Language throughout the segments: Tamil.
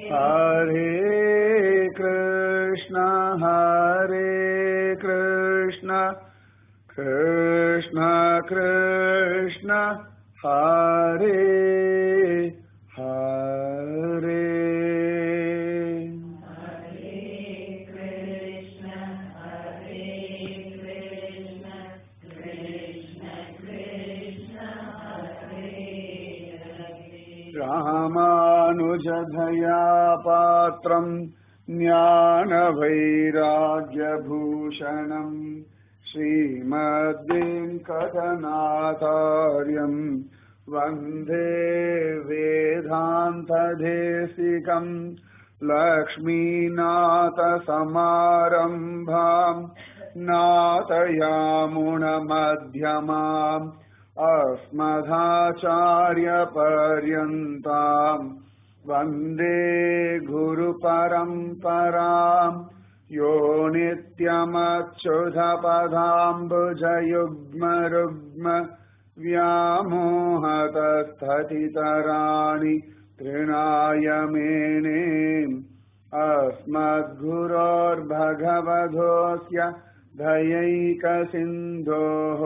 Hare Krishna, Hare Krishna, Krishna Krishna, Hare Hare. रामानुजधया पात्रम् ज्ञानवैराग्यभूषणम् श्रीमद्वेङ्कटनाथार्यम् वन्दे वेदान्तदेशिकम् लक्ष्मीनाथसमारम्भाम् नाथयामुणमध्यमाम् अस्मदाचार्यपर्यन्ताम् वन्दे गुरुपरम्पराम् यो नित्यमच्युधपदाम्बुजयुग्मरुग्म व्यामोहतस्थतितराणि तृणाय मेने अस्मद्गुरोर्भगवधोऽस्य धयैकसिन्धोः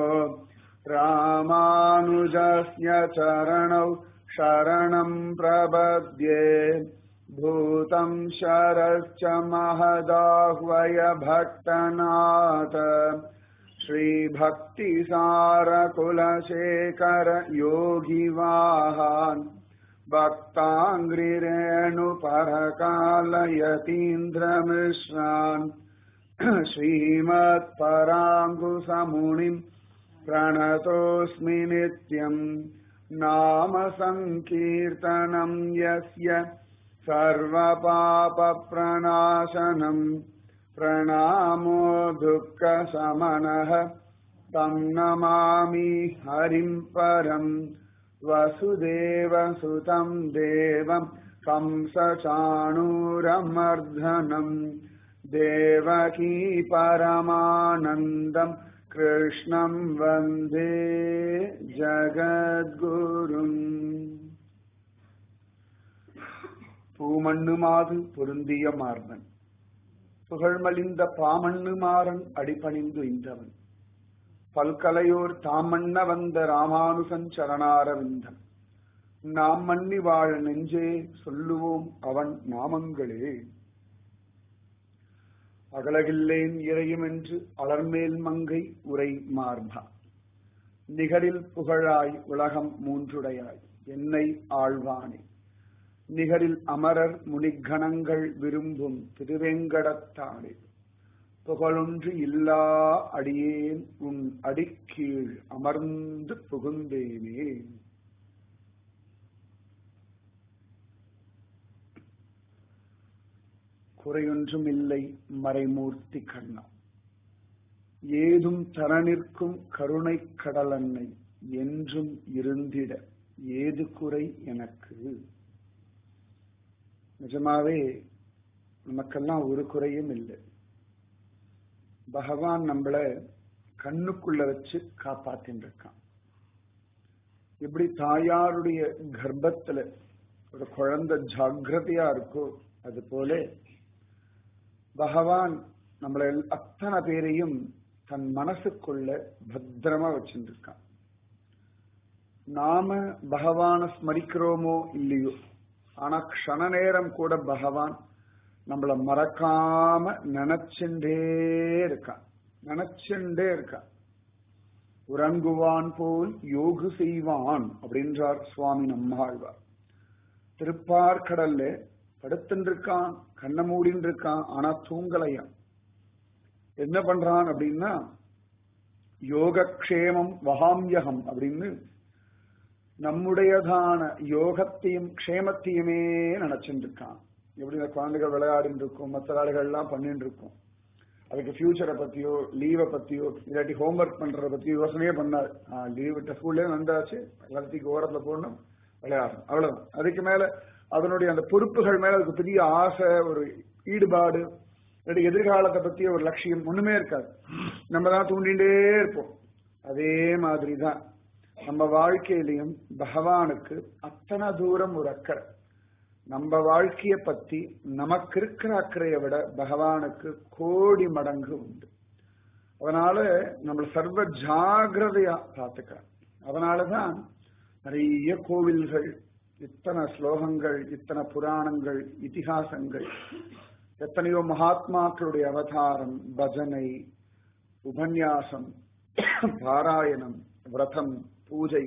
रामानुजस्य चरणौ शरणं प्रपद्ये भूतं शरश्च महदाह्वय भट्टनाथ श्रीभक्तिसारकुलशेखर योगिवाहान् भक्ताङ्ग्रिरेणुपरकालयतीन्द्रमिश्रान् श्रीमत्पराङ्कुसमुनिम् प्रणतोऽस्मि नित्यम् नाम सङ्कीर्तनम् यस्य सर्वपापप्रणाशनम् प्रणामो दुःखशमनः तं नमामि हरिम् परम् वसुदेवसुतं देवम् कंसचाणूरमर्धनम् देवकी परमानन्दम् கிருஷ்ணம் வந்தே ஜகத்குரும் பூமண்ணுமாது பொருந்திய மார்பன் புகழ்மலிந்த பாமண்ணுமாறன் அடிபணிந்து இந்தவன் பல்கலையோர் தாமண்ண வந்த ராமானுசன் சரணாரவிந்தன் நாம் மன்னி வாழ நெஞ்சே சொல்லுவோம் அவன் நாமங்களே அகலகில்லேன் இறையும் என்று அலர்மேல் மங்கை உரை மார்பா நிகரில் புகழாய் உலகம் மூன்றுடையாய் என்னை ஆழ்வானே நிகரில் அமரர் முனிகணங்கள் விரும்பும் திருவேங்கடத்தானே புகழொன்று இல்லா அடியேன் உன் அடிக்கீழ் அமர்ந்து புகுந்தேனே குறையொன்றும் இல்லை மறைமூர்த்தி கண்ணா ஏதும் தர நிற்கும் கருணை கடலன்னை என்றும் இருந்திட ஏது குறை எனக்கு நிஜமாவே நமக்கெல்லாம் ஒரு குறையும் இல்லை பகவான் நம்மள கண்ணுக்குள்ள வச்சு காப்பாத்தின்னு இருக்கான் எப்படி தாயாருடைய கர்ப்பத்துல ஒரு குழந்தை ஜாகிரதையா இருக்கோ அது போல பகவான் நம்மள அத்தனை பேரையும் தன் மனசுக்குள்ள பத்திரமா வச்சிருக்கான் நாம பகவான ஸ்மரிக்கிறோமோ இல்லையோ ஆனா க்ஷண நேரம் கூட பகவான் நம்மள மறக்காம நினைச்சுட்டே இருக்கான் நினைச்சுட்டே இருக்கான் உறங்குவான் போல் யோகு செய்வான் அப்படின்றார் சுவாமி நம்மாழ்வார் திருப்பார்கடல்ல படுத்துட்டு இருக்கான் கண்ண மூடின்னு இருக்கான் ஆனா தூங்கலையான் என்ன பண்றான் அப்படின்னா யோகக்ஷேமம் வகாமியகம் அப்படின்னு நம்முடையதான யோகத்தையும் க்ஷேமத்தையுமே நினைச்சுட்டு இருக்கான் எப்படி இந்த குழந்தைகள் விளையாடிட்டு இருக்கும் மற்ற வேலைகள்லாம் பண்ணிட்டு இருக்கும் அதுக்கு ஃபியூச்சரை பத்தியோ லீவை பத்தியோ இல்லாட்டி ஹோம்ஒர்க் பண்றத பத்தியோ யோசனையே பண்ணாரு லீவ் விட்ட ஸ்கூல்லே வந்தாச்சு எல்லாத்தையும் ஓரத்துல போடணும் விளையாடணும் அவ்வளவுதான் அதுக்கு மேல அதனுடைய அந்த பொறுப்புகள் மேல அதுக்கு பெரிய ஆசை ஒரு ஈடுபாடு இல்லாட்டி எதிர்காலத்தை பத்திய ஒரு லட்சியம் ஒண்ணுமே இருக்காது நம்ம தான் தூண்டிகிட்டே இருப்போம் அதே மாதிரி தான் நம்ம வாழ்க்கையிலையும் பகவானுக்கு அத்தனை தூரம் ஒரு அக்கறை நம்ம வாழ்க்கைய பத்தி நமக்கு இருக்கிற அக்கறையை விட பகவானுக்கு கோடி மடங்கு உண்டு அதனால நம்ம சர்வ ஜாகிரதையா பார்த்துக்கலாம் அதனாலதான் நிறைய கோவில்கள் இத்தனை ஸ்லோகங்கள் இத்தனை புராணங்கள் இதிகாசங்கள் எத்தனையோ மகாத்மாக்களுடைய அவதாரம் பஜனை உபன்யாசம் பாராயணம் விரதம் பூஜை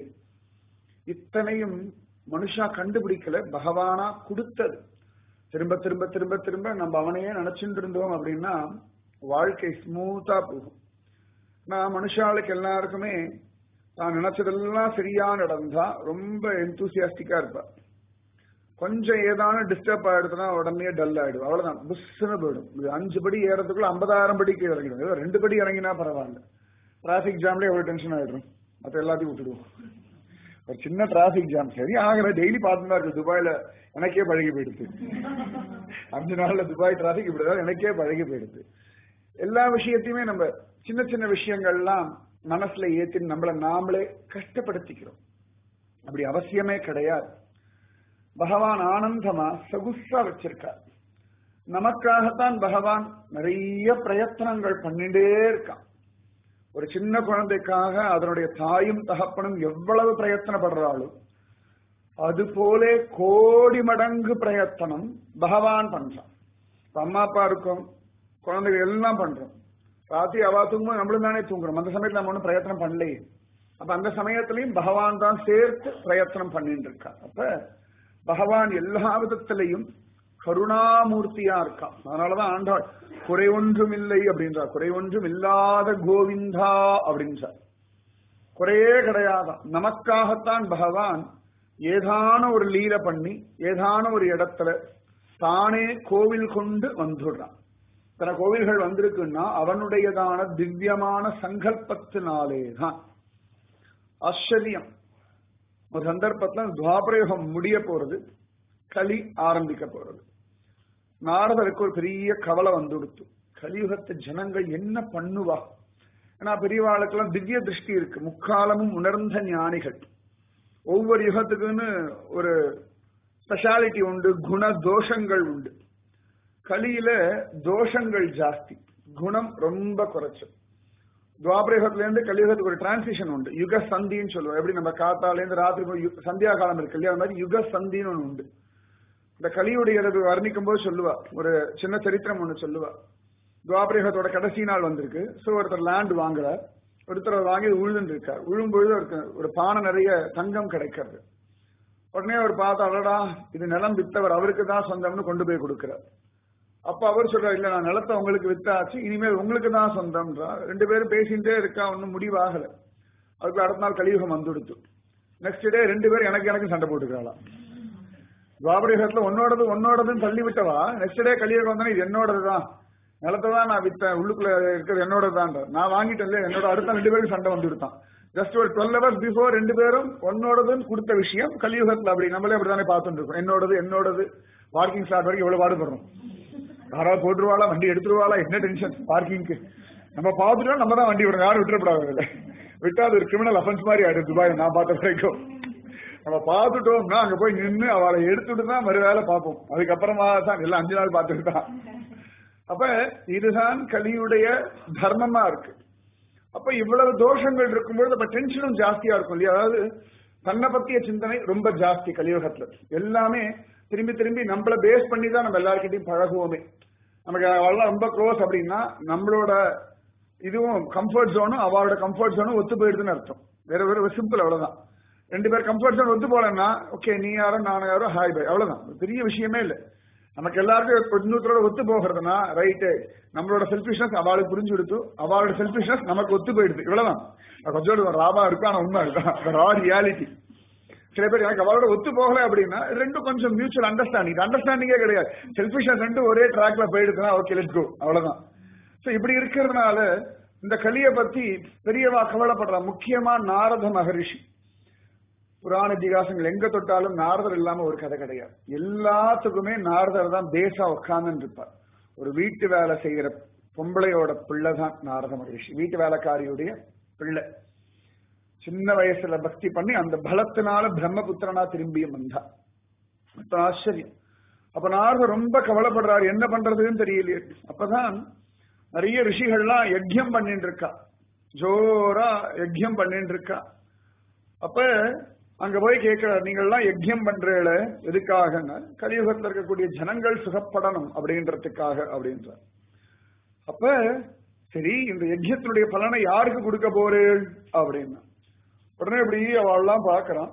இத்தனையும் மனுஷா கண்டுபிடிக்கல பகவானா கொடுத்தது திரும்ப திரும்ப திரும்ப திரும்ப நம்ம அவனையே நினைச்சுட்டு இருந்தோம் அப்படின்னா வாழ்க்கை ஸ்மூத்தா போகும் நான் மனுஷாளுக்கு எல்லாருக்குமே நான் நினைச்சதெல்லாம் சரியா நடந்தா ரொம்ப எந்தூசியாஸ்டிக்கா இருப்பா கொஞ்சம் ஏதான டிஸ்டர்ப் ஆயிடுதுன்னா உடனே டல் ஆயிடும் அவ்வளவுதான் புஷ்னு போயிடும் இது அஞ்சு படி ஏறதுக்குள்ள ஐம்பதாயிரம் படிக்கு இறங்கிடும் ஏதோ ரெண்டு படி இறங்கினா பரவாயில்ல டிராபிக் ஜாம்ல எவ்வளவு டென்ஷன் ஆயிடும் மற்ற எல்லாத்தையும் விட்டுடுவோம் ஒரு சின்ன டிராபிக் ஜாம் சரி ஆகல டெய்லி பார்த்துதான் இருக்கு துபாயில எனக்கே பழகி போயிடுது அஞ்சு நாள்ல துபாய் டிராபிக் இப்படிதான் எனக்கே பழகி போயிடுது எல்லா விஷயத்தையுமே நம்ம சின்ன சின்ன விஷயங்கள்லாம் மனசுல ஏத்தி நம்மள நாமளே கஷ்டப்படுத்திக்கிறோம் அப்படி அவசியமே கிடையாது பகவான் ஆனந்தமா சகுசா வச்சிருக்கார் நமக்காகத்தான் பகவான் நிறைய பிரயத்தனங்கள் பண்ணிட்டே இருக்கான் ஒரு சின்ன குழந்தைக்காக அதனுடைய தாயும் தகப்பனும் எவ்வளவு பிரயத்தனப்படுறாலும் அது போல கோடி மடங்கு பிரயத்தனம் பகவான் பண்றான் அம்மா அப்பா இருக்கும் குழந்தைகள் எல்லாம் பண்றோம் ராத்திரி அவா தூங்கும்போது நம்மளும் தானே தூங்குறோம் அந்த சமயத்துல நம்ம ஒன்றும் பிரயத்தனம் பண்ணலையே அப்ப அந்த சமயத்திலையும் பகவான் தான் சேர்த்து பிரயத்தனம் பண்ணிட்டு இருக்கா அப்ப பகவான் எல்லா விதத்திலையும் கருணாமூர்த்தியா இருக்கான் அதனாலதான் ஆண்டாள் குறை ஒன்றும் இல்லை அப்படின்றார் குறை ஒன்றும் இல்லாத கோவிந்தா அப்படின்றார் குறையே கிடையாதான் நமக்காகத்தான் பகவான் ஏதான ஒரு லீல பண்ணி ஏதான ஒரு இடத்துல தானே கோவில் கொண்டு வந்துடுறான் இத்தனை கோவில்கள் வந்திருக்குன்னா அவனுடையதான திவ்யமான சங்கல்பத்தினாலே தான் ஆச்சரியம் ஒரு சந்தர்ப்பத்துல துவாபரயோகம் முடிய போறது களி ஆரம்பிக்க போறது நாரதருக்கு ஒரு பெரிய கவலை வந்துடுத்து கலியுகத்து ஜனங்கள் என்ன பண்ணுவா ஏன்னா பெரியவாளுக்கெல்லாம் திவ்ய திருஷ்டி இருக்கு முக்காலமும் உணர்ந்த ஞானிகள் ஒவ்வொரு யுகத்துக்குன்னு ஒரு ஸ்பெஷாலிட்டி உண்டு குண தோஷங்கள் உண்டு கலியில தோஷங்கள் ஜாஸ்தி குணம் ரொம்ப குறைச்சு துவாபரயுகத்துல இருந்து கலியுகத்துக்கு ஒரு டிரான்சிஷன் உண்டு யுக சந்தின்னு சொல்லுவோம் எப்படி நம்ம காத்தால இருந்து ராத்திரி சந்தியா காலம் இருக்கு இல்லையா அது மாதிரி யுக சந்தின்னு ஒண்ணு உண்டு இந்த கலியுடைய வர்ணிக்கும் போது சொல்லுவா ஒரு சின்ன சரித்திரம் ஒண்ணு சொல்லுவா துவாபரயுகத்தோட கடைசி நாள் வந்திருக்கு சோ ஒருத்தர் லேண்ட் வாங்குறார் ஒருத்தர் வாங்கி உழுதுன்னு இருக்கார் உழும்பொழுது ஒரு ஒரு பானை நிறைய தங்கம் கிடைக்கிறது உடனே அவர் பார்த்தா அடடா இது நிலம் வித்தவர் அவருக்கு தான் சொந்தம்னு கொண்டு போய் கொடுக்கிறார் அப்ப அவர் சொல்றாரு இல்ல நான் நிலத்தை உங்களுக்கு வித்தாச்சு இனிமேல் உங்களுக்கு தான் சொந்தம்ன்றா ரெண்டு பேரும் பேசிட்டே இருக்கா ஒன்னும் முடிவாகல அதுக்கு அடுத்த நாள் கலியுகம் வந்துடுத்து நெக்ஸ்ட் டே ரெண்டு பேரும் எனக்கு எனக்கு சண்டை போட்டுக்கிறாளாம் துவாபரயுகத்துல உன்னோடது உன்னோடதுன்னு தள்ளி விட்டவா நெக்ஸ்ட் டே கலியுகம் வந்தா இது என்னோடது தான் நிலத்தை தான் நான் வித்தேன் உள்ளுக்குள்ள இருக்கிறது என்னோட தான் நான் வாங்கிட்டேன் இல்லையா என்னோட அடுத்த ரெண்டு பேரும் சண்டை வந்து விடுத்தான் ஜஸ்ட் ஒரு டுவெல் ஹவர்ஸ் பிஃபோர் ரெண்டு பேரும் ஒன்னோடதுன்னு கொடுத்த விஷயம் கலியுகத்துல அப்படி நம்மளே அப்படித்தானே பார்த்துட்டு இருக்கோம் என்னோடது என்னோடது பார்க்கிங் ஸ்லாட் வரைக்கும் எவ்வளவு பாடுபடுறோம் யாராவது போட்டுருவாளா வண்டி எடுத்துருவாளா என்ன டென்ஷன் பார்க்கிங்க்கு நம்ம பார்த்துட்டோம் நம்ம தான் வண்டி விடணும் யாரும் விட்டுறப்படாது விட்டா அது ஒரு கிரிமினல் அஃபென்ஸ் மாதிரி ஆயிடும் துபாய் நான் பார்த்த வரைக்கும் நம்ம பார்த்துட்டோம்னா அங்க போய் நின்று அவளை எடுத்துட்டு தான் மறு வேலை பார்ப்போம் அதுக்கப்புறமா தான் எல்லாம் அஞ்சு நாள் பார்த்துட்டு தான் அப்ப இதுதான் கலியுடைய தர்மமா இருக்கு அப்ப இவ்வளவு தோஷங்கள் இருக்கும்பொழுது அப்ப டென்ஷனும் ஜாஸ்தியா இருக்கும் இல்லையா அதாவது தன்னை பத்திய சிந்தனை ரொம்ப ஜாஸ்தி கலியுகத்துல எல்லாமே திரும்பி திரும்பி நம்மள பேஸ் பண்ணி தான் நம்ம எல்லாருக்கிட்டையும் பழகுவோமே நமக்கு அவள்லாம் ரொம்ப க்ளோஸ் அப்படின்னா நம்மளோட இதுவும் கம்ஃபர்ட் ஜோனும் அவளோட கம்ஃபர்ட் ஜோனும் ஒத்து போயிடுதுன்னு அர்த்தம் வேற வேற சிம்பிள் அவ்வளவுதான் ரெண்டு பேர் கம்ஃபர்ட் ஜோன் ஒத்து போலன்னா ஓகே நீ யாரோ நானும் யாரோ ஹாய் பை அவ்வளவுதான் பெரிய விஷயமே இல்லை நமக்கு எல்லாருக்கும் இன்னொருத்தரோட ஒத்து போகிறதுனா ரைட்டு நம்மளோட செல்பிஷ்னஸ் அவளுக்கு புரிஞ்சு கொடுத்து அவளோட செல்பிஷ்னஸ் நமக்கு ஒத்து போயிடுது இவ்வளவுதான் கொஞ்சம் ராபா இருக்கும் ஆனா உண்மை இருக்கும் ரா ரியாலிட்டி சில பேர் எனக்கு அவளோட ஒத்து போகல அப்படின்னா ரெண்டும் கொஞ்சம் மியூச்சுவல் அண்டர்ஸ்டாண்டிங் அண்டர்ஸ்டாண்டிங்கே கிடையாது செல்பிஷ்னஸ் ரெண்டு ஒரே ட்ராக்ல போயிடுதுன்னா ஓகே லெட்ஸ் கோ அவ்வளவுதான் சோ இப்படி இருக்கிறதுனால இந்த கலியை பத்தி பெரியவா கவலைப்படுறா முக்கியமா நாரத மகரிஷி புராண இதிகாசங்கள் எங்க தொட்டாலும் நாரதர் இல்லாம ஒரு கதை கிடையாது எல்லாத்துக்குமே நாரதர் தான் பேசா உட்கார்ந்து இருப்பார் ஒரு வீட்டு வேலை செய்யற பொம்பளையோட பிள்ளை தான் நாரத மகரிஷி வீட்டு வேலைக்காரியுடைய பிள்ளை சின்ன வயசுல பக்தி பண்ணி அந்த பலத்தினால பிரம்மபுத்திரனா திரும்பியும் வந்தா ஆச்சரியம் அப்ப நாரதர் ரொம்ப கவலைப்படுறாரு என்ன பண்றதுன்னு தெரியலையே அப்பதான் நிறைய ரிஷிகள்லாம் யஜ்யம் பண்ணிட்டு இருக்கா ஜோரா யஜ்யம் பண்ணிட்டு இருக்கா அப்ப அங்க போய் கேட்கிறார் நீங்கள்லாம் யஜ்யம் பண்றீங்கள எதுக்காக கலியுகத்துல இருக்கக்கூடிய ஜனங்கள் சுகப்படணும் அப்படின்றதுக்காக அப்படின்றார் அப்ப சரி இந்த யஜ்யத்தினுடைய பலனை யாருக்கு கொடுக்க போறேள் அப்படின்னா உடனே இப்படி அவள்லாம் பாக்குறான்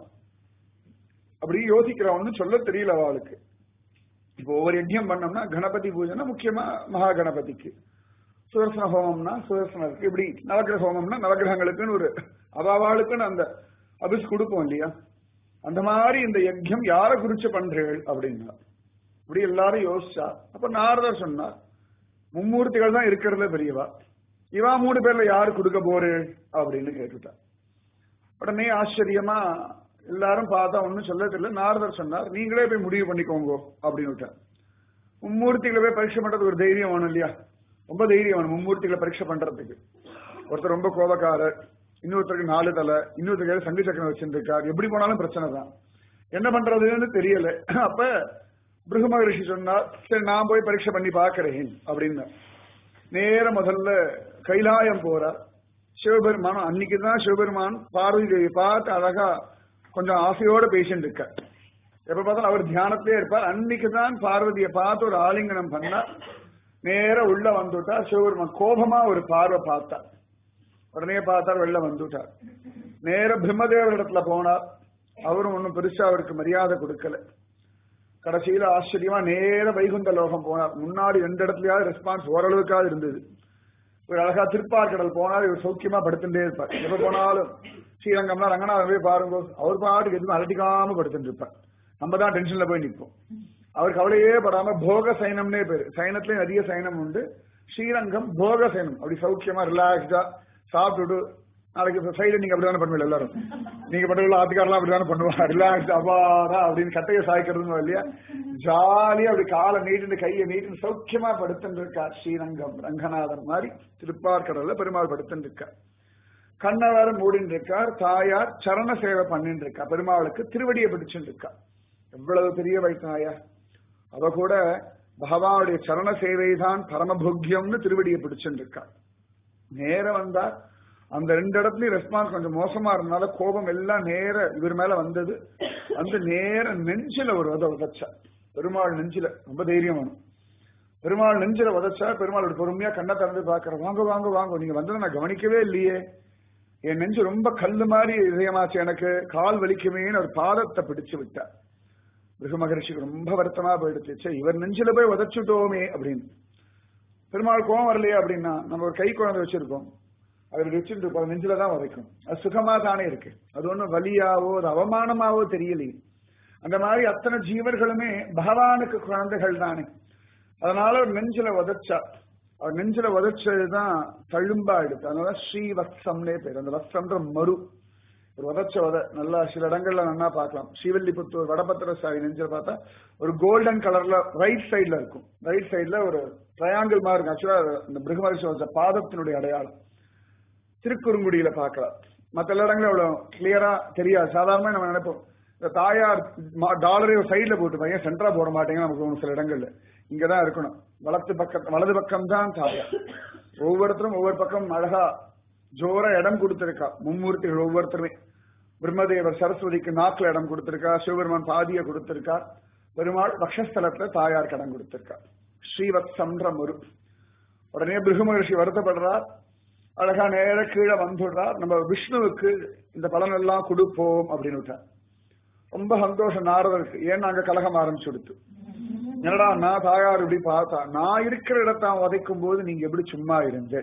அப்படி யோசிக்கிறான்னு சொல்ல தெரியல அவளுக்கு இப்போ ஒவ்வொரு யஜ்யம் பண்ணோம்னா கணபதி பூஜைனா முக்கியமா மகா கணபதிக்கு சுதர்சன ஹோமம்னா சுதர்சனருக்கு இப்படி நவகிரக ஹோமம்னா நவகிரகங்களுக்குன்னு ஒரு அவாவாளுக்குன்னு அந்த அபிஸ் கொடுப்போம் இல்லையா அந்த மாதிரி இந்த யஜ்யம் யாரை குறிச்சு பண்றீர்கள் அப்படின்னா இப்படி எல்லாரும் யோசிச்சா அப்ப நாரதர் சொன்னார் மும்மூர்த்திகள் தான் இருக்கிறதுல பெரியவா இவா மூணு பேர்ல யாரு கொடுக்க போறேள் அப்படின்னு கேட்டுட்டா உடனே ஆச்சரியமா எல்லாரும் பார்த்தா ஒன்னும் சொல்ல தெரியல நாரதர் சொன்னார் நீங்களே போய் முடிவு பண்ணிக்கோங்க அப்படின்னு விட்டார் மும்மூர்த்திகளை போய் பரீட்சை பண்றது ஒரு தைரியம் வேணும் இல்லையா ரொம்ப தைரியம் வேணும் மும்மூர்த்திகளை பரீட்சை பண்றதுக்கு ஒருத்தர் ரொம்ப கோபக்காரர் இன்னொருத்தருக்கு நாலு தலை இன்னொருத்தருக்கு சங்கு சக்கரம் வச்சிருக்கார் எப்படி போனாலும் பிரச்சனை தான் என்ன பண்றதுன்னு தெரியல அப்ப பிருகு மகரிஷி சொன்னார் சரி நான் போய் பரீட்சை பண்ணி பாக்குறேன் அப்படின்னு நேர முதல்ல கைலாயம் போறார் சிவபெருமான் அன்னைக்குதான் சிவபெருமான் பார்வதி தேவி பார்த்து அழகா கொஞ்சம் ஆசையோட பேசிட்டு இருக்க எப்ப பார்த்தாலும் அவர் தியானத்திலே இருப்பார் அன்னைக்கு தான் பார்வதியை பார்த்து ஒரு ஆலிங்கனம் பண்ணா நேர உள்ள வந்துட்டார் சிவபெருமான் கோபமா ஒரு பார்வை பார்த்தார் உடனே பார்த்தார் வெளில வந்துட்டார் நேர பிரம்மதேவர் இடத்துல போனார் அவரும் ஒன்னும் பெருசா அவருக்கு மரியாதை கொடுக்கல கடைசியில ஆச்சரியமா நேர வைகுந்த லோகம் போனார் முன்னாடி ரெண்டு இடத்துலயாவது ரெஸ்பான்ஸ் ஓரளவுக்காவது இருந்தது ஒரு அழகா திருப்பார்கடல் போனார் இவர் சௌக்கியமா படுத்துட்டே இருப்பார் எப்ப போனாலும் ஸ்ரீரங்கம்னா ரங்கநாதன் போய் பாருங்க அவர் பாட்டுக்கு எதுவும் அலட்டிக்காம படுத்துட்டு இருப்பார் நம்ம தான் டென்ஷன்ல போய் நிற்போம் அவர் கவலையே படாம போக சைனம்னே பேரு சைனத்திலே நிறைய சைனம் உண்டு ஸ்ரீரங்கம் போக சைனம் அப்படி சௌக்கியமா ரிலாக்ஸ்டா சாப்பிட்டுட்டு நாளைக்கு சைடு நீங்க அப்படிதானே பண்ணுவீங்க எல்லாரும் நீங்க பண்றீங்களா ஆத்துக்காரெல்லாம் அப்படிதானே பண்ணுவா ரிலாக்ஸ் அப்பாடா அப்படின்னு கட்டையை சாய்க்கிறதுன்னு இல்லையா ஜாலியா அப்படி காலை நீட்டு கையை நீட்டு சௌக்கியமா படுத்துட்டு இருக்கா ஸ்ரீரங்கம் ரங்கநாதன் மாதிரி திருப்பார்கடல்ல பெருமாள் படுத்துட்டு இருக்கா கண்ணவர் மூடின்னு இருக்கார் தாயார் சரண சேவை பண்ணிட்டு இருக்கா பெருமாளுக்கு திருவடியை பிடிச்சுட்டு இருக்கா எவ்வளவு பெரிய வைத்தாயா அவ கூட பகவானுடைய சரண சேவை தான் பரமபோக்கியம்னு திருவடியை பிடிச்சுட்டு இருக்கா நேர வந்தா அந்த ரெண்டு இடத்துலயும் ரெஸ்பான்ஸ் கொஞ்சம் மோசமா இருந்தனால கோபம் எல்லாம் நேர இவர் மேல வந்தது வந்து நேர நெஞ்சில ஒரு உத உதச்சா பெருமாள் நெஞ்சில ரொம்ப தைரியம் வேணும் பெருமாள் நெஞ்சில உதச்சா பெருமாள் ஒரு பொறுமையா கண்ணை திறந்து பாக்குற வாங்க வாங்க வாங்க நீங்க வந்ததை நான் கவனிக்கவே இல்லையே என் நெஞ்சு ரொம்ப கல்லு மாதிரி இதயமாச்சு எனக்கு கால் வலிக்குமேன்னு ஒரு பாதத்தை பிடிச்சு விட்டார் பிருகு மகரிஷிக்கு ரொம்ப வருத்தமா போயிடுச்சு சே இவர் நெஞ்சில போய் உதச்சுட்டோமே அப்படின்னு பெருமாள் கோவம் வரலையே அப்படின்னா நம்ம ஒரு கை குழந்தை வச்சிருக்கோம் அது வச்சுட்டு இருப்போம் அது நெஞ்சில தான் உதைக்கும் அது சுகமா தானே இருக்கு அது ஒண்ணும் வலியாவோ அது அவமானமாவோ தெரியலையே அந்த மாதிரி அத்தனை ஜீவர்களுமே பகவானுக்கு குழந்தைகள் தானே அதனால ஒரு நெஞ்சில உதச்சா அவர் நெஞ்சில உதச்சதுதான் தழும்பா எடுத்து அதனால ஸ்ரீவத்சம்னே பேர் அந்த வத்சம்ன்ற மறு ஒரு உதச்ச உத நல்லா சில இடங்கள்ல நல்லா பார்க்கலாம் ஸ்ரீவல்லிபுத்தூர் வடபத்திர சாரி நெஞ்சில பார்த்தா ஒரு கோல்டன் கலர்ல ரைட் சைட்ல இருக்கும் ரைட் சைட்ல ஒரு ட்ரையாங்கிள் மாதிரி இருக்கும் ஆக்சுவலா இந்த பிருகமரிசி வச்ச பாதத்தினுடைய அடையாளம் திருக்குறுங்குடியில பார்க்கலாம் மற்ற எல்லா இடங்களும் அவ்வளவு கிளியரா தெரியாது சாதாரணமா நம்ம நினைப்போம் இந்த தாயார் டாலரே சைட்ல போட்டு பையன் சென்டரா போட மாட்டேங்க நமக்கு ஒரு சில இடங்கள்ல இங்கதான் இருக்கணும் வலத்து பக்கம் வலது பக்கம் தான் தாயார் ஒவ்வொருத்தரும் ஒவ்வொரு பக்கம் அழகா ஜோரா இடம் கொடுத்திருக்கா மும்மூர்த்திகள் ஒவ்வொருத்தருமே பிரம்மதேவர் சரஸ்வதிக்கு நாக்குல இடம் கொடுத்திருக்கா சிவபெருமான் பாதிய கொடுத்திருக்கா பெருமாள் பக்ஷஸ்தலத்துல தாயார் கடன் கொடுத்திருக்கா ஸ்ரீவத் சம்ன்ற முரு உடனே பிருகு மகர்ஷி வருத்தப்படுறார் அழகா நேர கீழே வந்துடுறார் நம்ம விஷ்ணுவுக்கு இந்த பலன் எல்லாம் கொடுப்போம் அப்படின்னு விட்டார் ரொம்ப சந்தோஷம் நாரதருக்கு ஏன் நாங்க கலகம் ஆரம்பிச்சு கொடுத்து என்னடா நான் தாயார் இப்படி பார்த்தா நான் இருக்கிற இடத்த அவன் உதைக்கும் போது நீங்க எப்படி சும்மா இருங்க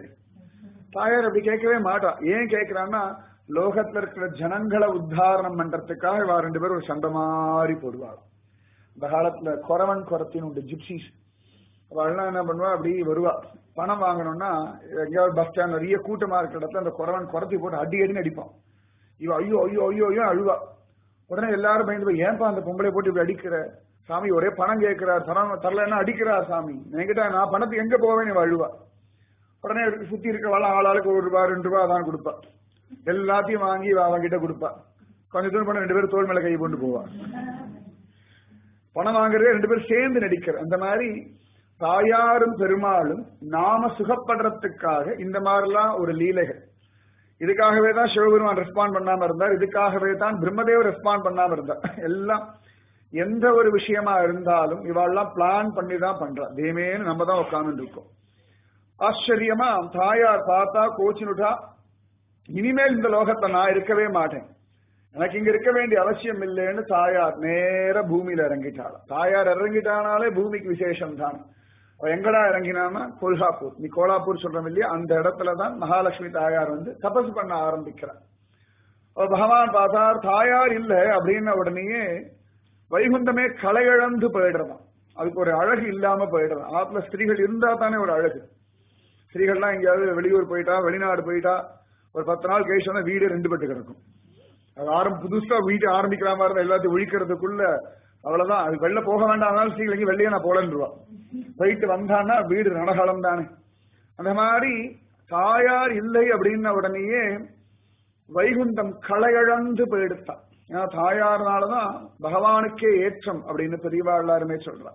தாயார் அப்படி கேட்கவே மாட்டா ஏன் கேட்கிறான்னா லோகத்துல இருக்கிற ஜனங்களை உத்தாரணம் பண்றதுக்காக இவா ரெண்டு பேரும் ஒரு சண்டை மாதிரி போடுவாள் இந்த காலத்துல குறவன் குரத்தின்னு உண்டு ஜிப்சிஸ் அவள்லாம் என்ன பண்ணுவா அப்படி வருவா பணம் வாங்கணும்னா எங்கேயாவது பஸ் ஸ்டாண்ட் நிறைய கூட்டமா இருக்கிற இடத்துல அந்த குறவன் குரத்தி போட்டு அடி அடின்னு அடிப்பான் இவ ஐயோ ஐயோ ஐயோ ஐயோ அழுவா உடனே எல்லாரும் பயந்து போய் ஏன்பா அந்த பொம்பளை போட்டு இப்படி அடிக்கிற சாமி ஒரே பணம் கேட்கிறார் பணம் தரலன்னா அடிக்கிறார் சாமி என்கிட்ட நான் பணத்துக்கு எங்க போவேன் இவ அழுவா உடனே சுத்தி இருக்கவாள் ஆளாளுக்கு ஒரு ரூபாய் ரெண்டு ரூபாய் தான் கொடுப்பா எல்லாத்தையும் வாங்கி அவன் கிட்ட கொடுப்பா கொஞ்ச தூரம் பண்ண ரெண்டு பேரும் தோல் மேல கை கொண்டு போவா பணம் வாங்குறதே ரெண்டு பேரும் சேர்ந்து நடிக்கிற அந்த மாதிரி தாயாரும் பெருமாளும் நாம சுகப்படுறதுக்காக இந்த மாதிரிலாம் ஒரு லீலைகள் இதுக்காகவே தான் சிவபெருமான் ரெஸ்பாண்ட் பண்ணாம இருந்தார் இதுக்காகவே தான் பிரம்மதேவர் ரெஸ்பாண்ட் பண்ணாம இருந்தார் எல்லாம் எந்த ஒரு விஷயமா இருந்தாலும் இவாள்லாம் பிளான் பண்ணி தான் பண்றா தேமேன்னு நம்ம தான் உட்கார்ந்து இருக்கோம் ஆச்சரியமா தாயார் பார்த்தா கோச்சினுட்டா இனிமேல் இந்த லோகத்தை நான் இருக்கவே மாட்டேன் எனக்கு இங்க இருக்க வேண்டிய அவசியம் இல்லைன்னு தாயார் நேர பூமியில இறங்கிட்டாள் தாயார் இறங்கிட்டானாலே பூமிக்கு விசேஷம் தான் அவ எங்கடா இறங்கினான்னா கொல்ஹாப்பூர் நீ கோலாப்பூர் சொல்றோம் இல்லையா அந்த இடத்துல தான் மகாலட்சுமி தாயார் வந்து தபசு பண்ண ஆரம்பிக்கிறார் அவ பகவான் பார்த்தார் தாயார் இல்ல அப்படின்ன உடனேயே வைகுந்தமே களையிழந்து போயிடுறதாம் அதுக்கு ஒரு அழகு இல்லாம போயிடுறதாம் ஆத்துல ஸ்திரீகள் இருந்தா தானே ஒரு அழகு ஸ்திரீகள்லாம் எங்கேயாவது வெளியூர் போயிட்டா வெளிநாடு போயிட்டா ஒரு பத்து நாள் கழிச்சு வீடு ரெண்டு பட்டு கிடக்கும் அது ஆரம்ப புதுசா வீட்டு ஆரம்பிக்கிற மாதிரி இருந்தா எல்லாத்தையும் ஒழிக்கிறதுக்குள்ள அவ்வளவுதான் அது வெளில போக வேண்டாம் ஸ்ரீகள் எங்கேயும் வெளியே நான் போலன்றுவா போயிட்டு வந்தான்னா வீடு ரணகலம் தானே அந்த மாதிரி தாயார் இல்லை அப்படின்ன உடனேயே வைகுண்டம் களையழந்து போயிடுத்தான் ஏன்னா தாயார்னாலதான் பகவானுக்கே ஏற்றம் அப்படின்னு பெரியவா எல்லாருமே சொல்றா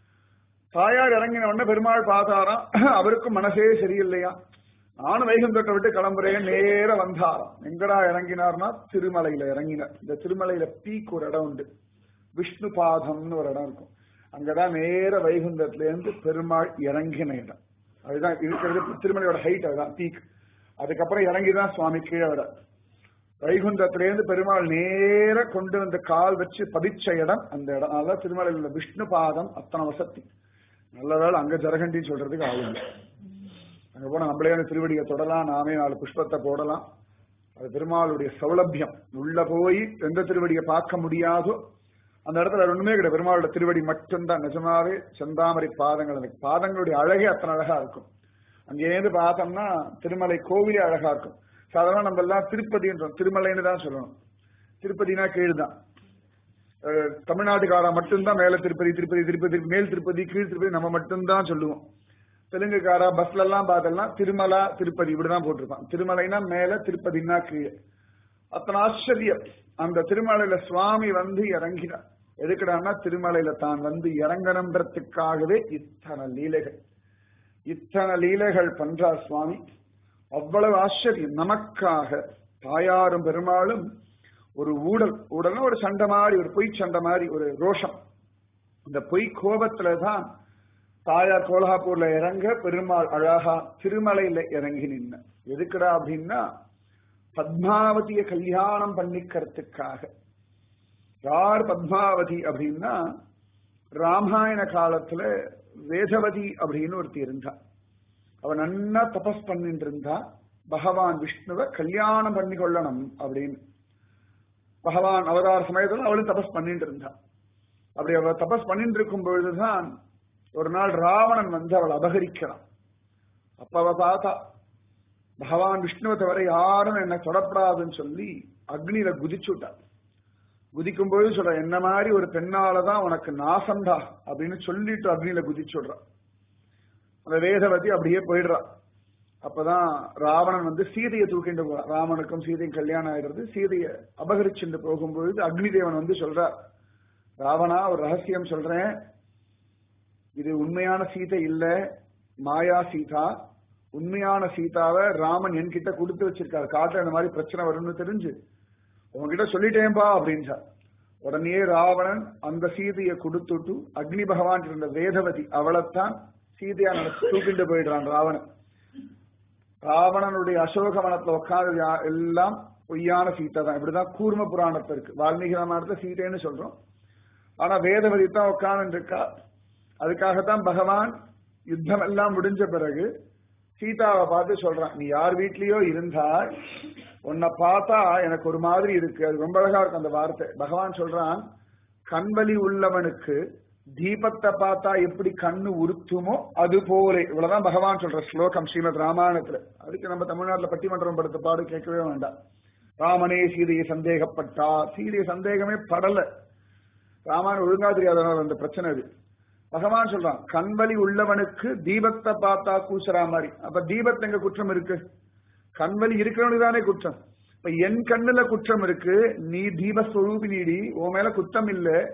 தாயார் இறங்கின உடனே பெருமாள் பார்த்தாராம் அவருக்கும் மனசே சரியில்லையா நானும் வைகுந்தத்தை விட்டு கிளம்புறேன் நேர வந்தாராம் எங்கடா இறங்கினார்னா திருமலையில இறங்கினார் இந்த திருமலையில பீக் ஒரு இடம் உண்டு விஷ்ணு பாதம்னு ஒரு இடம் இருக்கும் அங்கதான் நேர வைகுந்தத்துல இருந்து பெருமாள் இறங்கின இடம் அதுதான் இருக்கிறது திருமலையோட ஹைட் அதுதான் பீக் அதுக்கப்புறம் இறங்கிதான் சுவாமி கீழே வர வைகுந்தத்திலேருந்து பெருமாள் நேர கொண்டு வந்து கால் வச்சு பதிச்ச இடம் அந்த இடம் அதான் திருமலையில் உள்ள விஷ்ணு பாதம் அத்தனை வசதி நல்ல வேலை அங்க ஜரகண்டின்னு சொல்றதுக்கு ஆகும் அங்க போனா நம்மளே அந்த திருவடியை தொடலாம் நாமே நாலு புஷ்பத்தை போடலாம் அது பெருமாளுடைய சௌலபியம் உள்ள போய் எந்த திருவடியை பார்க்க முடியாதோ அந்த இடத்துல ஒண்ணுமே கிடையாது பெருமாளோட திருவடி மட்டும்தான் நிஜமாவே செந்தாமரை பாதங்கள் அந்த பாதங்களுடைய அழகே அத்தனை அழகா இருக்கும் அங்கேருந்து பார்த்தோம்னா திருமலை கோவிலே அழகா இருக்கும் சாதாரண நம்ம எல்லாம் திருப்பதின்றோம் திருமலைன்னு தான் சொல்லணும் திருப்பதினா கீழ் தான் தமிழ்நாட்டுக்காரா மட்டும்தான் மேல திருப்பதி திருப்பதி திருப்பதி மேல் திருப்பதி கீழ் திருப்பதி நம்ம மட்டும்தான் சொல்லுவோம் தெலுங்குக்காரா பஸ்ல எல்லாம் பார்த்தோம்னா திருமலா திருப்பதி இப்படிதான் போட்டிருப்பான் திருமலைனா மேல திருப்பதினா கீழே அத்தனை ஆச்சரியம் அந்த திருமலையில சுவாமி வந்து இறங்கினார் எதுக்குடான்னா திருமலையில தான் வந்து இறங்கணுன்றதுக்காகவே இத்தனை லீலைகள் இத்தனை லீலைகள் பண்றார் சுவாமி அவ்வளவு ஆச்சரியம் நமக்காக தாயாரும் பெருமாளும் ஒரு ஊடல் ஊடல்னா ஒரு சண்டை மாதிரி ஒரு பொய் சண்டை மாதிரி ஒரு ரோஷம் இந்த பொய் கோபத்துல தான் தாயார் கோல்ஹாப்பூர்ல இறங்க பெருமாள் அழகா திருமலையில இறங்கி நின்ன எதுக்குடா அப்படின்னா பத்மாவதிய கல்யாணம் பண்ணிக்கிறதுக்காக யார் பத்மாவதி அப்படின்னா ராமாயண காலத்துல வேதவதி அப்படின்னு ஒருத்தி இருந்தா அவ நன்னா தபஸ் பண்ணிட்டு இருந்தா பகவான் விஷ்ணுவை கல்யாணம் பண்ணி கொள்ளணும் அப்படின்னு பகவான் அவதார சமயத்துல அவளும் தபஸ் பண்ணிட்டு இருந்தா அப்படி அவ தபஸ் பண்ணிட்டு இருக்கும் பொழுதுதான் ஒரு நாள் ராவணன் வந்து அவள் அபகரிக்கிறான் அப்ப அவ பார்த்தா பகவான் விஷ்ணுவை தவிர யாரும் என்ன தொடப்படாதுன்னு சொல்லி அக்னியில குதிச்சுட்டா குதிக்கும் பொழுது சொல்ற என்ன மாதிரி ஒரு பெண்ணாலதான் உனக்கு நாசம்டா அப்படின்னு சொல்லிட்டு அக்னியில குதிச்சுடுறா அந்த வேதவதி அப்படியே போயிடுறா அப்பதான் ராவணன் வந்து சீதையை தூக்கிட்டு போறான் ராமனுக்கும் சீதையும் கல்யாணம் ஆயிடுறது சீதையை அபகரிச்சுட்டு போகும்பொழுது அக்னி தேவன் வந்து சொல்றார் ராவணா ஒரு ரகசியம் சொல்றேன் இது உண்மையான சீதை இல்ல மாயா சீதா உண்மையான சீதாவை ராமன் என்கிட்ட கொடுத்து வச்சிருக்காரு காட்டுல இந்த மாதிரி பிரச்சனை வரும்னு தெரிஞ்சு உங்ககிட்ட சொல்லிட்டேன்பா அப்படின்ச்சா உடனே ராவணன் அந்த சீதையை கொடுத்துட்டு அக்னி பகவான் இருந்த வேதவதி அவளைத்தான் சீதையா நடத்தி தூக்கிட்டு போயிடுறான் ராவணன் ராவணனுடைய அசோகவனத்துல உட்காந்து எல்லாம் பொய்யான சீதை தான் இப்படிதான் கூர்ம புராணத்துல இருக்கு வால்மீகி ராமாயணத்துல சீதைன்னு சொல்றோம் ஆனா வேதவதி தான் உட்கார்ந்து இருக்கா அதுக்காகத்தான் பகவான் யுத்தம் எல்லாம் முடிஞ்ச பிறகு சீதாவை பார்த்து சொல்றான் நீ யார் வீட்லயோ இருந்தா உன்னை பார்த்தா எனக்கு ஒரு மாதிரி இருக்கு அது ரொம்ப அழகா இருக்கும் அந்த வார்த்தை பகவான் சொல்றான் கண்வலி உள்ளவனுக்கு தீபத்தை பார்த்தா எப்படி கண்ணு உறுத்துமோ அது போல இவ்வளவுதான் பகவான் சொல்ற ஸ்லோகம் ஸ்ரீமத் ராமாயணத்துல அதுக்கு நம்ம தமிழ்நாட்டுல பட்டிமன்றம் படுத்த பாடு கேட்கவே வேண்டாம் ராமனே சீதையை சந்தேகப்பட்டா சீதையை சந்தேகமே படல ராமாயணம் ஒழுங்கா தெரியாதனால அந்த பிரச்சனை அது பகவான் சொல்றான் கண்வலி உள்ளவனுக்கு தீபத்தை பார்த்தா கூசுறா மாதிரி அப்ப தீபத்து எங்க குற்றம் இருக்கு கண்வலி இருக்கிறவனுக்கு தானே குற்றம் இப்ப என் கண்ணுல குற்றம் இருக்கு நீ தீபஸ்வரூபி நீடி உன் மேல குற்றம் இல்ல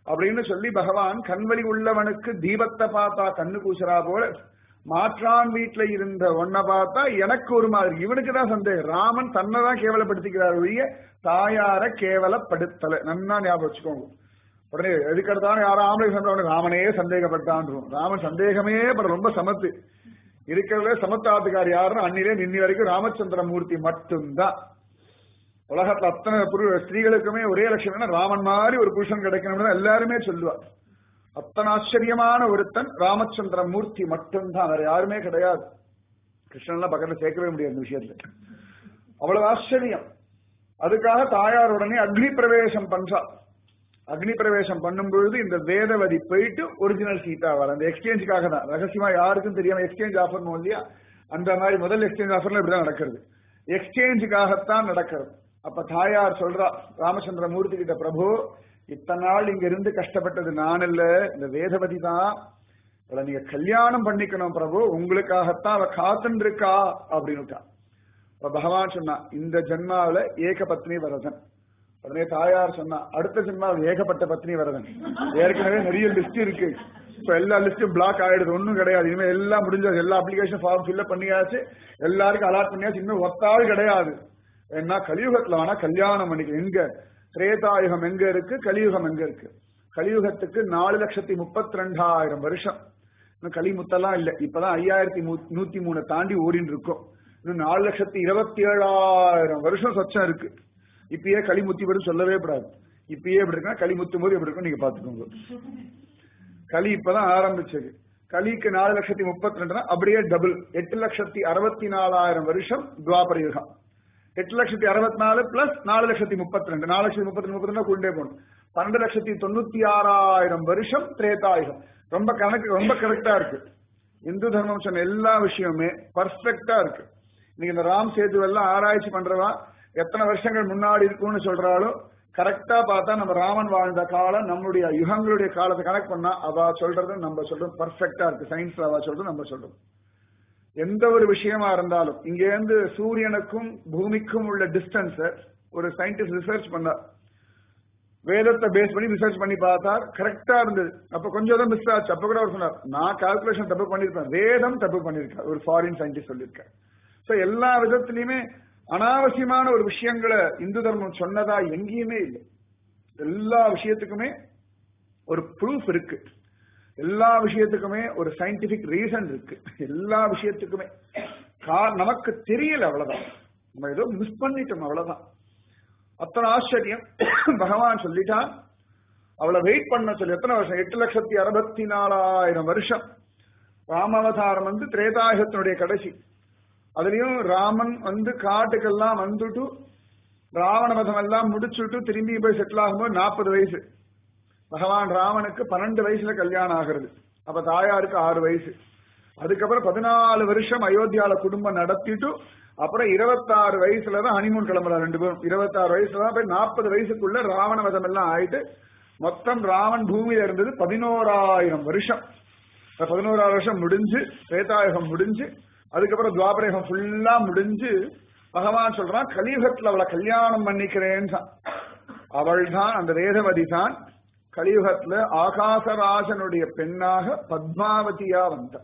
அப்படின்னு சொல்லி பகவான் கண்வழி உள்ளவனுக்கு தீபத்தை பார்த்தா கண்ணு கூசுறா போல மாற்றான் வீட்டுல இருந்த ஒன்ன பார்த்தா எனக்கு ஒரு மாதிரி இவனுக்கு தான் சந்தேகம் ராமன் தன்னை தான் கேவலப்படுத்திக்கிறார் ஒழிய தாயார கேவலப்படுத்தல நன்னா ஞாபகம் வச்சுக்கோங்க உடனே எதுக்கடுத்தாலும் யாரும் ஆம்பளை சொன்ன ராமனே சந்தேகப்பட்டான் ராமன் சந்தேகமே பட ரொம்ப சமத்து இருக்கிறதுல சமத்தாத்துக்கார் யாருன்னு அன்னிலே நின்னி வரைக்கும் ராமச்சந்திர மூர்த்தி மட்டும்தான் உலகத்துல அத்தனை புரு ஸ்திரீகளுக்குமே ஒரே லட்சணம் ராமன் மாதிரி ஒரு புருஷன் கிடைக்கணும்னு எல்லாருமே சொல்லுவார் அத்தனை ஆச்சரியமான ஒருத்தன் ராமச்சந்திர மூர்த்தி மட்டும்தான் வேற யாருமே கிடையாது கிருஷ்ணன்லாம் பக்கத்துல சேர்க்கவே முடியாது இந்த விஷயத்துல அவ்வளவு ஆச்சரியம் அதுக்காக தாயார் உடனே அக்னி பிரவேசம் பண்றா அக்னி பிரவேசம் பண்ணும் பொழுது இந்த வேதவதி போயிட்டு ஒரிஜினல் சீட்டா வர அந்த எக்ஸ்சேஞ்சுக்காக தான் ரகசியமா யாருக்கும் தெரியாம எக்ஸ்சேஞ்ச் ஆஃபர் இல்லையா அந்த மாதிரி முதல் எக்ஸ்சேஞ்ச் ஆஃபர்ல இப்படிதான் நடக்கிறது எக்ஸ்சேஞ்சுக்காகத்தான் நடக்கிறது அப்ப தாயார் சொல்றா ராமச்சந்திர மூர்த்தி கிட்ட பிரபு இத்தனை நாள் இங்க இருந்து கஷ்டப்பட்டது நான் இல்ல இந்த வேதவதி தான் அவளை நீங்க கல்யாணம் பண்ணிக்கணும் பிரபு உங்களுக்காகத்தான் அவ காத்துன்னு இருக்கா அப்படின்னுட்டா அப்ப பகவான் சொன்னா இந்த ஜென்மாவில ஏக பத்னி வரதன் உடனே தாயார் சொன்னா அடுத்த ஜென்மாவில் ஏகப்பட்ட பத்னி வரதன் ஏற்கனவே நிறைய லிஸ்ட் இருக்கு இப்ப எல்லா லிஸ்டும் பிளாக் ஆயிடுது ஒன்றும் கிடையாது இனிமே எல்லாம் முடிஞ்சது எல்லா அப்ளிகேஷன் ஃபார்ம் ஃபில்அப் பண்ணியாச்சு எல்லாருக்கும் அலாட் பண்ணியாச்சு இன்னும் ஒத்தாள் கிடையாது ஏன்னா கலியுகத்துல வேணா கல்யாணம் பண்ணிக்க எங்க திரேதாயுகம் எங்க இருக்கு கலியுகம் எங்க இருக்கு கலியுகத்துக்கு நாலு லட்சத்தி முப்பத்தி ரெண்டாயிரம் வருஷம் இன்னும் கலிமுத்தெல்லாம் இல்ல இப்பதான் ஐயாயிரத்தி நூத்தி மூணு தாண்டி ஓடின்னு இருக்கோம் இன்னும் நாலு லட்சத்தி இருபத்தி ஏழாயிரம் வருஷம் சொச்சம் இருக்கு இப்பயே களிமுத்தி வரும் சொல்லவே கூடாது இப்பயே எப்படி இருக்குன்னா களிமுத்தும் போது எப்படி இருக்கும் நீங்க பாத்துக்கோங்க களி இப்பதான் ஆரம்பிச்சது களிக்கு நாலு லட்சத்தி முப்பத்தி ரெண்டுனா அப்படியே டபுள் எட்டு லட்சத்தி அறுபத்தி நாலாயிரம் வருஷம் துவாபர யுகம் எட்டு லட்சத்தி அறுபத்தி நாலு பிளஸ் நாலு லட்சத்தி முப்பத்தி ரெண்டு நாலு லட்சத்தி முப்பத்தி ரெண்டு முப்பத்தி ரெண்டு கொண்டே போகணும் பன்னெண்டு லட்சத்தி தொண்ணூத்தி ஆறாயிரம் வருஷம் திரேதாயுகம் ரொம்ப கணக்கு ரொம்ப கரெக்டா இருக்கு இந்து தர்மம் சொன்ன எல்லா விஷயமுமே பர்ஃபெக்டா இருக்கு இன்னைக்கு இந்த ராம் சேது எல்லாம் ஆராய்ச்சி பண்றவா எத்தனை வருஷங்கள் முன்னாடி இருக்கும்னு சொல்றாலோ கரெக்டா பார்த்தா நம்ம ராமன் வாழ்ந்த காலம் நம்மளுடைய யுகங்களுடைய காலத்தை கனெக்ட் பண்ணா அவ சொல்றது நம்ம சொல்றோம் பர்ஃபெக்டா இருக்கு சயின்ஸ் அவ சொல்றது நம்ம சொல்றோம் எந்த ஒரு விஷயமா இருந்தாலும் இங்க இருந்து சூரியனுக்கும் பூமிக்கும் உள்ள டிஸ்டன்ஸ் ஒரு சயின்டிஸ்ட் ரிசர்ச் பண்ணார் வேதத்தை பேஸ் பண்ணி ரிசர்ச் பண்ணி பார்த்தார் கரெக்டா இருந்தது அப்ப கொஞ்சம் தான் மிஸ் ஆச்சு அப்ப கூட அவர் சொன்னார் நான் கால்குலேஷன் தப்பு பண்ணிருப்பேன் வேதம் தப்பு பண்ணிருக்கார் ஒரு ஃபாரின் சயின்டிஸ்ட் சொல்லியிருக்கார் சோ எல்லா விதத்திலயுமே அனாவசியமான ஒரு விஷயங்களை இந்து தர்மம் சொன்னதா எங்கேயுமே இல்லை எல்லா விஷயத்துக்குமே ஒரு ப்ரூஃப் இருக்கு எல்லா விஷயத்துக்குமே ஒரு சயின்டிபிக் ரீசன் இருக்கு எல்லா விஷயத்துக்குமே நமக்கு தெரியல அவ்வளவுதான் நம்ம ஏதோ மிஸ் பண்ணிட்டோம் அவ்வளவுதான் அத்தனை ஆச்சரியம் பகவான் சொல்லிட்டான் அவளை வெயிட் பண்ண சொல்லி எத்தனை வருஷம் எட்டு லட்சத்தி அறுபத்தி நாலாயிரம் வருஷம் ராமாவதாரம் வந்து திரேதாயுகத்தினுடைய கடைசி அதுலயும் ராமன் வந்து காட்டுக்கெல்லாம் வந்துட்டு ராவண மதம் எல்லாம் முடிச்சுட்டு திரும்பி போய் செட்டில் ஆகும்போது நாற்பது வயசு பகவான் ராமனுக்கு பன்னெண்டு வயசுல கல்யாணம் ஆகிறது அப்ப தாயாருக்கு ஆறு வயசு அதுக்கப்புறம் பதினாலு வருஷம் அயோத்தியால குடும்பம் நடத்திட்டு அப்புறம் இருபத்தாறு வயசுலதான் ஹனிமூன் கிளம்புறாரு ரெண்டு பேரும் இருபத்தாறு வயசுலதான் போய் நாற்பது வயசுக்குள்ள ராவண மதம் எல்லாம் ஆயிட்டு மொத்தம் ராமன் பூமியில இருந்தது பதினோராயிரம் வருஷம் பதினோராயிரம் வருஷம் முடிஞ்சு சேதாயுகம் முடிஞ்சு அதுக்கப்புறம் துவாபரேகம் ஃபுல்லா முடிஞ்சு பகவான் சொல்றான் கலியுகத்துல அவளை கல்யாணம் பண்ணிக்கிறேன்னு அவள் தான் அந்த வேதவதி தான் கலியுகத்துல ஆகாசராஜனுடைய பெண்ணாக பத்மாவதியா வந்த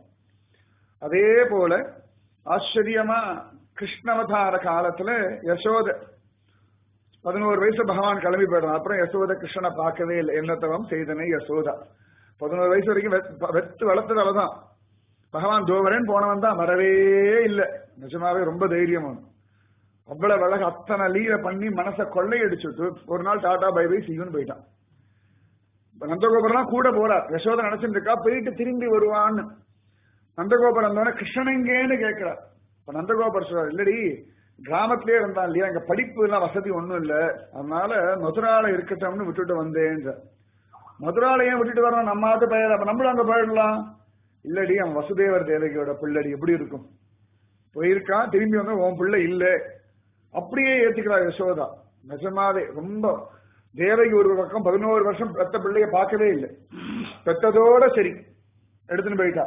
அதே போல ஆச்சரியமா கிருஷ்ணவதார காலத்துல யசோத பதினோரு வயசு பகவான் கிளம்பி போயிடுறான் அப்புறம் யசோத கிருஷ்ணனை பார்க்கவே இல்லை என்னத்தவம் செய்தனே யசோதா பதினோரு வயசு வரைக்கும் வெத்து வளர்த்தது அவதான் பகவான் தோவரன் போனவன் தான் வரவே இல்லை நிஜமாவே ரொம்ப தைரியம் அவ்வளவு அழகு அத்தனை லீல பண்ணி மனசை கொள்ளையடிச்சுட்டு ஒரு நாள் டாடா பை பை சீவன் போயிட்டான் நந்தகோபுரம் கூட போறார் யசோதை நினைச்சிட்டு இருக்கா போயிட்டு திரும்பி வருவான்னு நந்தகோபுரம் வந்தோடனே கிருஷ்ணன் எங்கேன்னு கேட்கிறார் இப்ப நந்தகோபுரம் சொல்றார் இல்லடி கிராமத்திலே இருந்தான் இல்லையா அங்க படிப்பு எல்லாம் வசதி ஒண்ணும் இல்ல அதனால மதுரால இருக்கட்டும்னு விட்டுட்டு வந்தேன் மதுராலயம் விட்டுட்டு வரோம் நம்ம ஆத்து பயிர் அப்ப நம்மளும் அங்க போயிடலாம் இல்லடி அவன் வசுதேவர் தேவகியோட பிள்ளடி எப்படி இருக்கும் போயிருக்கான் திரும்பி வந்து உன் பிள்ளை இல்ல அப்படியே ஏத்துக்கிறா யசோதா நிஜமாவே ரொம்ப தேவகி ஒரு பக்கம் பதினோரு வருஷம் பெத்த பிள்ளைய பார்க்கவே இல்லை பெத்ததோட சரி எடுத்துன்னு போயிட்டா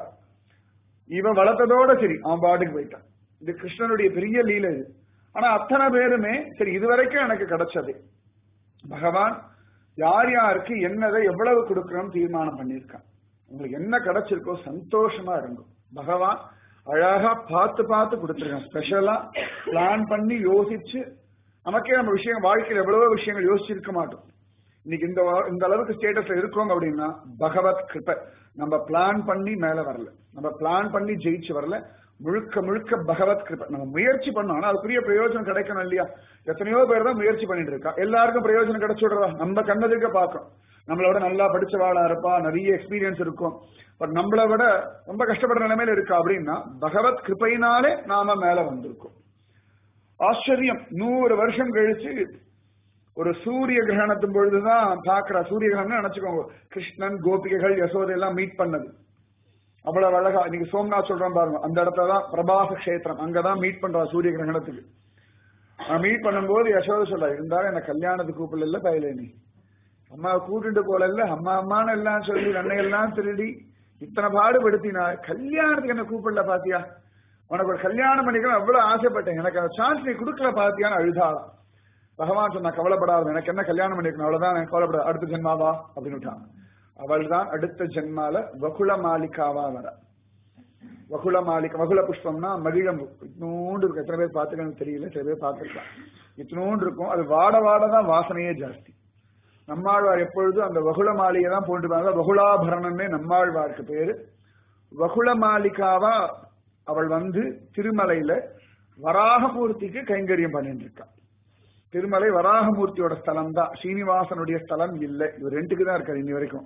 இவன் வளர்த்ததோட சரி அவன் பாட்டுக்கு போயிட்டான் இது கிருஷ்ணனுடைய பெரிய லீலை இது ஆனா அத்தனை பேருமே சரி இதுவரைக்கும் எனக்கு கிடைச்சது பகவான் யார் யாருக்கு என்னதை எவ்வளவு கொடுக்கணும் தீர்மானம் பண்ணியிருக்கான் உங்களுக்கு என்ன கிடைச்சிருக்கோ சந்தோஷமா இருக்கும் பகவான் அழகா பார்த்து பார்த்து கொடுத்துருக்கான் ஸ்பெஷலா பிளான் பண்ணி யோசிச்சு நமக்கே நம்ம விஷயம் வாழ்க்கையில் எவ்வளவோ விஷயங்கள் யோசிச்சிருக்க மாட்டோம் இன்னைக்கு இந்த வா- இந்த அளவுக்கு ஸ்டேட்டஸ்ல இருக்கோம் அப்படின்னா பகவத் கிருபை நம்ம பிளான் பண்ணி மேல வரல நம்ம பிளான் பண்ணி ஜெயிச்சு வரல முழுக்க முழுக்க பகவத் கிருபை நம்ம முயற்சி பண்ணோம் ஆனா அதுக்குரிய பிரயோஜனம் கிடைக்கணும் இல்லையா எத்தனையோ பேர் தான் முயற்சி பண்ணிட்டு இருக்கா எல்லாருக்கும் பிரயோஜனம் கிடைச்சுடுறா நம்ம கண்ணதுக்க பார்க்கணும் நம்மளோட நல்லா படிச்சவாளா இருப்பா நிறைய எக்ஸ்பீரியன்ஸ் இருக்கும் பட் நம்மளை விட ரொம்ப கஷ்டப்படுற நிலைமையில இருக்கா அப்படின்னா பகவத் கிருபையினாலே நாம மேல வந்திருக்கோம் ஆச்சரியம் நூறு வருஷம் கழிச்சு ஒரு சூரிய கிரகணத்தின் பொழுதுதான் பாக்குற சூரிய கிரகணம் நினைச்சுக்கோங்க கிருஷ்ணன் கோபிகைகள் யசோதை எல்லாம் மீட் பண்ணது அவ்வளவு அழகா இன்னைக்கு சோம்நாத் சொல்றோம் பாருங்க அந்த இடத்துல தான் பிரபாச கஷேத்திரம் அங்கதான் மீட் பண்றா சூரிய கிரகணத்துக்கு மீட் பண்ணும்போது யசோதை சொல்றா இருந்தாலும் என்ன கல்யாணத்துக்கு கூப்பிடல இல்ல பயலே நீ அம்மா கூட்டிட்டு போல இல்ல அம்மா அம்மான்னு எல்லாம் சொல்லி எல்லாம் திருடி இத்தனை பாடுபடுத்தினா கல்யாணத்துக்கு என்ன கூப்பிடல பாத்தியா உனக்கு ஒரு கல்யாணம் பண்ணிக்கணும் அவ்வளவு ஆசைப்பட்டேன் எனக்கு அந்த சான்ஸ் நீ கொடுக்கல பாத்தியான்னு அழுதாளாம் பகவான் சொன்னா கவலைப்படாத எனக்கு என்ன கல்யாணம் பண்ணிக்கணும் அவ்வளவுதான் எனக்கு கவலைப்படாத அடுத்த ஜென்மாவா அப்படின்னு விட்டான் அவள் தான் அடுத்த ஜென்மால வகுல மாலிகாவா வர வகுல மாலிகா வகுல புஷ்பம்னா மகிழம்பு இத்தினூண்டு இருக்கும் எத்தனை பேர் பார்த்துக்கணும் தெரியல சில பேர் பார்த்துருக்கலாம் இத்தினூண்டு இருக்கும் அது வாட வாட தான் வாசனையே ஜாஸ்தி நம்மாழ்வார் எப்பொழுதும் அந்த வகுல மாளிகை தான் போட்டுப்பாங்க வகுலாபரணமே நம்மாழ்வாருக்கு பேரு வகுல மாலிகாவா அவள் வந்து திருமலையில வராகமூர்த்திக்கு கைங்கரியம் பண்ணிட்டு இருக்கா திருமலை வராகமூர்த்தியோட ஸ்தலம் தான் ஸ்ரீனிவாசனுடைய ஸ்தலம் இல்லை இவர் ரெண்டுக்கு தான் இருக்காரு இன்னி வரைக்கும்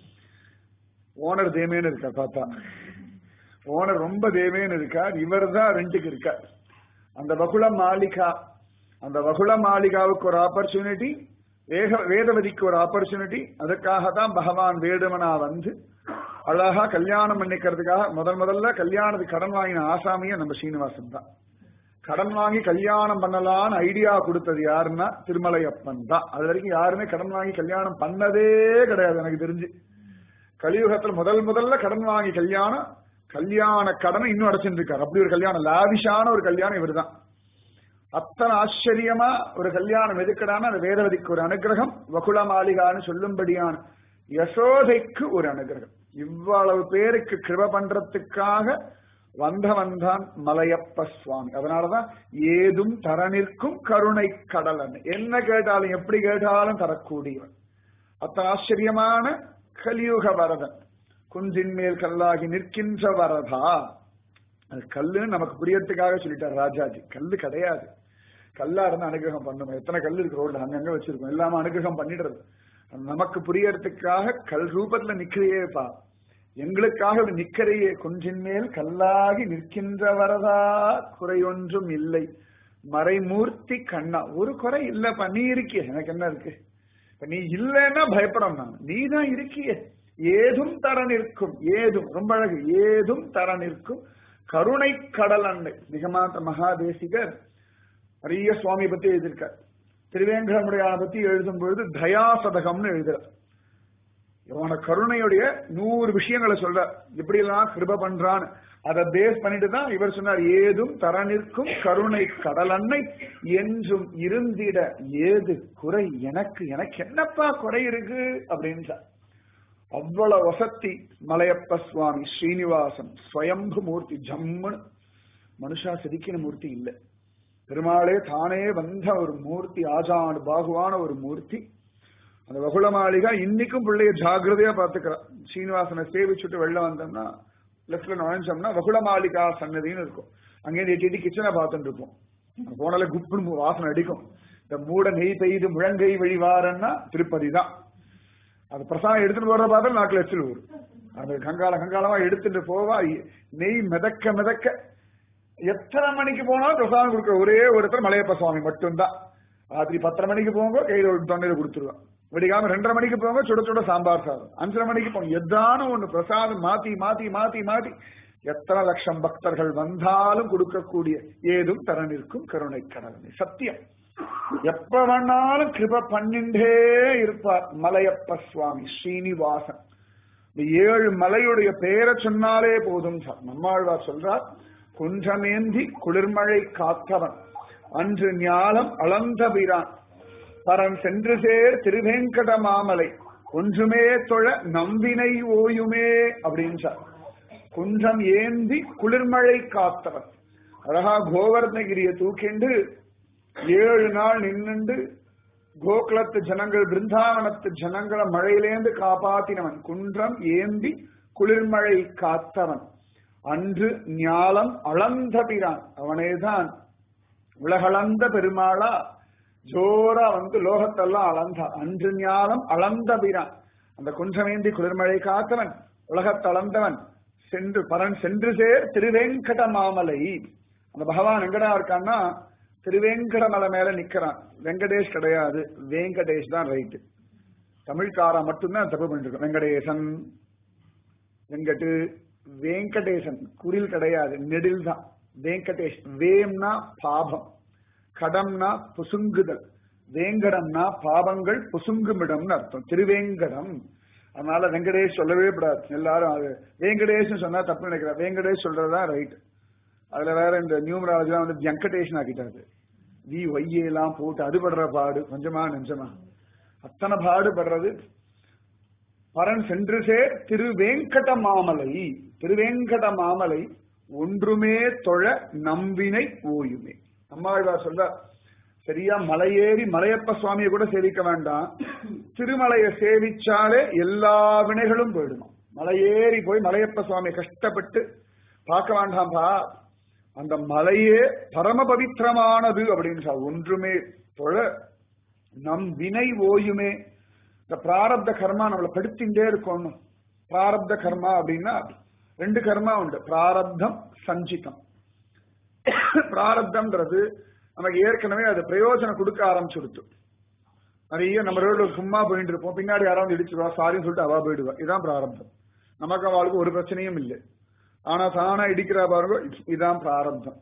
ஓனர் தேமேன்னு இருக்கார் பார்த்தா ஓனர் ரொம்ப தேமேன்னு இருக்கார் இவர் தான் ரெண்டுக்கு இருக்கார் அந்த வகுல மாளிகா அந்த வகுல மாளிகாவுக்கு ஒரு ஆப்பர்ச்சுனிட்டி வேக வேதவதிக்கு ஒரு ஆப்பர்ச்சுனிட்டி அதுக்காக தான் பகவான் வேடுமனா வந்து அழகா கல்யாணம் பண்ணிக்கிறதுக்காக முதல் முதல்ல கல்யாணத்துக்கு கடன் வாங்கின ஆசாமியே நம்ம ஸ்ரீனிவாசன் தான் கடன் வாங்கி கல்யாணம் பண்ணலாம்னு ஐடியா கொடுத்தது யாருன்னா திருமலை அப்பன் தான் அது வரைக்கும் யாருமே கடன் வாங்கி கல்யாணம் பண்ணதே கிடையாது எனக்கு தெரிஞ்சு கலியுகத்துல முதல் முதல்ல கடன் வாங்கி கல்யாணம் கல்யாண கடனை இன்னும் அடைச்சிட்டு இருக்காரு அப்படி ஒரு கல்யாணம் லாவிஷான ஒரு கல்யாணம் இவர்தான் அத்தனை ஆச்சரியமா ஒரு கல்யாணம் எதுக்கடான அந்த வேதவதிக்கு ஒரு அனுகிரகம் வகுல மாளிகான்னு சொல்லும்படியான யசோதைக்கு ஒரு அனுகிரகம் இவ்வளவு பேருக்கு கிருப பண்றதுக்காக வந்தவன் தான் மலையப்ப சுவாமி அதனாலதான் ஏதும் தரனிற்கும் கருணை கடலன் என்ன கேட்டாலும் எப்படி கேட்டாலும் தரக்கூடியவன் அத்தனை ஆச்சரியமான கலியுக வரதன் குன்றின் மேல் கல்லாகி நிற்கின்ற வரதா அது கல்லுன்னு நமக்கு புரியறதுக்காக சொல்லிட்டார் ராஜாஜி கல்லு கிடையாது கல்லா இருந்தா அனுகிரகம் பண்ணும் எத்தனை கல் இருக்கு ரோட்ல அங்கங்க வச்சிருக்கோம் எல்லாமே அனுகிரகம் பண்ணிடுறது நமக்கு புரியறதுக்காக கல் ரூபத்துல நிக்கிறையேப்பா எங்களுக்காக இப்படி நிக்கிறையே குன்றின் மேல் கல்லாகி நிற்கின்ற வரதா குறையொன்றும் இல்லை மறைமூர்த்தி கண்ணா ஒரு குறை இல்லப்பா நீ இருக்கிய எனக்கு என்ன இருக்கு இப்ப நீ இல்லைன்னா பயப்படும் நான் நீ தான் இருக்கிய ஏதும் தர நிற்கும் ஏதும் ரொம்ப அழகு ஏதும் தர நிற்கும் கருணை கடல் அன்னை நிகமாந்த மகாதேசிகர் நிறைய சுவாமி பத்தி எழுதியிருக்கார் திருவேங்கடமுடையான பத்தி எழுதும் பொழுது தயாசதகம்னு எழுதுறார் இவன கருணையுடைய நூறு விஷயங்களை சொல்ற எப்படி எல்லாம் கிருப பண்றான்னு அதை பேஸ் பண்ணிட்டு தான் இவர் சொன்னார் ஏதும் தர நிற்கும் கருணை கடலன்னை என்றும் இருந்திட ஏது குறை எனக்கு எனக்கு என்னப்பா குறை இருக்கு அப்படின்றார் அவ்வளவு வசத்தி மலையப்ப சுவாமி ஸ்ரீனிவாசன் ஸ்வயம்பு மூர்த்தி ஜம்முன்னு மனுஷா செதுக்கின மூர்த்தி இல்லை பெருமாளே தானே வந்த ஒரு மூர்த்தி ஆஜானு பாகுவான ஒரு மூர்த்தி அந்த வகுல மாளிகா இன்னைக்கும் பிள்ளைய ஜாகிரதையா பாத்துக்கிறா ஸ்ரீனிவாசனை சேவிச்சுட்டு வெளில வந்தோம்னா லெஃப்ட்ல நுழைஞ்சோம்னா வகுல மாளிகா சன்னதின்னு இருக்கும் அங்கேருந்து எட்டி எட்டி கிச்சனை பார்த்துட்டு இருப்போம் போனால குப்புன்னு வாசனை அடிக்கும் இந்த மூட நெய் பெய்து முழங்கை வழிவாரன்னா திருப்பதி தான் அது பிரசாதம் எடுத்துட்டு போறத பார்த்தா நாட்டுல எச்சில் ஊர் அது கங்கால கங்காலமா எடுத்துட்டு போவா நெய் மிதக்க மிதக்க எத்தனை மணிக்கு போனாலும் பிரசாதம் கொடுக்குற ஒரே ஒருத்தர் மலையப்ப சுவாமி மட்டும்தான் ராத்திரி பத்தரை மணிக்கு போங்க கையில ஒரு தொண்டையில கொடுத்துருவான் விடிக்காம ரெண்டரை மணிக்கு போங்க சுட சுட சாம்பார் சாதம் அஞ்சரை மணிக்கு போங்க எதான ஒண்ணு பிரசாதம் மாத்தி மாத்தி மாத்தி மாத்தி எத்தனை லட்சம் பக்தர்கள் வந்தாலும் கொடுக்கக்கூடிய ஏதும் தரனிற்கும் கருணை கடலை சத்தியம் எப்ப வேணாலும் கிருப பண்ணிண்டே இருப்பார் மலையப்ப சுவாமி ஸ்ரீனிவாசன் இந்த ஏழு மலையுடைய பெயரை சொன்னாலே போதும் சார் நம்மாழ்வார் சொல்றார் குன்றமேந்தி குளிர்மழை காத்தவன் அன்று ஞாலம் அளந்தபிரான் பரம் சென்று சேர் திருவேங்கட மாமலை ஒன்றுமே தொழ நம்பினை ஓயுமே அப்படின்னு சார் குன்றம் ஏந்தி குளிர்மழை காத்தவன் அழகா கோவர்ணகிரிய தூக்கிண்டு ஏழு நாள் நின்னுண்டு கோகுலத்து ஜனங்கள் பிருந்தாவனத்து ஜனங்களை மழையிலேந்து காப்பாத்தினவன் குன்றம் ஏந்தி குளிர்மழை காத்தவன் அன்று ஞாலம் அளந்த பிரான் அவனேதான் உலகளந்த பெருமாளா ஜோரா வந்து லோகத்தெல்லாம் அளந்தா அன்று ஞானம் அளந்த பிரான் அந்த குன்றமேந்தி குளிர்மழை காத்தவன் உலகத்தளந்தவன் சென்று பரன் சென்று சேர் திருவேங்கட மாமலை அந்த பகவான் எங்கடா இருக்கான்னா திருவேங்கடமலை மேல நிக்கிறான் வெங்கடேஷ் கிடையாது வேங்கடேஷ் தான் ரைட்டு தமிழ்காரா மட்டும்தான் தப்பு பண்ணிருக்கோம் வெங்கடேசன் வெங்கட்டு வெங்கடேசன் குடில் கிடையாது நெடில் தான் வெங்கடேஷ் வேம்னா பாபம் கடம்னா புசுங்குதல் வேங்கடம்னா பாவங்கள் புசுங்குமிடம்னு அர்த்தம் திருவேங்கடம் அதனால வெங்கடேஷ் சொல்லவே கூடாது எல்லாரும் அது வேங்கடேஷ் சொன்னா தப்பு நினைக்கிறேன் வேங்கடேஷ் சொல்றதுதான் ரைட் அதுல வேற இந்த நியூமராலஜி வந்து வெங்கடேஷன் ஆக்கிட்டாரு வி ஒய்யே எல்லாம் போட்டு அது படுற பாடு கொஞ்சமா நெஞ்சமா அத்தனை பாடுபடுறது பரன் சென்று சேர் திருவேங்கட மாமலை திருவேங்கட மாமலை ஒன்றுமே தொழ நம்பினை ஓயுமே அம்மாழ்வார் சொல்ற சரியா மலையேறி மலையப்ப சுவாமியை கூட சேவிக்க வேண்டாம் திருமலையை சேவிச்சாலே எல்லா வினைகளும் போயிடுமா மலையேறி போய் மலையப்ப சுவாமி கஷ்டப்பட்டு பார்க்க வேண்டாம்பா அந்த மலையே பரம பவித்திரமானது அப்படின்னு சொல்ல ஒன்றுமே தொழ நம் வினை ஓயுமே இந்த பிராரப்த கர்மா நம்மளை படுத்தின்றே இருக்கணும் பிராரப்த கர்மா அப்படின்னா ரெண்டு கர்மா உண்டு பிராரப்தம் சஞ்சிதம் பிராரப்தம்ன்றது நமக்கு ஏற்கனவே அது பிரயோஜனம் கொடுக்க ஆரம்பிச்சுடுத்து நிறைய நம்ம ரோட்ல சும்மா போயிட்டு இருப்போம் பின்னாடி யாராவது இடிச்சிருவா சாரின்னு சொல்லிட்டு அவா போயிடுவா இதுதான் பிராரப்தம் நமக்கு அவளுக்கு ஒரு பிரச்சனையும் இல்லை ஆனா தானா இடிக்கிறா பாருங்க இதுதான் பிராரப்தம்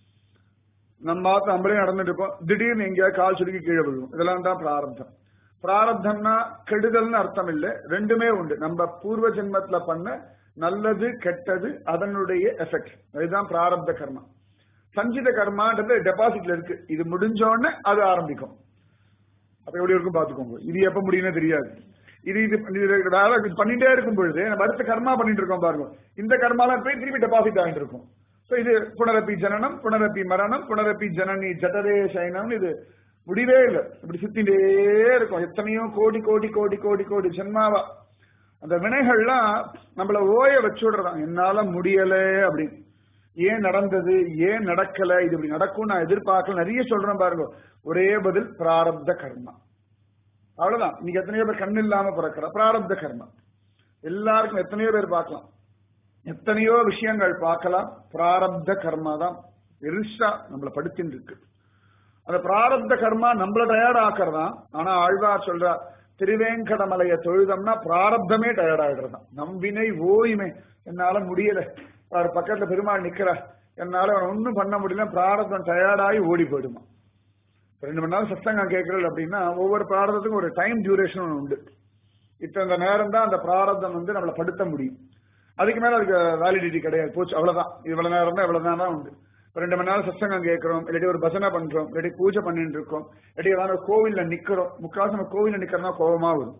நம்ம பார்த்து நம்மளே நடந்துட்டு இருப்போம் திடீர்னு எங்கேயாவது கால் சுருக்கி கீழே விழுவும் இதெல்லாம் தான் பிராரப்தம் பிராரப்தம்னா கெடுதல்னு அர்த்தம் இல்லை ரெண்டுமே உண்டு நம்ம பூர்வ ஜென்மத்துல பண்ண நல்லது கெட்டது அதனுடைய எஃபெக்ட் இதுதான் பிராரப்த கர்மா சஞ்சித கர்மான்றது டெபாசிட்ல இருக்கு இது முடிஞ்ச உடனே அது ஆரம்பிக்கும் அப்ப எப்படி இருக்கும் பாத்துக்கோங்க இது எப்ப முடியும்னு தெரியாது இது இது இது வேலை இது பண்ணிட்டே இருக்கும் பொழுது நம்ம அடுத்த கர்மா பண்ணிட்டு இருக்கோம் பாருங்க இந்த கர்மாலாம் போய் திருப்பி டெபாசிட் ஆகிட்டு இருக்கும் சோ இது புனரப்பி ஜனனம் புனரப்பி மரணம் புனரப்பி ஜனனி ஜடரே சைனம் இது முடிவே இல்லை இப்படி சுத்திட்டே இருக்கும் எத்தனையோ கோடி கோடி கோடி கோடி கோடி ஜென்மாவா அந்த வினைகள்லாம் நம்மள ஓய வச்சு விடுறதான் என்னால முடியல அப்படின்னு ஏன் நடந்தது ஏன் நடக்கல இது இப்படி நடக்கும் நான் எதிர்பார்க்கல நிறைய சொல்றேன் பாருங்க ஒரே பதில் பிராரப்த கர்மா அவ்வளவுதான் இன்னைக்கு எத்தனையோ பேர் கண்ணு இல்லாம பிறக்கிற பிராரப்த கர்மா எல்லாருக்கும் எத்தனையோ பேர் பார்க்கலாம் எத்தனையோ விஷயங்கள் பார்க்கலாம் பிராரப்த கர்மா தான் பெருசா நம்மளை படுத்தின்னு இருக்கு அந்த பிராரப்த கர்மா நம்மள டயர்ட் ஆக்கிறதான் ஆனா ஆழ்வார் சொல்றார் திருவேங்கடமலைய தொழுதம்னா பிராரப்தமே டயர்ட் ஆயிடுறதான் நம்பினை ஓய்மை என்னால முடியல அவர் பக்கத்துல பெருமாள் நிக்கிற என்னால அவன் ஒன்னும் பண்ண முடியல பிராரப்தம் டயர்டாகி ஓடி போயிடுமா ரெண்டு மணி நேரம் சத்தங்கம் கேட்கறது அப்படின்னா ஒவ்வொரு பிராரதத்துக்கும் ஒரு டைம் டியூரேஷன் உண்டு இத்தனை நேரம் தான் அந்த பிராரப்தம் வந்து நம்மளை படுத்த முடியும் அதுக்கு மேல அதுக்கு வேலிடிட்டி கிடையாது போச்சு அவ்வளவுதான் இவ்வளவு நேரம் தான் இவ்வளவு நேரம் தான் உண்டு ரெண்டு மணி நேரம் சத்சங்கம் கேட்கிறோம் இல்லாட்டி ஒரு பஜனை பண்றோம் இல்லாட்டி பூஜை பண்ணிட்டு இருக்கோம் இல்லாட்டி ஏதாவது கோவில்ல நிக்கிறோம் முக்காசு நம்ம கோவில்ல நிக்கிறோம்னா கோபமா வரும்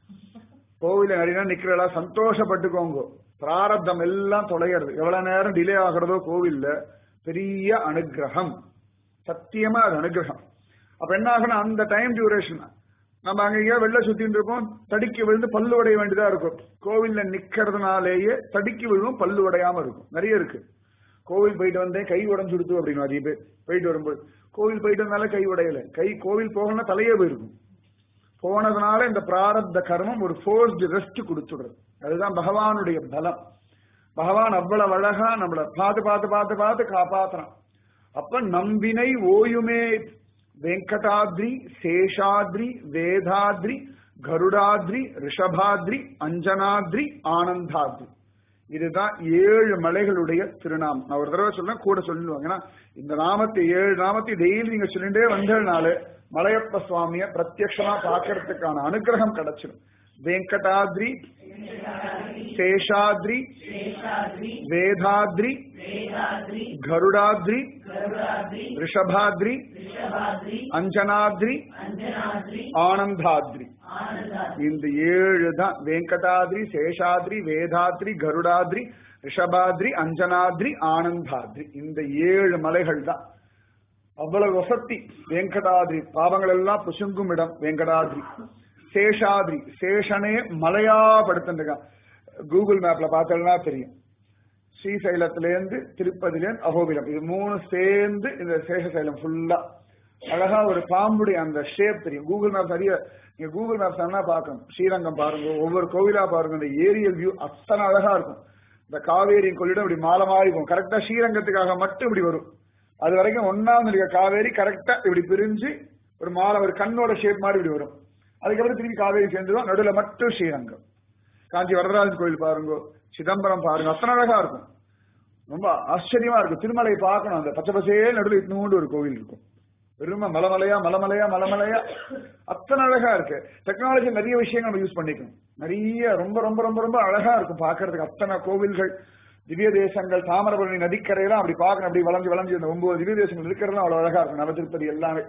கோவில்ல நிறைய நிக்கிறதா சந்தோஷப்பட்டுக்கோங்க பிராரப்தம் எல்லாம் தொலைகிறது எவ்வளவு நேரம் டிலே ஆகிறதோ கோவில்ல பெரிய அனுகிரகம் சத்தியமா அது அனுகிரகம் அப்ப என்ன ஆகணும் அந்த டைம் டியூரேஷன் நம்ம அங்கேயே வெளில சுத்திட்டு இருப்போம் தடுக்கி விழுந்து பல்லு உடைய வேண்டியதா இருக்கும் கோவில்ல நிக்கிறதுனாலேயே தடுக்கி விழுவும் பல்லு உடையாம இருக்கும் நிறைய இருக்கு கோவில் போயிட்டு வந்தேன் கை உடஞ்சு கொடுத்து அப்படின்னு நிறைய பேர் போயிட்டு வரும்போது கோவில் போயிட்டு வந்தாலும் கை உடையல கை கோவில் போகணும்னா தலையே போயிருக்கும் போனதுனால இந்த பிராரப்த கர்மம் ஒரு ஃபோர்ஸ்டு ரெஸ்ட் கொடுத்துடுறது அதுதான் பகவானுடைய பலம் பகவான் அவ்வளவு அழகா நம்மள பார்த்து பார்த்து பார்த்து பார்த்து காப்பாத்துறான் அப்ப நம்பினை ஓயுமே வெங்கடாத்ரி சேஷாத்ரி வேதாத்ரி கருடாத்ரி ரிஷபாத்ரி அஞ்சனாத்ரி ஆனந்தாத்ரி இதுதான் ஏழு மலைகளுடைய திருநாமம் நான் ஒரு தடவை சொல்றேன் கூட சொல்லுவாங்க ஏன்னா இந்த நாமத்தை ஏழு நாமத்தை டெய்லி நீங்க சொல்லிட்டே வந்ததுனால மலையப்ப சுவாமிய பிரத்யட்சமா பாக்குறதுக்கான அனுகிரகம் கிடைச்சிடும் வெங்கடாத்ரி சேஷாத்ரி வேதாத்ரி கருடாத்ரி ரிஷபாத்ரி அஞ்சனாத்ரி ஆனந்தாத்ரி இந்த ஏழு தான் வெங்கடாத்ரி சேஷாத்ரி வேதாத்ரி கருடாத்ரி ரிஷபாத்ரி அஞ்சனாத்ரி ஆனந்தாத்ரி இந்த ஏழு மலைகள் தான் அவ்வளவு வசத்தி வெங்கடாத்ரி பாவங்கள் எல்லாம் புசுங்கும் இடம் வெங்கடாத்ரி சேஷாத்ரி சேஷனே மலையா படுத்துருக்கான் கூகுள் மேப்ல பார்த்தோம்னா தெரியும் ஸ்ரீசைலத்திலேருந்து திருப்பதிலேருந்து அகோபிலம் இது மூணு சேர்ந்து இந்த சேஷசைலம் ஃபுல்லா அழகா ஒரு பாம்புடைய அந்த ஷேப் தெரியும் கூகுள் மேப் நிறைய நீங்க கூகுள் மேப்ஸ் என்ன பார்க்கணும் ஸ்ரீரங்கம் பாருங்க ஒவ்வொரு கோவிலா பாருங்க இந்த ஏரியல் வியூ அத்தனை அழகா இருக்கும் இந்த காவேரி கொள்ளிடம் இப்படி மாலை மாறி இருக்கும் கரெக்டா ஸ்ரீரங்கத்துக்காக மட்டும் இப்படி வரும் அது வரைக்கும் ஒன்னாவது இருக்க காவேரி கரெக்டா இப்படி பிரிஞ்சு ஒரு மாலை ஒரு கண்ணோட ஷேப் மாதிரி இப்படி வரும் அதுக்கப்புறம் திரும்பி காவேரி சேர்ந்துடும் நடுவில் மட்டும் ஸ்ரீரங்கம் காஞ்சி வரதராஜன் கோயில் பாருங்க சிதம்பரம் பாருங்க அத்தனை அழகா இருக்கும் ரொம்ப ஆச்சரியமா இருக்கும் திருமலை பார்க்கணும் அந்த பச்சை பசையே நடுவில் இன்னும் ஒரு கோவில் இருக்கும் வெறும மலமலையா மலமலையா மலமலையா அத்தனை அழகா இருக்கு டெக்னாலஜி நிறைய விஷயங்கள் நம்ம யூஸ் பண்ணிக்கணும் நிறைய ரொம்ப ரொம்ப ரொம்ப ரொம்ப அழகா இருக்கும் பாக்குறதுக்கு அத்தனை கோவில்கள் திவ்ய தேசங்கள் தாமிரபரணி நதிக்கரையெல்லாம் அப்படி பார்க்கணும் அப்படி வளைஞ்சு வளைஞ்சு இந்த ஒன்பது திவ்ய தேசங்கள் இருக்கிறதுலாம் அவ்வளவு அழகா இருக்கும் நவ திருப்பதி எல்லாமே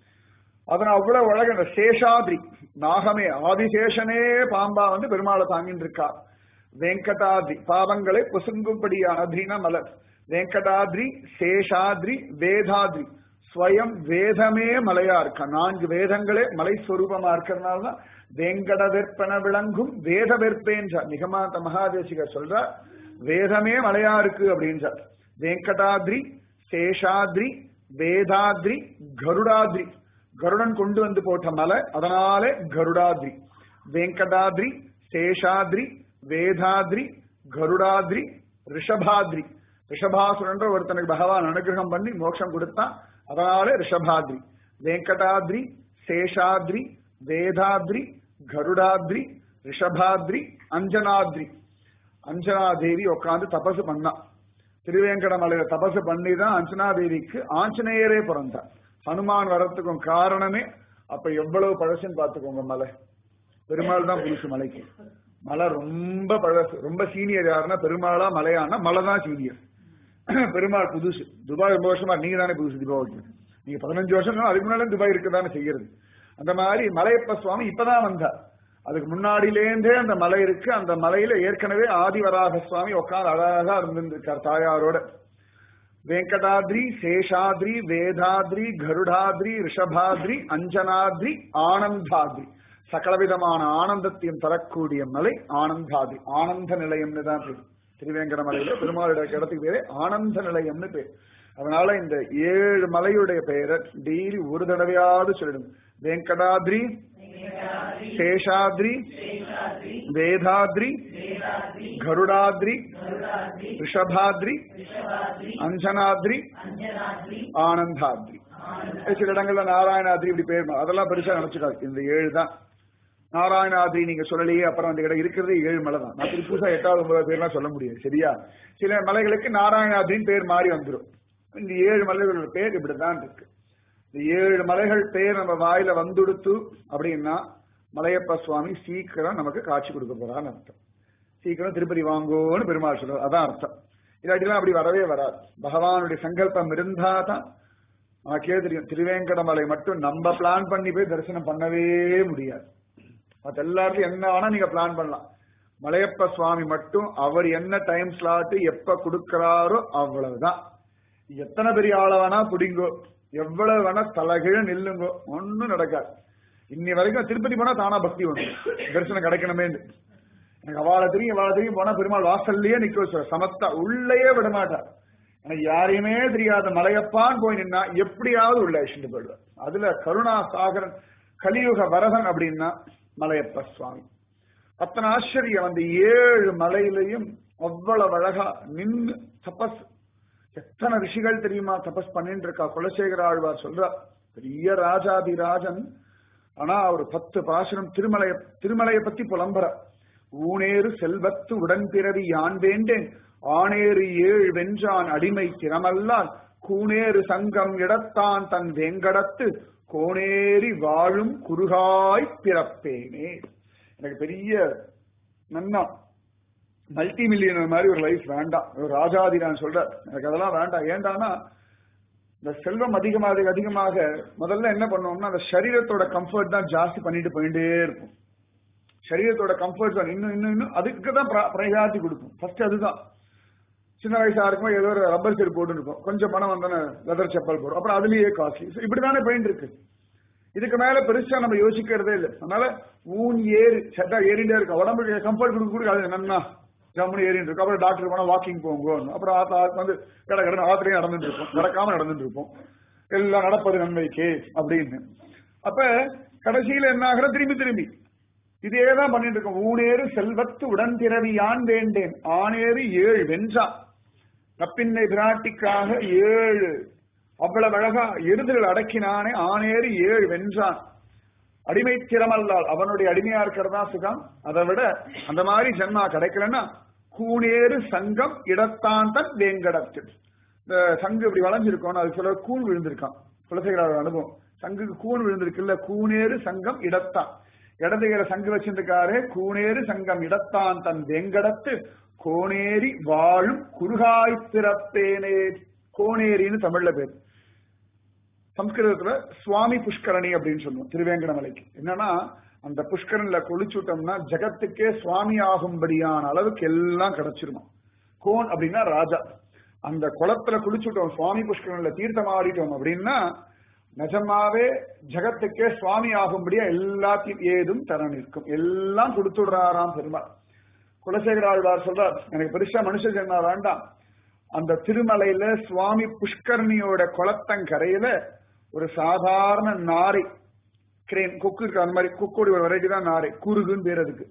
அதனால அவ்வளவு அழகு இந்த சேஷாத்ரி நாகமே ஆதிசேஷனே பாம்பா வந்து பெருமாளை தாங்கிட்டு இருக்கா வெங்கடாத்ரி பாவங்களை புசுங்கும்படியான தீன மலர் வெங்கடாத்ரி சேஷாத்ரி வேதாத்ரி ஸ்வயம் வேதமே மலையா இருக்கா நான்கு வேதங்களே மலை ஸ்வரூபமா இருக்கிறதுனால தான் வேங்கட வெற்பன விளங்கும் வேத வெற்பேன்றார் நிகமாந்த மகாதேசிகர் சொல்றார் வேதமே மலையா இருக்கு அப்படின்றார் வெங்கடாத்ரி சேஷாத்ரி வேதாத்ரி கருடாத்ரி கருடன் கொண்டு வந்து போட்ட மலை அதனாலே கருடாத்ரி வெங்கடாத்ரி சேஷாத்ரி வேதாத்ரி கருடாத்ரி ரிஷபாத்ரி ரிஷபாசுரன்ற ஒருத்தனுக்கு பகவான் அனுகிரகம் பண்ணி மோட்சம் கொடுத்தான் அதனாலே ரிஷபாத்ரி வெங்கடாத்ரி சேஷாத்ரி வேதாத்ரி கருடாத்ரி ரிஷபாத்ரி அஞ்சனாத்ரி அஞ்சனாதேவி உட்காந்து தபசு பண்ணா திருவேங்கடமலையில தபசு பண்ணி தான் அஞ்சனாதேவிக்கு ஆஞ்சநேயரே பிறந்தார் ஹனுமான் வரத்துக்கும் காரணமே அப்ப எவ்வளவு பழசுன்னு பாத்துக்கோங்க மலை பெருமாள் தான் புதுசு மலைக்கு மலை ரொம்ப பழசு ரொம்ப சீனியர் யாருன்னா பெருமாளா மலையானா மலை தான் சீனியர் பெருமாள் புதுசு துபாய் ரொம்ப வருஷமா நீங்க தானே புதுசு தீபாவளிக்கு நீங்க பதினஞ்சு வருஷம் அதுக்கு முன்னாடி துபாய் இருக்குதானே செய்யறது அந்த மாதிரி மலையப்ப சுவாமி இப்பதான் வந்தார் அதுக்கு முன்னாடியிலேருந்தே அந்த மலை இருக்கு அந்த மலையில ஏற்கனவே ஆதிவராக சுவாமி உட்காந்து அழகா இருந்திருக்கார் தாயாரோட வெங்கடாத்ரி சேஷாத்ரி வேதாத்ரி கருடாத்ரி ரிஷபாத்ரி அஞ்சனாத்ரி ஆனந்தாத்ரி சகலவிதமான ஆனந்தத்தையும் தரக்கூடிய மலை ஆனந்தாத்ரி ஆனந்த நிலையம்னு தான் பேர் திருவேங்கட மலையில பெருமாளுடைய இடத்துக்கு பேரு ஆனந்த நிலையம்னு பேர் அதனால இந்த ஏழு மலையுடைய பெயரை டெய்லி ஒரு தடவையாவது சொல்லிடும் வெங்கடாத்ரி சேஷாத்ரி வேதாத்ரி கருடாத்ரி ரிஷபாத்ரி அஞ்சனாத்ரி ஆனந்தாத்ரி சில இடங்கள்ல நாராயணாத்ரி இப்படி பேர் அதெல்லாம் பெருசா நினைச்சுக்காது இந்த ஏழு தான் நாராயணாத்ரி நீங்க சொல்லலையே அப்புறம் அந்த இடம் இருக்கிறது ஏழு மலை தான் நான் திருப்பி புதுசா எட்டாவது ஒன்பது பேர்லாம் சொல்ல முடியாது சரியா சில மலைகளுக்கு நாராயணாத்ரின்னு பேர் மாறி வந்துடும் இந்த ஏழு மலைகளோட பேர் இப்படிதான் இருக்கு இந்த ஏழு மலைகள் பேர் நம்ம வாயில வந்துடுத்து அப்படின்னா மலையப்ப சுவாமி சீக்கிரம் நமக்கு காட்சி கொடுக்க போறான்னு அர்த்தம் சீக்கிரம் திருப்பதி வாங்கோன்னு பெருமாள் சொல்றார் அதான் அர்த்தம் இல்லாட்டிலாம் அப்படி வரவே வராது பகவானுடைய சங்கல்பம் இருந்தா தான் நமக்கே தெரியும் திருவேங்கடமலை மட்டும் நம்ம பிளான் பண்ணி போய் தரிசனம் பண்ணவே முடியாது மற்ற எல்லாத்தையும் என்ன வேணா நீங்க பிளான் பண்ணலாம் மலையப்ப சுவாமி மட்டும் அவர் என்ன டைம் ஸ்லாட் எப்ப கொடுக்கிறாரோ அவ்வளவுதான் எத்தனை பெரிய ஆள வேணா பிடிங்கோ எவ்வளவு வேணா தலைகீழ நில்லுங்கோ ஒன்னும் நடக்காது இன்னி வரைக்கும் திருப்பதி போனா தானா பக்தி வரும் தரிசனம் கிடைக்கணுமே எனக்கு அவாள தெரியும் அவாள தெரியும் போனா பெருமாள் வாசல்லையே நிக்க வச்சு சமத்தா உள்ளேயே விட மாட்டார் எனக்கு யாரையுமே தெரியாத மலையப்பான் போய் நின்னா எப்படியாவது உள்ள அழிச்சுட்டு போயிடுவார் அதுல கருணா சாகரன் கலியுக வரதன் அப்படின்னா மலையப்ப சுவாமி அத்தனை ஆச்சரியம் அந்த ஏழு மலையிலையும் அவ்வளவு அழகா நின்று தபஸ் எத்தனை ரிஷிகள் தெரியுமா தபஸ் பண்ணிட்டு இருக்கா குலசேகர ஆழ்வார் சொல்றார் பெரிய ராஜாதிராஜன் ஆனா அவர் பத்து பாசனம் திருமலைய திருமலைய பத்தி புலம்புற ஊனேறு செல்வத்து உடன்பிறவி யான் வேண்டேன் ஆணேறு ஏழு வென்றான் அடிமை திறமல்லால் கூனேறு சங்கம் இடத்தான் தன் வேங்கடத்து கோணேறி வாழும் குறுகாய் பிறப்பேனே எனக்கு பெரிய நன்னா மல்டி மில்லியனர் மாதிரி ஒரு லைஃப் வேண்டாம் ஒரு ராஜாதி நான் சொல்றேன் எனக்கு அதெல்லாம் வேண்டாம் ஏண்டானா இந்த செல்வம் அதிகமாக அதிகமாக முதல்ல என்ன பண்ணுவோம்னா அந்த சரீரத்தோட கம்ஃபர்ட் தான் ஜாஸ்தி பண்ணிட்டு போயிட்டே இருக்கும் சரீரத்தோட கம்ஃபர்ட் தான் இன்னும் இன்னும் இன்னும் அதுக்கு தான் பிரையாரிட்டி கொடுக்கும் ஃபர்ஸ்ட் அதுதான் சின்ன வயசா இருக்கும் ஏதோ ஒரு ரப்பர் செருப்பு போட்டு இருப்போம் கொஞ்சம் பணம் வந்தானே லெதர் செப்பல் போடும் அப்புறம் அதுலயே காஸ்ட்லி இப்படிதானே போயிட்டு இருக்கு இதுக்கு மேல பெருசா நம்ம யோசிக்கிறதே இல்லை அதனால ஊன் ஏறு சட்டா ஏறிட்டே இருக்கு உடம்புக்கு கம்ஃபர்ட் கொடுக்க கொடுக்க அது என்னன்னா ஜம்முன்னு ஏறிட்டு இருக்கும் அப்புறம் டாக்டர் போனா வாக்கிங் போங்க அப்புறம் ஆத்தா வந்து கடை கடை ஆத்திரையும் நடந்துட்டு இருப்போம் நடக்காம நடந்துட்டு இருப்போம் எல்லாம் நடப்பது நன்மைக்கே அப்படின்னு அப்ப கடைசியில என்ன ஆகிற திரும்பி திரும்பி இதே தான் பண்ணிட்டு இருக்கோம் ஊனேறு செல்வத்து உடன் பிறவியான் வேண்டேன் ஆனேறு ஏழு வென்றான் நப்பின்னை பிராட்டிக்காக ஏழு அவ்வளவு அழகா எருதுகள் அடக்கினானே ஆனேறு ஏழு வென்றான் அடிமை திறமல்லால் அவனுடைய அடிமையா இருக்கிறதா சுகம் அதை விட அந்த மாதிரி ஜென்மா கிடைக்கலன்னா கூனேறு சங்கம் இடத்தான் தன் வேங்கடத்தில் இந்த சங்கு இப்படி வளைஞ்சிருக்கோம் அது சொல்ல கூண் விழுந்திருக்கான் குலசேகரோட அனுபவம் சங்குக்கு கூண் விழுந்திருக்குல்ல கூனேறு சங்கம் இடத்தான் இடதுகிற சங்கு வச்சிருக்காரு கூனேறு சங்கம் இடத்தான் தன் வேங்கடத்து கோனேரி வாழும் குருகாய் பிறப்பேனே கோனேரின்னு தமிழ்ல பேர் சம்ஸ்கிருதத்துல சுவாமி புஷ்கரணி அப்படின்னு சொல்லுவோம் திருவேங்கடமலைக்கு என்னன்னா அந்த புஷ்கரன்ல குளிச்சுட்டோம்னா ஜகத்துக்கே சுவாமி ஆகும்படியான அளவுக்கு எல்லாம் கிடைச்சிருமா கோன் அப்படின்னா ராஜா அந்த குளத்துல குளிச்சுட்டோம் சுவாமி புஷ்கரன்ல தீர்த்தம் ஆடிட்டோம் அப்படின்னா நிஜமாவே ஜகத்துக்கே சுவாமி ஆகும்படியா எல்லாத்தையும் ஏதும் தர நிற்கும் எல்லாம் கொடுத்துடுறாராம் பெருமாள் குலசேகர ஆழ்வார் சொல்றார் எனக்கு பெருசா மனுஷ ஜென்மா வேண்டாம் அந்த திருமலையில சுவாமி புஷ்கரணியோட குளத்தங்கரையில ஒரு சாதாரண நாரை கிரேன் கொக்கு இருக்கு அந்த மாதிரி கொக்கோடி ஒரு வெரைட்டி தான் நாரை குருகுன்னு பேர் அதுக்கு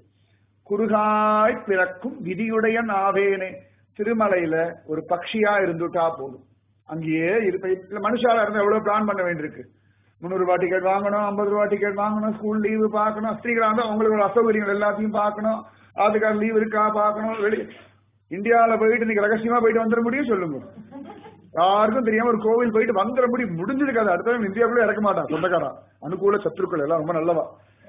குறுகாய் பிறக்கும் விதியுடைய நாவேனே திருமலையில ஒரு பக்ஷியா இருந்துட்டா போதும் அங்கேயே இருப்ப இல்ல மனுஷாலா இருந்தா எவ்வளவு பிளான் பண்ண வேண்டியிருக்கு முந்நூறு ரூபாய் டிக்கெட் வாங்கணும் ஐம்பது ரூபாய் டிக்கெட் வாங்கணும் ஸ்கூல் லீவு பார்க்கணும் ஸ்திரீகளா இருந்தா அவங்களுக்கு ஒரு அசௌகரியங்கள் எல்லாத்தையும் பார்க்கணும் அதுக்கான லீவ் இருக்கா பார்க்கணும் வெளி இந்தியாவில போயிட்டு நீங்க ரகசியமா போயிட்டு வந்துட முடியும் சொல்லுங்க யாருக்கும் தெரியாம ஒரு கோவில் போயிட்டு வந்துட முடியும் முடிஞ்சிருக்காது அடுத்த இந்தியாவுக்குள்ள இறக்க மாட்டான் சொந்தக்காரா அனுகூல சத்துருக்கள் எல்லாம் ரொம்ப நல்லவா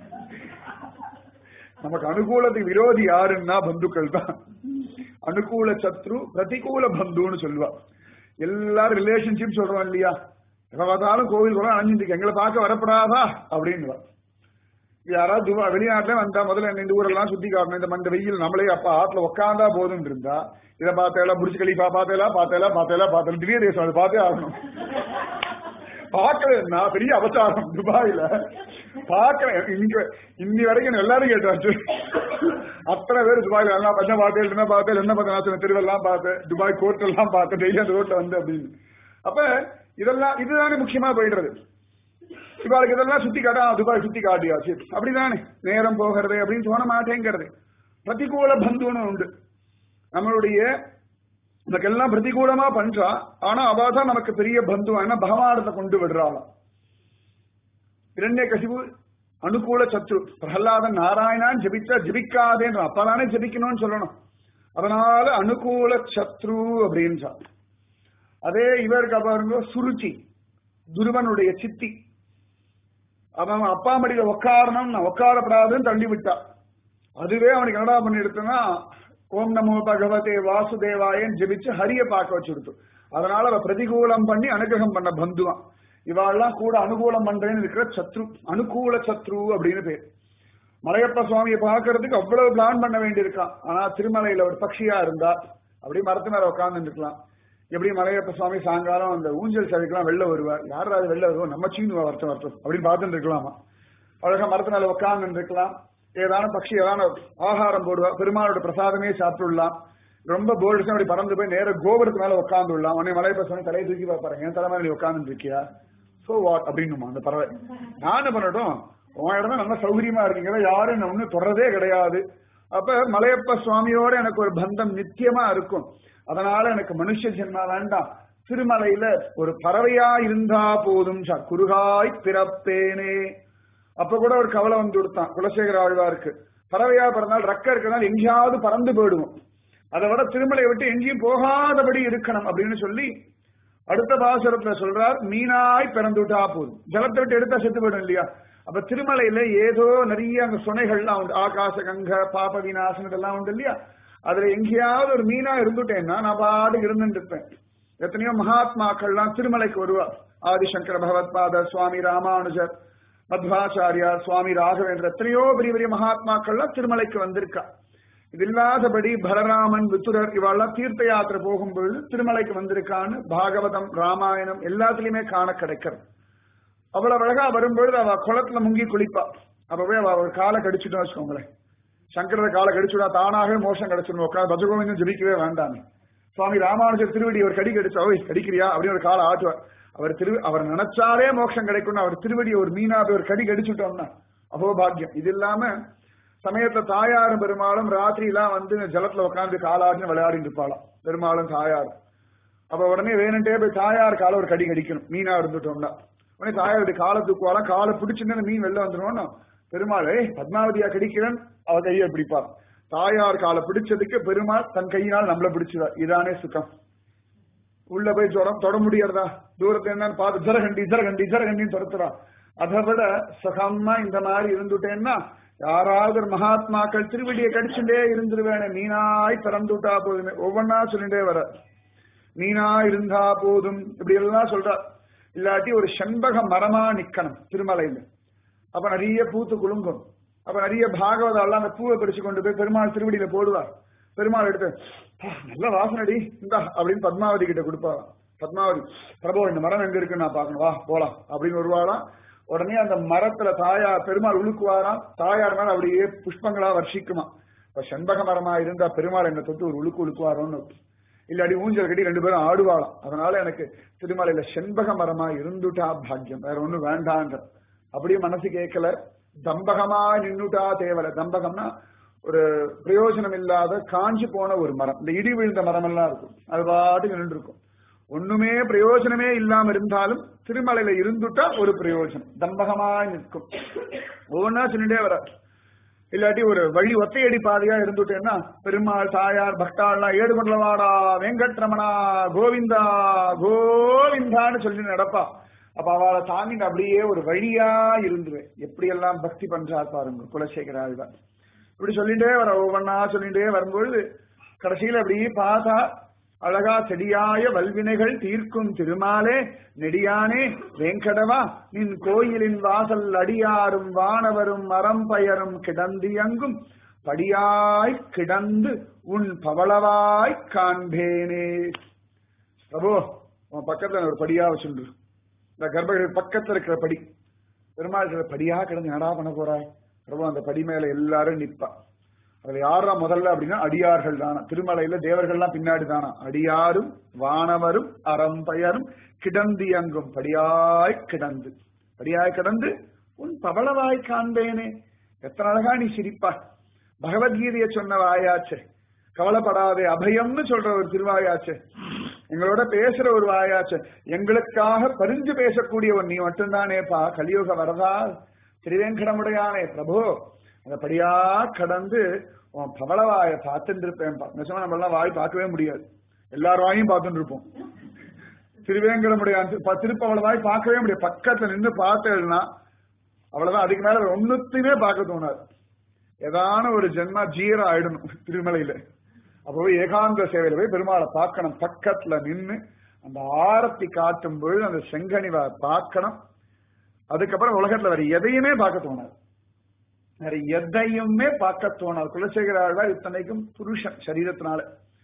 நமக்கு அனுகூலத்துக்கு விரோதி யாருன்னா பந்துக்கள் தான் அனுகூல சத்ரு பிரதிகூல பந்துன்னு சொல்லுவா எல்லாரும் ரிலேஷன்ஷிப் சொல்றோம் இல்லையா எப்ப பார்த்தாலும் கோவில் கூட அணைஞ்சிட்டு எங்களை பார்க்க வரப்படாதா அப்படின்னு யாராவது துபா வெளிநாட்டுல வந்தா முதல்ல இந்த ஊரெல்லாம் சுத்தி காட்டணும் இந்த மண்ட வெயில் நம்மளே அப்ப ஆத்துல உட்காந்தா போதும் இருந்தா இதை பார்த்தேலாம் புடிச்சு கழிப்பா பார்த்தேலா பார்த்தேலா பார்த்தேலா பார்த்தேன் திவ்ய தேசம் அதை பார்த்தே ஆகணும் பார்க்கலன்னா பெரிய அவசாரம் துபாயில பார்க்கல இன்னைக்கு இன்னி வரைக்கும் எல்லாரும் கேட்டாச்சு அத்தனை பேர் துபாயில எல்லாம் என்ன பார்த்தேன் என்ன பார்த்தேன் என்ன பார்த்தேன் திருவெல்லாம் பார்த்தேன் துபாய் கோர்ட் எல்லாம் பார்த்தேன் டெய்லி அந்த ரோட்ல வந்து அப்படின்னு அப்ப இதெல்லாம் இதுதானே முக்கியமா போயிடுறது இவாளுக்கு இதெல்லாம் சுத்தி காட்டா துபாய் சுத்தி காட்டியாச்சு அப்படிதானே நேரம் போகிறது அப்படின்னு தோண மாட்டேங்கிறது பிரதிகூல பந்துன்னு உண்டு நம்மளுடைய நமக்கு எல்லாம் பிரதிகூலமா பண்றா ஆனா அவ தான் நமக்கு பெரிய பந்து ஏன்னா பகவானத்தை கொண்டு விடுறாளாம் இரண்டே கசிவு அனுகூல சத்ரு பிரகலாதன் நாராயணான் ஜபிச்சா ஜபிக்காதேன்ற அப்பதானே ஜபிக்கணும்னு சொல்லணும் அதனால அனுகூல சத்ரு அப்படின்றா அதே இவருக்கு பாருங்க சுருச்சி துருவனுடைய சித்தி அவன் அப்பா மடியில உட்காரணும் நான் உட்காரப்படாதுன்னு தள்ளி விட்டா அதுவே அவனுக்கு என்னடா பண்ணி எடுத்தனா ஓம் நமோ பகவதே வாசுதேவாயன் ஜெபிச்சு ஹரிய பார்க்க வச்சுடுத்து அதனால அவ பிரதிகூலம் பண்ணி அனுகிரகம் பண்ண பந்துவான் இவாள்லாம் கூட அனுகூலம் பண்றேன்னு இருக்கிற சத்ரு அனுகூல சத்ரு அப்படின்னு பேர் மலையப்ப சுவாமியை பார்க்கறதுக்கு அவ்வளவு பிளான் பண்ண வேண்டியிருக்கான் ஆனா திருமலையில ஒரு பட்சியா இருந்தா அப்படியே மரத்து மேல உட்கார்ந்து இருக்கலாம் எப்படி மலையப்ப சுவாமி சாயங்காலம் அந்த ஊஞ்சல் சதைக்கெல்லாம் வெளில வருவார் யாரும் அது வெளில வருவோம் நம்ம சீனு வருத்தம் வருத்தம் அப்படின்னு பார்த்துட்டு இருக்கலாமா அழகா மரத்து மேல உட்கார்ந்து இருக்கலாம் ஏதான பட்சி ஏதான ஆகாரம் போடுவா பெருமாளோட பிரசாதமே சாப்பிட்டுடலாம் ரொம்ப போர்டு அப்படி பறந்து போய் நேர கோபுரத்து மேல உட்கார்ந்து விடலாம் உடனே மலையப்ப சுவாமி தலையை தூக்கி பார்ப்பாரு என் தலை மேல நீ உட்கார்ந்து இருக்கியா சோ வாட் அப்படின்னுமா அந்த பறவை நான் என்ன பண்ணட்டும் உன் இடம் நல்லா சௌகரியமா இருக்கீங்க யாரும் என்ன ஒண்ணு தொடரதே கிடையாது அப்ப மலையப்ப சுவாமியோட எனக்கு ஒரு பந்தம் நித்தியமா இருக்கும் அதனால எனக்கு மனுஷ ஜென்மா வேண்டாம் திருமலையில ஒரு பறவையா இருந்தா போதும் குருகாய் பிறப்பேனே அப்ப கூட ஒரு கவலை வந்து கொடுத்தான் குலசேகர ஆழ்வாருக்கு பறவையா பிறந்தால் ரக்க இருக்கிறதால் எங்கேயாவது பறந்து போயிடுவோம் அதை விட திருமலையை விட்டு எங்கேயும் போகாதபடி இருக்கணும் அப்படின்னு சொல்லி அடுத்த பாசுரத்துல சொல்றார் மீனாய் பிறந்துட்டா போதும் ஜலத்தை விட்டு எடுத்தா செத்து போயிடும் இல்லையா அப்ப திருமலையில ஏதோ நிறைய அங்க சுனைகள்லாம் உண்டு ஆகாச கங்க பாப விநாசம் இதெல்லாம் உண்டு இல்லையா அதுல எங்கேயாவது ஒரு மீனா இருந்துட்டேன்னா நான் பாட்டுக்கு இருந்துட்டு இருப்பேன் எத்தனையோ மகாத்மாக்கள்லாம் திருமலைக்கு வருவார் ஆதிசங்கர பகவத்பாதர் சுவாமி ராமானுஜர் மத்வாச்சாரியார் சுவாமி ராகவேந்திர எத்தனையோ பெரிய பெரிய மகாத்மாக்கள்லாம் திருமலைக்கு வந்திருக்கா இது இல்லாதபடி பலராமன் வித்துரர் இவாள்லாம் தீர்த்த யாத்திரை போகும்பொழுது திருமலைக்கு வந்திருக்கான்னு பாகவதம் ராமாயணம் எல்லாத்துலயுமே காண கிடைக்கிறது அவ்வளவு அழகா வரும்பொழுது அவ குளத்துல முங்கி குளிப்பா அப்ப போய் அவ ஒரு காலை கடிச்சுட்டோம் வச்சுக்கோங்களேன் சங்கரத காலை கடிச்சுடா தானாகவே மோஷம் கிடைச்சிடும் உட்காந்து பஜகோவிந்தம் ஜபிக்கவே வேண்டாமே சுவாமி ராமானுஜர் திருவடி ஒரு கடி கடிச்சா ஓய் கடிக்கிறியா அப்படின்னு ஒரு காலை ஆட்டுவார் அவர் திரு அவர் நினைச்சாலே மோட்சம் கிடைக்கும்னு அவர் திருவடி ஒரு மீனா போய் ஒரு கடி கடிச்சுட்டோம்னா அகோபாகியம் இது இல்லாம சமயத்துல தாயாரும் பெருமாளும் ராத்திரி எல்லாம் வந்து ஜலத்துல உட்காந்து காலாடின்னு விளையாடிட்டு இருப்பாளாம் பெருமாளும் தாயாரும் அப்ப உடனே வேணுன்ட்டே போய் தாயார் காலை ஒரு கடி கடிக்கணும் மீனா இருந்துட்டோம்னா உடனே தாயாருடைய காலை தூக்குவாளாம் காலை பிடிச்சுன்னு மீன் வெளில வந்துடும் பெருமாள் ஏய் பத்மாவதியா கடிக்கிறேன் அவ கையை பிடிப்பார் தாயார் காலை பிடிச்சதுக்கு பெருமாள் தன் கையினால் நம்மள பிடிச்சுதார் இதானே சுகம் உள்ள போய் ஜுரம் தொட முடியறதா தூரத்துல என்னன்னு பார்த்து ஜரகண்டி ஜரகண்டி ஜரகண்டின்னு துரத்துறா அதை விட சுகமா இந்த மாதிரி இருந்துட்டேன்னா யாராவது ஒரு மகாத்மாக்கள் திருவடியை கடிச்சுட்டே இருந்துருவேனே மீனாய் திறந்துட்டா போதுமே ஒவ்வொன்னா சொல்லிட்டே வர மீனா இருந்தா போதும் இப்படி எல்லாம் சொல்றா இல்லாட்டி ஒரு செண்பக மரமா நிக்கணும் திருமலையில அப்ப நிறைய பூத்து குலுங்கும் அப்ப நிறைய பாகவதம் எல்லாம் அந்த பூவை பிடிச்சு கொண்டு போய் பெருமாள் திருவடியில போடுவார் பெருமாள் எடுத்து "ஆ, நல்ல வாசனடி இந்தா அப்படின்னு பத்மாவதி கிட்ட கொடுப்பாராம் பத்மாவதி பிரபு இந்த மரம் எங்க இருக்குன்னு நான் பார்க்கணும் வா போலாம் அப்படின்னு வருவாராம் உடனே அந்த மரத்துல தாயார் பெருமாள் உழுக்குவாராம் தாயார் மேல அப்படியே புஷ்பங்களா வர்ஷிக்குமா இப்ப செண்பக மரமா இருந்தா பெருமாள் என்ன தொட்டு ஒரு உழுக்கு உழுக்குவாரோன்னு இல்லாடி ஊஞ்சல் கட்டி ரெண்டு பேரும் ஆடுவாளாம் அதனால எனக்கு திருமலையில செண்பக மரமா இருந்துட்டா பாக்கியம் வேற ஒண்ணும் வேண்டான்ற அப்படியே மனசு கேட்கல தம்பகமா நின்னுட்டா தேவல தம்பகம்னா ஒரு பிரயோஜனம் இல்லாத காஞ்சி போன ஒரு மரம் இந்த இடி விழுந்த மரம் எல்லாம் இருக்கும் அது பாட்டுக்கு நின்று இருக்கும் ஒண்ணுமே பிரயோஜனமே இல்லாம இருந்தாலும் திருமலையில இருந்துட்டா ஒரு பிரயோஜனம் தம்பகமா நிற்கும் ஒவ்வொன்னா சொல்லிட்டே வர இல்லாட்டி ஒரு வழி ஒத்தையடி பாதையா இருந்துட்டேன்னா பெருமாள் தாயார் பக்தாள்லாம் ஏடு கொண்டவாடா வெங்கட்ரமணா கோவிந்தா கோவிந்தான்னு சொல்லி நடப்பா அப்ப அவளை தாங்கிட்டு அப்படியே ஒரு வழியா இருந்துருவேன் எப்படியெல்லாம் பக்தி பண்றார் பாருங்க குலசேகர ஆழ்வார் இப்படி சொல்லிட்டே வர ஒவ்வொன்னா சொல்லிட்டே வரும்பொழுது கடைசியில அப்படியே பார்த்தா அழகா செடியாய வல்வினைகள் தீர்க்கும் திருமாலே நெடியானே வேங்கடவா நின் கோயிலின் வாசல் அடியாரும் வானவரும் மரம்பயரும் கிடந்தியங்கும் படியாய் கிடந்து உன் பவளவாய் காண்பேனே பிரபு உன் பக்கத்துல ஒரு படியா வச்சுண்டு இந்த கர்ப்பகிரி பக்கத்துல இருக்கிற படி பெருமாள் இருக்கிற படியா கிடந்து நடா பண்ண போறாய் பிரபு அந்த படி மேல எல்லாரும் நிப்பா அதுல யாரா முதல்ல அப்படின்னா அடியார்கள் தானா திருமலையில தேவர்கள்லாம் பின்னாடி தானா அடியாரும் வானவரும் அறம்பயரும் கிடந்தியங்கும் படியாய் கிடந்து படியாய் கிடந்து உன் பவளவாய் காண்பேனே எத்தனை அழகா நீ சிரிப்பா பகவத்கீதையை சொன்ன வாயாச்சே கவலைப்படாதே அபயம்னு சொல்ற ஒரு திருவாயாச்சே எங்களோட பேசுற ஒரு வாயாச்சே எங்களுக்காக பரிஞ்சு பேசக்கூடியவன் நீ மட்டும்தானேப்பா கலியுக வரதா திருவேங்கடமுடையானே பிரபு அந்த படியா கடந்து உன் பவளவாய பார்த்துட்டு இருப்பேன்பா நிஜமா நம்ம எல்லாம் வாய் பார்க்கவே முடியாது எல்லார் வாயும் பார்த்துட்டு இருப்போம் திருவேங்கடமுடையான் திரு- திருப்பவள வாய் பார்க்கவே முடியாது பக்கத்துல நின்று பார்த்தேன்னா அவ்வளவுதான் அதுக்கு மேல ஒன்னுத்தையுமே பார்க்க தோணாது ஏதான ஒரு ஜென்மா ஜீரோ ஆயிடணும் திருமலையில அப்போ போய் ஏகாந்த சேவையில போய் பெருமாளை பார்க்கணும் பக்கத்துல நின்னு அந்த ஆரத்தி காட்டும் பொழுது அந்த செங்கனிவா பார்க்கணும் அதுக்கப்புறம் உலகத்துல வேற எதையுமே பார்க்க தோணாது வேற எதையுமே பார்க்க தோணாது குலசேகர ஆழ்வார் இத்தனைக்கும் புருஷன் சரீரத்தினால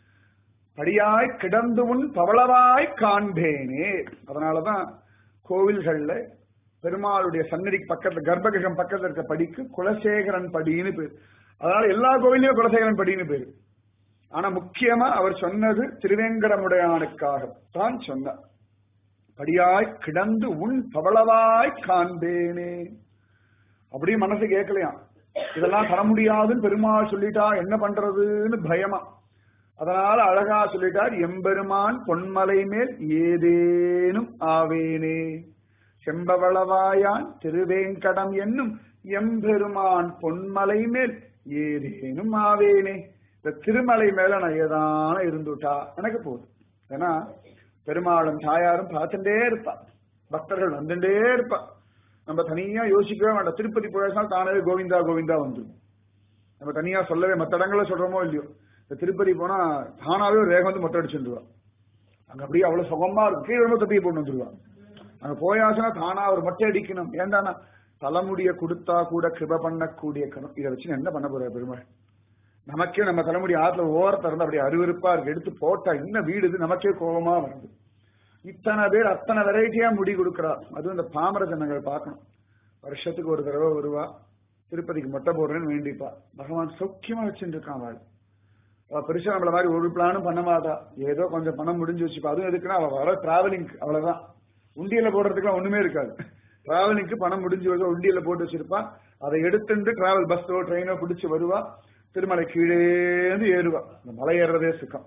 படியாய் கிடந்து உன் பவளவாய் காண்பேனே அதனாலதான் கோவில்கள்ல பெருமாளுடைய சன்னதிக்கு பக்கத்துல கர்ப்பகிரகம் பக்கத்துல இருக்க படிக்கு குலசேகரன் படின்னு பேரு அதனால எல்லா கோவிலையும் குலசேகரன் படின்னு பேரு ஆனா முக்கியமா அவர் சொன்னது திருவேங்கடமுடையானுக்காகத்தான் சொன்னார் படியாய் கிடந்து உன் பவளவாய் காண்பேனே அப்படியே மனசு கேட்கலையாம் இதெல்லாம் தர முடியாதுன்னு பெருமாள் சொல்லிட்டா என்ன பண்றதுன்னு பயமா அதனால அழகா சொல்லிட்டார் எம்பெருமான் பொன்மலை மேல் ஏதேனும் ஆவேனே செம்பவளவாயான் திருவேங்கடம் என்னும் எம்பெருமான் பொன்மலை மேல் ஏதேனும் ஆவேனே இந்த திருமலை மேல நான் ஏதான இருந்துட்டா எனக்கு போதும் ஏன்னா பெருமாளும் தாயாரும் பார்த்துட்டே இருப்பா பக்தர்கள் வந்துட்டே இருப்பா நம்ம தனியா யோசிக்கவே வேண்டாம் திருப்பதி போயாச்சுனா தானே கோவிந்தா கோவிந்தா வந்துடும் நம்ம தனியா சொல்லவே மற்ற இடங்கள்ல சொல்றோமோ இல்லையோ இந்த திருப்பதி போனா தானாவே ஒரு ரேகம் வந்து மொட்டை அடிச்சுருவா அங்க அப்படியே அவ்வளவு சுகமா இருக்கும் கீழே ரொம்ப தப்பியை போட்டு வந்துருவா அங்க போயாச்சுன்னா தானா ஒரு மொட்டை அடிக்கணும் ஏண்டானா தலைமுடிய கொடுத்தா கூட கிருப பண்ணக்கூடிய கணம் இதை வச்சு என்ன பண்ண போற பெருமாள் நமக்கே நம்ம தலைமுடி ஆத்துல ஓரத்தை இருந்து அப்படியே அருவருப்பா இருக்கு எடுத்து போட்டா என்ன வீடு இது நமக்கே கோபமா வருது இத்தனை பேர் அத்தனை வெரைட்டியா முடி கொடுக்குறா அதுவும் இந்த பாமர ஜனங்கள் பார்க்கணும் வருஷத்துக்கு ஒரு தடவை வருவா திருப்பதிக்கு மொட்டை போடுறேன்னு வேண்டிப்பா பகவான் சௌக்கியமா வச்சுட்டு இருக்கான் அவள் அவ பெருசா நம்மள மாதிரி ஒரு பிளானும் பண்ண மாட்டா ஏதோ கொஞ்சம் பணம் முடிஞ்சு வச்சுப்பா அதுவும் எதுக்குன்னா அவ வர டிராவலிங் அவ்வளவுதான் உண்டியல போடுறதுக்குலாம் ஒண்ணுமே இருக்காது டிராவலிங்க்கு பணம் முடிஞ்சு வருவா உண்டியல போட்டு வச்சிருப்பா அதை எடுத்துட்டு டிராவல் பஸ்ஸோ ட்ரெயினோ பிடிச்சு வருவா திருமலை கீழேந்து ஏறுவா இந்த மலை ஏறுறதே சுகம்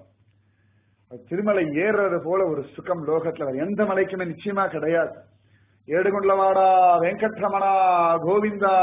திருமலை ஏறுறது போல ஒரு சுகம் லோகத்துல வேற எந்த மலைக்குமே நிச்சயமா கிடையாது ஏடுகுண்டலவாடா வெங்கட்ரமணா கோவிந்தா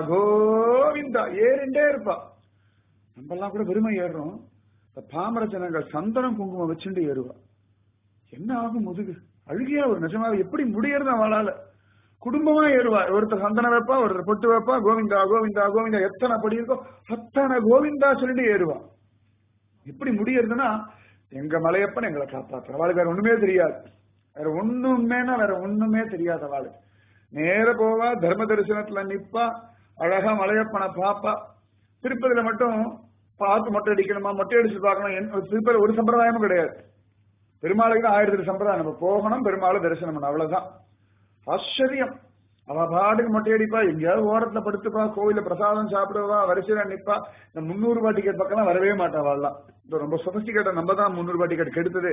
கோவிந்தா ஏறிண்டே இருப்பா நம்ம எல்லாம் கூட வெறுமை ஏறுறோம் இந்த பாமர ஜனங்கள் சந்தனம் குங்குமம் வச்சுட்டு ஏறுவா என்ன ஆகும் முதுகு அழுகியா ஒரு நிஜமாக எப்படி முடியறது அவளால குடும்பமா ஏறுவா ஒருத்தர் சந்தனம் வைப்பா ஒருத்தர் பொட்டு வைப்பா கோவிந்தா கோவிந்தா கோவிந்தா எத்தனை படி இருக்கோ அத்தனை கோவிந்தா சொல்லிட்டு ஏறுவா எப்படி முடியறதுன்னா எங்க மலையப்பன் எங்களை காப்பாற்ற அவளுக்கு வேற ஒண்ணுமே தெரியாது வேற ஒண்ணுமேனா வேற ஒண்ணுமே தெரியாது அவளுக்கு நேர போவா தர்ம தரிசனத்துல நிப்பா அழகா மலையப்பனை பாப்பா திருப்பதியில மட்டும் பார்த்து மொட்டை அடிக்கணுமா மொட்டை அடிச்சு பார்க்கணும் திருப்பதி ஒரு சம்பிரதாயமும் கிடையாது பெருமாளுக்கு தான் ஆயிரத்தி சம்பிரதாயம் நம்ம போகணும் பெருமாளை தரிசனம் பண்ணணும் அவ்வளவுதான் ஆச்சரியம் அவ பாட்டுக்கு மொட்டை அடிப்பா எங்கேயாவது ஓரத்துல படுத்துப்பா கோவில பிரசாதம் சாப்பிடுவா வரிசையில நிப்பா இந்த முன்னூறு ரூபாய் டிக்கெட் பக்கம் வரவே மாட்டா அவள்லாம் இந்த ரொம்ப சொபஸ்டிகேட்ட நம்ம தான் முன்னூறு ரூபாய் டிக்கெட் கெடுத்ததே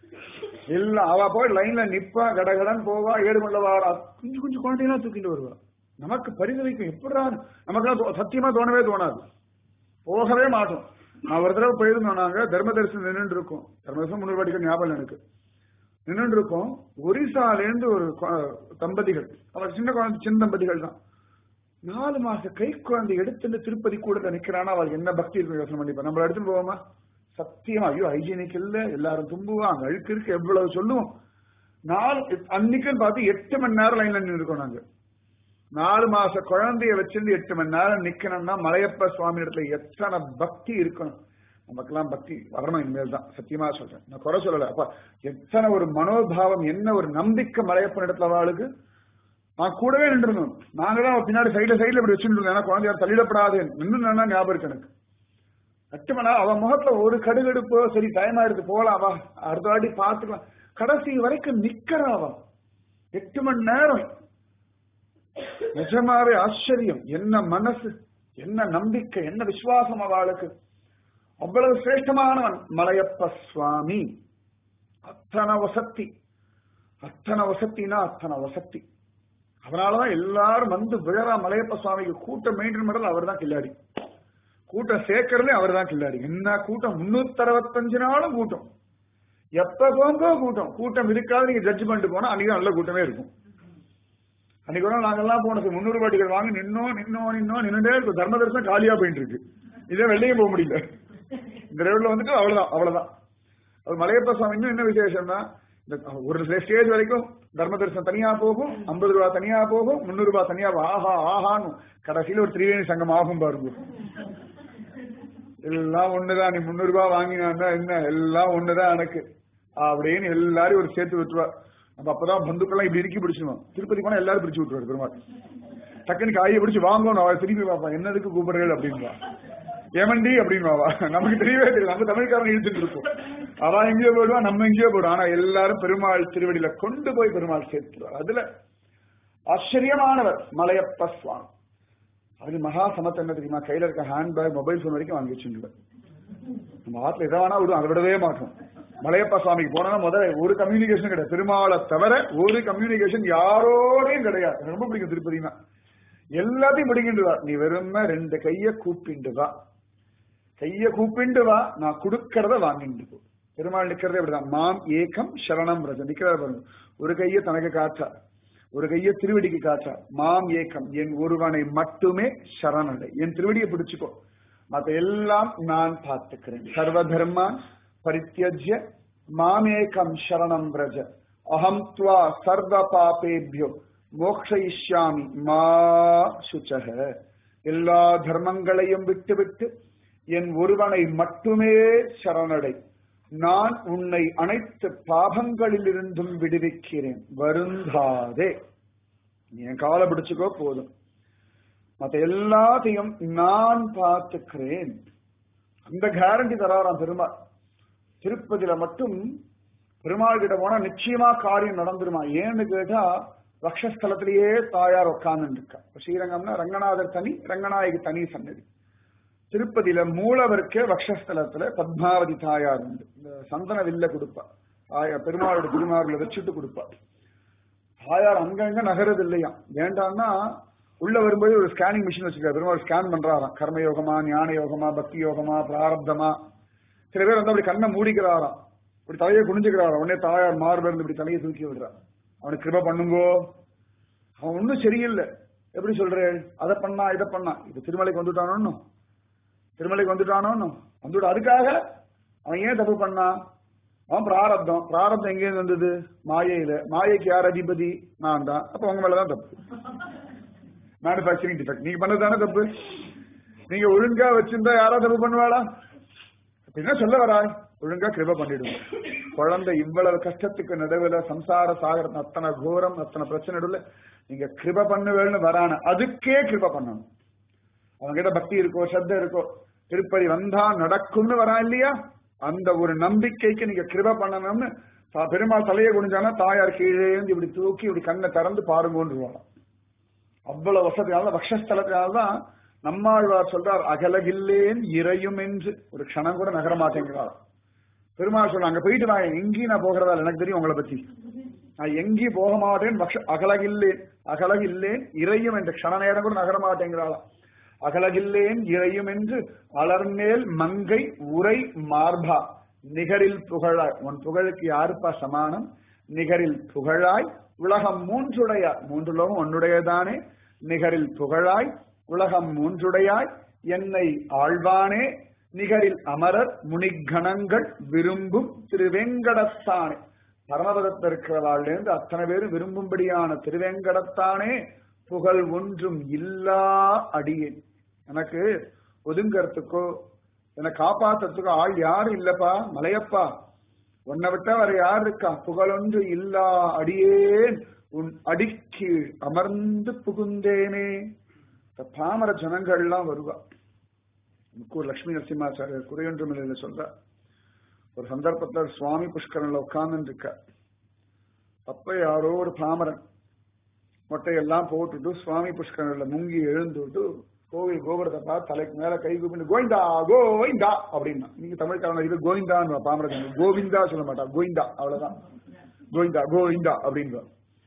இல்ல அவ போய் லைன்ல நிப்பா கடகடன் போவா ஏழு மண்ட வாரா கொஞ்சம் கொஞ்சம் குழந்தையெல்லாம் தூக்கிட்டு வருவா நமக்கு பரிதவிக்கும் எப்படா நமக்கு சத்தியமா தோணவே தோணாது போகவே மாட்டோம் நான் ஒரு தடவை போயிருந்தோம் நாங்க தர்ம தரிசனம் நின்று இருக்கோம் தர்ம தரிசனம் முன்னூறு ரூபாய் டிக்கெட் ஞாபகம் எனக்கு நின்று இருக்கோம் ஒரிசால இருந்து ஒரு தம்பதிகள் அவர் சின்ன குழந்தை சின்ன தம்பதிகள் தான் நாலு மாச கை குழந்தை எடுத்துட்டு திருப்பதி கூட நிக்கிறானா அவளுக்கு என்ன பக்தி இருக்கு யோசனை பண்ணிப்பா நம்மள எடுத்துட்டு போவோமா சத்தியமா ஐயோ ஹைஜீனிக் இல்ல எல்லாரும் தும்புவாங்க அழுக்கு இருக்கு எவ்வளவு சொல்லுவோம் நாலு அன்னைக்குன்னு பார்த்து எட்டு மணி நேரம் லைன்ல நின்று இருக்கோம் நாங்க நாலு மாச குழந்தைய வச்சிருந்து எட்டு மணி நேரம் நிக்கணும்னா மலையப்ப சுவாமி இடத்துல எத்தனை பக்தி இருக்கணும் நமக்கெல்லாம் பக்தி வரணும் இனிமேல் தான் சத்தியமா சொல்றேன் நான் குறை சொல்லல அப்ப எத்தனை ஒரு மனோபாவம் என்ன ஒரு நம்பிக்கை மலையப்பன் இடத்துல அவளுக்கு நான் கூடவே நின்றுருந்தோம் நாங்க தான் பின்னாடி சைடுல சைடுல இப்படி வச்சுட்டு இருந்தோம் ஏன்னா குழந்தையார் தள்ளிடப்படாது நின்று ஞாபகம் இருக்கு எனக்கு எட்டு மணி நேரம் அவன் முகத்துல ஒரு கடுகடுப்போ சரி டைம் ஆயிடுது போலாம் வா அடுத்த வாட்டி பாத்துக்கலாம் கடைசி வரைக்கும் நிக்கிறவா எட்டு மணி நேரம் நிஜமாவே ஆச்சரியம் என்ன மனசு என்ன நம்பிக்கை என்ன விசுவாசம் அவளுக்கு அவ்வளவு சிரேஷ்டமானவன் மலையப்ப சுவாமி அத்தனை வசத்தி அத்தனை வசத்தினா அத்தனை வசத்தி அதனாலதான் எல்லாரும் வந்து விழறா மலையப்ப சுவாமிக்கு கூட்டம் மெயின்டைன் பண்றது அவர் தான் கில்லாடி கூட்டம் சேர்க்கறதே அவர் தான் கில்லாடி என்ன கூட்டம் முன்னூத்தி அறுபத்தஞ்சு நாளும் கூட்டம் எப்ப போங்க கூட்டம் கூட்டம் இருக்காது நீங்க ஜட்ஜ்மெண்ட் போனா அன்னைக்கு நல்ல கூட்டமே இருக்கும் அன்னைக்கு கூட நாங்கெல்லாம் போனது முன்னூறு பாட்டிகள் வாங்கி நின்னோம் நின்னோம் நின்னோம் நின்றுட்டே இருக்கும் தர்ம தரிசனம் காலியா போயிட்டு இருக்கு இதே வெளியே போக முடியல இந்த ரோட்ல வந்துட்டு அவ்வளவுதான் அவ்வளவுதான் அது மலையப்ப சுவாமி இன்னும் என்ன விசேஷம்னா இந்த ஒரு ஸ்டேஜ் வரைக்கும் தர்ம தரிசனம் தனியா போகும் ஐம்பது ரூபாய் தனியா போகும் முன்னூறு ரூபாய் தனியா ஆஹா ஆஹான்னு கடைசியில ஒரு திரிவேணி சங்கம் ஆகும் பாருங்க எல்லாம் ஒண்ணுதான் நீ முன்னூறு ரூபாய் வாங்கினா என்ன எல்லாம் ஒண்ணுதான் எனக்கு அப்படின்னு எல்லாரையும் ஒரு சேர்த்து விட்டுருவா நம்ம அப்பதான் பந்துக்கெல்லாம் இப்படி இறுக்கி பிடிச்சிருவோம் திருப்பதி போனா எல்லாரும் பிடிச்சு விட்டுருவாரு பெருமாள் டக்குனு காயை பிடிச்சு வாங்கணும் அவள் திருப்பி பார்ப்பான் என்னதுக்கு கூப்பிடுறீர்கள் அப்படின்பா ஏமண்டி அப்படின்னு வாவா நமக்கு தெரியவே தெரியும் நம்ம தமிழ்காரன் இழுத்துட்டு இருக்கோம் அவ எங்கேயோ போயிடுவா நம்ம எங்கேயோ போயிடுவோம் ஆனா எல்லாரும் பெருமாள் திருவடியில கொண்டு போய் பெருமாள் சேர்த்துருவார் அதுல ஆச்சரியமானவர் மலையப்ப சுவாமி அது மகா சமத்து என்ன தெரியுமா கையில இருக்க ஹேண்ட்பேக் மொபைல் போன் வரைக்கும் வாங்கி வச்சுருவேன் நம்ம ஆத்துல எதை வேணா விடும் அதை விடவே மாட்டோம் மலையப்பா சுவாமிக்கு போனா முதல்ல ஒரு கம்யூனிகேஷன் கிடையாது பெருமாளை தவிர ஒரு கம்யூனிகேஷன் யாரோடையும் கிடையாது எனக்கு ரொம்ப பிடிக்கும் திருப்பதினா எல்லாத்தையும் பிடிக்கிண்டு வா நீ வெறும ரெண்டு கைய கூப்பிண்டு வா கைய கூப்பிண்டு வா நான் கொடுக்கறத வாங்கிட்டு போ பெருமாள் நிக்கிறதே அப்படிதான் மாம் ஏகம் சரணம் ரஜ நிக்கிறார் பாருங்க ஒரு கைய தனக்கு காற்றா ஒரு கைய திருவடிக்கு காற்றா மாம் ஏகம் என் ஒருவனை மட்டுமே சரணடை என் திருவடியை பிடிச்சுக்கோ மத்த எல்லாம் நான் பார்த்துக்கிறேன் சர்வ தர்மான் பரித்தியஜ்ய மாமேகம் சரணம் பிரஜ அகம் துவா சர்வ பாபேபியோ மோக்ஷயிஷ்யாமி மா சுச்சக எல்லா தர்மங்களையும் விட்டுவிட்டு என் ஒருவனை மட்டுமே சரணடை நான் உன்னை அனைத்து பாபங்களிலிருந்தும் விடுவிக்கிறேன் வருந்தாதே நீ என் காலை பிடிச்சுக்கோ போதும் மத்த எல்லாத்தையும் நான் பார்த்துக்கிறேன் அந்த கேரண்டி தராராம் பெருமாள் திருப்பதியில மட்டும் பெருமாள் கிட்ட போனா நிச்சயமா காரியம் நடந்துருமா ஏன்னு கேட்டா வக்ஷஸ்தலத்திலேயே தாயார் உட்கார்ந்து இருக்கா ஸ்ரீரங்கம்னா ரங்கநாதர் தனி ரங்கநாயகி தனி சன்னதி திருப்பதியில மூலவருக்கே வக்ஷஸ்தலத்துல பத்மாவதி தாயார் உண்டு இந்த சந்தன வில்ல கொடுப்பா தாயார் பெருமாளோட திருமார்களை வச்சுட்டு கொடுப்பா தாயார் அங்கங்க நகரது இல்லையா வேண்டாம்னா உள்ள வரும்போது ஒரு ஸ்கேனிங் மிஷின் வச்சிருக்காரு பெருமாள் ஸ்கேன் பண்றாராம் கர்ம யோகமா ஞான யோகமா பக்தி யோகமா பிராரப்தமா சில பேர் வந்து அப்படி கண்ணை மூடிக்கிறாராம் இப்படி தலையை குனிஞ்சுக்கிறாராம் உடனே தாயார் மார்பு இருந்து இப்படி தலையை தூக்கி விடுறான் அவனுக்கு கிருப பண்ணுங்கோ அவன் ஒன்றும் சரியில்லை எப்படி சொல்றேன் அதை பண்ணா இதை பண்ணா இப்ப திருமலைக்கு வந்துட்டானோ திருமலைக்கு வந்துட்டானோ வந்துவிட அதுக்காக அவன் ஏன் தப்பு பண்ணான் அவன் பிராரப்தம் பிராரப்தம் எங்கேருந்து வந்தது மாயையில மாயைக்கு யார் அதிபதி நான் தான் அப்ப உங்க மேலதான் தப்பு மேனுபேக்சரிங் டிஃபெக்ட் நீங்க பண்ணதானே தப்பு நீங்க ஒழுங்கா வச்சிருந்தா யாரா தப்பு பண்ணுவாளா என்ன சொல்ல வராய் ஒழுங்கா கிருப பண்ணிடுவோம் குழந்தை இவ்வளவு கஷ்டத்துக்கு நடுவுல சம்சார சாகரம் அத்தனை கோரம் அத்தனை பிரச்சனை நடுவுல நீங்க கிருப பண்ணுவேன்னு வரான அதுக்கே கிருப பண்ணணும் அவங்க கிட்ட பக்தி இருக்கோ சத்த இருக்கோ திருப்பதி வந்தா நடக்கும்னு வரா இல்லையா அந்த ஒரு நம்பிக்கைக்கு நீங்க கிருப பண்ணணும்னு தா- பெருமாள் தலையை குனிஞ்சானா தாயார் கீழே இருந்து இப்படி தூக்கி இப்படி கண்ணை திறந்து பாருங்கன்னு அவ்வளவு வசதியால வக்ஷஸ்தலத்தினால்தான் நம்மாழ்வார் சொல்றார் அகலகில்லேன் இறையும் என்று ஒரு க்ஷணம் கூட நகர மாட்டேங்கிறார் பெருமாள் சொல்ல அங்க போயிட்டு நான் எங்கேயும் நான் போகிறதா இல்ல, எனக்கு தெரியும் உங்களை பத்தி நான் எங்கேயும் போக மாட்டேன் பக்ஷ அகலகில்லேன் அகலகில்லேன் இறையும் என்ற க்ஷண நேரம் கூட நகர மாட்டேங்கிறாளாம் அகலகில்லேன் இறையும் என்று அலர்மேல் மங்கை உரை மார்பா நிகரில் புகழாய் உன் புகழுக்கு யாருப்பா சமானம் நிகரில் புகழாய் உலகம் மூன்றுடையாய் மூன்று லோகம் உன்னுடையதானே நிகரில் புகழாய் உலகம் மூன்றுடையாய் என்னை ஆழ்வானே நிகரில் அமரர் முனிகணங்கள் விரும்பும் திருவேங்கடத்தானே பரமபதத்தில் இருக்கிறவாழ்லேருந்து அத்தனை பேரும் விரும்பும்படியான திருவேங்கடத்தானே புகழ் ஒன்றும் இல்லா அடியேன் எனக்கு ஒதுங்கறதுக்கோ என்னை காப்பாத்துறதுக்கோ ஆள் யாரும் இல்லப்பா மலையப்பா உன்னை விட்டா வேற யார் இருக்கா புகழொன்று இல்லா அடியேன் உன் அடிக்கீழ் அமர்ந்து புகுந்தேனே இந்த பாமர ஜனங்கள்லாம் வருவா முக்கூர் லட்சுமி நரசிம்மாச்சாரியர் குறையொன்றும் இல்லைன்னு சொல்ற ஒரு சந்தர்ப்பத்துல சுவாமி புஷ்கரன்ல உட்கார்ந்து இருக்க அப்ப யாரோ ஒரு பாமரன் மொட்டையெல்லாம் போட்டுட்டு சுவாமி புஷ்கரன்ல முங்கி எழுந்துட்டு கோவில் கோபுரத்தை பார்த்து தலைக்கு மேல கை கூப்பிட்டு கோவிந்தா கோவிந்தா அப்படின்னா நீங்க தமிழ்காரங்க இது கோவிந்தான்னு பாமரன் கோவிந்தா சொல்ல மாட்டா கோவிந்தா அவ்வளவுதான் கோவிந்தா கோவிந்தா அப்படின்னு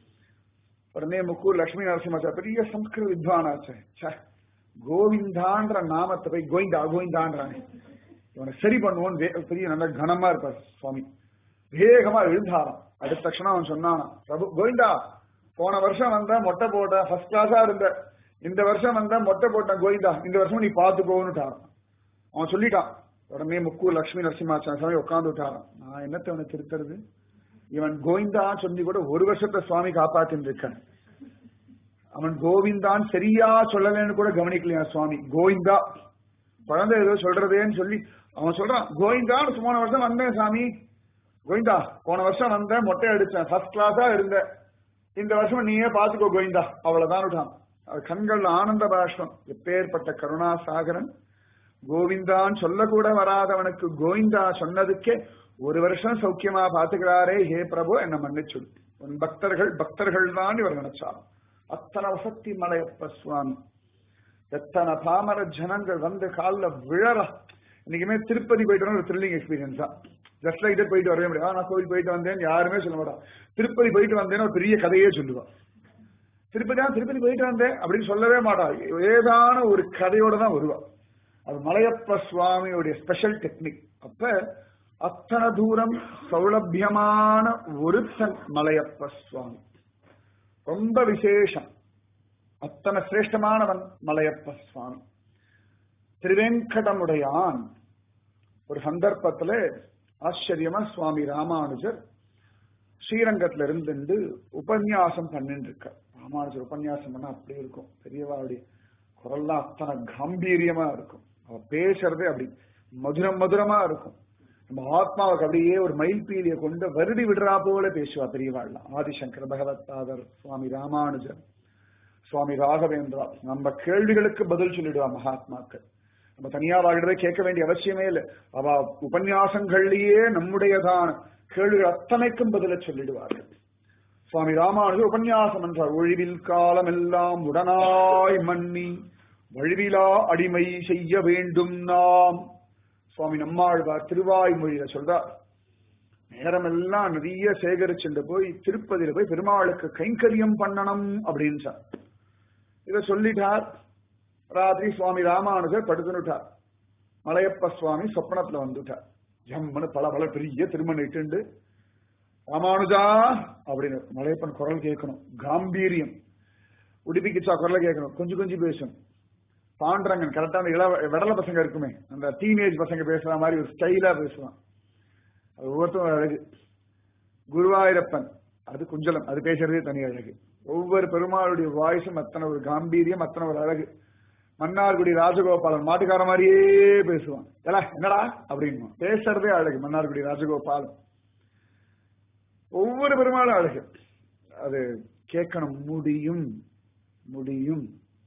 உடனே முக்கூர் லட்சுமி நரசிம்மாச்சார் பெரிய சம்ஸ்கிருத வித்வானாச்சே ச்சே, கோவிந்தான்ற நாமத்தை போய் கோவிந்தா கோவிந்தான்றானே இவனை சரி பண்ணுவோன்னு வே- பெரிய நல்ல கனமா இருப்பார் சுவாமி வேகமா எழுந்தாராம் அடுத்த க்ஷணம் அவன் சொன்னானா பிரபு கோவிந்தா போன வருஷம் வந்த மொட்டை போட்ட ஃபர்ஸ்ட் கிளாஸா இருந்த இந்த வருஷம் வந்த மொட்டை போட்ட கோவிந்தா இந்த வருஷம் நீ பாத்துக்கோன்னுட்டாரான் அவன் சொல்லிட்டான் உடனே முக்கு லட்சுமி நரசிம்மாச்சார சுவாமி உட்கார்ந்து விட்டாராம் நான் என்னத்தை அவனை திருத்துறது இவன் கோவிந்தா சொல்லி கூட ஒரு வருஷத்தை சுவாமி காப்பாத்தின்னு இருக்கான் அவன் கோவிந்தான் சரியா சொல்லலைன்னு கூட கவனிக்கலையா சுவாமி கோவிந்தா குழந்தை ஏதோ சொல்றதேன்னு சொல்லி அவன் சொல்றான் கோவிந்தான்னு போன வருஷம் வந்தேன் சாமி கோவிந்தா போன வருஷம் வந்தேன் மொட்டை அடிச்சேன் ஃபர்ஸ்ட் கிளாஸா இருந்தேன் இந்த வருஷம் நீயே பாத்துக்கோ கோவிந்தா அவ்வளவுதான் விட்டான் அது கண்கள்ல ஆனந்த பாஷ்பம் எப்பேற்பட்ட கருணா சாகரன் கோவிந்தான்னு சொல்லக்கூட வராதவனுக்கு கோவிந்தா சொன்னதுக்கே ஒரு வருஷம் சௌக்கியமா பாத்துக்கிறாரே ஹே பிரபு என்ன மன்னிச்சுடு உன் பக்தர்கள் பக்தர்கள் தான் இவர் நினைச்சார் அத்தனை வசத்தி மலையப்ப சுவாமி எத்தனை பாமர ஜனங்கள் வந்து காலில் விழற இன்னைக்குமே திருப்பதி போயிட்டு வர ஒரு த்ரில்லிங் எக்ஸ்பீரியன்ஸ் தான் ஜஸ்ட் லைக் போயிட்டு வரவே முடியாது நான் கோவில் போயிட்டு வந்தேன் யாருமே சொல்ல மாட்டான் திருப்பதி போயிட்டு வந்தேன்னு ஒரு பெரிய கதையே சொல்லுவான் திருப்பதி தான் திருப்பதி போயிட்டு வந்தேன் அப்படின்னு சொல்லவே மாட்டா ஏதான ஒரு கதையோட தான் வருவா அது மலையப்ப சுவாமியுடைய ஸ்பெஷல் டெக்னிக் அப்ப அத்தனை தூரம் சௌலபியமான ஒருத்தன் மலையப்ப சுவாமி ரொம்ப விசேஷம் அத்தனை சிரேஷ்டமானவன் மலையப்ப சுவாமி திருவேங்கடமுடையான் ஒரு சந்தர்ப்பத்துல ஆச்சரியமா சுவாமி ராமானுஜர் ஸ்ரீரங்கத்துல இருந்து உபன்யாசம் பண்ணிட்டு இருக்க ராமானுஜர் உபன்யாசம் பண்ணா அப்படி இருக்கும் பெரியவாவுடைய குரல்லாம் அத்தனை காம்பீரியமா இருக்கும் அவ பேசுறதே அப்படி மதுரம் மதுரமா இருக்கும் நம்ம ஆத்மாவுக்கு அப்படியே ஒரு மயில்பீலிய கொண்டு வருடி விடுறா போல பேசுவா பெரியவாள்லாம் ஆதிசங்கர் பகவத் பாதர் சுவாமி ராமானுஜர் சுவாமி ராகவேந்திரா நம்ம கேள்விகளுக்கு பதில் சொல்லிடுவா மகாத்மாக்கள் நம்ம தனியா வாழ்றதை கேட்க வேண்டிய அவசியமே இல்லை அவ உபன்யாசங்கள்லயே நம்முடையதான கேள்விகள் அத்தனைக்கும் பதில சொல்லிடுவார்கள் சுவாமி ராமானுஜர் உபன்யாசம் என்றார் ஒழிவில் காலமெல்லாம் உடனாய் மன்னி வழுவிலா அடிமை செய்ய வேண்டும் நாம் சுவாமி நம்மாழ்வார் திருவாய்மொழியில சொல்றார் நேரமெல்லாம் நிறைய சேகரிச்சுட்டு போய் திருப்பதியில போய் பெருமாளுக்கு கைங்கரியம் பண்ணணும் அப்படின்னு சார் இத சொல்லிட்டார் ராத்திரி சுவாமி ராமானுஜர் படுத்துனுட்டார் மலையப்ப சுவாமி சொப்பனத்துல வந்துட்டார் ஜம்முன்னு பல பல பெரிய திருமணம் இட்டுண்டு ராமானுஜா அப்படின்னு மலையப்பன் குரல் கேட்கணும் காம்பீரியம் உடுப்பிக்கிச்சா குரலை கேட்கணும் கொஞ்சம் கொஞ்சம் பேசும் பாண்டரங்கன் கரெக்டான இள விடல பசங்க இருக்குமே அந்த டீனேஜ் பசங்க பேசுற மாதிரி ஒரு ஸ்டைலா பேசுவான் அது ஒவ்வொருத்தரும் அழகு குருவாயூரப்பன் அது குஞ்சலம் அது பேசுறதே தனி அழகு ஒவ்வொரு பெருமாளுடைய வாய்ஸும் அத்தனை ஒரு காம்பீரியம் அத்தனை ஒரு அழகு மன்னார்குடி ராஜகோபாலன் மாட்டுக்கார மாதிரியே பேசுவான் ஏலா என்னடா அப்படின்னு பேசுறதே அழகு மன்னார்குடி ராஜகோபாலன் ஒவ்வொரு பெருமாளும் அழகு அது கேட்கணும் முடியும் முடியும்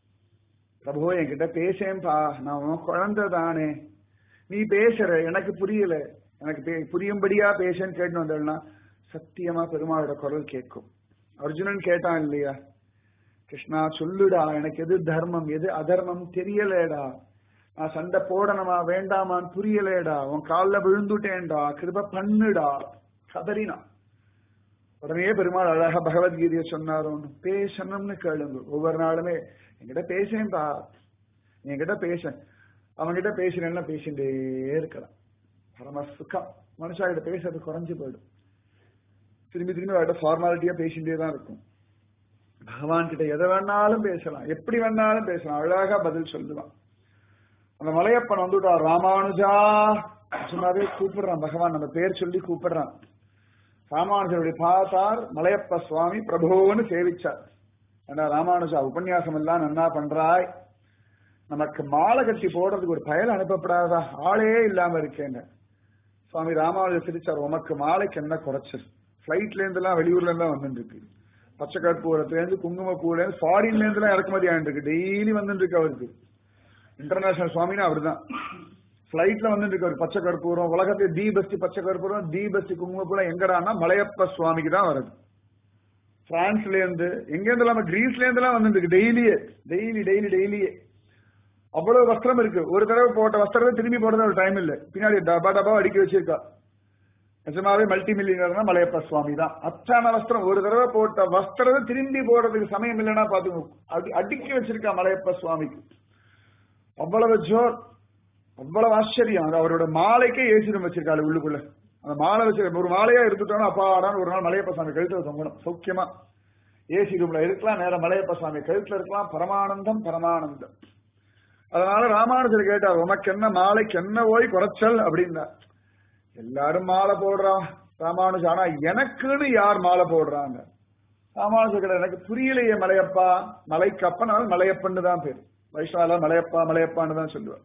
பிரபு என்கிட்ட பேசேன்பா நான் உன் குழந்தை தானே நீ பேசுற எனக்கு புரியல எனக்கு பே- புரியும்படியா பேசன்னு கேட்டு வந்தேன்னா சத்தியமா பெருமாளோட குரல் கேட்கும் அர்ஜுனன் கேட்டான் இல்லையா கிருஷ்ணா சொல்லுடா எனக்கு எது தர்மம் எது அதர்மம் தெரியலேடா நான் சண்டை போடணுமா வேண்டாமான்னு புரியலேடா உன் காலில் விழுந்துட்டேன்டா கிருப பண்ணுடா கதறினா உடனே பெருமாள் அழகா பகவத்கீதையை சொன்னார் ஒண்ணு பேசணும்னு கேளுங்க ஒவ்வொரு நாளுமே என்கிட்ட பேசேன்பா என்கிட்ட பேச அவன்கிட்ட பேசுறேன்னா பேசிட்டே இருக்கலாம் பரம சுகம் மனுஷா கிட்ட பேசுறது குறைஞ்சு போயிடும் திரும்பி திரும்பி அவர்கிட்ட ஃபார்மாலிட்டியா பேசிட்டே தான் இருக்கும் பகவான் கிட்ட எதை வேணாலும் பேசலாம் எப்படி வேணாலும் பேசலாம் அழகா பதில் சொல்லுவான் அந்த மலையப்பன் வந்துட்டார் ராமானுஜா சும்மாவே கூப்பிடுறான் பகவான் நம்ம பேர் சொல்லி கூப்பிடுறான் ராமானுஜருடைய பார்த்தார் மலையப்ப சுவாமி பிரபுன்னு சேவிச்சார் ஏண்டா ராமானுஜா உபன்யாசம் எல்லாம் நன்னா பண்றாய் நமக்கு மாலை கட்டி போடுறதுக்கு ஒரு பயல் அனுப்பப்படாதா ஆளே இல்லாம இருக்கேங்க சுவாமி ராமானுஜர் சிரிச்சார் உமக்கு மாலைக்கு என்ன குறைச்சல் பிளைட்ல இருந்து எல்லாம் வெளியூர்ல இருந்து வந்துட்டு இருக்கு பச்சை கற்பூரத்துல இருந்து குங்குமப்பூல இருந்து ஃபாரின்ல இருந்து எல்லாம் இறக்குமதி ஆயிட்டு இருக்கு டெய்லி வந்துட்டு இருக்கு அவருக்கு இன்டர்நேஷனல் சுவாமினா அவர்தான் பிளைட்ல வந்துட்டு இருக்கு அவர் பச்சை கற்பூரம் உலகத்திலே தி பெஸ்ட் பச்சை கற்பூரம் தி பெஸ்ட் குங்குமப்பூரம் எங்கடான்னா மலையப்ப சுவாமிக்கு தான் வருது பிரான்ஸ்ல இருந்து எங்க இருந்து இல்லாம கிரீஸ்ல இருந்து எல்லாம் வந்துட்டு இருக்கு டெய்லியே டெய்லி டெய்லி டெய்லியே அவ்வளவு வஸ்திரம் இருக்கு ஒரு தடவை போட்ட வஸ்திரத்தை திரும்பி போடுறது ஒரு டைம் இல்ல பின்னாடி டபா டபா அடுக்கி வச்சிருக்கா நிஜமாவே மல்டி மில்லியனர்னா மலையப்ப சுவாமி தான் அச்சான வஸ்திரம் ஒரு தடவை போட்ட வஸ்திரத்தை திரும்பி போடுறதுக்கு சமயம் இல்லைன்னா பாத்துக்கோ அடி- அடுக்கி வச்சிருக்கா மலையப்ப சுவாமிக்கு அவ்வளவு ஜோர் அவ்வளவு ஆச்சரியம் அது அவரோட மாலைக்கே ஏசிடம் வச்சிருக்காரு உள்ளுக்குள்ள அந்த மாலை வச்சு ஒரு மாலையா இருந்துட்டோம்னா அப்பாடான்னு ஒரு நாள் மலையப்ப சாமி கழுத்துல தொங்கணும் சௌக்கியமா ஏசி ரூம்ல இருக்கலாம் நேரம் மலையப்ப சாமி கழுத்துல இருக்கலாம் பரமானந்தம் பரமானந்தம் அதனால ராமானுஜர் கேட்டார் உனக்கு என்ன மாலைக்கு என்ன ஓய் குறைச்சல் அப்படின்னா எல்லாரும் மாலை போடுறான் ராமானுஜர் ஆனா எனக்குன்னு யார் மாலை போடுறாங்க ராமானுஜர் கேட்டார் எனக்கு புரியலையே மலையப்பா மலைக்கு அப்பனால மலையப்பன்னு தான் பேர் வைஷ்ணவால மலையப்பா மலையப்பான்னு தான் சொல்லுவார்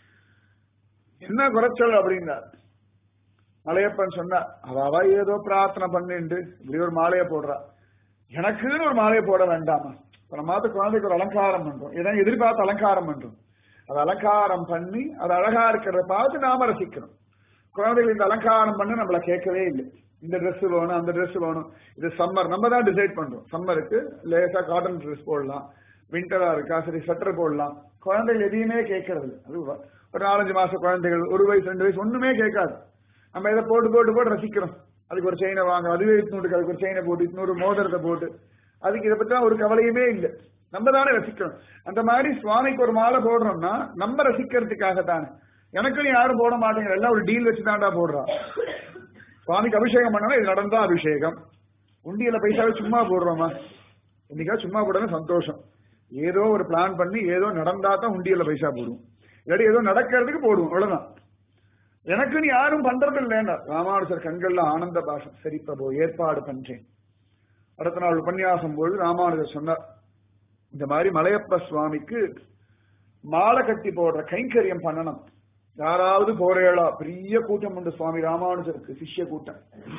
என்ன குறைச்சல் அப்படின்னார் மலையப்பன் சொன்னா அவ அவ ஏதோ பிரார்த்தனை பண்ணிண்டு இப்படி ஒரு மாலையை போடுறா எனக்குன்னு ஒரு மாலையை போட வேண்டாமா இப்ப நம்ம மாத்த குழந்தைக்கு ஒரு அலங்காரம் பண்றோம் இதை எதிர்பார்த்து அலங்காரம் பண்றோம் அது அலங்காரம் பண்ணி அது அழகா இருக்கிறத பார்த்து நாம ரசிக்கிறோம் குழந்தைகள் இந்த அலங்காரம் பண்ண நம்மள கேட்கவே இல்லை இந்த Dress வேணும் அந்த Dress வேணும் இது சம்மர் நம்ம தான் டிசைட் பண்றோம் சம்மருக்கு லேசா காட்டன் Dress போடலாம் விண்டரா இருக்கா சரி ஸ்வெட்டர் போடலாம் குழந்தைகள் எதையுமே கேட்கறது இல்ல. அது வ- ஒரு நாலஞ்சு மாச குழந்தைகள் ஒரு வயசு ரெண்டு வயசு ஒண்ணுமே கேட்காது நம்ம இதை போட்டு போட்டு போட்டு ரசிக்கிறோம் அதுக்கு ஒரு செயினை வாங்க அதுவே இட்னூருக்கு அதுக்கு ஒரு செயினை போட்டு இன்னொரு மோதிரத்தை போட்டு அதுக்கு இதை பத்தி ஒரு கவலையுமே இல்லை நம்ம தானே ரசிக்கிறோம் அந்த மாதிரி சுவாமிக்கு ஒரு மாலை போடுறோம்னா நம்ம ரசிக்கிறதுக்காக தானே எனக்குன்னு யாரும் போட மாட்டேங்கிற எல்லாம் ஒரு டீல் வச்சு தான்டா போடுறான் சுவாமிக்கு அபிஷேகம் பண்ணா இது நடந்தா அபிஷேகம் உண்டியல பைசாவை சும்மா போடுறோமா இன்னைக்கா சும்மா போடணும் சந்தோஷம் ஏதோ ஒரு பிளான் பண்ணி ஏதோ நடந்தா தான் உண்டியல பைசா போடுவோம் இல்லாட்டி ஏதோ நடக்கிறதுக்கு போடுவோம் அவ்வளவுதான் எனக்குன்னு யாரும் பண்றது இல்லைன்னா ராமானுஜர் கண்கள்ல ஆனந்த பாஷம் சரி பிரபு ஏற்பாடு பண்றேன் அடுத்த நாள் உபன்யாசம் போது ராமானுஜர் சொன்னார் இந்த மாதிரி மலையப்ப சுவாமிக்கு மாலை கட்டி போடுற கைங்கரியம் பண்ணணும் யாராவது போறேளா பெரிய கூட்டம் உண்டு சுவாமி ராமானுஜருக்கு சிஷ்ய கூட்டம்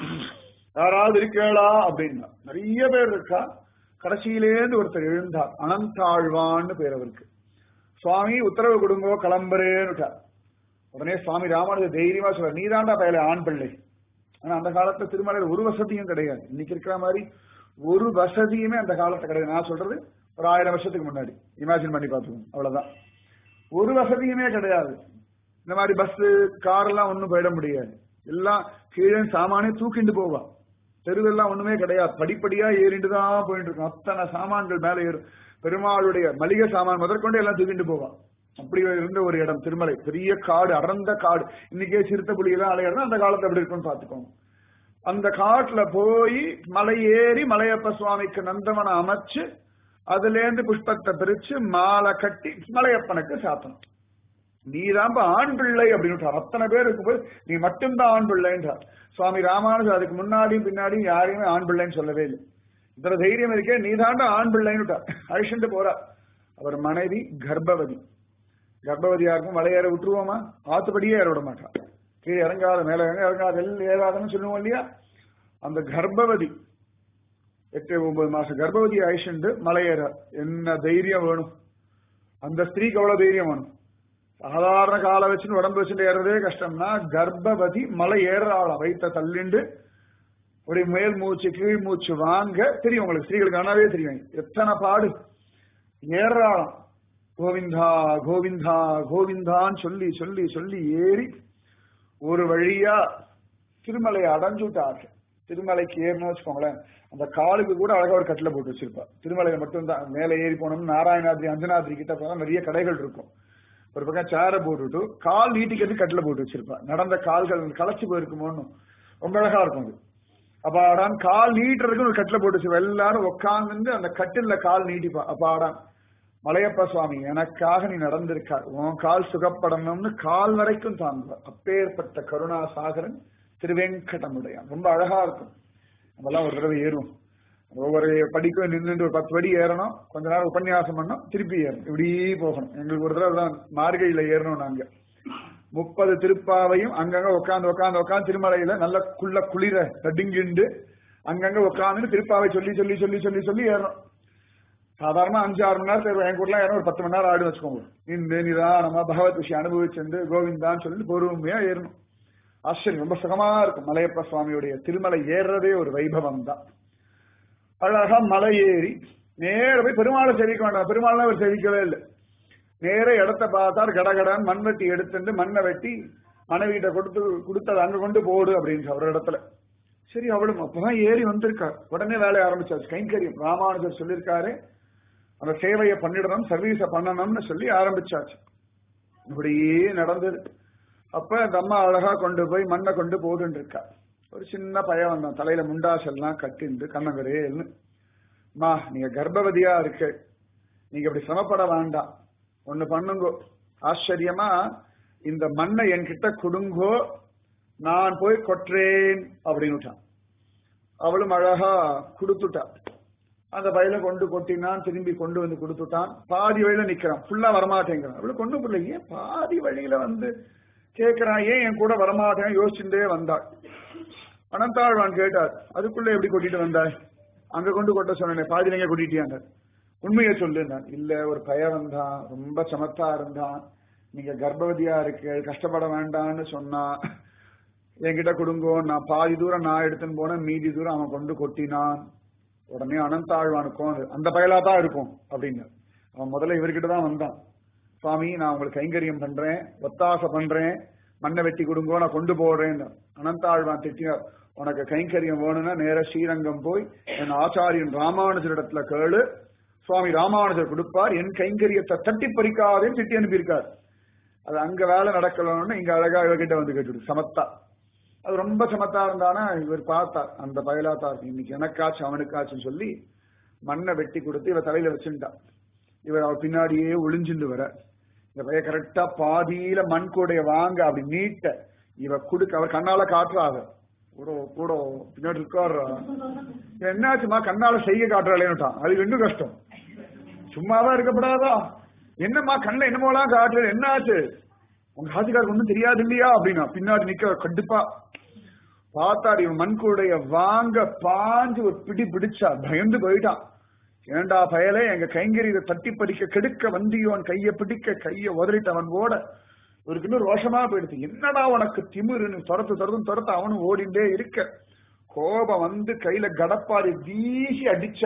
யாராவது இருக்கேளா அப்படின்னா நிறைய பேர் இருக்கா கடைசியிலேருந்து ஒருத்தர் எழுந்தார் அனந்தாழ்வான்னு பேர் அவருக்கு சுவாமி உத்தரவு கொடுங்கோ கிளம்புறேன்னுட்டார் உடனே சுவாமி ராமானுஜர் தைரியமா சொல்ற நீதாண்டா பயல ஆண் பிள்ளை ஆனா அந்த காலத்துல திருமலையில் ஒரு வசதியும் கிடையாது இன்னைக்கு இருக்கிற மாதிரி ஒரு வசதியுமே அந்த காலத்துல கிடையாது நான் சொல்றது ஒரு ஆயிரம் வருஷத்துக்கு முன்னாடி இமேஜின் பண்ணி பார்த்துக்கோங்க அவ்வளவுதான் ஒரு வசதியுமே கிடையாது இந்த மாதிரி பஸ் கார் எல்லாம் ஒண்ணும் போயிட முடியாது எல்லாம் கீழே சாமானே தூக்கிண்டு போவா தெருவெல்லாம் ஒண்ணுமே கிடையாது படிப்படியா ஏறிண்டு தான் போயிட்டு இருக்கும் அத்தனை சாமான்கள் மேல ஏறும் பெருமாளுடைய மளிகை சாமான் முதற்கொண்டு எல்லாம் தூக்கிண்டு போவா அப்படி இருந்த ஒரு இடம் திருமலை பெரிய காடு அடர்ந்த காடு இன்னைக்கே சிறுத்தை புலி எல்லாம் அலையிறது அந்த காலத்துல எப்படி இருக்கும்னு பாத்துக்கோங்க அந்த காட்டுல போய் மலை ஏறி மலையப்ப சுவாமிக்கு நந்தவனம் அமைச்சு அதுல இருந்து புஷ்பத்தை பிரிச்சு மாலை கட்டி மலையப்பனுக்கு சாத்தணும் நீதான் ஆண் பிள்ளை அப்படின்னு அத்தனை பேருக்கு போய் நீ மட்டும்தான் ஆண் பிள்ளைன்றார் சுவாமி ராமானுஜர் அதுக்கு முன்னாடியும் பின்னாடியும் யாரையுமே ஆண் பிள்ளைன்னு சொல்லவே இல்லை இத்தனை தைரியம் இருக்கே நீதாண்டா ஆண் பிள்ளைன்னு அழிச்சுட்டு போறார் அவர் மனைவி கர்ப்பவதி கர்ப்பவதியா இருக்கும் மலையேற விட்டுருவோமா ஆத்துப்படியே ஏற விட மாட்டான் கீழே இறங்காத மேல இறங்க இறங்காத எல்லாம் ஏறாதுன்னு சொல்லுவோம் இல்லையா அந்த கர்ப்பவதி எட்டு ஒன்பது மாசம் கர்ப்பவதி ஆயிஷண்டு மலையேற என்ன தைரியம் வேணும் அந்த ஸ்திரீக்கு அவ்வளவு தைரியம் வேணும் சாதாரண காலை வச்சுட்டு உடம்பு வச்சுட்டு ஏறதே கஷ்டம்னா கர்ப்பவதி மலை ஏறாளாம் வயிற்ற தள்ளிண்டு ஒரு மேல் மூச்சு கீழ் மூச்சு வாங்க தெரியும் உங்களுக்கு ஸ்திரீகளுக்கு ஆனாவே தெரியும் எத்தனை பாடு ஏறாளாம் கோவிந்தா கோவிந்தா கோவிந்தான்னு சொல்லி சொல்லி சொல்லி ஏறி ஒரு வழியா திருமலையை அடைஞ்சுட்டார்கள் திருமலைக்கு ஏறணும் வச்சுக்கோங்களேன் அந்த காலுக்கு கூட அழகா ஒரு கட்டில போட்டு வச்சிருப்பா திருமலையில மட்டும்தான் மேலே ஏறி போனோம் நாராயணாதிரி அஞ்சனாதிரி கிட்ட போனா நிறைய கடைகள் இருக்கும் ஒரு பக்கம் சேரை போட்டுட்டு கால் நீட்டிக்கிறது கட்டில போட்டு வச்சிருப்பா நடந்த கால்கள் களைச்சு போயிருக்குமோன்னு ரொம்ப அழகா இருக்கும் அது அப்பாடான் கால் நீட்டுறதுக்கு ஒரு கட்டில போட்டு வச்சிருப்பா எல்லாரும் உட்கார்ந்து அந்த கட்டில கால் நீட்டிப்பா அப்பாடான் மலையப்ப சுவாமி எனக்காக நீ நடந்திருக்கா உன் கால் சுகப்படணும்னு கால் வரைக்கும் தாங்குவார் அப்பேற்பட்ட கருணா சாகரன் திருவேங்கடமுடையான் ரொம்ப அழகா இருக்கும் நம்மலாம் ஒரு தடவை ஏறுவோம் ஒவ்வொரு படிக்கும் நின்று ஒரு பத்து படி ஏறணும் கொஞ்ச நேரம் உபன்யாசம் பண்ணோம் திருப்பி ஏறணும் இப்படி போகணும் எங்களுக்கு ஒரு தடவை தான் மார்கழியில ஏறணும் நாங்க முப்பது திருப்பாவையும் அங்கங்க உட்காந்து உட்காந்து உட்காந்து திருமலையில நல்ல குள்ள குளிர தடுங்கிண்டு அங்கங்க உட்காந்து திருப்பாவை சொல்லி சொல்லி சொல்லி சொல்லி சொல்லி ஏறணும் சாதாரண அஞ்சு ஆறு மணி நேரத்தில் என் கூட ஏறணும் ஒரு பத்து மணி நேரம் ஆடு வச்சுக்கோங்க இந்த நிதானமா பகவத் விஷயம் அனுபவிச்சிருந்து கோவிந்தான்னு சொல்லி பொறுமையா ஏறணும் ஆச்சரியம் ரொம்ப சுகமா இருக்கும் மலையப்ப சுவாமியுடைய திருமலை ஏறுறதே ஒரு வைபவம் தான் அழகா மலை ஏறி நேர போய் பெருமாளை செவிக்க வேண்டாம் பெருமாள் அவர் செவிக்கவே இல்லை நேர இடத்த பார்த்தார் கடகடான் மண் வெட்டி எடுத்துட்டு மண்ணை வெட்டி மனைவிட்ட கொடுத்து கொடுத்தது அங்க கொண்டு போடு அப்படின்னு ஒரு இடத்துல சரி அவளும் அப்பதான் ஏறி வந்திருக்கார் உடனே வேலைய ஆரம்பிச்சாச்சு கைங்கரியம் ராமானுஜர் சொல்லியிருக்காரு அந்த சேவையை பண்ணிடணும் சர்வீஸ பண்ணணும்னு சொல்லி ஆரம்பிச்சாச்சு இப்படியே நடந்தது அப்ப அந்த அம்மா அழகா கொண்டு போய் மண்ணை கொண்டு போதுன்னு இருக்கா ஒரு சின்ன பையன் வந்தான் தலையில முண்டாசெல்லாம் கட்டிண்டு கண்ணங்கரேல்னு அம்மா நீங்க கர்ப்பவதியா இருக்கு நீங்க இப்படி சிரமப்பட வேண்டாம் ஒண்ணு பண்ணுங்கோ ஆச்சரியமா இந்த மண்ணை என்கிட்ட கொடுங்கோ நான் போய் கொற்றேன் அப்படின்னு அவளும் அழகா கொடுத்துட்டா அந்த வயல கொண்டு கொட்டினான் திரும்பி கொண்டு வந்து கொடுத்துட்டான் பாதி வழியில நிக்கிறான் ஃபுல்லா வரமாட்டேங்கிறான் அவளை கொண்டு போடல ஏன் பாதி வழியில வந்து கேட்கிறான் ஏன் என் கூட வரமாட்டேன் யோசிச்சுட்டே வந்தாள் அனந்தாழ்வான் கேட்டார் அதுக்குள்ள எப்படி கொட்டிட்டு வந்தாய் அங்க கொண்டு கொட்ட சொன்னேன் பாதி நீங்க கொட்டிட்டியாங்க உண்மையை சொல்லுனான் இல்ல ஒரு பையன் வந்தான் ரொம்ப சமத்தா இருந்தான் நீங்க கர்ப்பவதியா இருக்கு கஷ்டப்பட வேண்டாம்னு சொன்னா என்கிட்ட கொடுங்கோ நான் பாதி தூரம் நான் எடுத்துன்னு போனேன் மீதி தூரம் அவன் கொண்டு கொட்டினான் உடனே அனந்தாழ்வானுக்கும் அது அந்த பயலா தான் இருக்கும் அப்படின்னு அவன் முதல்ல இவர்கிட்ட தான் வந்தான் சுவாமி நான் உங்களுக்கு கைங்கரியம் பண்றேன் ஒத்தாசை பண்றேன் மண்ணை வெட்டி கொடுங்கோ நான் கொண்டு போடுறேன் அனந்தாழ்வான் திட்டினார் உனக்கு கைங்கரியம் வேணும்னா நேர ஸ்ரீரங்கம் போய் என் ஆச்சாரியன் ராமானுஜரிடத்துல கேளு சுவாமி ராமானுஜர் கொடுப்பார் என் கைங்கரியத்தை தட்டி பறிக்காதேன்னு திட்டி அனுப்பியிருக்கார் அது அங்க வேலை நடக்கலன்னு இங்க அழகா இவர்கிட்ட வந்து கேட்டுடு சமத்தா அது ரொம்ப சமத்தா இருந்தானா இவர் பார்த்தார் அந்த பயலாத்தா இன்னைக்கு எனக்காச்சும் அவனுக்காச்சும் சொல்லி மண்ணை வெட்டி கொடுத்து இவ தலையில வச்சுட்டான் இவர் அவர் பின்னாடியே ஒளிஞ்சுண்டு வர இந்த பைய கரெக்டா பாதியில மண் கூடைய வாங்க அப்படி நீட்ட இவ குடுக்க அவர் கண்ணால காட்டுறாங்க கூட கூட பின்னாடி இருக்காரா என்னாச்சுமா கண்ணால செய்ய காட்டுறாளேன்னுட்டான் அது ரெண்டும் கஷ்டம் சும்மாதான் இருக்கப்படாதா என்னம்மா கண்ணில் என்னமோலாம் காட்டுறது என்ன ஆச்சு உங்க ஆத்துக்காருக்கு ஒண்ணும் தெரியாது இல்லையா அப்படின்னா பின்னாடி நிக்க கண்டிப்பா பார்த்தாரு இவன் மண்குடைய வாங்க பாஞ்சு ஒரு பிடி பிடிச்சா பயந்து போயிட்டான் ஏண்டா பயலே எங்க கைங்கரிய தட்டி படிக்க கெடுக்க வந்தியோன் கைய பிடிக்க கைய உதறிட்டு அவன் ஓட இவருக்கு இன்னும் ரோஷமா போயிடுது என்னடா உனக்கு திமிருன்னு துரத்து துரத்து துரத்து அவனும் ஓடிண்டே இருக்க கோபம் வந்து கையில கடப்பாரி வீசி அடிச்ச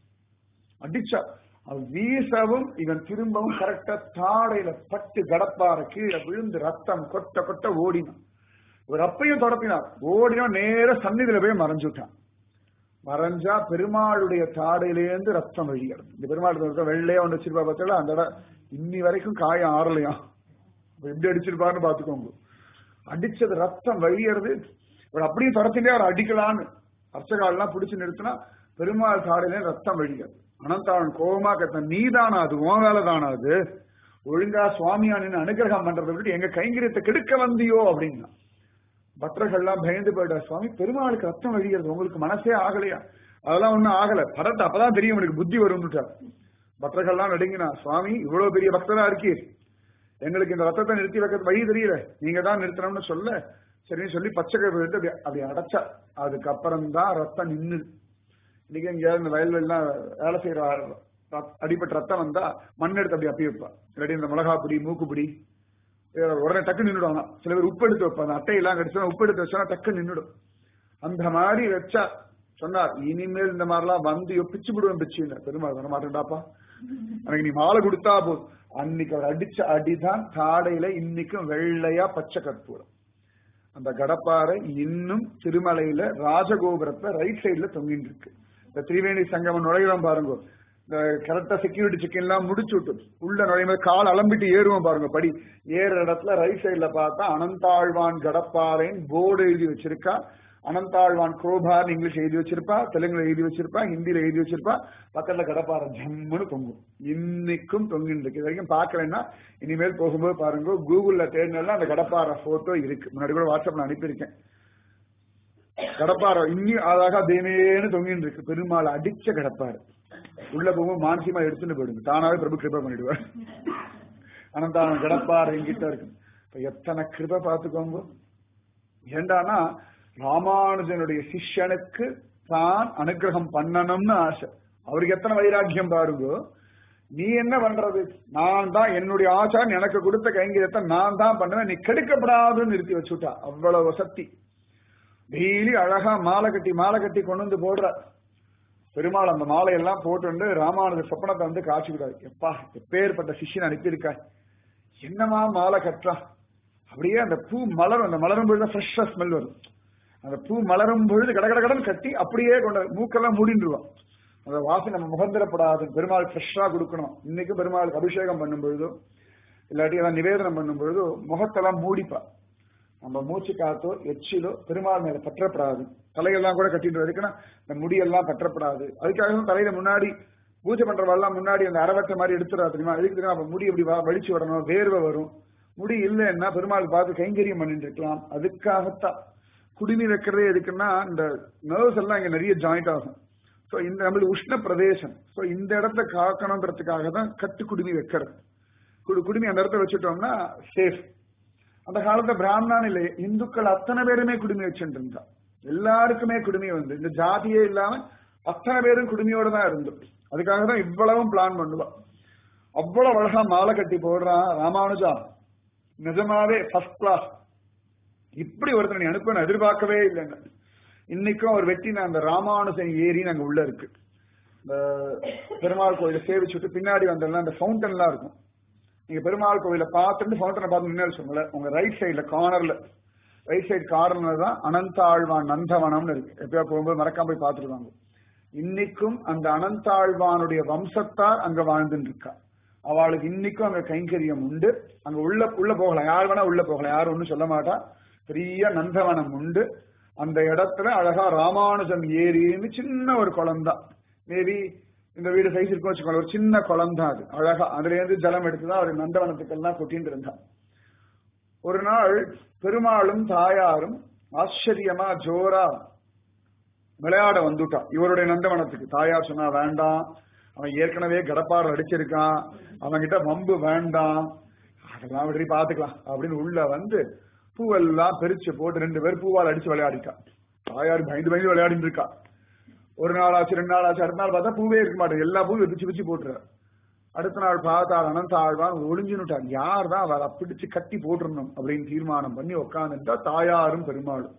அடிச்சா அது வீசவும் இவன் திரும்பவும் கரெக்டா தாடையில பட்டு கடப்பார கீழே விழுந்து ரத்தம் கொட்ட கொட்ட ஓடினான் ஒரு அப்பையும் தொடப்பினார் ஓடினா நேர சந்நிதியில போய் மறைஞ்சுட்டான் மறைஞ்சா பெருமாளுடைய தாடையிலேருந்து ரத்தம் வழிகிறது இந்த பெருமாள் இருக்க வெள்ளையா ஒன்று வச்சிருப்பா பார்த்தா அந்த இடம் இன்னி வரைக்கும் காயம் ஆறலையாம் எப்படி அடிச்சிருப்பாருன்னு பாத்துக்கோங்க அடிச்சது ரத்தம் வழியறது இவர் அப்படியே துரத்திலே அவர் அடிக்கலான்னு அர்ச்சகாலெல்லாம் பிடிச்சு நிறுத்தினா பெருமாள் தாடையிலே ரத்தம் வழிகிறது அனந்தாவன் கோபமா கத்த நீதானா அது உன் வேலை தானா அது ஒழுங்கா சுவாமியா நின்று அனுகிரகம் பண்றதை விட்டு எங்க கைங்கரியத்தை கெடுக்க வந்தியோ அப்படின்னா பக்தர்கள்லாம் பயந்து போயிட்டா சுவாமி பெருமாளுக்கு ரத்தம் வழிகிறது உங்களுக்கு மனசே ஆகலையா அதெல்லாம் ஒண்ணும் ஆகல பரத்தை அப்பதான் தெரியும் எனக்கு புத்தி வரும்னுட்டார் பக்தர்கள்லாம் நடுங்கினா சுவாமி இவ்வளவு பெரிய பக்தரா இருக்கீர் எங்களுக்கு இந்த ரத்தத்தை நிறுத்தி வைக்க வழி தெரியல நீங்க தான் நிறுத்தணும்னு சொல்ல சரின்னு சொல்லி பச்சை கயிறு எடுத்து அப்படி அப்படி அடைச்சா அதுக்கப்புறம் தான் ரத்தம் நின்னு இன்னைக்கு எங்கேயாவது இந்த வயல்வெல்லாம் வேலை செய்யற அடிப்பட்ட ரத்தம் வந்தா மண் எடுத்து அப்படி அப்பி வைப்பா இல்லாட்டி இந்த மிளகா பொடி மூக்குப்பிடி உடனே டக்கு நின்றுடும் சில பேர் உப்பு எடுத்து வைப்பாங்க அட்டையெல்லாம் கடிச்சா உப்பு எடுத்து வச்சா டக்கு நின்றுடும் அந்த மாதிரி வச்சா சொன்னார் இனிமேல் இந்த மாதிரிலாம் வந்து பிச்சு விடுவேன் பிச்சு இல்லை பெருமாள் வர மாட்டேன்டாப்பா எனக்கு நீ மாலை கொடுத்தா போதும் அன்னைக்கு அவர் அடிச்ச அடிதான் தாடையில இன்னைக்கும் வெள்ளையா பச்சை கற்பூரம் அந்த கடப்பாறை இன்னும் திருமலையில ராஜகோபுரத்துல ரைட் சைடுல தொங்கிட்டு இருக்கு இந்த திரிவேணி சங்கமம் நுழையிறோம் பாருங்க இந்த கரெக்டா செக்யூரிட்டி செக் எல்லாம் முடிச்சு விட்டு உள்ள நுழையும் போது கால் அலம்பிட்டு ஏறுவோம் பாருங்க படி ஏற இடத்துல ரைட் சைடுல பார்த்தா அனந்தாழ்வான் கடப்பாறைன்னு போர்டு எழுதி வச்சிருக்கா அனந்தாழ்வான் குரோபார் இங்கிலீஷ் எழுதி வச்சிருப்பா தெலுங்குல எழுதி வச்சிருப்பா ஹிந்தியில எழுதி வச்சிருப்பா பக்கத்துல கடப்பாறை ஜம்முன்னு தொங்கும் இன்னைக்கும் தொங்கிட்டு இருக்கு இது வரைக்கும் பாக்கலன்னா இனிமேல் போகும்போது பாருங்க கூகுள்ல தேடினா அந்த கடப்பாறை போட்டோ இருக்கு முன்னாடி கூட வாட்ஸ்அப்ல அனுப்பியிருக்கேன் கடப்பாறை இன்னும் அழகா தேனேன்னு தொங்கிட்டு இருக்கு பெருமாள் அடிச்ச கடப்பாறை உள்ள போகும்போது மானசியமா எடுத்துட்டு போயிடுங்க தானாவே பிரபு கிருபா பண்ணிடுவார் அனந்தானம் கடப்பாறை எங்கிட்ட இருக்கு இப்ப எத்தனை கிருபை பார்த்துக்கோங்க ஏண்டானா ராமானுஜனுடைய சிஷ்யனுக்கு தான் அனுகிரகம் பண்ணணும்னு ஆசை அவருக்கு எத்தனை வைராக்கியம் பாருங்க நீ என்ன பண்றது நான் தான் என்னுடைய ஆச்சாரம் எனக்கு கொடுத்த கைங்கரியத்தை நான் தான் பண்ணுவேன் நீ கெடுக்கப்படாதுன்னு நிறுத்தி வச்சுட்டா அவ்வளவு சக்தி டெய்லி அழகா மாலை கட்டி மாலை கட்டி கொண்டு வந்து போடுற பெருமாள் அந்த மாலையெல்லாம் போட்டு ராமானுஜர் சொப்பனத்தை வந்து காட்சி விடாது எப்பா எப்பேற்பட்ட சிஷ்யன் அனுப்பியிருக்கா என்னமா மாலை கட்டுறா அப்படியே அந்த பூ மலரும் அந்த மலரும் பொழுது ஃப்ரெஷ்ஷா ஸ்மெல் வரும் அந்த பூ மலரும் பொழுது கட கட கடன் கட்டி அப்படியே கொண்டு மூக்கெல்லாம் மூடின்றுவான் அந்த வாசனை நம்ம முகந்திரப்படாது பெருமாள் ஃப்ரெஷ்ஷா கொடுக்கணும் இன்னைக்கு பெருமாளுக்கு அபிஷேகம் பண்ணும் பொழுதோ இல்லாட்டி எல்லாம் நிவேதனம் பண்ணும் பொழுதோ முகத்தெல்லாம் மூடிப்பா நம்ம மூச்சு காத்தோ எச்சிலோ பெருமாள் மேல பற்றப்படாது தலையெல்லாம் கூட கட்டிட்டு இருக்குன்னா இந்த முடியெல்லாம் பற்றப்படாது அதுக்காக தான் தலையில முன்னாடி பூஜை பண்றவெல்லாம் முன்னாடி அந்த அரவட்டை மாதிரி எடுத்துடா தெரியுமா எதுக்கு தெரியுமா அப்ப முடி இப்படி வலிச்சு விடணும் வேர்வை வரும் முடி இல்லைன்னா பெருமாள் பார்த்து கைங்கரியம் பண்ணிட்டு இருக்கலாம் அதுக்காகத்தான் குடிநீ வைக்கிறதே எதுக்குன்னா இந்த நர்வ்ஸ் எல்லாம் இங்க நிறைய ஜாயிண்ட் ஆகும் ஸோ இந்த நம்மளுக்கு உஷ்ண பிரதேசம் ஸோ இந்த இடத்த காக்கணுன்றதுக்காக தான் கட்டு குடுமி வைக்கிறது குடு குடுமி அந்த இடத்த வச்சுட்டோம்னா சேஃப் அந்த காலத்துல பிராமணன் இல்லை இந்துக்கள் அத்தனை பேருமே குடுமி வச்சுட்டு இருந்தா எல்லாருக்குமே குடுமி வந்து இந்த ஜாதியே இல்லாம அத்தனை பேரும் குடுமியோட தான் இருந்தோம் அதுக்காக தான் இவ்வளவும் பிளான் பண்ணுவா அவ்வளவு அழகா மாலை கட்டி போடுறான் ராமானுஜா நிஜமாவே ஃபர்ஸ்ட் கிளாஸ் இப்படி ஒருத்தர் நீ அனுப்ப எதிர்பார்க்கவே இல்லைங்க இன்னைக்கும் ஒரு வெட்டி அந்த ராமானுஜன் ஏரி அங்க உள்ள இருக்கு இந்த பெருமாள் கோயிலை சேவிச்சுட்டு பின்னாடி வந்தெல்லாம் அந்த ஃபவுண்டன்லாம் இருக்கும் நீங்க பெருமாள் கோவில பார்த்துட்டு ஃபவுண்டனை பார்த்து முன்னாடி சொன்னல உங்க ரைட் சைடுல கார்னர்ல ரைட் சைடு கார்னர் தான் அனந்தாழ்வான் நந்தவனம்னு இருக்கு எப்பயா போகும்போது மறக்காம போய் பார்த்துருவாங்க இன்னைக்கும் அந்த அனந்தாழ்வானுடைய வம்சத்தார் அங்க வாழ்ந்துட்டு இருக்கா அவளுக்கு இன்னைக்கும் அங்க கைங்கரியம் உண்டு அங்க உள்ள உள்ள போகலாம் யார் வேணா உள்ள போகலாம் யாரும் ஒன்னும் சொல்ல மாட்டா பெரிய நந்தவனம் உண்டு அந்த இடத்துல அழகா ராமானுஜம் ஏரின்னு சின்ன ஒரு குளம் தான் மேபி இந்த வீடு சைஸ் இருக்கும் வச்சுக்கோங்க ஒரு சின்ன குளம் தான் அது அழகா அதுல இருந்து ஜலம் எடுத்துதான் அவர் நந்தவனத்துக்கெல்லாம் கொட்டிட்டு இருந்தான் ஒரு நாள் பெருமாளும் தாயாரும் ஆச்சரியமா ஜோரா விளையாட வந்துட்டான் இவருடைய நந்தவனத்துக்கு தாயார் சொன்னா வேண்டாம் அவன் ஏற்கனவே கடப்பாடு அடிச்சிருக்கான் அவன் கிட்ட வம்பு வேண்டாம் அதெல்லாம் விட்டு பாத்துக்கலாம் அப்படின்னு உள்ள வந்து பூவெல்லாம் பிரிச்சு போட்டு ரெண்டு பேர் பூவால் அடிச்சு விளையாடிட்டான் தாயார் பயந்து பயந்து விளையாடிட்டு இருக்கா ஒரு நாள் ஆச்சு ரெண்டு நாள் ஆச்சு அடுத்த நாள் பார்த்தா பூவே இருக்க மாட்டேன் எல்லா பூவும் பிச்சு பிச்சு போட்டுற அடுத்த நாள் பார்த்தாள் அனந்த ஆழ்வான் ஒளிஞ்சுனுட்டான் யார் தான் அவளை பிடிச்சு கட்டி போட்டுருணும் அப்படின்னு தீர்மானம் பண்ணி உட்காந்துட்டா தாயாரும் பெருமாளும்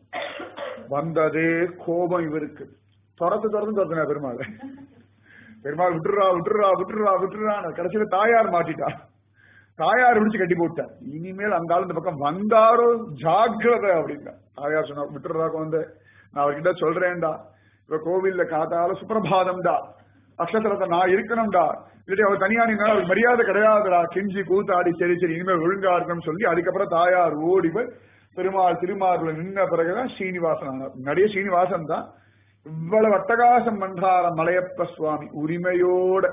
வந்ததே கோபம் இவருக்கு துரத்து துரத்து துரத்துனா பெருமாள் பெருமாள் விட்டுறா விட்டுறா விட்டுறா விட்டுறா கடைசியில தாயார் மாட்டிட்டா தாயார் பிடிச்சு கட்டி போட்டார் இனிமேல் அந்த ஆள் இந்த பக்கம் வந்தாரோ ஜாக்கிரத அப்படின்னா தாயார் சொன்னா விட்டுறா வந்து நான் அவர்கிட்ட சொல்றேன்டா இப்ப கோவில்ல காத்தால சுப்பிரபாதம்டா அக்ஷத்திரத்தை நான் இருக்கணும்டா இல்லாட்டி அவர் தனியா நின்னா அவருக்கு மரியாதை கிடையாதுடா கெஞ்சி கூத்தாடி சரி சரி இனிமேல் ஒழுங்கா இருக்கணும்னு சொல்லி அதுக்கப்புறம் தாயார் ஓடி போய் பெருமாள் திருமாறுல நின்ன பிறகுதான் ஸ்ரீனிவாசன் ஆனார் நிறைய ஸ்ரீனிவாசன் தான் இவ்வளவு அட்டகாசம் பண்றார மலையப்ப சுவாமி உரிமையோட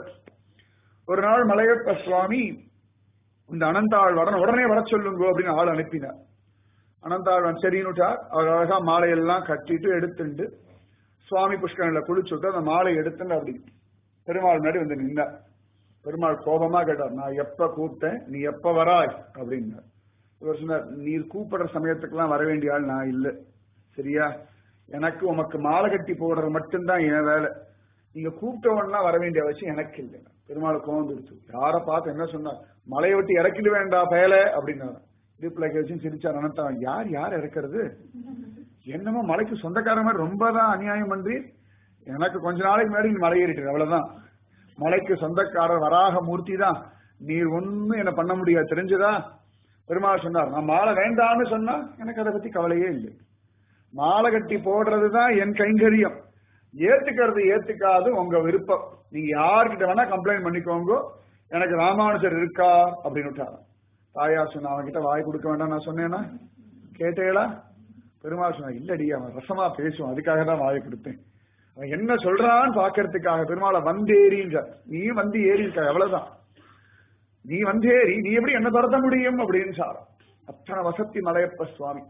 ஒரு நாள் மலையப்ப சுவாமி இந்த அனந்தாழ்வாரன் உடனே வர சொல்லுங்க அப்படின்னு ஆள் அனுப்பினார் அனந்தாழ்வான் சரின்னுட்டார் அவர் அழகா மாலையெல்லாம் கட்டிட்டு எடுத்துண்டு சுவாமி புஷ்கரன்ல குளிச்சுட்டு அந்த மாலை எடுத்துட்டு அப்படி பெருமாள் முன்னாடி வந்து நின்னார் பெருமாள் கோபமா கேட்டார் நான் எப்ப கூப்பிட்டேன் நீ எப்ப வராய் அப்படின்னார் இவர் சொன்னார் நீர் கூப்பிடுற சமயத்துக்கெல்லாம் வர வேண்டிய ஆள் நான் இல்லை சரியா எனக்கு உமக்கு மாலை கட்டி போடுறது மட்டும்தான் என் வேலை நீங்க கூப்பிட்டவன்லாம் வர வேண்டிய அவசியம் எனக்கு இல்லை பெருமாள் கோவம் எடுத்து யாரை பார்த்து என்ன சொன்னார் மலையை விட்டு இறக்கிட வேண்டாம் பயல அப்படின்னாரு இடுப்புல வச்சு சிரிச்சார் அனந்தான் யார் யார் இறக்குறது என்னமோ மலைக்கு சொந்தக்கார மாதிரி ரொம்ப தான் அநியாயம் பண்ணி எனக்கு கொஞ்ச நாளைக்கு முன்னாடி நீ மலை ஏறிட்டு அவ்வளவுதான் மலைக்கு சொந்தக்காரர் வராக மூர்த்தி தான் நீர் ஒண்ணும் என்ன பண்ண முடியாது தெரிஞ்சதா பெருமாள் சொன்னார் நான் மாலை வேண்டாம்னு சொன்னா எனக்கு அதை பத்தி கவலையே இல்லை மாலை கட்டி போடுறதுதான் என் கைங்கரியம் ஏத்துக்கிறது ஏத்துக்காது உங்க விருப்பம் நீங்க யார்கிட்ட வேணா கம்ப்ளைண்ட் பண்ணிக்கோங்க எனக்கு ராமானுஜர் இருக்கா அப்படின்னு விட்டாராம் தாயார் சொன்ன அவன்கிட்ட வாய் கொடுக்க வேண்டாம் நான் சொன்னேன்னா கேட்டேளா பெருமாள் சொன்னா இல்லடி அவன் ரசமா பேசுவான் அதுக்காக தான் வாயை கொடுத்தேன் அவன் என்ன சொல்றான்னு பாக்குறதுக்காக பெருமாளை வந்தேறின்ற நீ வந்து ஏறி இருக்க எவ்வளவுதான் நீ வந்தேறி நீ எப்படி என்ன துரத்த முடியும் அப்படின்னு சார் அத்தனை வசத்தி மலையப்ப சுவாமி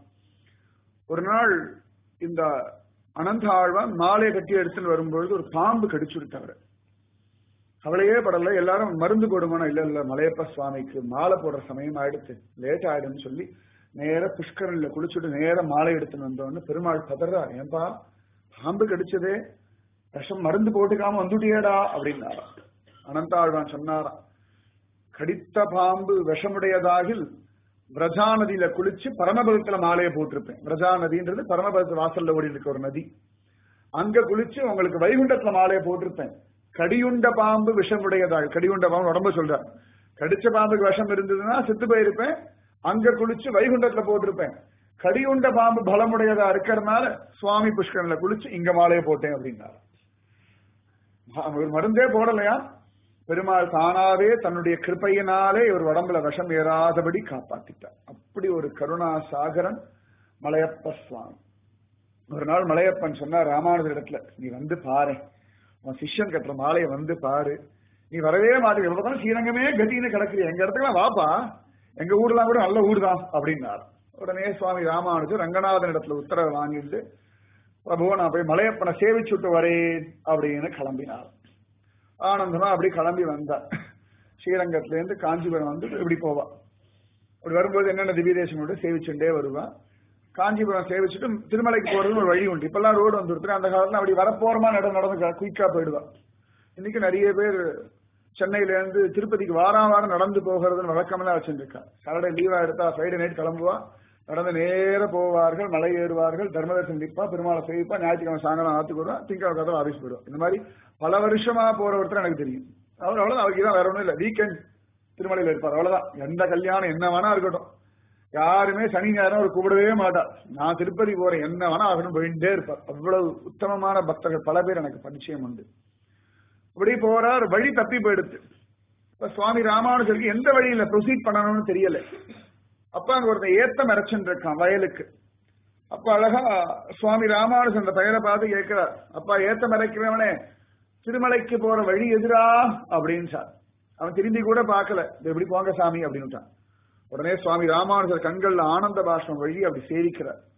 ஒரு நாள் இந்த அனந்த ஆழ்வான் மாலையை கட்டி எடுத்துன்னு வரும்பொழுது ஒரு பாம்பு கடிச்சு விட்டவர் அவளையே படல எல்லாரும் மருந்து போடுமானா இல்ல இல்ல மலையப்ப சுவாமிக்கு மாலை போடுற சமயம் ஆயிடுச்சு லேட் ஆயிடும்னு சொல்லி நேர புஷ்கரன்ல குளிச்சுட்டு நேர மாலை எடுத்துன்னு வந்தோன்னு பெருமாள் பதறா ஏன்பா பாம்பு கடிச்சதே விஷம் மருந்து போட்டுக்காம வந்துட்டியேடா அப்படின்னாரா அனந்தாழ்வான் சொன்னாராம் கடித்த பாம்பு விஷமுடையதாகில் விரஜா நதியில குளிச்சு பரமபதத்துல மாலையை போட்டிருப்பேன் விரஜா நதின்றது பரமபதத்து வாசல்ல ஓடி இருக்க ஒரு நதி அங்க குளிச்சு உங்களுக்கு வைகுண்டத்துல மாலையை போட்டிருப்பேன் கடியுண்ட பாம்பு விஷமுடையதாக கடியுண்ட பாம்பு உடம்பு சொல்றார் கடிச்ச பாம்புக்கு விஷம் இருந்ததுன்னா செத்து போயிருப்பேன் அங்க குளிச்சு வைகுண்டத்துல போட்டிருப்பேன் கடியுண்ட பாம்பு பலமுடையதா இருக்கிறதுனால சுவாமி புஷ்கரன்ல குளிச்சு இங்க மாலையை போட்டேன் அப்படின்னாரு ஒரு மருந்தே போடலையா பெருமாள் தானாவே தன்னுடைய கிருப்பையினாலே ஒரு உடம்புல விஷம் ஏறாதபடி காப்பாத்திட்டார் அப்படி ஒரு கருணா சாகரன் மலையப்ப சுவாமி ஒரு நாள் மலையப்பன் சொன்னார் ராமானுஜர் இடத்துல நீ வந்து பாரு உன் சிஷ்யன் கட்டுற மாலையை வந்து பாரு நீ வரவே மாட்டேங்க எவ்வளவு ஸ்ரீரங்கமே கட்டின்னு கிடக்குறீ எங்க இடத்துக்குலாம் வாப்பா எங்க ஊர்லாம் கூட நல்ல ஊர் தான் அப்படின்னார் உடனே சுவாமி ராமானுஜர் ரங்கநாதன் இடத்துல உத்தரவை வாங்கிட்டு பிரபு நான் போய் மலையப்பனை சேவிச்சுட்டு வரேன் அப்படின்னு கிளம்பினார் ஆனந்தமா அப்படி கிளம்பி வந்தார் ஸ்ரீரங்கத்துல இருந்து காஞ்சிபுரம் வந்து இப்படி போவா அப்படி வரும்போது என்னென்ன திவ்ய தேசங்களோட சேவிச்சுட்டே வருவான் காஞ்சிபுரம் சேவிச்சுட்டு திருமலைக்கு போறதுன்னு ஒரு வழி உண்டு இப்பெல்லாம் ரோடு வந்துருத்து அந்த காலத்துல அப்படி வரப்போறமா நட நடந்து குயிக்கா போயிடுவா இன்னைக்கு நிறைய பேர் சென்னையில இருந்து திருப்பதிக்கு வாரம் வாரம் நடந்து போகிறதுன்னு வழக்கமெல்லாம் வச்சுருக்கா சாட்டர்டே லீவா எடுத்தா ஃப்ரைடே நைட் கிளம்புவா நடந்து நேர போவார்கள் மலை ஏறுவார்கள் தர்மதர்சன் நிற்பா பெருமாளை சேவிப்பா ஞாயிற்றுக்கிழமை சாயங்காலம் ஆத்துக்கு வருவா திங்கக்கிழமை கதை ஆஃபீஸ் போயிடுவா இந்த மாதிரி பல வருஷமா போற ஒருத்தர் எனக்கு தெரியும் அவர் அவ்வளவுதான் அவருக்கு தான் வேற ஒண்ணும் இல்ல வீக்கெண்ட் திருமலையில இருப்பார் அவ்வளவுதான் எந்த கல்யாணம் என்ன வேணா இருக்கட்டும் யாருமே சனி ஞாயிறம் அவர் கூப்பிடவே மாட்டார் நான் திருப்பதி போறேன் என்ன வேணா ஆகணும் போயிட்டே இருப்பார் அவ்வளவு உத்தமமான பக்தர்கள் பல பேர் எனக்கு பரிச்சயம் உண்டு இப்படி போறார் வழி தப்பி போயிடுத்து இப்ப சுவாமி ராமானுஜருக்கு எந்த வழியில ப்ரொசீட் பண்ணணும்னு தெரியல அப்ப அங்க ஒருத்தன் ஏத்தம் இறைச்சுட்டு இருக்கான் வயலுக்கு அப்ப அழகா சுவாமி ராமானுஜன் அந்த பெயரை பார்த்து கேட்கிறார் அப்பா ஏத்தம் இறைக்கிறவனே திருமலைக்கு போற வழி எதிரா அப்படின்னு சார் அவன் திரும்பி கூட பார்க்கல இது எப்படி போங்க சாமி அப்படின்னுட்டான் உடனே சுவாமி ராமானுஜர் கண்கள்ல ஆனந்த பாஷம் வழி அப்படி சேவிக்கிறார்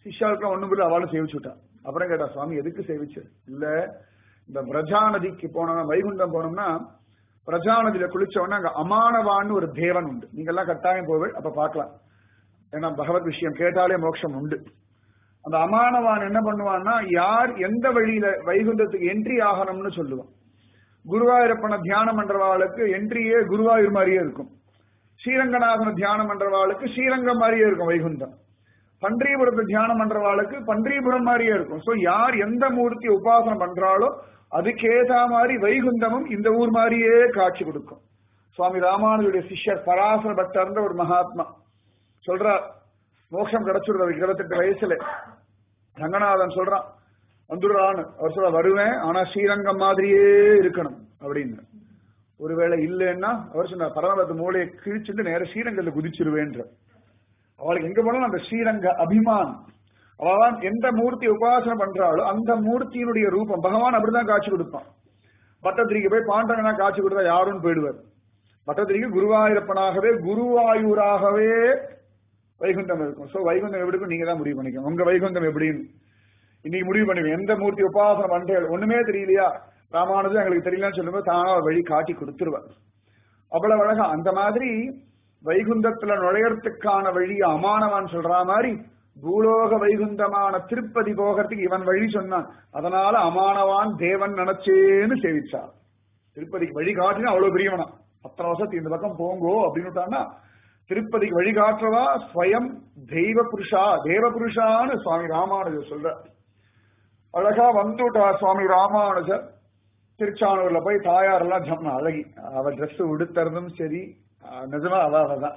சிஷ்யாவுக்கு ஒண்ணு புரியல அவளும் சேவிச்சு விட்டா அப்புறம் கேட்டா சுவாமி எதுக்கு சேவிச்சு இல்ல இந்த பிரஜா நதிக்கு போனோம்னா வைகுண்டம் போனோம்னா பிரஜா நதியில குளிச்சவொடனே அங்க அமானவான்னு ஒரு தேவன் உண்டு நீங்க எல்லாம் கட்டாயம் போவேன் அப்ப பார்க்கலாம் ஏன்னா பகவத் விஷயம் கேட்டாலே மோட்சம் உண்டு அந்த அமானவான் என்ன பண்ணுவான்னா யார் எந்த வழியில வைகுண்டத்துக்கு என்ட்ரி ஆகணும்னு சொல்லுவான் குருவாயூரப்பனை தியானம் பண்றவாளுக்கு என்ட்ரியே குருவாயூர் மாதிரியே இருக்கும் ஸ்ரீரங்கநாதன தியானம் பண்றவாளுக்கு ஸ்ரீரங்கம் மாதிரியே இருக்கும் வைகுண்டம் பன்றியபுரத்தை தியானம் பண்றவாளுக்கு பன்றியபுரம் மாதிரியே இருக்கும் சோ யார் எந்த மூர்த்தி உபாசனம் பண்றாளோ அதுக்கேதா மாதிரி வைகுண்டமும் இந்த ஊர் மாதிரியே காட்சி கொடுக்கும் சுவாமி ராமானுஜுடைய சிஷ்யர் பராசர பக்தர்ன்ற ஒரு மகாத்மா சொல்றார் மோட்சம் கிடைச்சிருது அவருக்கு இருபத்தெட்டு வயசுல ரங்கநாதன் சொல்றான் வந்துடுறான்னு அவர் சொல்ற வருவேன் ஆனா ஸ்ரீரங்கம் மாதிரியே இருக்கணும் அப்படின்னு ஒருவேளை இல்லைன்னா அவர் சொன்னார் பரமபத்து மூளையை கிழிச்சுட்டு நேர ஸ்ரீரங்கத்துல குதிச்சிருவேன்ற அவளுக்கு எங்க போனாலும் அந்த ஸ்ரீரங்க அபிமானம் அவன் எந்த மூர்த்தி உபாசனை பண்றாளோ அந்த மூர்த்தியினுடைய ரூபம் பகவான் அப்படிதான் காட்சி கொடுப்பான் பட்டத்திரிக்கு போய் பாண்டவனா காட்சி கொடுத்தா யாரும் போயிடுவார் பட்டத்திரிக்கு குருவாயூரப்பனாகவே குருவாயூராகவே வைகுண்டம் இருக்கும் சோ வைகுண்டம் எப்படி இருக்கும் நீங்க தான் முடிவு பண்ணிக்கணும் உங்க வைகுண்டம் எப்படின்னு இன்னைக்கு முடிவு பண்ணுவீங்க எந்த மூர்த்தி உபாசனை பண்றீங்க ஒண்ணுமே தெரியலையா ராமானுஜம் எங்களுக்கு தெரியலன்னு சொல்லும்போது தானா ஒரு வழி காட்டி கொடுத்துருவார் அவ்வளவு அழகா அந்த மாதிரி வைகுந்தத்துல நுழையறதுக்கான வழி அமானவான் சொல்ற மாதிரி பூலோக வைகுந்தமான திருப்பதி போகிறதுக்கு இவன் வழி சொன்னான் அதனால அமானவான் தேவன் நினைச்சேன்னு சேவிச்சார் திருப்பதிக்கு வழி காட்டினா அவ்வளவு பெரியவனா அத்தனை வருஷத்துக்கு இந்த பக்கம் போங்கோ அப்படின்னு திருப்பதிக்கு வழிகாட்டுறவா ஸ்வயம் தெய்வ புருஷா தேவ புருஷான்னு சுவாமி ராமானுஜர் சொல்ற அழகா வந்துட்டா சுவாமி ராமானுஜர் திருச்சானூர்ல போய் தாயார் எல்லாம் ஜம்ம அழகி அவ ட்ரெஸ் உடுத்துறதும் சரி அஹ் நிஜமா அவ அவதான்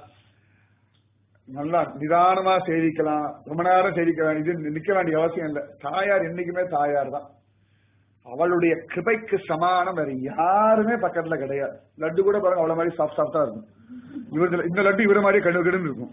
நல்லா நிதானமா சேவிக்கலாம் ரொம்ப நேரம் சேவிக்க வேண்டிய இது நிக்க வேண்டிய அவசியம் இல்லை தாயார் என்னைக்குமே தாயார் தான் அவளுடைய கிருபைக்கு சமானம் வேற யாருமே பக்கத்துல கிடையாது லட்டு கூட பாருங்க அவ்வளவு மாதிரி சாஃப்ட் சாஃப்டா இருக்கும் இவரு இந்த லட்டு இவர மாதிரி கண்ணு கடுன்னு இருக்கும்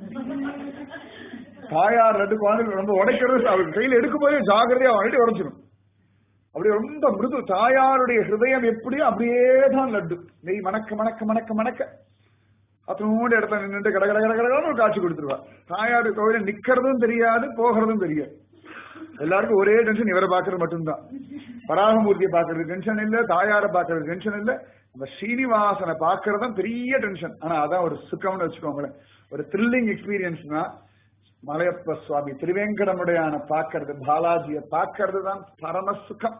தாயார் லட்டு குழந்தைகள் ரொம்ப உடைக்கிறது அவருக்கு கையில எடுக்கும் போதே ஜாகிரதையா வாங்கிட்டு உடைச்சிடும் அப்படி ரொம்ப மிருது தாயாருடைய ஹிருதயம் எப்படியோ அப்படியே தான் லட்டு நெய் மணக்க மணக்க மணக்க மணக்க அத்தனோட இடத்துல நின்றுட்டு கட கட கட கடன்னு ஒரு காட்சி கொடுத்துருவா தாயார் கோவில நிக்கிறதும் தெரியாது போகிறதும் தெரியாது எல்லாருக்கும் ஒரே டென்ஷன் இவரை பாக்குறது மட்டும்தான் வராகமூர்த்தியை பாக்குறது டென்ஷன் இல்ல தாயார பாக்குறது டென்ஷன் இல்ல நம்ம ஸ்ரீனிவாசனை பாக்குறதும் பெரிய டென்ஷன் ஆனா அதான் ஒரு சுகம்னு வச்சுக்கோங்களேன் ஒரு த்ரில்லிங் எக்ஸ்பீரியன்ஸ்னா மலையப்ப சுவாமி திருவேங்கடமுடையான பாக்குறது பாலாஜிய பாக்குறது தான் பரம சுகம்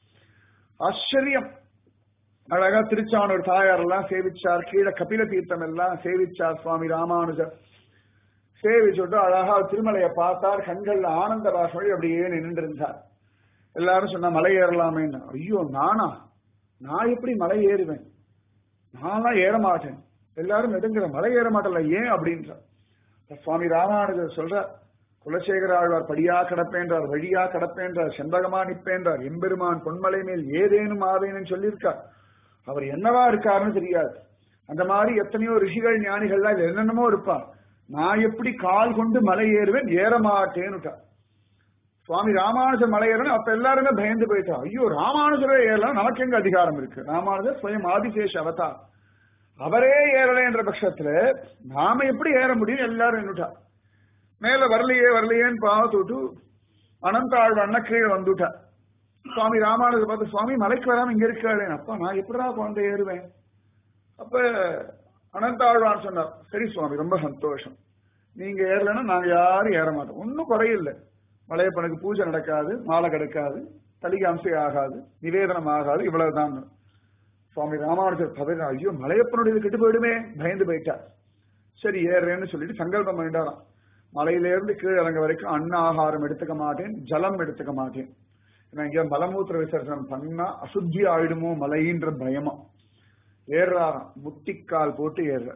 ஆச்சரியம் அழகா திருச்சானூர் தாயார் எல்லாம் சேவிச்சார் கீழே கபில தீர்த்தம் எல்லாம் சேவிச்சார் சுவாமி ராமானுஜர் சேவிச்சுட்டு அழகா திருமலையை பார்த்தார் கண்கள்ல ஆனந்த பாஷமொழி அப்படியே நின்று இருந்தார் எல்லாரும் சொன்னா மலை ஏறலாமேன்னு ஐயோ நானா நான் எப்படி மலை ஏறுவேன் நான்லாம் ஏற மாட்டேன் எல்லாரும் நெடுங்கிற மலை ஏற மாட்டல ஏன் அப்படின்ற சுவாமி ராமானுஜர் சொல்ற குலசேகர ஆழ்வார் படியா கிடப்பேன்றார் வழியா கிடப்பேன்றார் செண்பகமா நிப்பேன்றார் எம்பெருமான் பொன்மலை மேல் ஏதேனும் ஆவேன்னு சொல்லியிருக்கார் அவர் என்னவா இருக்காருன்னு தெரியாது அந்த மாதிரி எத்தனையோ ரிஷிகள் ஞானிகள்லாம் இதுல என்னென்னமோ இருப்பார் நான் எப்படி கால் கொண்டு மலை ஏறுவேன் ஏற மாட்டேன்னுட்டார் சுவாமி ராமானுஜர் மலை ஏறணும் அப்ப எல்லாருமே பயந்து போயிட்டா ஐயோ ராமானுஜரே ஏறலாம் நமக்கு எங்க அதிகாரம் இருக்கு ராமானுஜர் ஸ்வயம் ஆதிசேஷ அவதார் அவரே ஏறலை என்ற பட்சத்துல நாம எப்படி ஏற முடியும் எல்லாரும் என்னட்டா மேல வரலையே வரலையேன்னு பார்த்துட்டு அனந்த ஆழ்வண்ண கீழே வந்துட்டா சுவாமி ராமானுஜர் பார்த்து சுவாமி மலைக்கு வராம இங்க இருக்காளே அப்பா நான் எப்படிடா குழந்தை ஏறுவேன் அப்ப அனந்த ஆழ்வான் சொன்னார் சரி சுவாமி ரொம்ப சந்தோஷம் நீங்க ஏறலைன்னா நாங்க யாரும் ஏற மாட்டோம் ஒன்னும் குறையில்லை மலையப்பனுக்கு பூஜை நடக்காது மாலை கிடைக்காது தலிகாம்சை ஆகாது நிவேதனம் ஆகாது இவ்வளவுதான் சுவாமி ராமானுஜர் பதவி ஐயோ மலையப்பனுடைய கெட்டு போயிடுமே பயந்து போயிட்டார் சரி ஏறுறேன்னு சொல்லிட்டு சங்கல்பம் பண்ணிட்டாராம் மலையிலேருந்து கீழே இறங்க வரைக்கும் அன்ன ஆகாரம் எடுத்துக்க மாட்டேன் ஜலம் எடுத்துக்க மாட்டேன் ஏன்னா இங்க மலமூத்திர விசர்ஜனம் பண்ணா அசுத்தி ஆயிடுமோ மலைன்ற பயமா ஏறுறாராம் முட்டிக்கால் போட்டு ஏறுற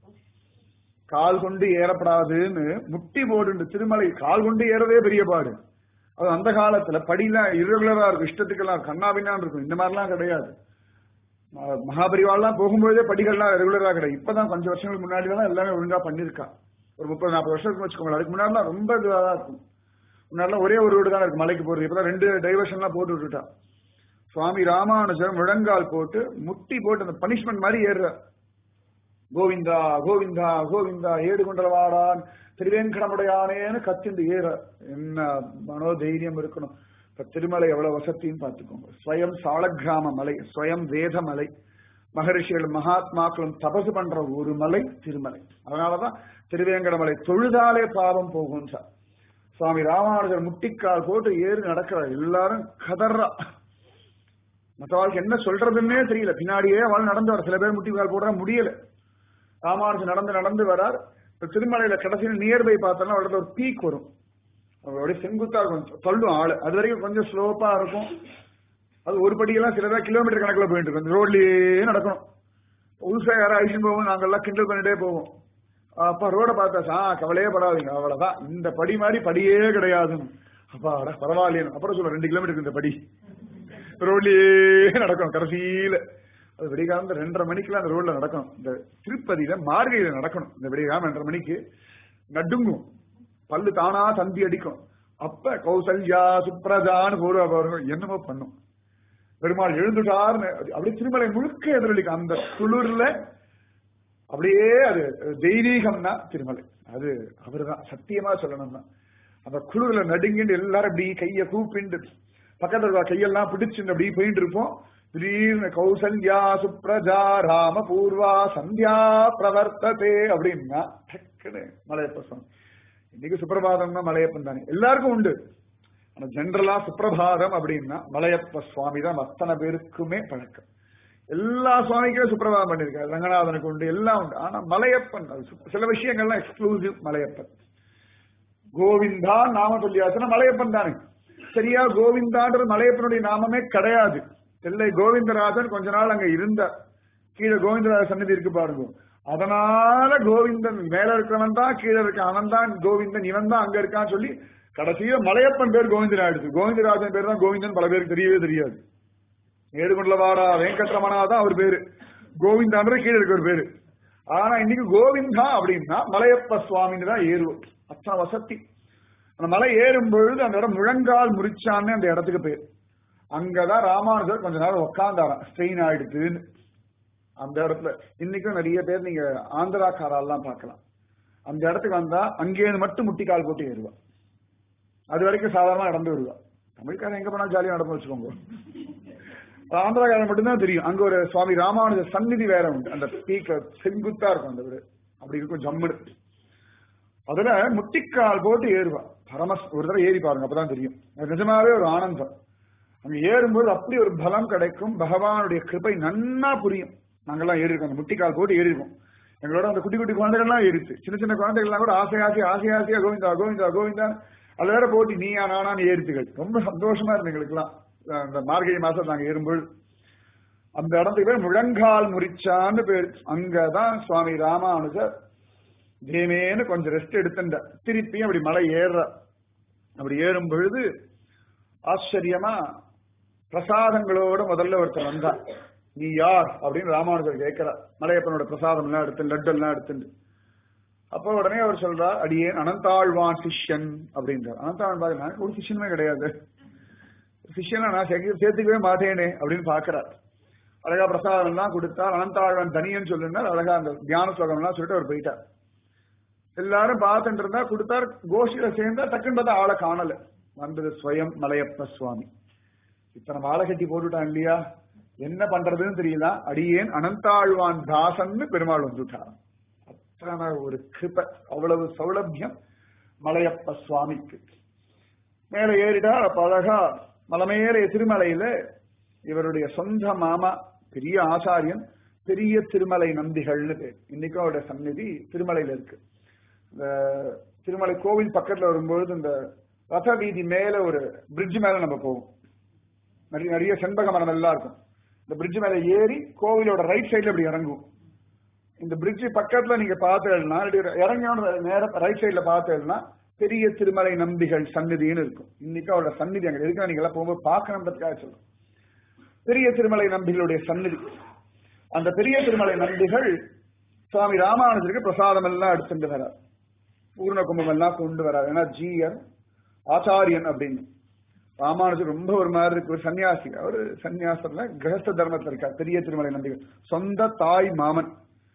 கால் கொண்டு ஏறப்படாதுன்னு முட்டி போடு திருமலை கால் கொண்டு ஏறவே பெரிய பாடு அது அந்த காலத்துல படியெல்லாம் irregular-ஆ இருக்கும் இஷ்டத்துக்கெல்லாம் கண்ணாபின்னான் இருக்கும் இந்த மாதிரிலாம் கிடையாது ம- மகாபரிவாள்லாம் போகும்போதே படிகள்லாம் ரெகுலரா கிடையாது இப்பதான் கொஞ்சம் வருஷங்களுக்கு முன்னாடி தான் எல்லாமே ஒழுங்கா பண்ணிருக்கா ஒரு முப்பது நாற்பது வருஷத்துக்கு வச்சுக்கோங்களேன் அதுக்கு முன்னாடிலாம் ரொம்ப இதுவா தான் இருக்கும் முன்னாடிலாம் ஒரே ஒரு ரோடு தான் இருக்கு மலைக்கு போறது இப்பதான் ரெண்டு டைவர்ஷன்லாம் போட்டு விட்டுட்டா சுவாமி ராமானுஜர் முழங்கால் போட்டு முட்டி போட்டு அந்த பனிஷ்மெண்ட் மாதிரி ஏறுற கோவிந்தா கோவிந்தா கோவிந்தா ஏடு கொண்டவாடான் திருவேங்கடமுடையானேன்னு கத்திண்டு ஏற என்ன மனோதைரியம் இருக்கணும் இப்ப திருமலை எவ்வளவு வசத்தின்னு பார்த்துக்கோங்க ஸ்வயம் சாலக்கிராம மலை ஸ்வயம் வேத மலை மகரிஷிகள் மகாத்மாக்களும் தபசு பண்ற ஒரு மலை திருமலை அதனாலதான் திருவேங்கடமலை தொழுதாலே பாவம் போகும் சார் சுவாமி ராமானுஜர் முட்டிக்கால் போட்டு ஏறி நடக்கிறார் எல்லாரும் கதறா மற்றவாளுக்கு என்ன சொல்றதுன்னே தெரியல பின்னாடியே அவள் நடந்து வர சில பேர் முட்டிக்கால் போடுற முடியல ராமானுஜர் நடந்து நடந்து வரார் இப்ப திருமலையில கடைசியில் நியர்பை பார்த்தோம்னா அவளோட ஒரு பீக் வரும் அப்படியே செங்குத்தா இருக்கும் தள்ளும் ஆளு அது வரைக்கும் கொஞ்சம் ஸ்லோப்பா இருக்கும் அது ஒரு படியெல்லாம் சில பேர் கிலோமீட்டர் கணக்குல போயிட்டு இருக்கும் இந்த ரோட்லயே நடக்கணும் புதுசா யாரும் அழிச்சுட்டு போவோம் நாங்கெல்லாம் கிண்டல் பண்ணிட்டே போவோம் அப்பா ரோட பார்த்தா ஆ கவலையே படாதீங்க அவ்வளவுதான் இந்த படி மாதிரி படியே கிடையாதுன்னு அப்பா அட பரவாயில்லையே அப்புறம் சொல்ல ரெண்டு கிலோமீட்டர் இந்த படி ரோட்லயே நடக்கணும் கடைசியில அது விடிகாலம் ரெண்டரை மணிக்கெல்லாம் அந்த ரோட்ல நடக்கணும் இந்த திருப்பதியில மார்கழியில நடக்கணும் இந்த விடிகாலம் ரெண்டரை மணிக்கு நடுங்கும் பல்லு தானா தந்தி அடிக்கும் அப்ப கௌசல்யா சுப்ரஜான்னு போடுவா பாருங்க என்னமோ பண்ணும் பெருமாள் எழுந்துட்டார்னு அப்படியே திருமலை முழுக்க எதிரொலிக்கும் அந்த குளிர்ல அப்படியே அது தெய்வீகம்னா திருமலை அது அவர்தான் சத்தியமா சொல்லணும்னா அந்த குளிர்ல நடுங்கிட்டு எல்லாரும் அப்படி கைய கூப்பிண்டு பக்கத்துல இருக்க கையெல்லாம் பிடிச்சுட்டு அப்படி போயிட்டு இருப்போம் திடீர்னு கௌசல்யா சுப்ரஜா ராம பூர்வா சந்தியா பிரவர்த்ததே அப்படின்னா டக்குன்னு மலையப்ப சுவாமி இன்னைக்கு சுப்பிரபாதம்னா மலையப்பன் தானே எல்லாருக்கும் உண்டு ஆனா ஜென்ரலா சுப்பிரபாதம் அப்படின்னா மலையப்ப சுவாமி தான் அத்தனை பேருக்குமே பழக்கம் எல்லா சுவாமிக்குமே சுப்பிரபாதம் பண்ணிருக்காரு ரங்கநாதனுக்கு உண்டு எல்லாம் உண்டு ஆனா மலையப்பன் அது சு- சில விஷயங்கள்லாம் எக்ஸ்க்ளூசிவ் மலையப்பன் கோவிந்தா நாம சொல்லியாச்சுன்னா மலையப்பன் தானே சரியா கோவிந்தான்றது மலையப்பனுடைய நாமமே கிடையாது தெல்லை கோவிந்தராஜன் கொஞ்ச நாள் அங்க இருந்தார் கீழே கோவிந்தராஜ சன்னதி இருக்கு பாருங்க அதனால கோவிந்தன் மேல இருக்கிறவன் தான் கீழே இருக்க அவன் தான் கோவிந்தன் இவன் தான் அங்க இருக்கான்னு சொல்லி கடைசியில மலையப்பன் பேர் கோவிந்தன் ஆயிடுச்சு கோவிந்தராஜன் பேர் தான் கோவிந்தன் பல பேருக்கு தெரியவே தெரியாது ஏடுகொண்டவாடா வெங்கட்ரமணா தான் அவர் பேரு கோவிந்தான்ற கீழே இருக்க ஒரு பேரு ஆனா இன்னைக்கு கோவிந்தா அப்படின்னா மலையப்ப சுவாமின்னு தான் ஏறுவோம் அத்தனை வசதி அந்த மலை ஏறும் பொழுது அந்த இடம் முழங்கால் முறிச்சான்னு அந்த இடத்துக்கு பேர் அங்கதான் ராமானுஜர் கொஞ்ச நேரம் உட்காந்தாராம் ஸ்ட்ரெயின் ஆயிடுதுன்னு அந்த இடத்துல இன்னைக்கும் நிறைய பேர் நீங்க ஆந்திராக்காரெல்லாம் பார்க்கலாம் அந்த இடத்துக்கு வந்தா அங்கேயிருந்து மட்டும் முட்டிக்கால் போட்டு ஏறுவா அது வரைக்கும் சாதாரணமா நடந்து வருவா தமிழ்காரன் எங்க போனா ஜாலியா நடந்து வச்சுக்கோங்க ஆந்திராக்காரன் மட்டும்தான் தெரியும் அங்க ஒரு சுவாமி ராமானுஜர் சந்நிதி வேற உண்டு அந்த பீக்ல செங்குத்தா இருக்கும் அந்த வீடு அப்படி இருக்கும் ஜம்முடு அதுல முட்டிக்கால் போட்டு ஏறுவா பரமஸ் ஒரு தடவை ஏறி பாருங்க அப்பதான் தெரியும் அது நிஜமாவே ஒரு ஆனந்தம் அங்க ஏறும்போது அப்படி ஒரு பலம் கிடைக்கும் பகவானுடைய கிருபை நன்னா புரியும் நாங்கெல்லாம் ஏறி இருக்கோம் அந்த முட்டிக்கால் போட்டு ஏறி இருக்கோம் எங்களோட அந்த குட்டி குட்டி குழந்தைகள்லாம் ஏறிச்சு சின்ன சின்ன குழந்தைகள்லாம் கூட ஆசை ஆசை ஆசை ஆசையா கோவிந்தா கோவிந்தா கோவிந்தா அது வேற போட்டி நீயா நானான்னு ஏறிச்சுகள் ரொம்ப சந்தோஷமா இருந்து எங்களுக்குலாம் அந்த மார்கழி மாசம் நாங்க ஏறும்போது அந்த இடத்துக்கு பேர் முழங்கால் முறிச்சான்னு பேர் அங்கதான் சுவாமி ராமானுஜர் தேமேன்னு கொஞ்சம் ரெஸ்ட் எடுத்துட்ட திருப்பியும் அப்படி மலை ஏற அப்படி ஏறும் பொழுது ஆச்சரியமா பிரசாதங்களோட முதல்ல ஒருத்தர் வந்தார் நீ யார் அப்படின்னு ராமானுஜர் கேட்கிறார் மலையப்பனோட பிரசாதம் எல்லாம் எடுத்து லட்டு எல்லாம் எடுத்துட்டு அப்போ உடனே அவர் சொல்றார் அடியேன் அனந்தாழ்வான் சிஷ்யன் அப்படின்றார் அனந்தாழ்வான் பாருங்க நான் ஒரு சிஷ்யனுமே கிடையாது சிஷ்யனை நான் சேர்க்க- சேர்த்துக்கவே மாட்டேனே அப்படின்னு பாக்குறார் அழகா பிரசாதம் எல்லாம் கொடுத்தார் அனந்தாழ்வான் தனியன்னு சொல்லுனார் அழகா அந்த தியான ஸ்லோகம் எல்லாம் சொல்லிட்டு அவர் போயிட்டார் எல்லாரும் பார்த்துட்டு இருந்தா கொடுத்தார் கோஷியில சேர்ந்தா டக்குன்னு பார்த்தா ஆளை காணல வந்தது ஸ்வயம் மலையப்ப சுவாமி இப்ப நம்ம ஆளை கட்டி போட்டுட்டான் இல்லையா என்ன பண்றதுன்னு தெரியல அடியேன் அனந்தாழ்வான் தாசன்னு பெருமாள் வந்துட்டார் அத்தனை ஒரு கிருப அவ்வளவு சௌலபியம் மலையப்ப சுவாமிக்கு மேல ஏறிட்டார் அப்ப அழகா மலமேற திருமலையில இவருடைய சொந்த மாமா பெரிய ஆசாரியன் பெரிய திருமலை நம்பிகள்னு பேர் இன்னைக்கும் அவருடைய சந்நிதி திருமலையில இருக்கு இந்த திருமலை கோவில் பக்கத்துல வரும்பொழுது இந்த ரத வீதி மேல ஒரு பிரிட்ஜ் மேல நம்ம போவோம் நிறைய நிறைய செண்பக மரம் எல்லாம் இருக்கும் இந்த பிரிட்ஜ் மேல ஏறி கோவிலோட ரைட் சைடுல இப்படி இறங்கும் இந்த பிரிட்ஜ் பக்கத்துல நீங்க பார்த்தேன்னா இறங்கினோட நேர ரைட் சைடுல பார்த்தேன்னா பெரிய திருமலை நம்பிகள் சந்நிதின்னு இருக்கும் இன்னைக்கு அவரோட சந்நிதி அங்க இருக்கு நீங்க எல்லாம் போகும்போது பார்க்கணுன்றதுக்காக சொல்றேன் பெரிய திருமலை நம்பிகளுடைய சந்நிதி அந்த பெரிய திருமலை நம்பிகள் சுவாமி ராமானுஜருக்கு பிரசாதம் எல்லாம் எடுத்துட்டு வரார் பூர்ண கும்பம் எல்லாம் கொண்டு வரார் ஏன்னா ஜீயர் ஆச்சாரியன் அப்படின்னு ராமானுஜர் ரொம்ப ஒரு மாதிரி இருக்கு ஒரு சன்னியாசி அவர் சன்னியாசத்துல கிரகஸ்த தர்மத்துல இருக்கார் பெரிய திருமலை நம்பிகள் சொந்த தாய் மாமன்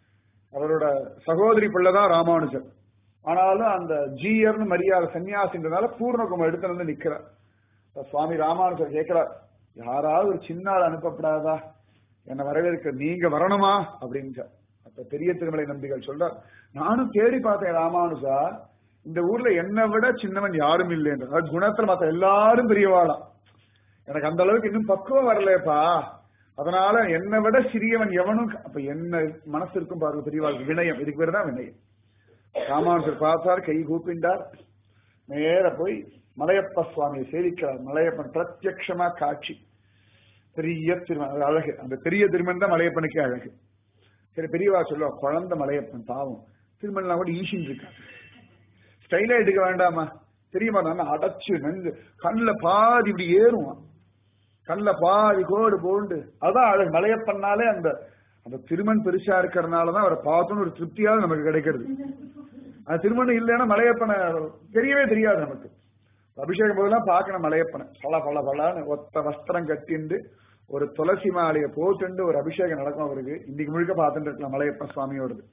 அவரோட சகோதரி பிள்ளைதான் ராமானுஜர் ஆனாலும் அந்த ஜீயர்னு மரியாதை சன்னியாசின்றதால பூர்ணகுமம் எடுத்து வந்து நிக்கிறார் இப்ப சுவாமி ராமானுஜர் கேட்கிறார் யாராவது ஒரு சின்ன ஆள் அனுப்பப்படாதா என்னை வரவேற்க நீங்க வரணுமா அப்படின்னு அப்ப பெரிய திருமலை நம்பிகள் சொல்றார் நானும் தேடி பார்த்தேன் ராமானுஜா இந்த ஊர்ல என்னை விட சின்னவன் யாரும் இல்லைன்ற அதாவது குணத்துல மத்த எல்லாரும் பெரியவாளாம் எனக்கு அந்த அளவுக்கு இன்னும் பக்குவம் வரலப்பா அதனால என்னை விட சிறியவன் எவனும் அப்ப என்ன மனசு இருக்கும் பாருங்க பெரியவாளுக்கு வினயம் இதுக்கு பேர் தான் வினயம் ராமானுஜர் பார்த்தார் கை கூப்பிண்டார் நேர போய் மலையப்ப சுவாமியை சேவிக்கிறார் மலையப்பன் பிரத்யக்ஷமா காட்சி பெரிய திருமணம் அது அழகு அந்த பெரிய திருமணம் தான் மலையப்பனுக்கே அழகு சரி பெரியவா சொல்லுவா குழந்தை மலையப்பன் பாவம் திருமணம் கூட ஈசின் இருக்காரு ஸ்டைலா எடுக்க வேண்டாமா தெரியுமா நான் அடைச்சு நெஞ்சு கண்ணுல பாதி இப்படி ஏறுவான் கண்ணுல பாதி கோடு போண்டு அதான் அழகு மலையப்பன்னாலே அந்த அந்த திருமண் பெருசா இருக்கிறதுனாலதான் அவரை பார்த்தோன்னு ஒரு திருப்தியாவது நமக்கு கிடைக்கிறது அந்த திருமணம் இல்லைன்னா மலையப்பனை தெரியவே தெரியாது நமக்கு அபிஷேகம் போதெல்லாம் பார்க்கணும் மலையப்பனை பல பல பலன்னு ஒத்த வஸ்திரம் கட்டிண்டு ஒரு துளசி மாலையை போட்டுண்டு ஒரு அபிஷேகம் நடக்கும் அவருக்கு இன்னைக்கு முழுக்க பார்த்துட்டு இருக்கலாம் மலையப்பன் சுவாமியோடது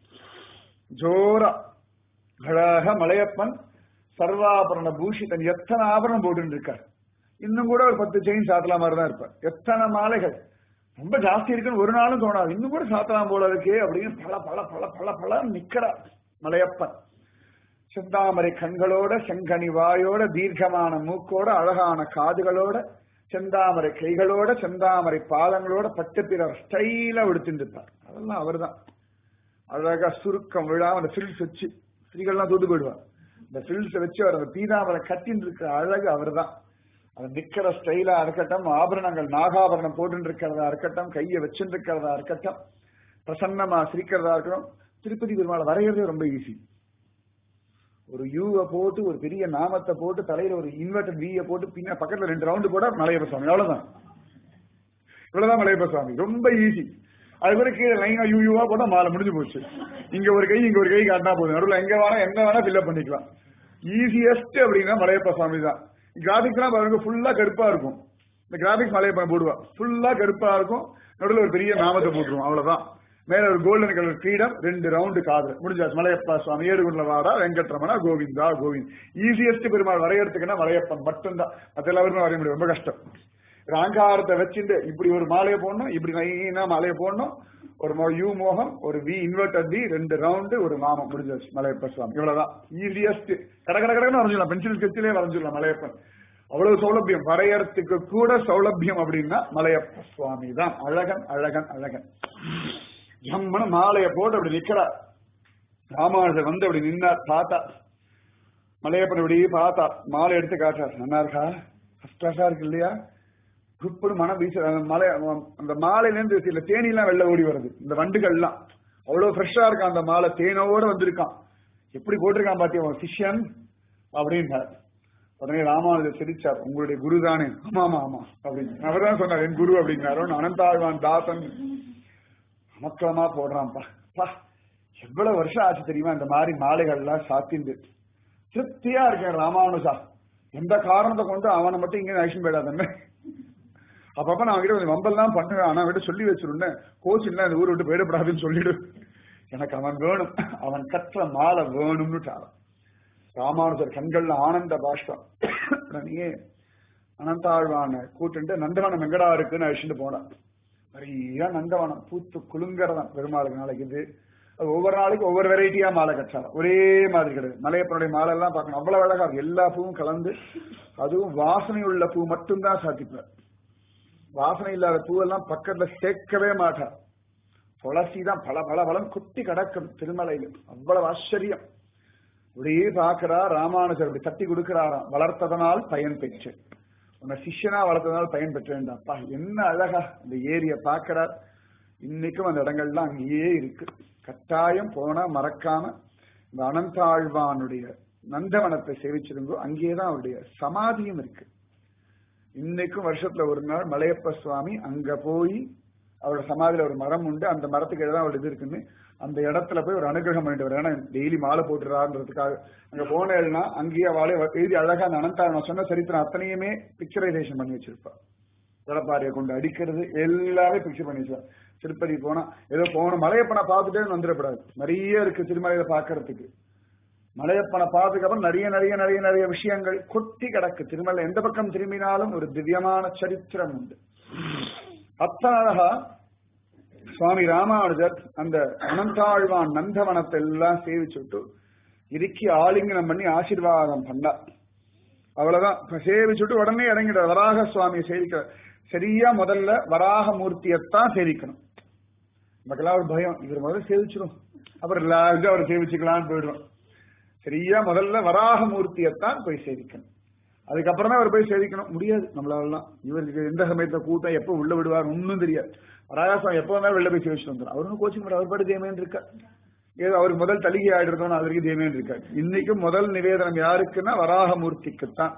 ஜோரா அழகா மலையப்பன் சர்வாபரண பூஷிதன் எத்தனை ஆபரணம் போட்டு இருக்கார் இன்னும் கூட ஒரு பத்து செயின் சாத்தலாம் மாதிரி தான் இருப்பார் எத்தனை மாலைகள் ரொம்ப ஜாஸ்தி இருக்குன்னு ஒரு நாளும் தோணாது இன்னும் கூட சாத்தலாம் போல இருக்கே அப்படின்னு பல பல பல பல பல நிக்கிறார் மலையப்பன் செந்தாமரை கண்களோட செங்கனி வாயோட தீர்க்கமான மூக்கோட அழகான காதுகளோட செந்தாமரை கைகளோட செந்தாமரை பாதங்களோட பட்டு பிறர் ஸ்டைலா விடுத்துருப்பார் அதெல்லாம் அவர்தான் அழகா சுருக்கம் விழாம அந்த ஃபில்ஸ் வச்சு ஸ்திரீகள்லாம் தூத்து போயிடுவார் இந்த ஃபில்ஸ் வச்சு அவர் அந்த பீதாமரை கட்டின்னு இருக்கிற அழகு அவர்தான் அது நிக்கிற ஸ்டைலா இருக்கட்டும் ஆபரணங்கள் நாகாபரணம் போட்டு இருக்கிறதா இருக்கட்டும் கையை வச்சுட்டு இருக்கிறதா இருக்கட்டும் பிரசன்னமா சிரிக்கிறதா இருக்கட்டும் திருப்பதி பெருமாளை வரைகிறதே ரொம்ப ஈஸி ஒரு யூவை போட்டு ஒரு பெரிய நாமத்தை போட்டு தலையில ஒரு இன்வெர்டட் வீயை போட்டு பின்ன பக்கத்துல ரெண்டு ரவுண்டு போட மலையப்ப சுவாமி அவ்வளவுதான் இவ்வளவுதான் மலையப்ப சுவாமி ரொம்ப ஈஸி அது கூட கீழே லைனா யூ யூவா போட்டா மாலை முடிஞ்சு போச்சு இங்க ஒரு கை இங்க ஒரு கை காட்டினா போதும் நடுவில் எங்க வேணா என்ன வேணா ஃபில்அப் பண்ணிக்கலாம் ஈஸியஸ்ட் அப்படின்னா மலையப்ப சுவாமி தான் கிராபிக்ஸ் எல்லாம் பாருங்க ஃபுல்லா கருப்பா இருக்கும் இந்த கிராபிக்ஸ் மலையப்ப போடுவா ஃபுல்லா கருப்பா இருக்கும் நடுவில் ஒரு பெரிய நாமத்தை போட்டுருவோம் அவ்வளவுதான் மேல ஒரு கோல்டன் கலர் கிரீடம் ரெண்டு ரவுண்டு காது முடிஞ்சாச்சு மலையப்பா சுவாமி ஏடுகுண்ட வாடா வெங்கட்ரமணா கோவிந்தா கோவிந்த் ஈஸியஸ்ட் பெருமாள் வரையறதுக்குன்னா மலையப்பன் மட்டும்தான் மத்த எல்லாருமே வரைய முடியும் ரொம்ப கஷ்டம் ராங்காரத்தை வச்சுட்டு இப்படி ஒரு மாலையை போடணும் இப்படி நைனா மாலையை போடணும் ஒரு மோ- யூ மோகம் ஒரு வி இன்வெர்டர் வி ரெண்டு ரவுண்டு ஒரு நாமம் முடிஞ்சாச்சு மலையப்ப சுவாமி இவ்வளவுதான் ஈஸியஸ்ட் கட கட கடன்னு வரைஞ்சிடலாம் பென்சில் ஸ்கெட்சிலே வரைஞ்சிடலாம் மலையப்பன் அவ்வளவு சௌலபியம் வரையறதுக்கு கூட சௌலபியம் அப்படின்னா மலையப்ப சுவாமி தான் அழகன் அழகன் அழகன் ஜம்மன மாலையை போட்டு அப்படி நிக்கிறார் ராமானுஜர் வந்து அப்படி நின்னார் பார்த்தா மலையப்பன் இப்படி பார்த்தா மாலை எடுத்து காட்டுறார் நல்லா இருக்கா ஃபர்ஸ்ட் கிளாஸா இருக்கு இல்லையா குப்புடு மனம் வீச அந்த மலை அந்த மாலையில இருந்து சில தேனி எல்லாம் வெளில ஓடி வருது இந்த வண்டுகள்லாம் அவ்வளவு ஃப்ரெஷ்ஷா இருக்கான் அந்த மாலை தேனோட வந்திருக்கான் எப்படி போட்டிருக்கான் பாத்தியா உன் சிஷ்யன் அப்படின்னார் உடனே ராமானுஜர் சிரிச்சார் உங்களுடைய குரு தானே ஆமா ஆமா ஆமா அப்படின்னு அவர் தான் சொன்னார் என் குரு அப்படின்னாரு அனந்தாழ்வான் தாசன் அமக்கலமா போடுறான்ப்பா பா எவ்வளவு வருஷம் ஆச்சு தெரியுமா இந்த மாதிரி மாலைகள்லாம் சாத்திண்டு திருப்தியா இருக்கேன் ராமானுஜா எந்த காரணத்தை கொண்டு அவனை மட்டும் இங்கே ஆக்ஷன் போயிடாதன்னு அப்பப்ப நான் அவன்கிட்ட கொஞ்சம் வம்பெல்லாம் பண்ணுவேன் ஆனா விட்டு சொல்லி வச்சிருந்தேன் கோச் இல்ல இந்த ஊரை விட்டு போயிடப்படாதுன்னு சொல்லிடு எனக்கு அவன் வேணும் அவன் கற்ற மாலை வேணும்னு ராமானுஜர் கண்கள்ல ஆனந்த பாஷ்பம் உடனே அனந்தாழ்வான கூட்டுண்டு நந்தவனம் எங்கடா இருக்குன்னு அழிச்சுட்டு போனான் நிறைய நந்தவனம் பூத்து குலுங்கறதான் பெருமாளுக்கு நாளைக்கு இது அது ஒவ்வொரு நாளைக்கு ஒவ்வொரு வெரைட்டியா மாலை கட்டாலும் ஒரே மாதிரி கிடையாது மலையப்பனுடைய மாலை எல்லாம் பார்க்கணும் அவ்வளவு அழகா இருக்கும். எல்லா பூவும் கலந்து அதுவும் வாசனை உள்ள பூ மட்டும்தான் சாத்திப்பார் வாசனை இல்லாத பூவெல்லாம் பக்கத்துல சேர்க்கவே மாட்டார் துளசி தான் பல பல பலம் குட்டி கிடக்கும் திருமலையில அவ்வளவு ஆச்சரியம் அப்படியே பார்க்கிறா ராமானுஜர் அப்படி தட்டி கொடுக்கிறாராம் வளர்த்ததனால் பயன் பெற்று உன்னை சிஷ்யனா வளர்த்ததனால் பயன் பெற்றேன் அப்பா என்ன அழகா இந்த ஏரிய பார்க்கிறார் இன்னைக்கும் அந்த இடங்கள்லாம் அங்கேயே இருக்கு கட்டாயம் போனா மறக்காம இந்த அனந்தாழ்வானுடைய நந்தவனத்தை சேவிச்சிருங்கோ அங்கேதான் அவருடைய சமாதியும் இருக்கு இன்னைக்கும் வருஷத்துல ஒரு நாள் மலையப்ப சுவாமி அங்க போய் அவரோட சமாதியில ஒரு மரம் உண்டு அந்த மரத்துக்கு தான் அவரோட இது இருக்குன்னு அந்த இடத்துல போய் ஒரு அனுகிரகம் பண்ணிட்டு வர ஏன்னா டெய்லி மாலை போட்டுறான்றதுக்காக அங்க போனேன்னா அங்கேயே வாழை எழுதி அழகா அந்த அனந்தா நான் சொன்ன சரித்திரம் அத்தனையுமே பிக்சரைசேஷன் பண்ணி வச்சிருப்பா விளப்பாரியை கொண்டு அடிக்கிறது எல்லாமே பிக்சர் பண்ணி வச்சிருப்பா திருப்பதி போனா ஏதோ போன மலையப்பனை பார்த்துட்டே வந்துடக்கூடாது நிறைய இருக்கு திருமலையில பாக்குறதுக்கு மலையப்பனை பார்த்ததுக்கு அப்புறம் நிறைய நிறைய நிறைய நிறைய விஷயங்கள் கொட்டி கிடக்கு திருமலை எந்த பக்கம் திரும்பினாலும் ஒரு திவ்யமான சரித்திரம் உண்டு அத்தனை அழகா சுவாமி ராமானுஜர் அந்த அனந்தாழ்வான் நந்தவனத்தை எல்லாம் சேவிச்சுட்டு இறுக்கி ஆலிங்கனம் பண்ணி ஆசீர்வாதம் பண்ணார் அவ்வளவுதான் இப்ப சேவிச்சுட்டு உடனே இறங்கிட்டார் வராக சுவாமியை சேவிக்க சரியா முதல்ல வராக மூர்த்தியத்தான் சேவிக்கணும் நமக்கெல்லாம் ஒரு பயம் இவர் முதல்ல சேவிச்சிடும் அப்புறம் ரிலாக்ஸா அவர் சேவிச்சுக்கலாம்னு போயிடுவோம் சரியா முதல்ல வராக மூர்த்தியத்தான் போய் சேவிக்கணும் அதுக்கப்புறம் தான் அவர் போய் சேவிக்கணும் முடியாது நம்மளாலாம் இவருக்கு எந்த சமயத்தை கூட்டம் எப்ப உள்ள விடுவார் ஒன்னும் தெரியாது வராகாசம் எப்போ வந்தாலும் வெளில போய் சேவிச்சுட்டு வந்துடும் அவரும் கோச்சிங் பண்ண அவர் பாட்டு தேமேன் இருக்கா ஏதோ அவருக்கு முதல் தலிகை ஆயிடுறதோன்னு அவருக்கு தேமேன் இருக்காரு இன்னைக்கும் முதல் நிவேதனம் யாருக்குன்னா வராகமூர்த்திக்குத்தான்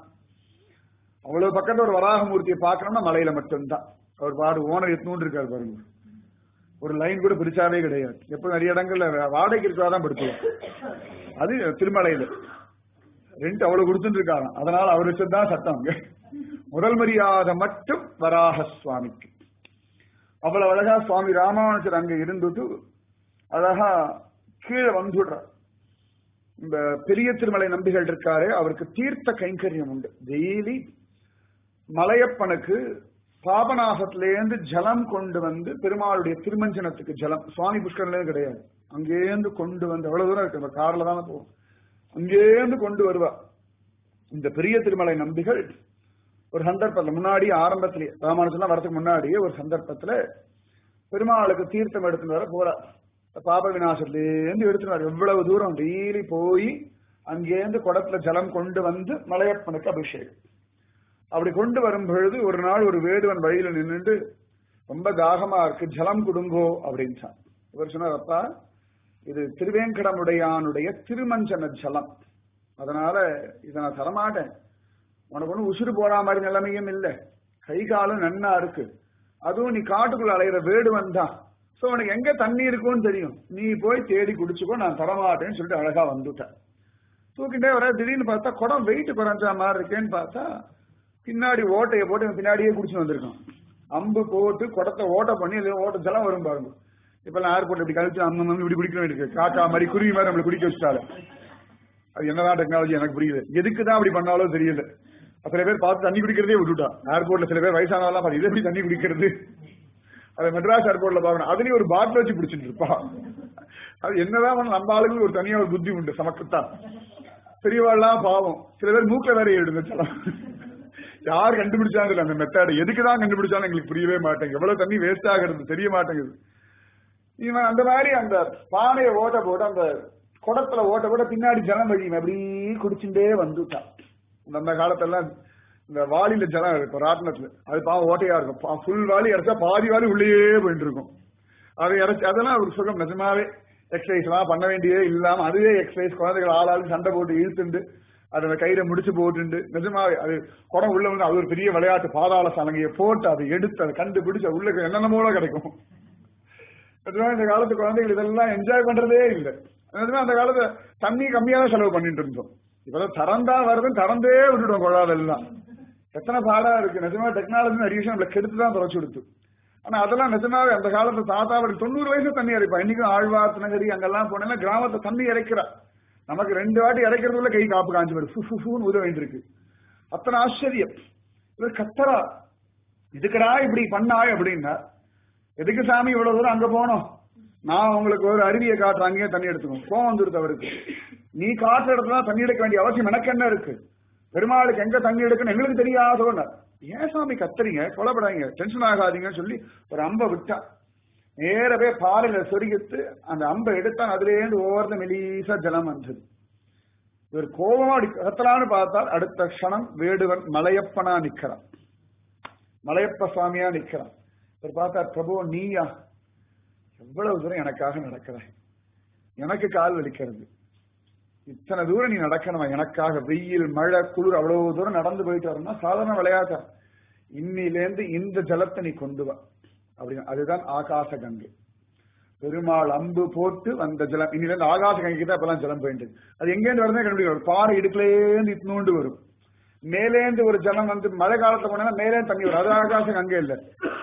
அவ்வளவு பக்கத்துல ஒரு வராகமூர்த்தியை பார்க்கணும்னா மலையில மட்டும்தான் அவர் பாடு ஓனர் எத்தனூண்டு இருக்காரு பாருங்க ஒரு லைன் கூட பிரிச்சாவே கிடையாது எப்ப நிறைய இடங்கள்ல வாடகைக்கு இருக்கிறாதான் படுத்துவோம் அது திருமலையில ரெண்ட் அவ்வளவு கொடுத்துட்டு இருக்காங்க அதனால அவர் வச்சதுதான் சட்டம் அங்க. முதல் மரியாதை மட்டும் வராக சுவாமிக்கு அவ்வளவு அழகா சுவாமி ராமானுஜர் அங்க இருந்துட்டு அழகா கீழே வந்துடுறார் இந்த பெரிய திருமலை நம்பிகள் இருக்காரு அவருக்கு தீர்த்த கைங்கரியம் உண்டு டெய்லி மலையப்பனுக்கு பாபநாசத்திலேருந்து ஜலம் கொண்டு வந்து பெருமாளுடைய திருமஞ்சனத்துக்கு ஜலம் சுவாமி புஷ்கரிலே கிடையாது அங்கேருந்து கொண்டு வந்து எவ்வளவு தூரம் இருக்கு நம்ம கார்ல தானே போவோம் அங்கேருந்து கொண்டு வருவா இந்த பெரிய திருமலை நம்பிகள் ஒரு சந்தர்ப்பத்துல முன்னாடி ஆரம்பத்திலே ராமானுஜன்லாம் வரதுக்கு முன்னாடியே ஒரு சந்தர்ப்பத்துல பெருமாளுக்கு தீர்த்தம் எடுத்துட்டு வர போறார் பாப விநாசத்திலேருந்து எடுத்துட்டு வர எவ்வளவு தூரம் டெய்லி போய் அங்கேருந்து குடத்துல ஜலம் கொண்டு வந்து மலையப்பனுக்கு அபிஷேகம் அப்படி கொண்டு வரும் பொழுது ஒரு நாள் ஒரு வேடுவன் வழியில நின்னுட்டு ரொம்ப தாகமா இருக்கு ஜலம் கொடுங்கோ அப்படின்ட்டான் இவர் சொன்னார் அப்பா இது திருவேங்கடமுடையானுடைய திருமஞ்சன ஜலம் அதனால இதை நான் தரமாட்டேன் உனக்கு ஒன்றும் உசுறு போடா மாதிரி நிலைமையும் இல்லை கை காலும் நன்னா இருக்கு அதுவும் நீ காட்டுக்குள்ள அலையிற வேடுவன் தான் சோ உனக்கு எங்க தண்ணி இருக்கும்னு தெரியும் நீ போய் தேடி குடிச்சுக்கோ நான் தரமாட்டேன்னு சொல்லிட்டு அழகா வந்துட்டேன் தூக்கிட்டே வர திடீர்னு பார்த்தா குடம் வெயிட் குறைஞ்ச மாதிரி இருக்கேன்னு பார்த்தா பின்னாடி ஓட்டையை போட்டு இவன் பின்னாடியே குடிச்சு வந்திருக்கான் அம்பு போட்டு குடத்தை ஓட்ட பண்ணி இதுல ஓட்ட ஜலம் வரும் பாருங்க இப்ப எல்லாம் ஏர்போர்ட் இப்படி கழிச்சு அம்ம அம்ம இப்படி குடிக்க வேண்டியிருக்கு காக்கா மாதிரி குருவி மாதிரி நம்மளை குடிக்க வச்சுட்டாரு அது என்னதான் டெக்னாலஜி எனக்கு புரியல எதுக்கு தான் அப்படி பண்ணாலும் தெரியல சில பேர் பார்த்து தண்ணி குடிக்கிறதே விட்டுட்டா ஏர்போர்ட்ல சில பேர் வயசானவெல்லாம் பார்த்து இது எப்படி தண்ணி குடிக்கிறது அது மெட்ராஸ் ஏர்போர்ட்ல பார்க்கணும் அதுலயும் ஒரு பாட்டில் வச்சு பிடிச்சிட்டு இருப்பா அது என்னதான் பண்ண நம்ம ஆளுங்களுக்கு ஒரு தனியா ஒரு புத்தி உண்டு சமக்குத்தான் பெரியவாள்லாம் பாவம் சில பேர் மூக்க வேற ஏடுங்க சலம் யார் கண்டுபிடிச்சாங்க தெரியல அந்த மெத்தட் எதுக்குதான் கண்டுபிடிச்சாலும் எங்களுக்கு புரியவே மாட்டேங்குது எவ்வளவு தண்ணி வேஸ்ட் ஆகுறது தெரிய மாட்டேங்குது இவன் அந்த மாதிரி அந்த பானையை ஓட்ட போட்டு அந்த குடத்துல ஓட்ட போட்ட பின்னாடி ஜலம் வழி அப்படி குடிச்சுட்டே வந்துட்டான் அந்த காலத்தெல்லாம் இந்த வாளியில ஜலம் இருக்கும் ராட்டினத்துல அது பாவம் ஓட்டையா இருக்கும் ஃபுல் வாளி இறச்சா பாதி வாளி உள்ளேயே போயிட்டு இருக்கும் அதை இறச்சி அதெல்லாம் ஒரு சுகம் நிஜமாவே எக்ஸசைஸ் எல்லாம் பண்ண வேண்டியே இல்லாம அதுவே எக்ஸசைஸ் குழந்தைகள் ஆளாளுக்கு சண்டை போட்டு இழுத்துண்டு அதை கையில முடிச்சு போட்டுண்டு நிஜமாவே அது குடம் உள்ள வந்து அது ஒரு பெரிய விளையாட்டு பாதாள சலங்கையை போட்டு அதை எடுத்து அதை கண்டுபிடிச்சு உள்ள என்னென்னமோ கிடைக்கும் நிஜமா இந்த காலத்து குழந்தைகள் இதெல்லாம் என்ஜாய் பண்றதே இல்லை நிஜமா அந்த காலத்துல தண்ணி கம்மியா தான் செலவு பண்ணிட்டு இருந்தோம் இப்பதான் திறந்தா வருது திறந்தே விட்டுடுவோம் குழாதெல்லாம் எத்தனை பாடா இருக்கு நிஜமா டெக்னாலஜி நிறைய விஷயம் நம்மளை கெடுத்து தான் தொலைச்சு கொடுத்து ஆனா அதெல்லாம் நிஜமாவே அந்த காலத்து தாத்தா அவருக்கு தொண்ணூறு வயசு தண்ணி இறைப்பா இன்னைக்கும் ஆழ்வார் நகரி அங்கெல்லாம் போனா கிராமத்தை தண்ணி இறைக்கிறா நமக்கு ரெண்டு வாட்டி இறைக்கிறதுக்குள்ள கை காப்பு காஞ்சு போயிரு ஃபு ஃபுன்னு உதவ வேண்டியிருக்கு அத்தனை ஆச்சரியம் இவர் கத்தரா இதுக்கடா இப்படி பண்ணாய் அப்படின்னா எதுக்கு சாமி இவ்வளவு தூரம் அங்க போனோம் நான் உங்களுக்கு ஒரு அருவியை காட்டுறேன் அங்கேயே தண்ணி எடுத்துக்கணும் கோவம் வந்துருது அவருக்கு நீ காட்டுற இடத்துல தண்ணி எடுக்க வேண்டிய அவசியம் எனக்கு என்ன இருக்கு பெருமாளுக்கு எங்க தண்ணி எடுக்கணும் எங்களுக்கு தெரியாதோன்னு ஏன் சாமி கத்துறீங்க கொலைப்படாதீங்க டென்ஷன் ஆகாதீங்கன்னு சொல்லி ஒரு அம்பை விட்டா நேரவே பாறையில சொருகித்து அந்த அம்பை எடுத்தான் அதுல இருந்து ஓர்ந்த மெலீசா ஜலம் வந்தது இவர் கோபமா அடி கத்தலான்னு பார்த்தால் அடுத்த க்ஷணம் வேடுவன் மலையப்பனா நிக்கிறான் மலையப்ப சுவாமியா நிக்கிறான் இவர் பார்த்தார் பிரபு நீயா எவ்வளவு தூரம் எனக்காக நடக்கிற எனக்கு கால் வலிக்கிறது இத்தனை தூரம் நீ நடக்கணுமா எனக்காக வெயில் மழை குளிர் அவ்வளவு தூரம் நடந்து போயிட்டு வரணும்னா சாதாரண விளையாட்டா இன்னிலேருந்து இந்த ஜலத்தை நீ கொண்டு வா அப்படின்னு அதுதான் ஆகாச கங்கை பெருமாள் அம்பு போட்டு வந்த ஜலம் இன்னிலேருந்து ஆகாச கங்கைக்கு தான் இப்பெல்லாம் ஜலம் போயிட்டு அது எங்கேருந்து வருதுன்னு கண்டுபிடிக்கும் பாறை இடுப்புலேருந்து இத்தினூண்டு வரும் மேலேந்து ஒரு ஜலம் வந்து மழை காலத்துல போனா மேலே தண்ணி வரும் அது ஆகாச கங்கை இல்ல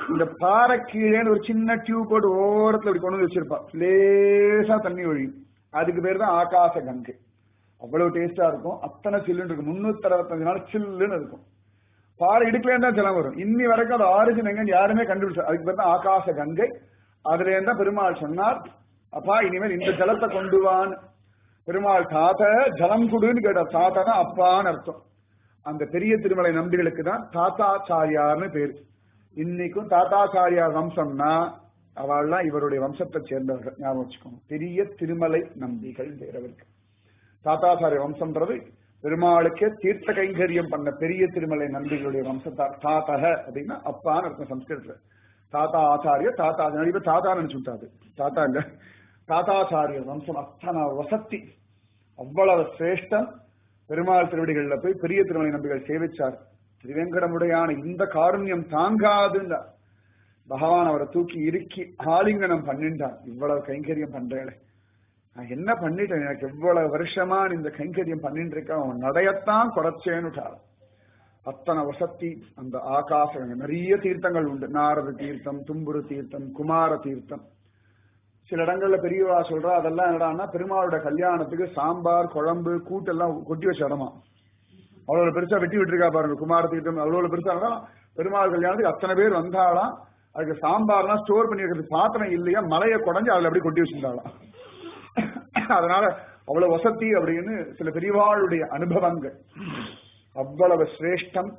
இந்த பாறை கீழேன்னு ஒரு சின்ன டியூப் போட்டு ஓரத்துல இப்படி கொண்டு வந்து வச்சிருப்பா லேசா தண்ணி ஒழியும் அதுக்கு பேர் தான் ஆகாச கங்கை அவ்வளவு டேஸ்டா இருக்கும் அத்தனை சில்லுன்னு இருக்கும் முன்னூத்தி அறுபத்தஞ்சு நாள் சில்லுன்னு இருக்கும் பாறை இடுக்கலே தான் ஜலம் வரும் இன்னி வரைக்கும் அது ஆரிஜின் எங்கன்னு யாருமே கண்டுபிடிச்சா அதுக்கு பேர் தான் ஆகாச கங்கை அதுல இருந்தா பெருமாள் சொன்னார் அப்பா இனிமேல் இந்த ஜலத்தை கொண்டு வான்னு பெருமாள் தாத்த ஜலம் குடுன்னு கேட்டார் தாத்தா அப்பான்னு அர்த்தம் அந்த பெரிய திருமலை நம்பிகளுக்கு தான் தாத்தாச்சாரியார்னு பேரு இன்னைக்கும் தாத்தாச்சாரியார் வம்சம்னா அவள்லாம் இவருடைய வம்சத்தை சேர்ந்தவர்கள் ஞாபகம் வச்சுக்கோங்க பெரிய திருமலை நம்பிகள் பேர் அவருக்கு தாத்தாச்சாரிய வம்சம்ன்றது பெருமாளுக்கே தீர்த்த கைங்கரியம் பண்ண பெரிய திருமலை நம்பிகளுடைய வம்சத்தார் தாத்தக அப்படின்னா அப்பான்னு அர்த்தம் சம்ஸ்கிருதத்துல தாத்தா ஆச்சாரிய தாத்தா இப்ப தாத்தா நினைச்சுட்டாது தாத்தா இல்ல தாத்தாச்சாரிய வம்சம் அத்தனை வசத்தி அவ்வளவு சிரேஷ்டம் பெருமாள் திருவடிகள்ல போய் பெரிய திருமலை நம்பிகள் சேவிச்சார் திருவேங்கடமுடையான இந்த காருண்யம் தாங்காதுன்னா பகவான் அவரை தூக்கி இறுக்கி ஆலிங்கனம் பண்ணிட்டான் இவ்வளவு கைங்கரியம் பண்றேன் நான் என்ன பண்ணிட்டேன் எனக்கு எவ்வளவு வருஷமா நீ இந்த கைங்கரியம் பண்ணிட்டு இருக்க அவன் நடையத்தான் குறைச்சேன்னுட்டார் அத்தனை வசத்தி அந்த ஆகாச நிறைய தீர்த்தங்கள் உண்டு நாரத தீர்த்தம் தும்புரு தீர்த்தம் குமார தீர்த்தம் சில இடங்கள்ல பெரியவா சொல்றா அதெல்லாம் என்னடான்னா பெருமாளோட கல்யாணத்துக்கு சாம்பார் குழம்பு கூட்டெல்லாம் கொட்டி வச்ச இடமா அவ்வளவு பெருசா வெட்டி விட்டுருக்கா பாருங்க குமார தீர்த்தம் அவ்வளவு பெருசா இருந்தா பெருமாள் கல்யாணத்துக்கு அத்தனை பேர் வந்தாலாம் அதுக்கு சாம்பார்லாம் ஸ்டோர் பண்ணி வைக்கிறது பாத்திரம் இல்லையா மலையை குடஞ்சு அதுல அப்படியே கொட்டி வச்சிருந்தாலாம் அதனால அவ்வளவு வசதி அப்படின்னு சில பெரியவாளுடைய அனுபவங்கள் அவ்வளவு சிரேஷ்டம்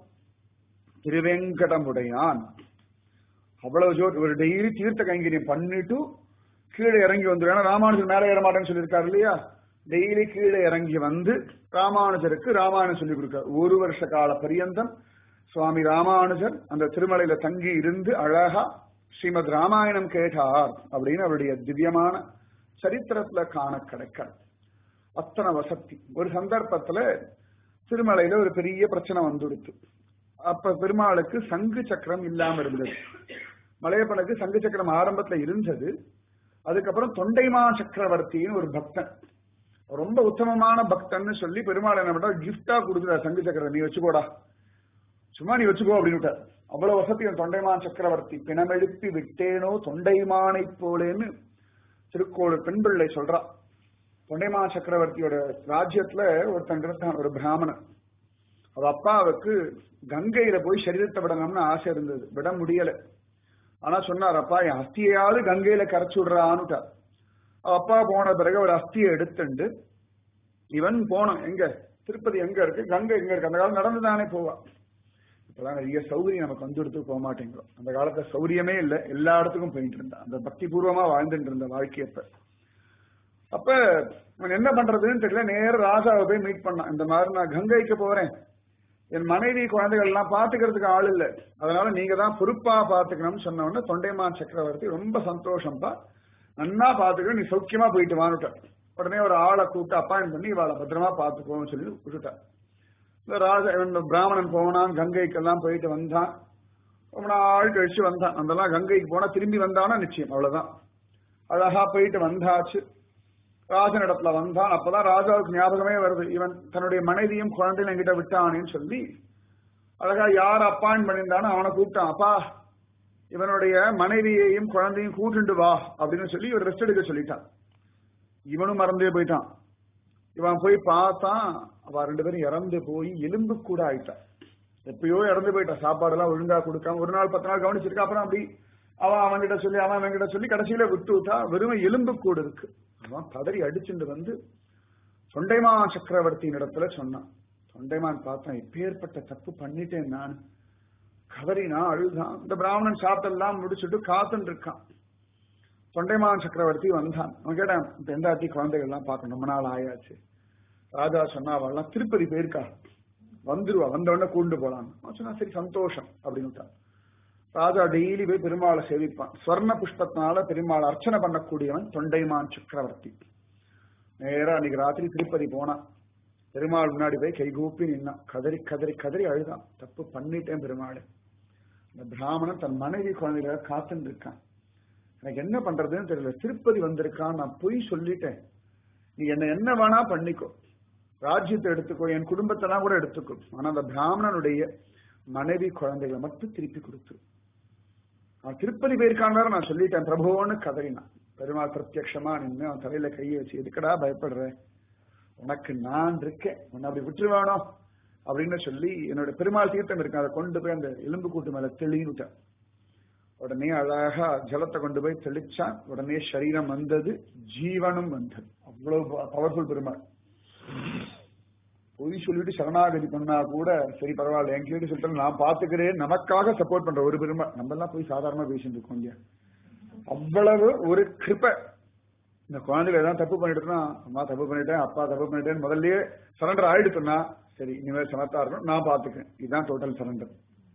திருவேங்கடமுடையான் அவ்வளவு ஜோர் ஒரு டெய்லி தீர்த்த கைங்கரியம் பண்ணிட்டு கீழே இறங்கி வந்துடும் ஏன்னா ராமானுஜர் மேலே ஏற மாட்டேன்னு சொல்லியிருக்காரு இல்லையா டெய்லி கீழே இறங்கி வந்து ராமானுஜருக்கு ராமாயணம் சொல்லி கொடுக்கார் ஒரு வருஷ கால பரியந்தம் சுவாமி ராமானுஜர் அந்த திருமலையில தங்கி இருந்து அழகா ஸ்ரீமத் ராமாயணம் கேட்டார் அப்படின்னு அவருடைய திவ்யமான சரித்திரத்துல காண கிடைக்காது அத்தனை வசதி ஒரு சந்தர்ப்பத்துல திருமலையில ஒரு பெரிய பிரச்சனை வந்துடுத்து அப்ப பெருமாளுக்கு சங்கு சக்கரம் இல்லாம இருந்தது மலையப்பனுக்கு சங்கு சக்கரம் ஆரம்பத்துல இருந்தது அதுக்கப்புறம் தொண்டைமா சக்கரவர்த்தின்னு ஒரு பக்தன் ரொம்ப உத்தமமான பக்தன்னு சொல்லி பெருமாள் என்ன பண்றா கிஃப்டா கொடுத்துட்டார் சங்கு சக்கரம் நீ வச்சுக்கோடா சும்மா நீ வச்சுக்கோ அப்படின்னு அவ்வளவு வசதி தொண்டைமான் சக்கரவர்த்தி பிணமெழுப்பி விட்டேனோ தொண்டைமானை போலேன்னு திருக்கோளூர் பெண் பிள்ளை சொல்றா தொண்டைமா சக்கரவர்த்தியோட ராஜ்யத்துல ஒருத்தன் இருந்தான் ஒரு பிராமணன் அவ அப்பாவுக்கு கங்கையில போய் சரீரத்தை விடணும்னு ஆசை இருந்தது விட முடியல ஆனா சொன்னார் அப்பா என் அஸ்தியாவது கங்கையில கரைச்சு விடுறான்னுட்டார் அவ அப்பா போன பிறகு ஒரு அஸ்தியை எடுத்துண்டு இவன் போனான் எங்க திருப்பதி எங்க இருக்கு கங்கை எங்க இருக்கு அந்த காலம் நடந்து தானே போவா இப்பதான் நிறைய சௌகரியம் நமக்கு வந்து எடுத்து போக மாட்டேங்கிறோம் அந்த காலத்துல சௌரியமே இல்லை எல்லா இடத்துக்கும் போயிட்டு இருந்தான் அந்த பக்தி பூர்வமா வாழ்ந்துட்டு இருந்த வாழ்க்கையப்ப அப்ப அவன் என்ன பண்றதுன்னு தெரியல நேர ராஜாவை போய் மீட் பண்ணான் இந்த மாதிரி நான் கங்கைக்கு போறேன் என் மனைவி குழந்தைகள் எல்லாம் பாத்துக்கிறதுக்கு ஆள் இல்லை அதனால நீங்க தான் பொறுப்பா பாத்துக்கணும்னு சொன்ன உடனே தொண்டைமான் சக்கரவர்த்தி ரொம்ப சந்தோஷம்பா நன்னா பாத்துக்க நீ சௌக்கியமா போயிட்டு வானுட்ட உடனே ஒரு ஆளை கூப்பிட்டு அப்பாயின் பண்ணி இவாளை பத்திரமா பாத்துக்கோன்னு சொல்லி விட்டுட்டான் இந்த ராஜா இந்த பிராமணன் போனான் கங்கைக்கெல்லாம் போயிட்டு வந்தான் ரொம்ப நாள் கழிச்சு வந்தான் அதெல்லாம் கங்கைக்கு போனா திரும்பி வந்தானா நிச்சயம் அவ்வளவுதான் அழகா போயிட்டு வந்தாச்சு ராஜன் இடத்துல வந்தான் அப்பதான் ராஜாவுக்கு ஞாபகமே வருது இவன் தன்னுடைய மனைவியும் குழந்தையும் என்கிட்ட விட்டானேன்னு சொல்லி அழகா யார் அப்பாயின் பண்ணியிருந்தானோ அவனை கூப்பிட்டான் அப்பா இவனுடைய மனைவியையும் குழந்தையும் கூட்டுண்டு வா அப்படின்னு சொல்லி இவர் ரெஸ்ட் எடுக்க சொல்லிட்டான் இவனும் மறந்தே போயிட்டான் இவன் போய் பார்த்தான் அவ ரெண்டு பேரும் இறந்து போய் எலும்பு கூட ஆயிட்டான் எப்பயோ இறந்து போயிட்டான் சாப்பாடு எல்லாம் ஒழுங்கா கொடுக்காம ஒரு நாள் பத்து நாள் கவனிச்சிருக்கா அப்புறம் அப்படி அவன் அவன்கிட்ட சொல்லி அவன் அவன்கிட்ட சொல்லி கடைசியில விட்டு விட்டா வெறும் எலும்பு கூடு இருக்கு அவன் பதறி அடிச்சுட்டு வந்து தொண்டைமான் சக்கரவர்த்தியின் இடத்துல சொன்னான் தொண்டைமான் பார்த்தேன் இப்பேற்பட்ட தப்பு பண்ணிட்டேன் நான் கதறினா அழுதான் இந்த பிராமணன் சாப்பிட்டெல்லாம் முடிச்சுட்டு காத்துன்னு இருக்கான் தொண்டைமான் சக்கரவர்த்தி வந்தான் அவன் கேட்டான் இப்ப எந்த ஆட்டி குழந்தைகள் எல்லாம் பார்க்கணும் ரொம்ப நாள் ஆயாச்சு ராஜா சொன்னா அவள்லாம் திருப்பதி போயிருக்கா வந்துருவா வந்த உடனே கூண்டு போலாம் சொன்னா சரி சந்தோஷம் அப்படின்னு ராஜா டெய்லி போய் பெருமாளை சேவிப்பான் ஸ்வர்ண புஷ்பத்தினால பெருமாள் அர்ச்சனை பண்ணக்கூடியவன் தொண்டைமான் சக்கரவர்த்தி நேரா அன்னைக்கு ராத்திரி திருப்பதி போனான் பெருமாள் முன்னாடி போய் கைகூப்பி நின்னான் கதறி கதறி கதறி அழுதான் தப்பு பண்ணிட்டேன் பெருமாள் இந்த பிராமணன் தன் மனைவி குழந்தைகளை காத்துன்னு இருக்கான் எனக்கு என்ன பண்றதுன்னு தெரியல திருப்பதி வந்திருக்கான் நான் பொய் சொல்லிட்டேன் நீ என்ன என்ன வேணா பண்ணிக்கோ ராஜ்யத்தை எடுத்துக்கோ என் குடும்பத்தெல்லாம் கூட எடுத்துக்கோ ஆனா அந்த பிராமணனுடைய மனைவி குழந்தைகளை மட்டும் திருப்பி கொடுத்துரு அவன் திருப்பதி போயிருக்கான் வேற நான் சொல்லிட்டேன் பிரபுவோன்னு கதறினான் பெருமாள் பிரத்யக்ஷமா நின்று அவன் தலையில கையை வச்சு எதுக்கடா பயப்படுற உனக்கு நான் இருக்கேன் உன்னை அப்படி விட்டுருவானோ அப்படின்னு சொல்லி என்னோட பெருமாள் தீர்த்தம் இருக்கு அதை கொண்டு போய் அந்த எலும்பு கூட்டு மேல தெளிவிட்டேன் உடனே அழகா ஜலத்தை கொண்டு போய் தெளிச்சான் உடனே சரீரம் வந்தது ஜீவனும் வந்தது அவ்வளவு பவர்ஃபுல் பெருமாள் பொய் சொல்லிட்டு சரணாகதி பண்ணா கூட சரி பரவாயில்ல என் கேட்டு சொல்லிட்டு நான் பாத்துக்கிறேன் நமக்காக சப்போர்ட் பண்ற ஒரு பெருமாள் நம்ம எல்லாம் போய் சாதாரணமா பேசிட்டு இருக்கோம் இல்லையா அவ்வளவு ஒரு கிருப்பை இந்த குழந்தைகள் ஏதாவது தப்பு பண்ணிட்டுனா அம்மா தப்பு பண்ணிட்டேன் அப்பா தப்பு பண்ணிட்டேன் முதல்லயே சரண்டர் ஆயிடுச்சுன்னா சரி இனிமேல் சமத்தா இருக்கணும் நான் பாத்துக்கிறேன் இதுதான் டோட்டல் சரண்டர்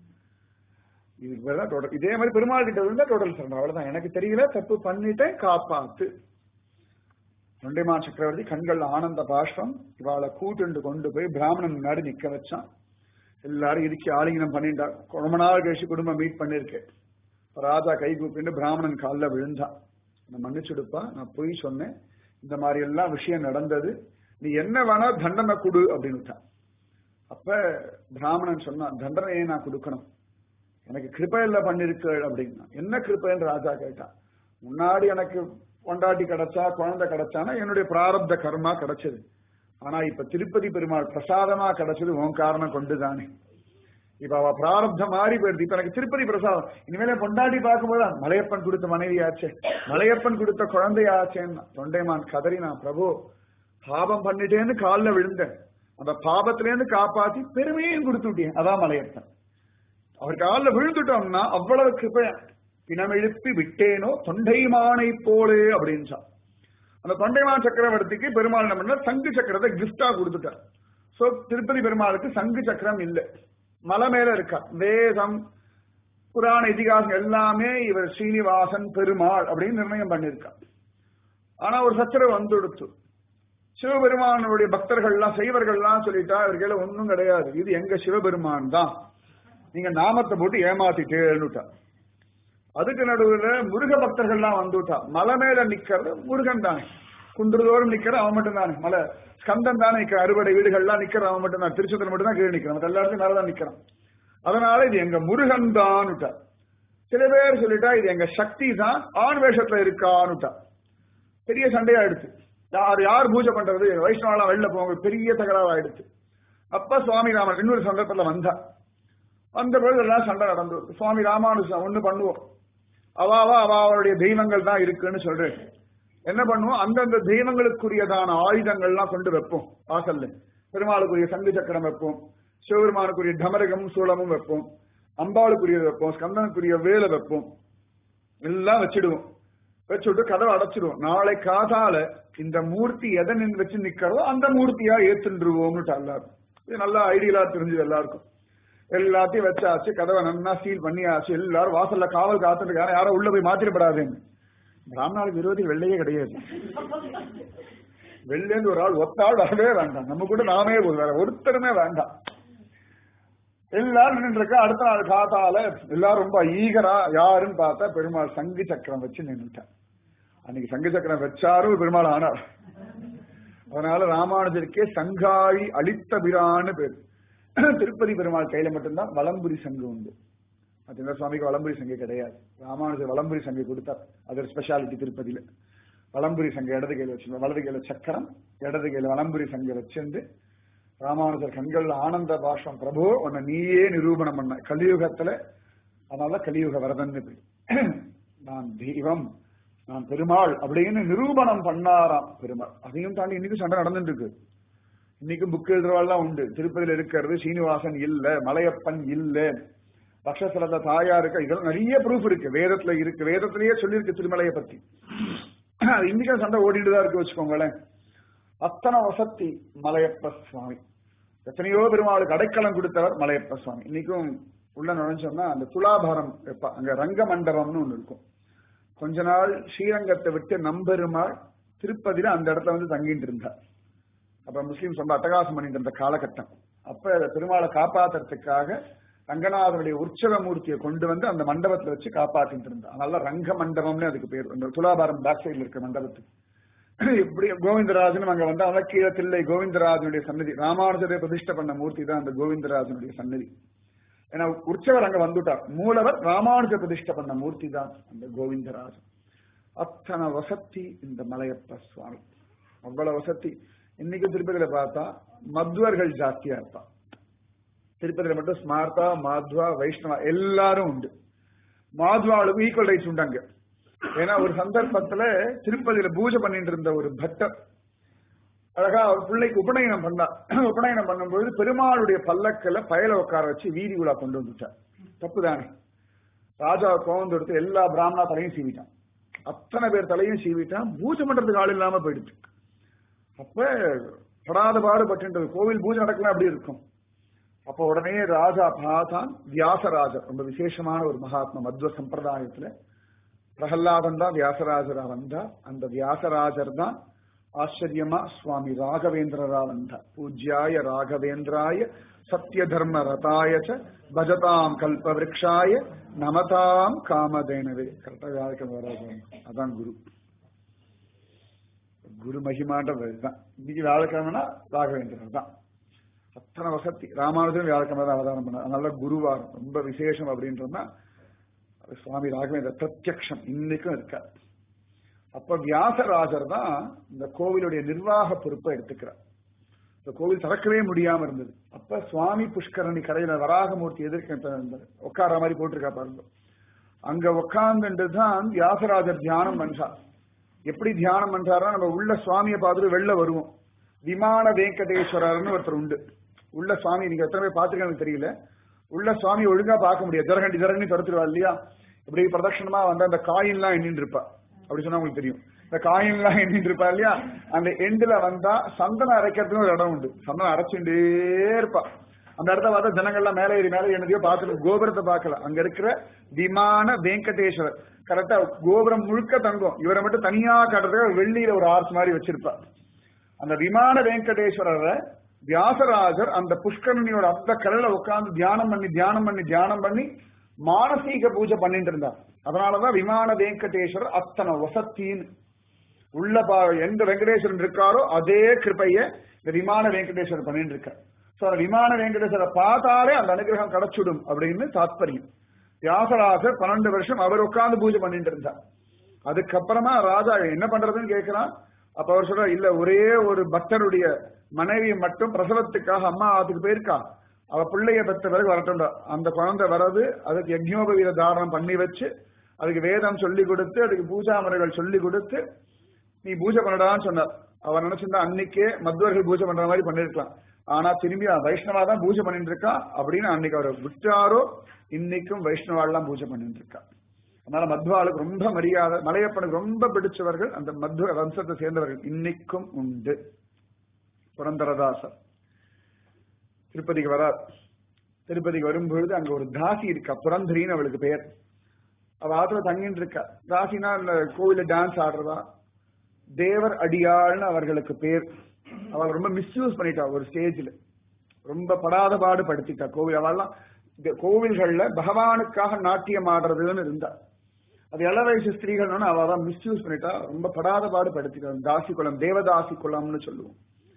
இதுக்கு பேர் தான் டோட்டல் இதே மாதிரி பெருமாள் கிட்ட இருந்தா டோட்டல் சரண்டர் அவ்வளவுதான் எனக்கு தெரியல தப்பு பண்ணிட்டேன் காப்பாத்து தொண்டைமா சக்கரவர்த்தி கண்கள் ஆனந்த பாஷ்பம் இவாளை கூட்டுண்டு கொண்டு போய் பிராமணன் முன்னாடி நிக்க வச்சான் எல்லாரும் இறுக்கி ஆலிங்கனம் பண்ணிட்டா ரொம்ப நாள் கழிச்சு குடும்பம் மீட் பண்ணிருக்கேன் ராஜா கை கூப்பிட்டு பிராமணன் காலில் விழுந்தான் நான் மன்னிச்சுடுப்பா நான் பொய் சொன்னேன் இந்த மாதிரி எல்லாம் விஷயம் நடந்தது நீ என்ன வேணா தண்டனை கொடு அப்படின்னு அப்ப பிராமணன் சொன்னான் தண்டனையை நான் கொடுக்கணும் எனக்கு கிருப்பையில பண்ணிருக்கு அப்படின்னா என்ன கிருப்பைன்னு ராஜா கேட்டான் முன்னாடி எனக்கு கொண்டாட்டி கிடைச்சா குழந்தை கிடைச்சானா என்னுடைய பிராரப்த கர்மா கிடைச்சது ஆனா இப்ப திருப்பதி பெருமாள் பிரசாதமா கிடைச்சது உன் காரணம் கொண்டுதானே இப்ப அவ பிராரப்த மாறி போயிடுது இப்ப எனக்கு திருப்பதி பிரசாதம் இனிமேல பொண்டாட்டி பார்க்கும்போது மலையப்பன் கொடுத்த மனைவியாச்சே மலையப்பன் கொடுத்த குழந்தையாச்சேன்னு தொண்டைமான் கதறினான் பிரபு பாபம் பண்ணிட்டேன்னு காலில் விழுந்தேன் அந்த பாபத்திலேருந்து காப்பாத்தி பெருமையும் கொடுத்துட்டேன் அதான் மலையப்பன் அவர் காலில் விழுந்துட்டோம்னா அவ்வளவு கிருப்பை பிணமெழுப்பி விட்டேனோ தொண்டைமானை போலே அப்படின்னு அந்த தொண்டைமான் சக்கரவர்த்திக்கு பெருமாள் என்ன பண்ண சங்கு சக்கரத்தை கிஃப்டா கொடுத்துட்டார் சோ திருப்பதி பெருமாளுக்கு சங்கு சக்கரம் இல்லை மலை மேல இருக்கா வேதம் புராண இதிகாசம் எல்லாமே இவர் ஸ்ரீனிவாசன் பெருமாள் அப்படின்னு நிர்ணயம் பண்ணிருக்கா ஆனா ஒரு சச்சரவு வந்து கொடுத்து சிவபெருமானுடைய பக்தர்கள்லாம் செய்வர்கள்லாம் சொல்லிட்டா இவர்கள ஒன்னும் கிடையாது இது எங்க சிவபெருமான் தான் நீங்க நாமத்தை போட்டு ஏமாத்திட்டேன்னுட்டா அதுக்கு நடுவுல முருக பக்தர்கள்லாம் வந்துட்டா மலை மேல நிக்கிறது முருகன் தானே குன்றுதோறும் நிக்கிற அவன் மட்டும் தானே மலை ஸ்கந்தம் தானே நிக்கிற அறுபடை வீடுகள்லாம் நிக்கிற அவன் மட்டும் தான் திருச்செந்தூர் மட்டும் தான் கீழே நிக்கிறான் மற்ற எல்லாருக்கும் மேலதான் நிக்கிறான் அதனால இது எங்க முருகன் தான்னுட்டா சில பேர் சொல்லிட்டா இது எங்க சக்தி தான் ஆண் வேஷத்துல இருக்கான்னுட்டா பெரிய சண்டையாயிடுச்சு யார் யார் பூஜை பண்றது வைஷ்ணவெல்லாம் வெளில போவாங்க பெரிய தகராறு ஆயிடுச்சு அப்ப சுவாமி ராமன் இன்னொரு சந்தர்ப்பத்துல வந்தா வந்த பொழுது எல்லாம் சண்டை நடந்து சுவாமி ராமானுஜன் ஒண்ணு பண்ணுவோம் அவாவா அவ அவருடைய தெய்வங்கள் தான் இருக்குன்னு சொல்றேன் என்ன பண்ணுவோம் அந்தந்த தெய்வங்களுக்குரியதான ஆயுதங்கள்லாம் கொண்டு வைப்போம் வாசல்ல பெருமாளுக்குரிய சங்கு சக்கரம் வைப்போம் சிவபெருமானுக்குரிய டமரகம் சூளமும் வைப்போம் அம்பாளுக்குரியது வைப்போம் ஸ்கந்தனுக்குரிய வேலை வைப்போம் எல்லாம் வச்சிடுவோம் வச்சுட்டு கதவை அடைச்சிடுவோம் நாளை காதால இந்த மூர்த்தி எதை நின்று வச்சு நிக்கிறதோ அந்த மூர்த்தியா ஏத்துருவோம்னுட்டு எல்லாரும் இது நல்ல ஐடியலா தெரிஞ்சது எல்லாருக்கும் எல்லாத்தையும் வச்சாச்சு கதவை நன்னா சீல் பண்ணியாச்சு எல்லாரும் வாசல்ல காவல் காத்துட்டு யாரும் உள்ள போய் மாத்திரப்படாதுன்னு பிராமணாளுக்கு விரோதி வெள்ளையே கிடையாது வெள்ளேந்து ஒரு ஆள் ஒத்தாள் வரவே வேண்டாம் நம்ம கூட நாமே வேற ஒருத்தருமே வேண்டாம் எல்லாரும் நின்றுருக்கா அடுத்த நாள் காத்தால எல்லாரும் ரொம்ப ஈகரா யாருன்னு பார்த்தா பெருமாள் சங்கு சக்கரம் வச்சு நின்றுட்டார் அன்னைக்கு சங்கு சக்கரம் வச்சாரும் பெருமாள் ஆனார் அதனால ராமானுஜருக்கே சங்காழி அளித்த பிரான்னு பேர் திருப்பதி பெருமாள் கையில மட்டும்தான் வலம்புரி சங்கு உண்டு மத்திய சுவாமிக்கு வலம்புரி சங்கு கிடையாது ராமானுஜர் வலம்புரி சங்கு கொடுத்தார் அது ஒரு ஸ்பெஷாலிட்டி திருப்பதியில வலம்புரி சங்கு இடது கையில வச்சு வலது கையில சக்கரம் இடது கையில வலம்புரி சங்கு வச்சிருந்து ராமானுஜர் கண்கள்ல ஆனந்த பாஷம் பிரபு உன்னை நீயே நிரூபணம் பண்ண கலியுகத்துல அதனால கலியுக வரதன் நான் தெய்வம் நான் பெருமாள் அப்படின்னு நிரூபணம் பண்ணாராம் பெருமாள் அதையும் தாண்டி இன்னைக்கும் சண்டை நடந்துட்டு இருக்கு இன்னைக்கும் புக் எழுதுறவாள்லாம் உண்டு திருப்பதியில இருக்கிறது சீனிவாசன் இல்ல மலையப்பன் இல்ல பக்ஷசலத தாயா இருக்க இதெல்லாம் நிறைய ப்ரூஃப் இருக்கு வேதத்துல இருக்கு வேதத்திலேயே சொல்லியிருக்கு திருமலையை பத்தி இன்னைக்கும் சண்டை ஓடிட்டு தான் இருக்கு வச்சுக்கோங்களேன் அத்தனை வசத்தி மலையப்ப சுவாமி எத்தனையோ பெருமாளுக்கு அடைக்கலம் கொடுத்தவர் மலையப்ப சுவாமி இன்னைக்கும் உள்ள நுழைஞ்சோம்னா அந்த துலாபாரம் வைப்பா அங்க ரங்க மண்டபம்னு ஒண்ணு இருக்கும் கொஞ்ச நாள் ஸ்ரீரங்கத்தை விட்டு நம்பெருமாள் திருப்பதியில அந்த இடத்துல வந்து தங்கிட்டு இருந்தார் அப்ப முஸ்லீம் ரொம்ப அட்டகாசம் பண்ணிட்டு இருந்த காலகட்டம் அப்ப பெருமாளை காப்பாத்துறதுக்காக ரங்கநாதனுடைய உற்சவ மூர்த்தியை கொண்டு வந்து அந்த மண்டபத்துல வச்சு காப்பாத்திட்டு இருந்தா அதனால ரங்க மண்டபம்னு அதுக்கு பேர் அந்த துலாபாரம் பேக் சைடுல இருக்க மண்டபத்துக்கு இப்படி கோவிந்தராஜன் அங்க வந்து அத கீழே தில்லை கோவிந்தராஜனுடைய சன்னதி ராமானுஜரை பிரதிஷ்ட பண்ண மூர்த்தி தான் அந்த கோவிந்தராஜனுடைய சன்னதி ஏன்னா உற்சவர் அங்க வந்துட்டார் மூலவர் ராமானுஜ பிரதிஷ்டை பண்ண மூர்த்தி தான் அந்த கோவிந்தராஜன் அத்தனை வசத்தி இந்த மலையப்ப சுவாமி அவ்வளவு வசதி இன்னைக்கு திருப்பதியில பார்த்தா மத்வர்கள் ஜாஸ்தியா இருப்பான் திருப்பதியில மட்டும் ஸ்மார்த்தா மாத்வா வைஷ்ணவா எல்லாரும் உண்டு மாத்வாவுக்கு ஈக்குவல் ரைட்ஸ் உண்டாங்க ஏன்னா ஒரு சந்தர்ப்பத்துல திருப்பதியில பூஜை பண்ணிட்டு இருந்த ஒரு பக்தர் அழகா அவர் பிள்ளைக்கு உபநயனம் பண்ணா உபநயனம் பண்ணும்பொழுது பெருமாளுடைய பல்லக்கில் பயல உட்கார வச்சு வீதி உலா கொண்டு வந்துட்டார் தப்பு தானே ராஜா கோவந்து எடுத்து எல்லா பிராமணா தலையும் சீவிட்டான் அத்தனை பேர் தலையும் சீவிட்டான் பூஜை பண்றதுக்கு ஆள் இல்லாம போயிடுச்சு அப்ப படாத பாடுபட்டு கோவில் பூஜை நடக்கலாம் அப்படி இருக்கும் அப்ப உடனே ராஜா பார்த்தான் வியாசராஜர் ரொம்ப விசேஷமான ஒரு மகாத்மா மத்வ சம்பிரதாயத்துல பிரகல்லாதன் தான் வியாசராஜரா வந்தா அந்த வியாசராஜர் தான் ஆச்சரியமா சுவாமி ராகவேந்திரரா வந்தார் பூஜ்யாய ராகவேந்திராய சத்ய தர்ம ரதாய ச பஜதாம் கல்ப விரக்ஷாய நமதாம் காமதேனவே கரெக்டா வியாழக்கிழமை வராது அதான் குரு குரு மகிமான்றது தான் இன்னைக்கு வியாழக்கிழமைனா ராகவேந்திரர் தான் அத்தனை வசதி ராமானுஜன் வியாழக்கிழமை தான் அவதாரம் பண்ணார் அதனால குருவார் ரொம்ப விசேஷம் அப்படின்றதுனா சுவாமி ராகவேந்திர பிரத்யக்ஷம் இன்னைக்கும் இருக்கார் அப்ப வியாசராஜர் தான் இந்த கோவிலுடைய நிர்வாக பொறுப்பை எடுத்துக்கிறார் இந்த கோவில் திறக்கவே முடியாம இருந்தது அப்ப சுவாமி புஷ்கரணி கரையில வராகமூர்த்தி எதிர்க்க உட்கார மாதிரி போட்டிருக்கா பாருங்க அங்க உட்கார்ந்துட்டு தான் வியாசராஜர் தியானம் பண்றார் எப்படி தியானம் பண்றாருன்னா நம்ம உள்ள சுவாமியை பார்த்துட்டு வெளில வருவோம் விமான வெங்கடேஸ்வரர்னு ஒருத்தர் உண்டு உள்ள சுவாமி நீங்க எத்தனை பேர் பாத்துருக்காங்க தெரியல உள்ள சுவாமி ஒழுங்கா பார்க்க முடியாது ஜரகண்டி ஜரகண்டி துரத்துருவா இல்லையா இப்படி பிரதட்சணமா வந்து அந்த காயின்லாம் எண்ணின்னு இருப்பா அப்படி சொன்னா உங்களுக்கு தெரியும் இந்த காயின்லாம் எண்ணிட்டு இருப்பா இல்லையா அந்த எண்டுல வந்தா சந்தனம் அரைக்கிறதுக்கு ஒரு இடம் உண்டு சந்தனம் அரைச்சுட்டே இருப்பா அந்த இடத்த பார்த்தா ஜனங்கள்லாம் மேலே ஏறி மேலே என்னதையோ பார்த்துட்டு கோபுரத்தை பார்க்கல அங்க இருக்கிற விமான வெங்கடேஸ்வரர் கரெக்டா கோபுரம் முழுக்க தங்கம் இவரை மட்டும் தனியா காட்டுறதுக்கு வெள்ளியில ஒரு ஆர்ச் மாதிரி வச்சிருப்பா அந்த விமான வெங்கடேஸ்வரரை வியாசராஜர் அந்த புஷ்கரணியோட அந்த கடல உட்கார்ந்து தியானம் பண்ணி தியானம் பண்ணி தியானம் பண்ணி மானசீக பூஜை பண்ணிட்டு இருந்தார் அதனாலதான் விமான வெங்கடேஸ்வரர் அத்தனை வசத்தின்னு உள்ள பா எந்த வெங்கடேஸ்வரன் இருக்காரோ அதே கிருப்பைய இந்த விமான வெங்கடேஸ்வரர் பண்ணிட்டு இருக்கார் சோ அந்த விமான வெங்கடேஸ்வரை பார்த்தாலே அந்த அனுகிரகம் கிடைச்சுடும் அப்படின்னு தாத்பரியம் வியாசராஜர் பன்னெண்டு வருஷம் அவர் உட்கார்ந்து பூஜை பண்ணிட்டு இருந்தார் அதுக்கப்புறமா ராஜா என்ன பண்றதுன்னு கேட்கிறான் அப்ப அவர் சொல்ற இல்ல ஒரே ஒரு பக்தருடைய மனைவி மட்டும் பிரசவத்துக்காக அம்மா அதுக்கு போயிருக்கா அவ பிள்ளைய பெற்ற பிறகு வரட்டும் அந்த குழந்தை வர்றது அதுக்கு யஜ்னோபவீர தாரணம் பண்ணி வச்சு அதுக்கு வேதம் சொல்லி கொடுத்து அதுக்கு பூஜா முறைகள் சொல்லி கொடுத்து நீ பூஜை பண்ணடான்னு சொன்னார் அவர் நினைச்சிருந்தா அன்னைக்கே மத்வர்கள் பூஜை பண்ற மாதிரி பண்ணிருக்கலாம் ஆனா திரும்பி வைஷ்ணவா தான் பூஜை பண்ணிட்டு இருக்கா அப்படின்னு அன்னைக்கு அவர் விட்டாரோ இன்னைக்கும் வைஷ்ணவாலாம் பூஜை பண்ணிட்டு இருக்கா அதனால மத்வாளுக்கு ரொம்ப மரியாதை மலையப்பனுக்கு ரொம்ப பிடிச்சவர்கள் அந்த மத்வ வம்சத்தை சேர்ந்தவர்கள் இன்னைக்கும் உண்டு புரந்தரதாசர் திருப்பதிக்கு வரார் திருப்பதிக்கு வரும்பொழுது அங்க ஒரு தாசி இருக்கா புரந்தரின்னு அவளுக்கு பெயர் அவ ஆத்துல தங்கிட்டு இருக்கா தாசினா இந்த கோவில டான்ஸ் ஆடுறதா தேவர் அடியாள்னு அவர்களுக்கு பேர் அவள் ரொம்ப மிஸ்யூஸ் பண்ணிட்டா ஒரு ஸ்டேஜ்ல ரொம்ப படாத பாடு படுத்திட்டா கோவில் அவெல்லாம் இந்த கோவில்கள்ல பகவானுக்காக நாட்டியம் ஆடுறதுன்னு இருந்தா அது இள வயசு ஸ்திரீகள்னு அவ தான் மிஸ்யூஸ் பண்ணிட்டா ரொம்ப படாத பாடு படுத்திட்டா தாசி குளம் தேவதாசி குளம்னு சொல்லுவோம்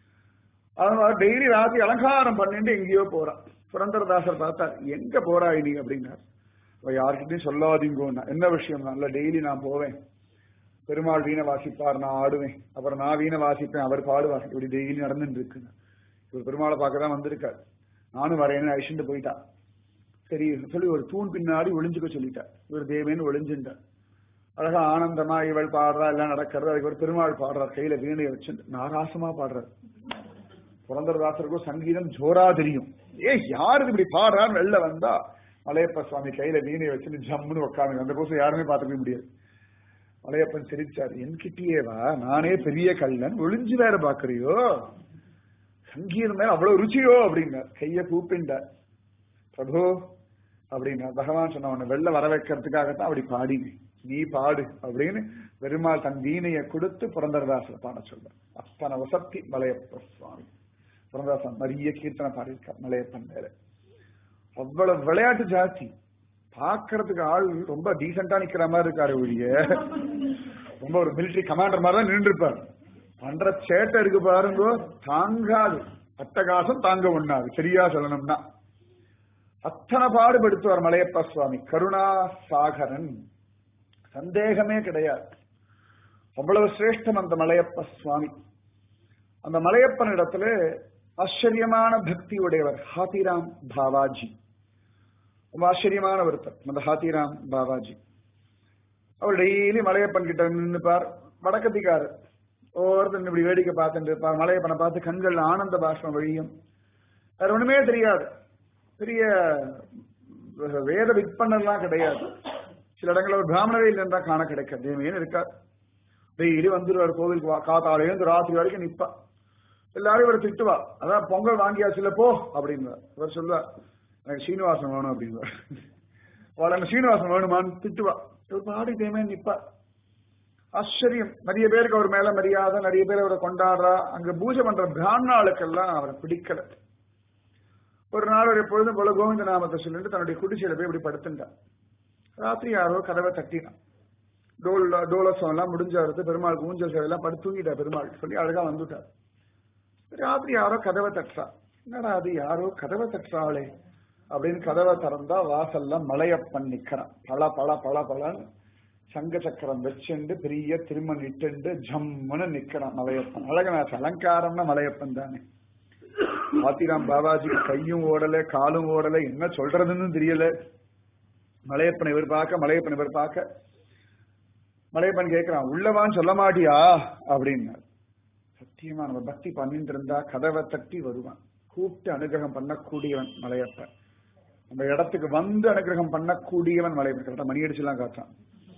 அதனால டெய்லி ராத்திரி அலங்காரம் பண்ணிட்டு எங்கேயோ போறான் புரந்தரதாசர் பார்த்தா எங்க போறா நீ அப்படின்னார் அவ யார்கிட்டயும் சொல்லாதீங்கோன்னா என்ன விஷயம் நல்ல டெய்லி நான் போவேன் பெருமாள் வீணை வாசிப்பார் நான் ஆடுவேன் அப்புறம் நான் வீணை வாசிப்பேன் அவர் பாடுவார் இப்படி டெய்லி நடந்துட்டு இருக்குங்க இவர் பெருமாளை பார்க்க தான் வந்திருக்காரு நானும் வரேன்னு அழிச்சுட்டு போயிட்டா சரி சொல்லி ஒரு தூண் பின்னாடி ஒளிஞ்சுக்க சொல்லிட்டா இவர் தேவேன்னு ஒளிஞ்சுட்டார் அழகா ஆனந்தமா இவள் பாடுறா எல்லாம் நடக்கிறது அதுக்கு ஒரு பெருமாள் பாடுறார் கையில வீணையை வச்சு நாராசமா பாடுறார் புரந்தரதாசருக்கும் சங்கீதம் ஜோரா தெரியும் ஏ யாரு இப்படி பாடுறான்னு வெளில வந்தா மலையப்ப சுவாமி கையில வீணையை வச்சுட்டு ஜம்முன்னு உட்காந்து அந்த கோசம் யாருமே பார்த்துக்க முடியாது மலையப்பன் சிரிச்சார் என்கிட்டயேவா நானே பெரிய கல்லன் ஒளிஞ்சு வேற பாக்குறியோ சங்கீதம் மேல அவ்வளவு ருச்சியோ அப்படின்னார் கைய கூப்பிண்டார் பிரபு அப்படின்னா பகவான் சொன்ன உன்னை வெளில வர வைக்கிறதுக்காகத்தான் அப்படி பாடினேன் நீ பாடு அப்படின்னு பெருமாள் தன் வீணையை கொடுத்து புரந்தரதாசர் பாட சொல்றார் அத்தனை வசத்தி மலையப்ப சுவாமி புரந்தரதாசன் நிறைய கீர்த்தனை பாடியிருக்கார் மலையப்பன் மேல அவ்வளவு விளையாட்டு ஜாஸ்தி பாக்குறதுக்கு ஆள் ரொம்ப டீசெண்டா நிக்கிற மாதிரி இருக்காரு ஒழிய ரொம்ப ஒரு மிலிட்டரி கமாண்டர் மாதிரி தான் நின்று இருப்பார் பண்ற சேட்டை இருக்கு பாருங்க தாங்காது அட்டகாசம் தாங்க ஒண்ணாது சரியா சொல்லணும்னா அத்தனை பாடுபடுத்துவார் மலையப்ப சுவாமி கருணா சாகரன் சந்தேகமே கிடையாது அவ்வளவு சிரேஷ்டம் அந்த மலையப்ப சுவாமி அந்த மலையப்பன் இடத்துல ஆச்சரியமான பக்தி உடையவர் ஹாத்திராம் பாவாஜி ரொம்ப ஆச்சரியமான ஒருத்தர் அந்த ஹாத்திராம் பாபாஜி அவர் டெய்லி மலையப்பன் கிட்ட நின்றுப்பார் வடக்கத்திக்காரர் ஒவ்வொருத்தர் இப்படி வேடிக்கை பார்த்துட்டு இருப்பார் மலையப்பனை பார்த்து கண்கள் ஆனந்த பாஷ்பம் வழியும் வேற ஒண்ணுமே தெரியாது பெரிய வேத விற்பனர்லாம் கிடையாது சில இடங்களில் ஒரு பிராமணரே இல்லைன்றா காண கிடைக்காது தேவையேன்னு இருக்கார் டெய்லி வந்துருவார் கோவிலுக்கு வா காத்தால இருந்து ராத்திரி வரைக்கும் நிப்பா எல்லாரும் இவர் திட்டுவா அதான் பொங்கல் வாங்கியாச்சுல போ அப்படின்வார் இவர் சொல்லுவார் எனக்கு சீனிவாசன் வேணும் அப்படின்வார் அவள் எனக்கு சீனிவாசன் வேணுமான்னு திட்டுவா இவர் பாடி தேமே நிப்பா ஆச்சரியம் நிறைய பேருக்கு அவர் மேல மரியாதை நிறைய பேர் அவரை கொண்டாடுறா அங்க பூஜை பண்ற பிராமணாளுக்கெல்லாம் அவரை பிடிக்கல ஒரு நாள் ஒரு எப்பொழுதும் போல கோவிந்த நாமத்தை சொல்லிட்டு தன்னுடைய குடிசையில போய் இப்படி படுத்துட்டான் ராத்திரி யாரோ கதவை தட்டினான் டோல் டோலசம் எல்லாம் முடிஞ்சாரு பெருமாள் ஊஞ்சல் சேவையெல்லாம் படுத்து தூங்கிட்டா பெருமாள் சொல்லி அழகா வந்துட்டார் ராத்திரி யாரோ கதவை தட்டுறா என்னடா அது யாரோ கதவை தட்டுறாளே அப்படின்னு கதவை திறந்தா வாசல்ல மலையப்பன் நிக்கிறான் பல பல பல பலன்னு சங்க சக்கரம் வச்சுண்டு பெரிய திருமண் இட்டுண்டு ஜம்முன்னு நிக்கிறான் மலையப்பன் அழகனாச்சு அலங்காரம்னா மலையப்பன் தானே ஆத்திராம் பாபாஜிக்கு கையும் ஓடல காலும் ஓடல என்ன சொல்றதுன்னு தெரியல மலையப்பன் இவர் பார்க்க மலையப்பன் இவர் பார்க்க மலையப்பன் கேட்கிறான் உள்ளவான்னு சொல்ல மாட்டியா அப்படின்னார் சத்தியமா நம்ம பக்தி பண்ணிட்டு இருந்தா கதவை தட்டி வருவான் கூப்பிட்டு அனுகிரகம் பண்ணக்கூடியவன் மலையப்பன் நம்ம இடத்துக்கு வந்து அனுகிரகம் பண்ணக்கூடியவன் மலையப்பன் கரெக்டா மணி அடிச்சுலாம் காட்டான்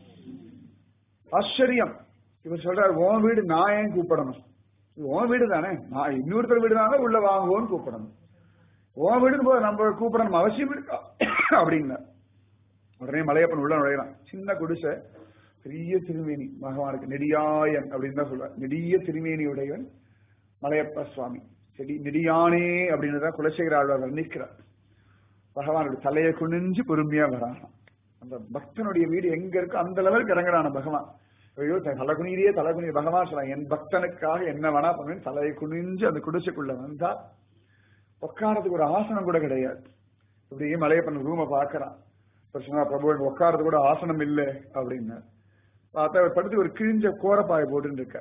ஆச்சரியம் இவர் சொல்றாரு உன் வீடு நான் ஏன் கூப்பிடணும் இது உன் வீடு தானே நான் இன்னொருத்தர் வீடு தானே உள்ள வாங்குவோன்னு கூப்பிடணும் உன் வீடுன்னு போது நம்ம கூப்பிடணும் அவசியம் இருக்கா அப்படின்னா உடனே மலையப்பன் உள்ள நுழையிறான் சின்ன குடிசை பெரிய திருமேனி பகவானுக்கு நெடியாயன் அப்படின்னு தான் சொல்றார் நெடிய திருமேனி உடையவன் மலையப்ப சுவாமி செடி நெடியானே அப்படின்னு தான் குலசேகர ஆழ்வார் வர்ணிக்கிறார் பகவானுடைய தலையை குனிஞ்சு பொறுமையா வரான் அந்த பக்தனுடைய வீடு எங்க இருக்கோ அந்த லெவலுக்கு இறங்குறான பகவான் ஐயோ தலை குனியிலேயே தலை குனி பகவான் சொல்றான் என் பக்தனுக்காக என்ன வேணா பண்ணுவேன் தலையை குனிஞ்சு அந்த குடிசைக்குள்ள வந்தா உட்காரத்துக்கு ஒரு ஆசனம் கூட கிடையாது இப்படியே மலையப்பன் ரூமை பாக்குறான் பிரச்சனை பிரபு எனக்கு உட்காரது கூட ஆசனம் இல்லை அப்படின்னு பார்த்தா அவர் படுத்து ஒரு கிழிஞ்ச கோரப்பாய் போட்டுன்னு இருக்க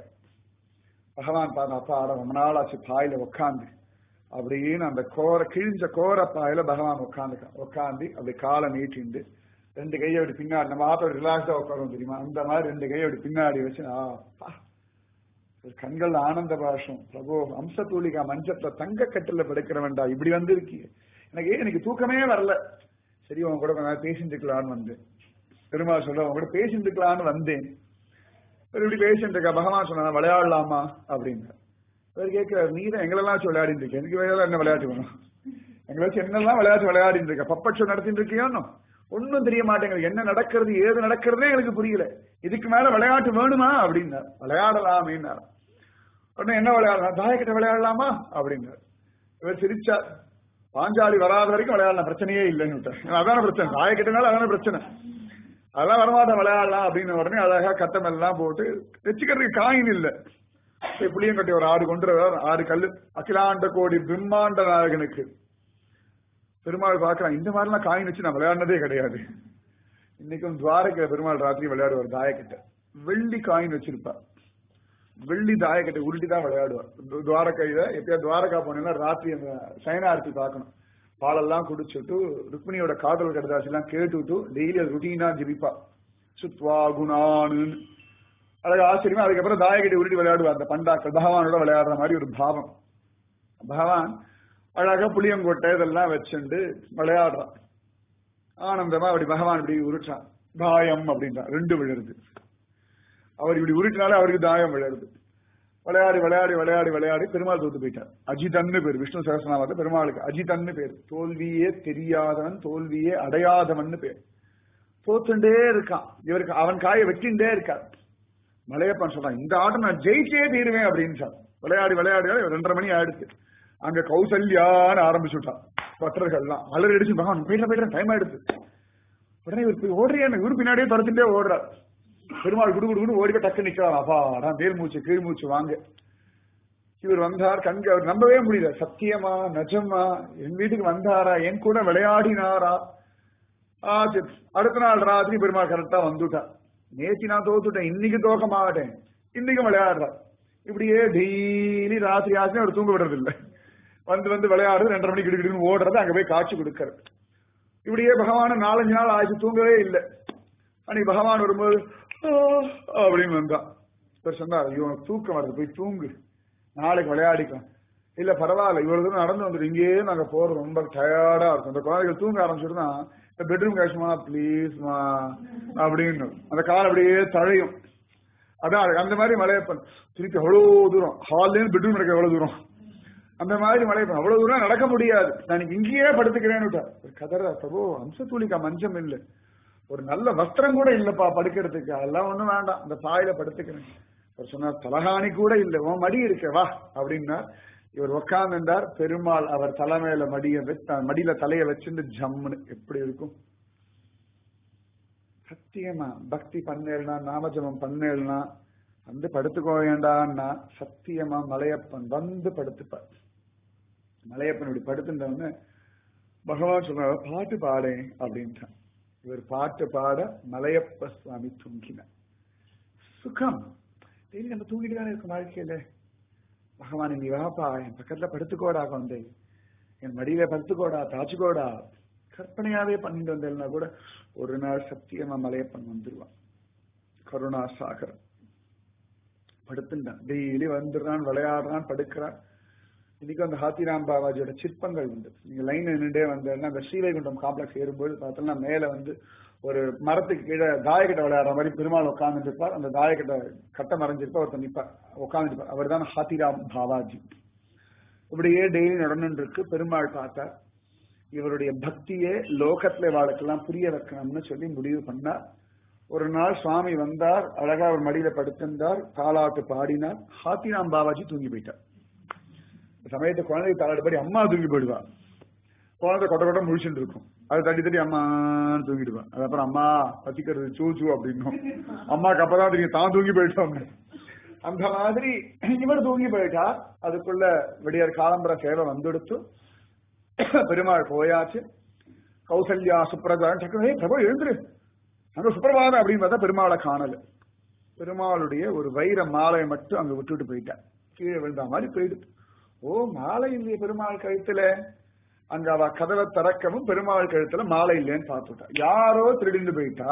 பகவான் பார்த்த அப்பா ஆட ரொம்ப நாள் ஆச்சு பாயில உட்காந்து அப்படின்னு அந்த கோர கிழிஞ்ச கோரப்பாயில பகவான் உட்காந்துக்கான் உட்காந்து அப்படி காலை நீட்டிண்டு ரெண்டு கையை அப்படி பின்னாடி நம்ம ஆத்தோட ரிலாக்ஸா உட்காரும் தெரியுமா அந்த மாதிரி ரெண்டு கையை அப்படி பின்னாடி வச்சு ஆ கண்கள் ஆனந்த பாஷம் பிரபு அம்சத்தூளிகா மஞ்சத்துல தங்க கட்டில படைக்கிறவன்டா இப்படி வந்திருக்கீ எனக்கு எனக்கு தூக்கமே வரல சரி உன் கூட கொஞ்ச பேசிட்டு இருக்கலான்னு வந்தேன் பெருமாள் சொல்ற உன் கூட பேசிட்டு இருக்கலான்னு வந்தேன் இப்படி பேசிட்டு இருக்கா பகவான் சொன்னா விளையாடலாமா அப்படின்னு அவர் கேட்கிறார் நீ தான் எங்களெல்லாம் வச்சு விளையாடிட்டு இருக்க எனக்கு வேற என்ன விளையாட்டு வேணும் எங்களை வச்சு என்னெல்லாம் விளையாட்டு விளையாடிட்டு இருக்க பப்பட் ஷோ நடத்திட்டு இருக்கியோன்னு ஒன்னும் தெரிய மாட்டேங்குது என்ன நடக்கிறது ஏது நடக்கிறதே எனக்கு புரியல இதுக்கு மேல விளையாட்டு வேணுமா அப்படின்னா விளையாடலாமேன்னார் உடனே என்ன விளையாடலாம் தாயக்கிட்ட விளையாடலாமா அப்படின்னார் இவர் சிரிச்சார் பாஞ்சாலி வராத வரைக்கும் விளையாடலாம் பிரச்சனையே இல்லைன்னு அதான பிரச்சனை தாயக்கிட்டனால அதான பிரச்சனை அதெல்லாம் வரமாட்டேன் விளையாடலாம் அப்படின்னு உடனே அழகா கட்டம் எல்லாம் போட்டு வச்சுக்கிறதுக்கு காயின் இல்லை புளியங்கட்டி ஒரு ஆறு கொண்டு ஆறு கல்லு அகிலாண்ட கோடி பிரம்மாண்ட நாயகனுக்கு பெருமாள் பாக்குறான் இந்த மாதிரிலாம் காயின் வச்சு நான் விளையாடினதே கிடையாது இன்னைக்கும் துவாரக பெருமாள் ராத்திரி விளையாடுவார் தாயக்கிட்ட வெள்ளி காயின் வச்சிருப்பார் வெள்ளி தாயக்கட்டை உருட்டி தான் விளையாடுவார் துவாரகையில எப்பயா துவாரகா போனீங்கன்னா ராத்திரி அந்த சயனார்த்தி பார்க்கணும் பாலெல்லாம் குடிச்சுட்டு ருக்மிணியோட காதல் கடுதாசி எல்லாம் கேட்டுட்டு டெய்லி அது ருட்டீனா ஜிபிப்பா சுத்வா குணானு அழகு ஆச்சரியமா அதுக்கப்புறம் தாயக்கட்டை உருட்டி விளையாடுவார் அந்த பண்டாக்கள் பகவானோட விளையாடுற மாதிரி ஒரு பாவம் பகவான் அழகா புளியங்கொட்டை இதெல்லாம் வச்சுண்டு விளையாடுறான் ஆனந்தமா அப்படி பகவான் இப்படி உருட்டான் தாயம் அப்படின்றான் ரெண்டு விழுறது அவர் இப்படி உருட்டினாலே அவருக்கு தாயம் விளையாடுது விளையாடி விளையாடி விளையாடி விளையாடி பெருமாள் தோத்து போயிட்டார் அஜிதன்னு பேர் விஷ்ணு சகசனாமத்தை பெருமாளுக்கு அஜிதன்னு பேர் தோல்வியே தெரியாதவன் தோல்வியே அடையாதவன் பேர் தோத்துண்டே இருக்கான் இவருக்கு அவன் காயை வெட்டிண்டே இருக்கார் மலையப்பன் சொல்றான் இந்த ஆட்டம் நான் ஜெயிச்சே தீருவேன் அப்படின்னு சொன்னான் விளையாடி விளையாடி ரெண்டரை மணி ஆயிடுச்சு அங்க கௌசல்யான்னு ஆரம்பிச்சுட்டான் பட்டர்கள்லாம் அலறி அடிச்சு பகவான் போயிட்டு போயிட்டு டைம் ஆயிடுச்சு உடனே இவர் போய் ஓடுறியா இவரு பின்னாடியே துரத்துட்டே ஓடுறார் பெருமாள் குடு குடு குடு ஓடி போய் டக்கு நிக்கிறான் அப்பா அதான் மேல் மூச்சு கீழ் மூச்சு வாங்க இவர் வந்தார் கண்க அவர் நம்பவே முடியல சத்தியமா நிஜமா என் வீட்டுக்கு வந்தாரா என் கூட விளையாடினாரா ஆச்சு அடுத்த நாள் ராத்திரி பெருமாள் கரெக்டா வந்துட்டா நேத்தி நான் தோத்துட்டேன் இன்னைக்கு தோக்க மாட்டேன் இன்னைக்கும் விளையாடுறா இப்படியே டெய்லி ராத்திரி ஆச்சு அவர் தூங்க விடுறது இல்ல வந்து வந்து விளையாடுறது ரெண்டரை மணிக்கு கிடுக்கிடுன்னு ஓடுறது அங்க போய் காட்சி கொடுக்கறது இப்படியே பகவான் நாலஞ்சு நாள் ஆச்சு தூங்கவே இல்லை அன்னைக்கு பகவான் வரும்போது "ஆ" அப்படின்னு வந்தான் இவர் சொன்னார் ஐயோ உனக்கு தூக்கம் வருது போய் தூங்கு நாளைக்கு விளையாடிக்கலாம் இல்ல பரவாயில்ல இவ்வளவு தூரம் நடந்து வந்துட்டு இங்கேயே நாங்க போறோம் ரொம்ப டயர்டா இருக்கும் இந்த குழந்தைகள் தூங்க ஆரம்பிச்சிருந்தா இந்த பெட்ரூம் கேஷ்மா ப்ளீஸ்மா அப்படின்னு அந்த கால் அப்படியே தழையும் அதான் அந்த மாதிரி மலையப்பன் திருப்பி அவ்வளவு தூரம் ஹால்லேருந்து பெட்ரூம் நடக்க எவ்வளவு தூரம் அந்த மாதிரி மலையப்பன் அவ்வளவு தூரம் நடக்க முடியாது நான் இங்கேயே படுத்துக்கிறேன்னு கதற பிரபு அம்சத்தூளிக்கா மஞ்சம் இல்லை ஒரு நல்ல வஸ்திரம் கூட இல்லப்பா படுக்கிறதுக்கு அதெல்லாம் ஒண்ணும் வேண்டாம் அந்த பாயில படுத்துக்கிறேன் அவர் சொன்னார் தலகாணி கூட இல்லை உன் மடி இருக்க வா அப்படின்னா இவர் உட்கார்ந்துட்டார் பெருமாள் அவர் தலைமையில மடிய வச்சு மடியில தலைய வச்சுட்டு ஜம்முன்னு எப்படி இருக்கும் சத்தியமா பக்தி பண்ணேல்னா நாமஜபம் பண்ணேல்னா வந்து படுத்துக்கோ வேண்டான்னா சத்தியமா மலையப்பன் வந்து படுத்துப்பார் மலையப்பன் இப்படி படுத்துட்டவன்னு பகவான் சொல்றாரு பாட்டு பாடேன் அப்படின்ட்டான் இவர் பாட்டு பாட மலையப்ப சுவாமி தூங்கினார் சுகம் டெய்லி நம்ம தூங்கிட்டு தானே இருக்கும் வாழ்க்கையில பகவான் நீ வாப்பா என் பக்கத்துல படுத்துக்கோடா குழந்தை என் மடியில படுத்துக்கோடா தாச்சுக்கோடா கற்பனையாவே பண்ணிட்டு வந்தேன்னா கூட ஒரு நாள் சத்தியமா மலையப்பன் வந்துருவான் கருணா சாகர் படுத்துட்டான் டெய்லி வந்துடுறான் விளையாடுறான் படுக்கிறான் இன்னைக்கு அந்த ஹாத்திராம் பாபாஜியோட சிற்பங்கள் உண்டு நீங்க லைன் நின்றுட்டே வந்தேன்னா அந்த ஸ்ரீவைகுண்டம் காம்ப்ளெக்ஸ் ஏறும்போது பார்த்தோம்னா மேல வந்து ஒரு மரத்துக்கு கீழே தாயக்கட்டை விளையாடுற மாதிரி பெருமாள் உட்கார்ந்துட்டு இருப்பார் அந்த தாயக்கட்டை கட்டை மறைஞ்சிருப்பா ஒருத்தர் நிப்பார் உட்கார்ந்துருப்பார் அவர் தான் ஹாத்திராம் பாபாஜி இப்படியே டெய்லி நடந்துட்டு இருக்கு பெருமாள் பார்த்தார் இவருடைய பக்தியே லோகத்துல வாழ்க்கெல்லாம் புரிய வைக்கணும்னு சொல்லி முடிவு பண்ணார் ஒரு நாள் சுவாமி வந்தார் அழகா அவர் மடியில படுத்திருந்தார் தாலாட்டு பாடினார் ஹாத்திராம் பாபாஜி தூங்கி போயிட்டார் சமயத்தை குழந்தை தாளாட்டு அம்மா தூங்கி போயிடுவா குழந்தை கொட்ட கொட்ட முழிச்சுட்டு இருக்கும் அது தட்டி தட்டி அம்மான்னு தூங்கிடுவேன் அதுக்கப்புறம் அம்மா பத்திக்கிறது சூ சூ அப்படின்னும் அம்மாக்கு அப்பதான் தெரியும் தான் தூங்கி போயிட்டோம் அந்த மாதிரி இவர் தூங்கி போயிட்டா அதுக்குள்ள விடியற் காலம்பர சேவை வந்துடுத்து பெருமாள் போயாச்சு கௌசல்யா சுப்ரஜான் சக்கரே பிரபு எழுந்துரு அங்க சுப்பிரபாதம் அப்படின்னு பார்த்தா பெருமாளை காணல பெருமாளுடைய ஒரு வைர மாலையை மட்டும் அங்க விட்டுட்டு போயிட்டேன் கீழே விழுந்த மாதிரி போயிடுது ஓ மாலை இல்லையே பெருமாள் கழுத்துல அங்க அவ கதவை திறக்கவும் பெருமாள் கழுத்துல மாலை இல்லைன்னு பார்த்துட்டா யாரோ திருடிந்து போயிட்டா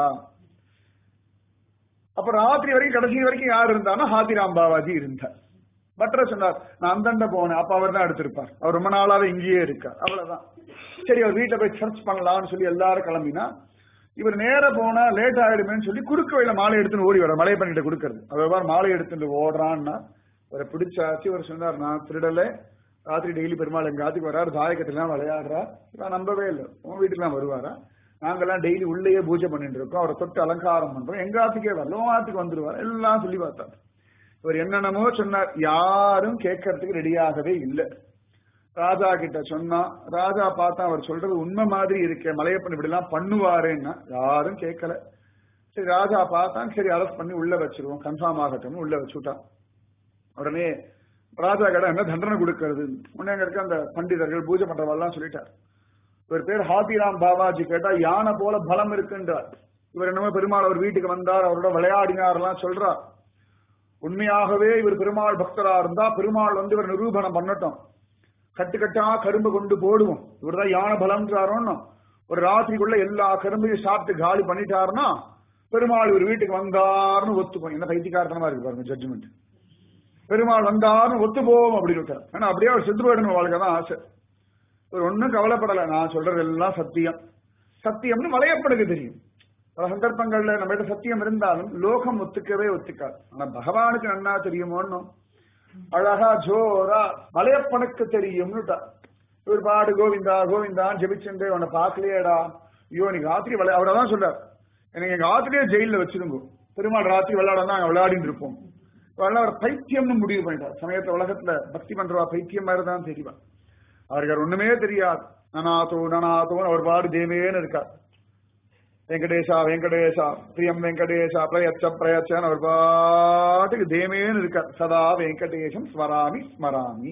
அப்ப ராத்திரி வரைக்கும் கடைசி வரைக்கும் யார் இருந்தானா ஹாத்திராம் பாபாஜி இருந்தார் பட்ர சொன்னார் நான் அந்தண்ட போனேன் அப்ப அவர் தான் எடுத்திருப்பார் அவர் ரொம்ப நாளாவே இங்கேயே இருக்கார் அவ்வளவுதான் சரி அவர் வீட்டை போய் சர்ச் பண்ணலாம்னு சொல்லி எல்லாரும் கிளம்பினா இவர் நேர போனா லேட் ஆயிடுமேன்னு சொல்லி குறுக்க வழியில மாலை எடுத்துன்னு ஓடி வர மலை பண்ணிட்டு கொடுக்கறது அவர் மாலை எடுத்துட்டு ஓடுறான்னா அவரை பிடிச்சாச்சு அவர் சொன்னார் நான் திருடல ராத்திரி டெய்லி பெருமாள் எங்க ஆத்துக்கு வராரு தாயக்கத்துலாம் விளையாடுறா இவன் நம்பவே இல்லை உன் வீட்டுக்குலாம் வருவாரா நாங்கெல்லாம் டெய்லி உள்ளேயே பூஜை பண்ணிட்டு இருக்கோம் அவரை தொட்டு அலங்காரம் பண்றோம் எங்க ஆத்துக்கே வரல உன் ஆத்துக்கு வந்துருவார் எல்லாம் சொல்லி பார்த்தார் இவர் என்னென்னமோ சொன்னார் யாரும் கேட்கறதுக்கு ரெடியாகவே இல்லை ராஜா கிட்ட சொன்னா ராஜா பார்த்தா அவர் சொல்றது உண்மை மாதிரி இருக்கே மலையப்பன் இப்படி எல்லாம் பண்ணுவாருன்னா யாரும் கேட்கல சரி ராஜா பார்த்தான் சரி அரெஸ்ட் பண்ணி உள்ள வச்சிருவோம் கன்ஃபார்ம் ஆகட்டும் உள்ள வச்சுட்டான் உடனே ராஜா கடை என்ன தண்டனை கொடுக்கறது உடனே அங்க இருக்க அந்த பண்டிதர்கள் பூஜை பண்றவெல்லாம் சொல்லிட்டார் இவர் பேர் ஹாத்திராம் பாபாஜி கேட்டா யானை போல பலம் இருக்குன்றார் இவர் என்னமோ பெருமாள் அவர் வீட்டுக்கு வந்தார் அவரோட விளையாடினார்லாம் சொல்றார் உண்மையாகவே இவர் பெருமாள் பக்தரா இருந்தா பெருமாள் வந்து இவர் நிரூபணம் பண்ணட்டும் கட்டு கட்டா கரும்பு கொண்டு போடுவோம் இவர்தான் யானை பலம்ன்றாரோன்னு ஒரு ராத்திரிக்குள்ள எல்லா கரும்பையும் சாப்பிட்டு காலி பண்ணிட்டாருன்னா பெருமாள் இவர் வீட்டுக்கு வந்தாருன்னு ஒத்துப்போம் என்ன பைத்தியக்காரத்தனமா இருக்கு பாருங்க ஜட்ஜ்மெண்ட் பெருமாள் வந்தாருன்னு ஒத்து போவோம் அப்படின்னு விட்டார் ஏன்னா அப்படியே அவர் செத்து போயிடணும் வாழ்க்கை தான் ஆசை இவர் ஒன்னும் கவலைப்படல நான் சொல்றது எல்லாம் சத்தியம் சத்தியம்னு மலையப்படுக்கு தெரியும் பல சந்தர்ப்பங்கள்ல நம்ம கிட்ட சத்தியம் இருந்தாலும் லோகம் ஒத்துக்கவே ஒத்துக்காது ஆனா பகவானுக்கு நன்னா தெரியுமோன்னு அழகா ஜோரா மலையப்பனுக்கு தெரியும்னுட்டா இவர் பாடு கோவிந்தா கோவிந்தான் ஜெபிச்சுட்டு உன்னை பார்க்கலையேடா ஐயோ நீங்க ராத்திரி விளையா அவரதான் சொல்றார் எனக்கு எங்க ஆத்திரியே ஜெயில வச்சிருங்க பெருமாள் ராத்திரி விளையாட நாங்க விளையாடிட்டு இருப்போம் அவர் பைத்தியம்னு முடிவு பண்ணிட்டார் சமயத்துல உலகத்துல பக்தி பண்றவா பைத்தியம் மாதிரி தான் தெரியும் அவருக்கு ஒண்ணுமே தெரியாது நனாதோ நனாதோ அவர் பாடு தேவேன்னு இருக்கார் வெங்கடேஷா வெங்கடேஷா பிரியம் வெங்கடேஷா பிரயச்ச பிரயச்சன் அவர் பாட்டுக்கு தேமேன்னு இருக்கார் சதா வெங்கடேஷம் ஸ்மராமி ஸ்மராமி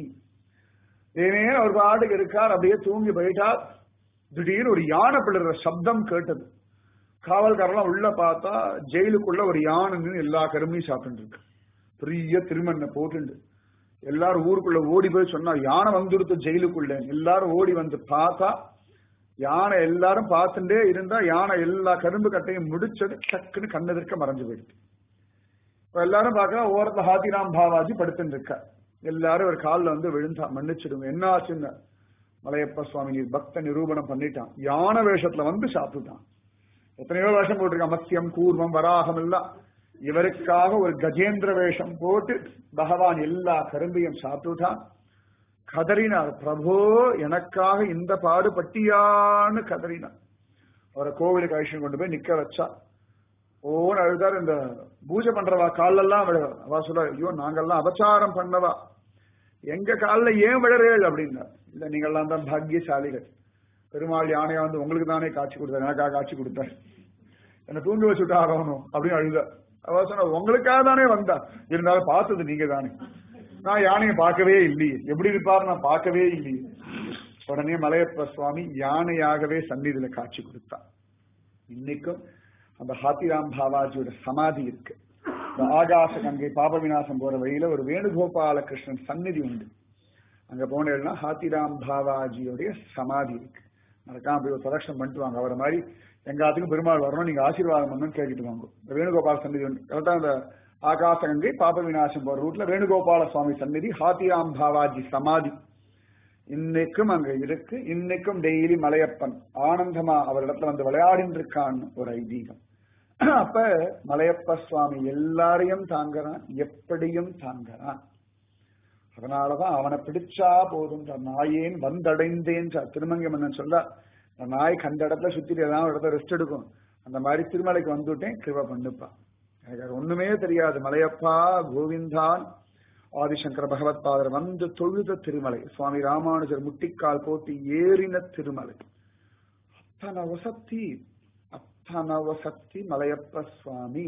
தேமேன்னு அவர் பாட்டுக்கு இருக்கார் அப்படியே தூங்கி போயிட்டார் திடீர்னு ஒரு யானை பிள்ளைற சப்தம் கேட்டது காவல்காரெல்லாம் உள்ள பார்த்தா ஜெயிலுக்குள்ள ஒரு யானை நின்று எல்லா கருமையும் சாப்பிட்டு இருக்கு பெரிய திருமண்ணை போட்டுண்டு எல்லாரும் ஊருக்குள்ள ஓடி போய் சொன்னா யானை வந்துடுத்து ஜெயிலுக்குள்ள எல்லாரும் ஓடி வந்து பார்த்தா யானை எல்லாரும் பார்த்துட்டே இருந்தா யானை எல்லா கரும்பு கட்டையும் முடிச்சது டக்குன்னு கண்ணெதிர்க்க மறைஞ்சு போயிடுது இப்ப எல்லாரும் பார்க்கலாம் ஓரத்துல ஹாத்திராம் பாவாஜி படுத்துட்டு இருக்கா எல்லாரும் ஒரு காலில் வந்து விழுந்தா மன்னிச்சிடுங்க என்ன ஆச்சுன்னு மலையப்ப சுவாமி நீர் பக்த நிரூபணம் பண்ணிட்டான் யானை வேஷத்துல வந்து சாப்பிட்டுட்டான் எத்தனையோ வேஷம் போட்டிருக்கான் மத்தியம் கூர்மம் வராகம் எல்லாம் இவருக்காக ஒரு கஜேந்திர வேஷம் போட்டு பகவான் எல்லா கரும்பையும் சாப்பிட்டுட்டான் கதறினார் பிரபோ எனக்காக இந்த பாடுபட்டியான்னு கதறினார் அவரை கோவிலுக்கு அழிச்சு கொண்டு போய் நிக்க வச்சா ஓன்னு அழுதார் இந்த பூஜை பண்றவா காலெல்லாம் விழ அவ சொல்ல ஐயோ நாங்கெல்லாம் அபச்சாரம் பண்ணவா எங்க காலில் ஏன் விழறேள் அப்படின்னா இல்ல நீங்கெல்லாம் தான் பாக்கியசாலிகள் பெருமாள் யானையா வந்து உங்களுக்கு தானே காட்சி கொடுத்தார் எனக்காக காட்சி கொடுத்தார் என்ன தூங்க வச்சுட்டு ஆகணும் அப்படின்னு அழுத அவ சொன்ன உங்களுக்காக தானே வந்தா இருந்தாலும் பார்த்தது நீங்க தானே நான் யானையை பார்க்கவே இல்லையே எப்படி இருப்பாரு நான் பார்க்கவே இல்லையே உடனே மலையப்ப சுவாமி யானையாகவே சந்நிதியில காட்சி கொடுத்தார் இன்னைக்கும் அந்த ஹாத்திராம் பாபாஜியோட சமாதி இருக்கு இந்த ஆகாச கங்கை பாப விநாசம் போற வழியில ஒரு வேணுகோபால கிருஷ்ணன் சந்நிதி உண்டு அங்க போனேன்னா ஹாத்திராம் பாபாஜியோடைய சமாதி இருக்கு மறக்காம போய் ஒரு பிரதட்சணம் பண்ணிட்டு வாங்க அவரை மாதிரி எங்காத்துக்கும் பெருமாள் வரணும் நீங்க ஆசீர்வாதம் பண்ணணும்னு கேட்டுட்டு வாங்க இந்த வேணுகோபால சந்நிதி உண்டு கரெக்டா அந்த ஆகாச கங்கை பாப விநாசம் போற ரூட்ல வேணுகோபால சுவாமி சந்நிதி ஹாத்திராம் பாபாஜி சமாதி இன்னைக்கும் அங்க இருக்கு இன்னைக்கும் டெய்லி மலையப்பன் ஆனந்தமா அவரிடத்துல வந்து விளையாடின்னு இருக்கான்னு ஒரு ஐதீகம் அப்ப மலையப்ப சுவாமி எல்லாரையும் தாங்குறான் எப்படியும் தாங்குறான் அதனாலதான் அவனை பிடிச்சா போதும் நாயேன் வந்தடைந்தேன் திருமங்கை மன்னன் சொல்ல அந்த நாய் கண்ட இடத்துல சுத்திட்டு ஏதாவது இடத்துல ரெஸ்ட் எடுக்கும் அந்த மாதிரி திருமலைக்கு வந்துட்டேன் கிருப பண்ணுப்பா எனக்கு ஒண்ணுமே தெரியாது மலையப்பா கோவிந்தான் ஆதிசங்கர பகவத் பாதர் வந்து தொழுத திருமலை சுவாமி ராமானுஜர் முட்டிக்கால் போட்டு ஏறின திருமலை அத்தனை வசத்தி அத்தனை வசத்தி மலையப்ப சுவாமி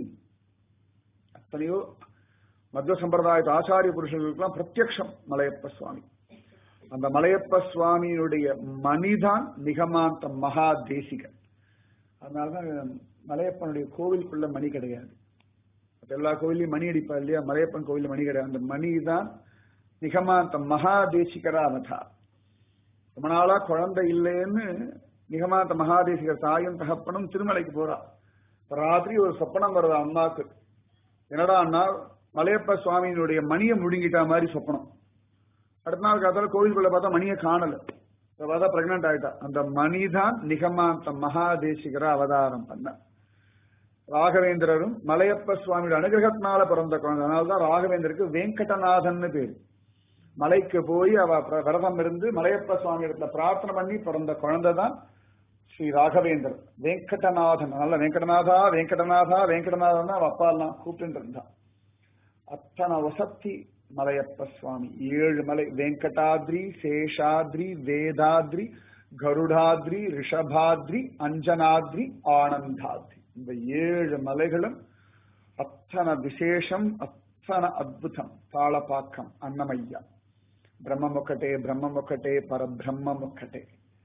அத்தனையோ மத்வ சம்பிரதாயத்து ஆச்சாரிய புருஷர்களுக்கெல்லாம் பிரத்யக்ஷம் மலையப்ப சுவாமி அந்த மலையப்ப சுவாமியினுடைய மணிதான் நிகமாந்த மகா தேசிகன் அதனாலதான் மலையப்பனுடைய கோவிலுக்குள்ள மணி கிடையாது எல்லா கோவிலையும் மணி அடிப்பா இல்லையா மலையப்பன் கோவில் மணி கிடையாது அந்த மணி தான் நிகமாந்த மகாதேசிகரா அவதா ரொம்ப நாளா குழந்தை இல்லைன்னு நிகமாந்த மகாதேசிகர் தாயும் தகப்பனும் திருமலைக்கு போறா ராத்திரி ஒரு சொப்பனம் வருது அம்மாக்கு என்னடா அண்ணா மலையப்ப சுவாமியினுடைய மணியை முழுங்கிட்டா மாதிரி சொப்பனம் அடுத்த நாள் காத்தால கோவிலுக்குள்ள பார்த்தா மணியை காணல பார்த்தா பிரெக்னன்ட் ஆயிட்டா அந்த மணிதான் நிகமாந்த மகாதேசிகரா அவதாரம் பண்ண ராகவேந்திரரும் மலையப்ப சுவாமியோட அனுகிரகத்தினால பிறந்த குழந்தை அதனால்தான் ராகவேந்தருக்கு வெங்கடநாதன் பேரு மலைக்கு போய் அவ விரதம் இருந்து மலையப்ப சுவாமி இடத்துல பிரார்த்தனை பண்ணி பிறந்த குழந்தை தான் ஸ்ரீ ராகவேந்தர் வெங்கடநாதன் அதனால வெங்கடநாதா வெங்கடநாதா வெங்கடநாதன் அவ அப்பா எல்லாம் கூப்பிட்டு இருந்தான் அத்தனை வசத்தி மலையப்ப சுவாமி ஏழு மலை வெங்கடாத்ரி சேஷாத்ரி வேதாத்ரி கருடாத்ரி ரிஷபாத்ரி அஞ்சனாத்ரி ஆனந்தாத்ரி இந்த ஏழு மலைகளும் அத்தனை விசேஷம் அத்தனை அத்புதம் தாளப்பாக்கம் அன்னமையா பிரம்மமொக்கட்டே பிரம்மமொக்கட்டே பரபிரம்மமொக்கட்டே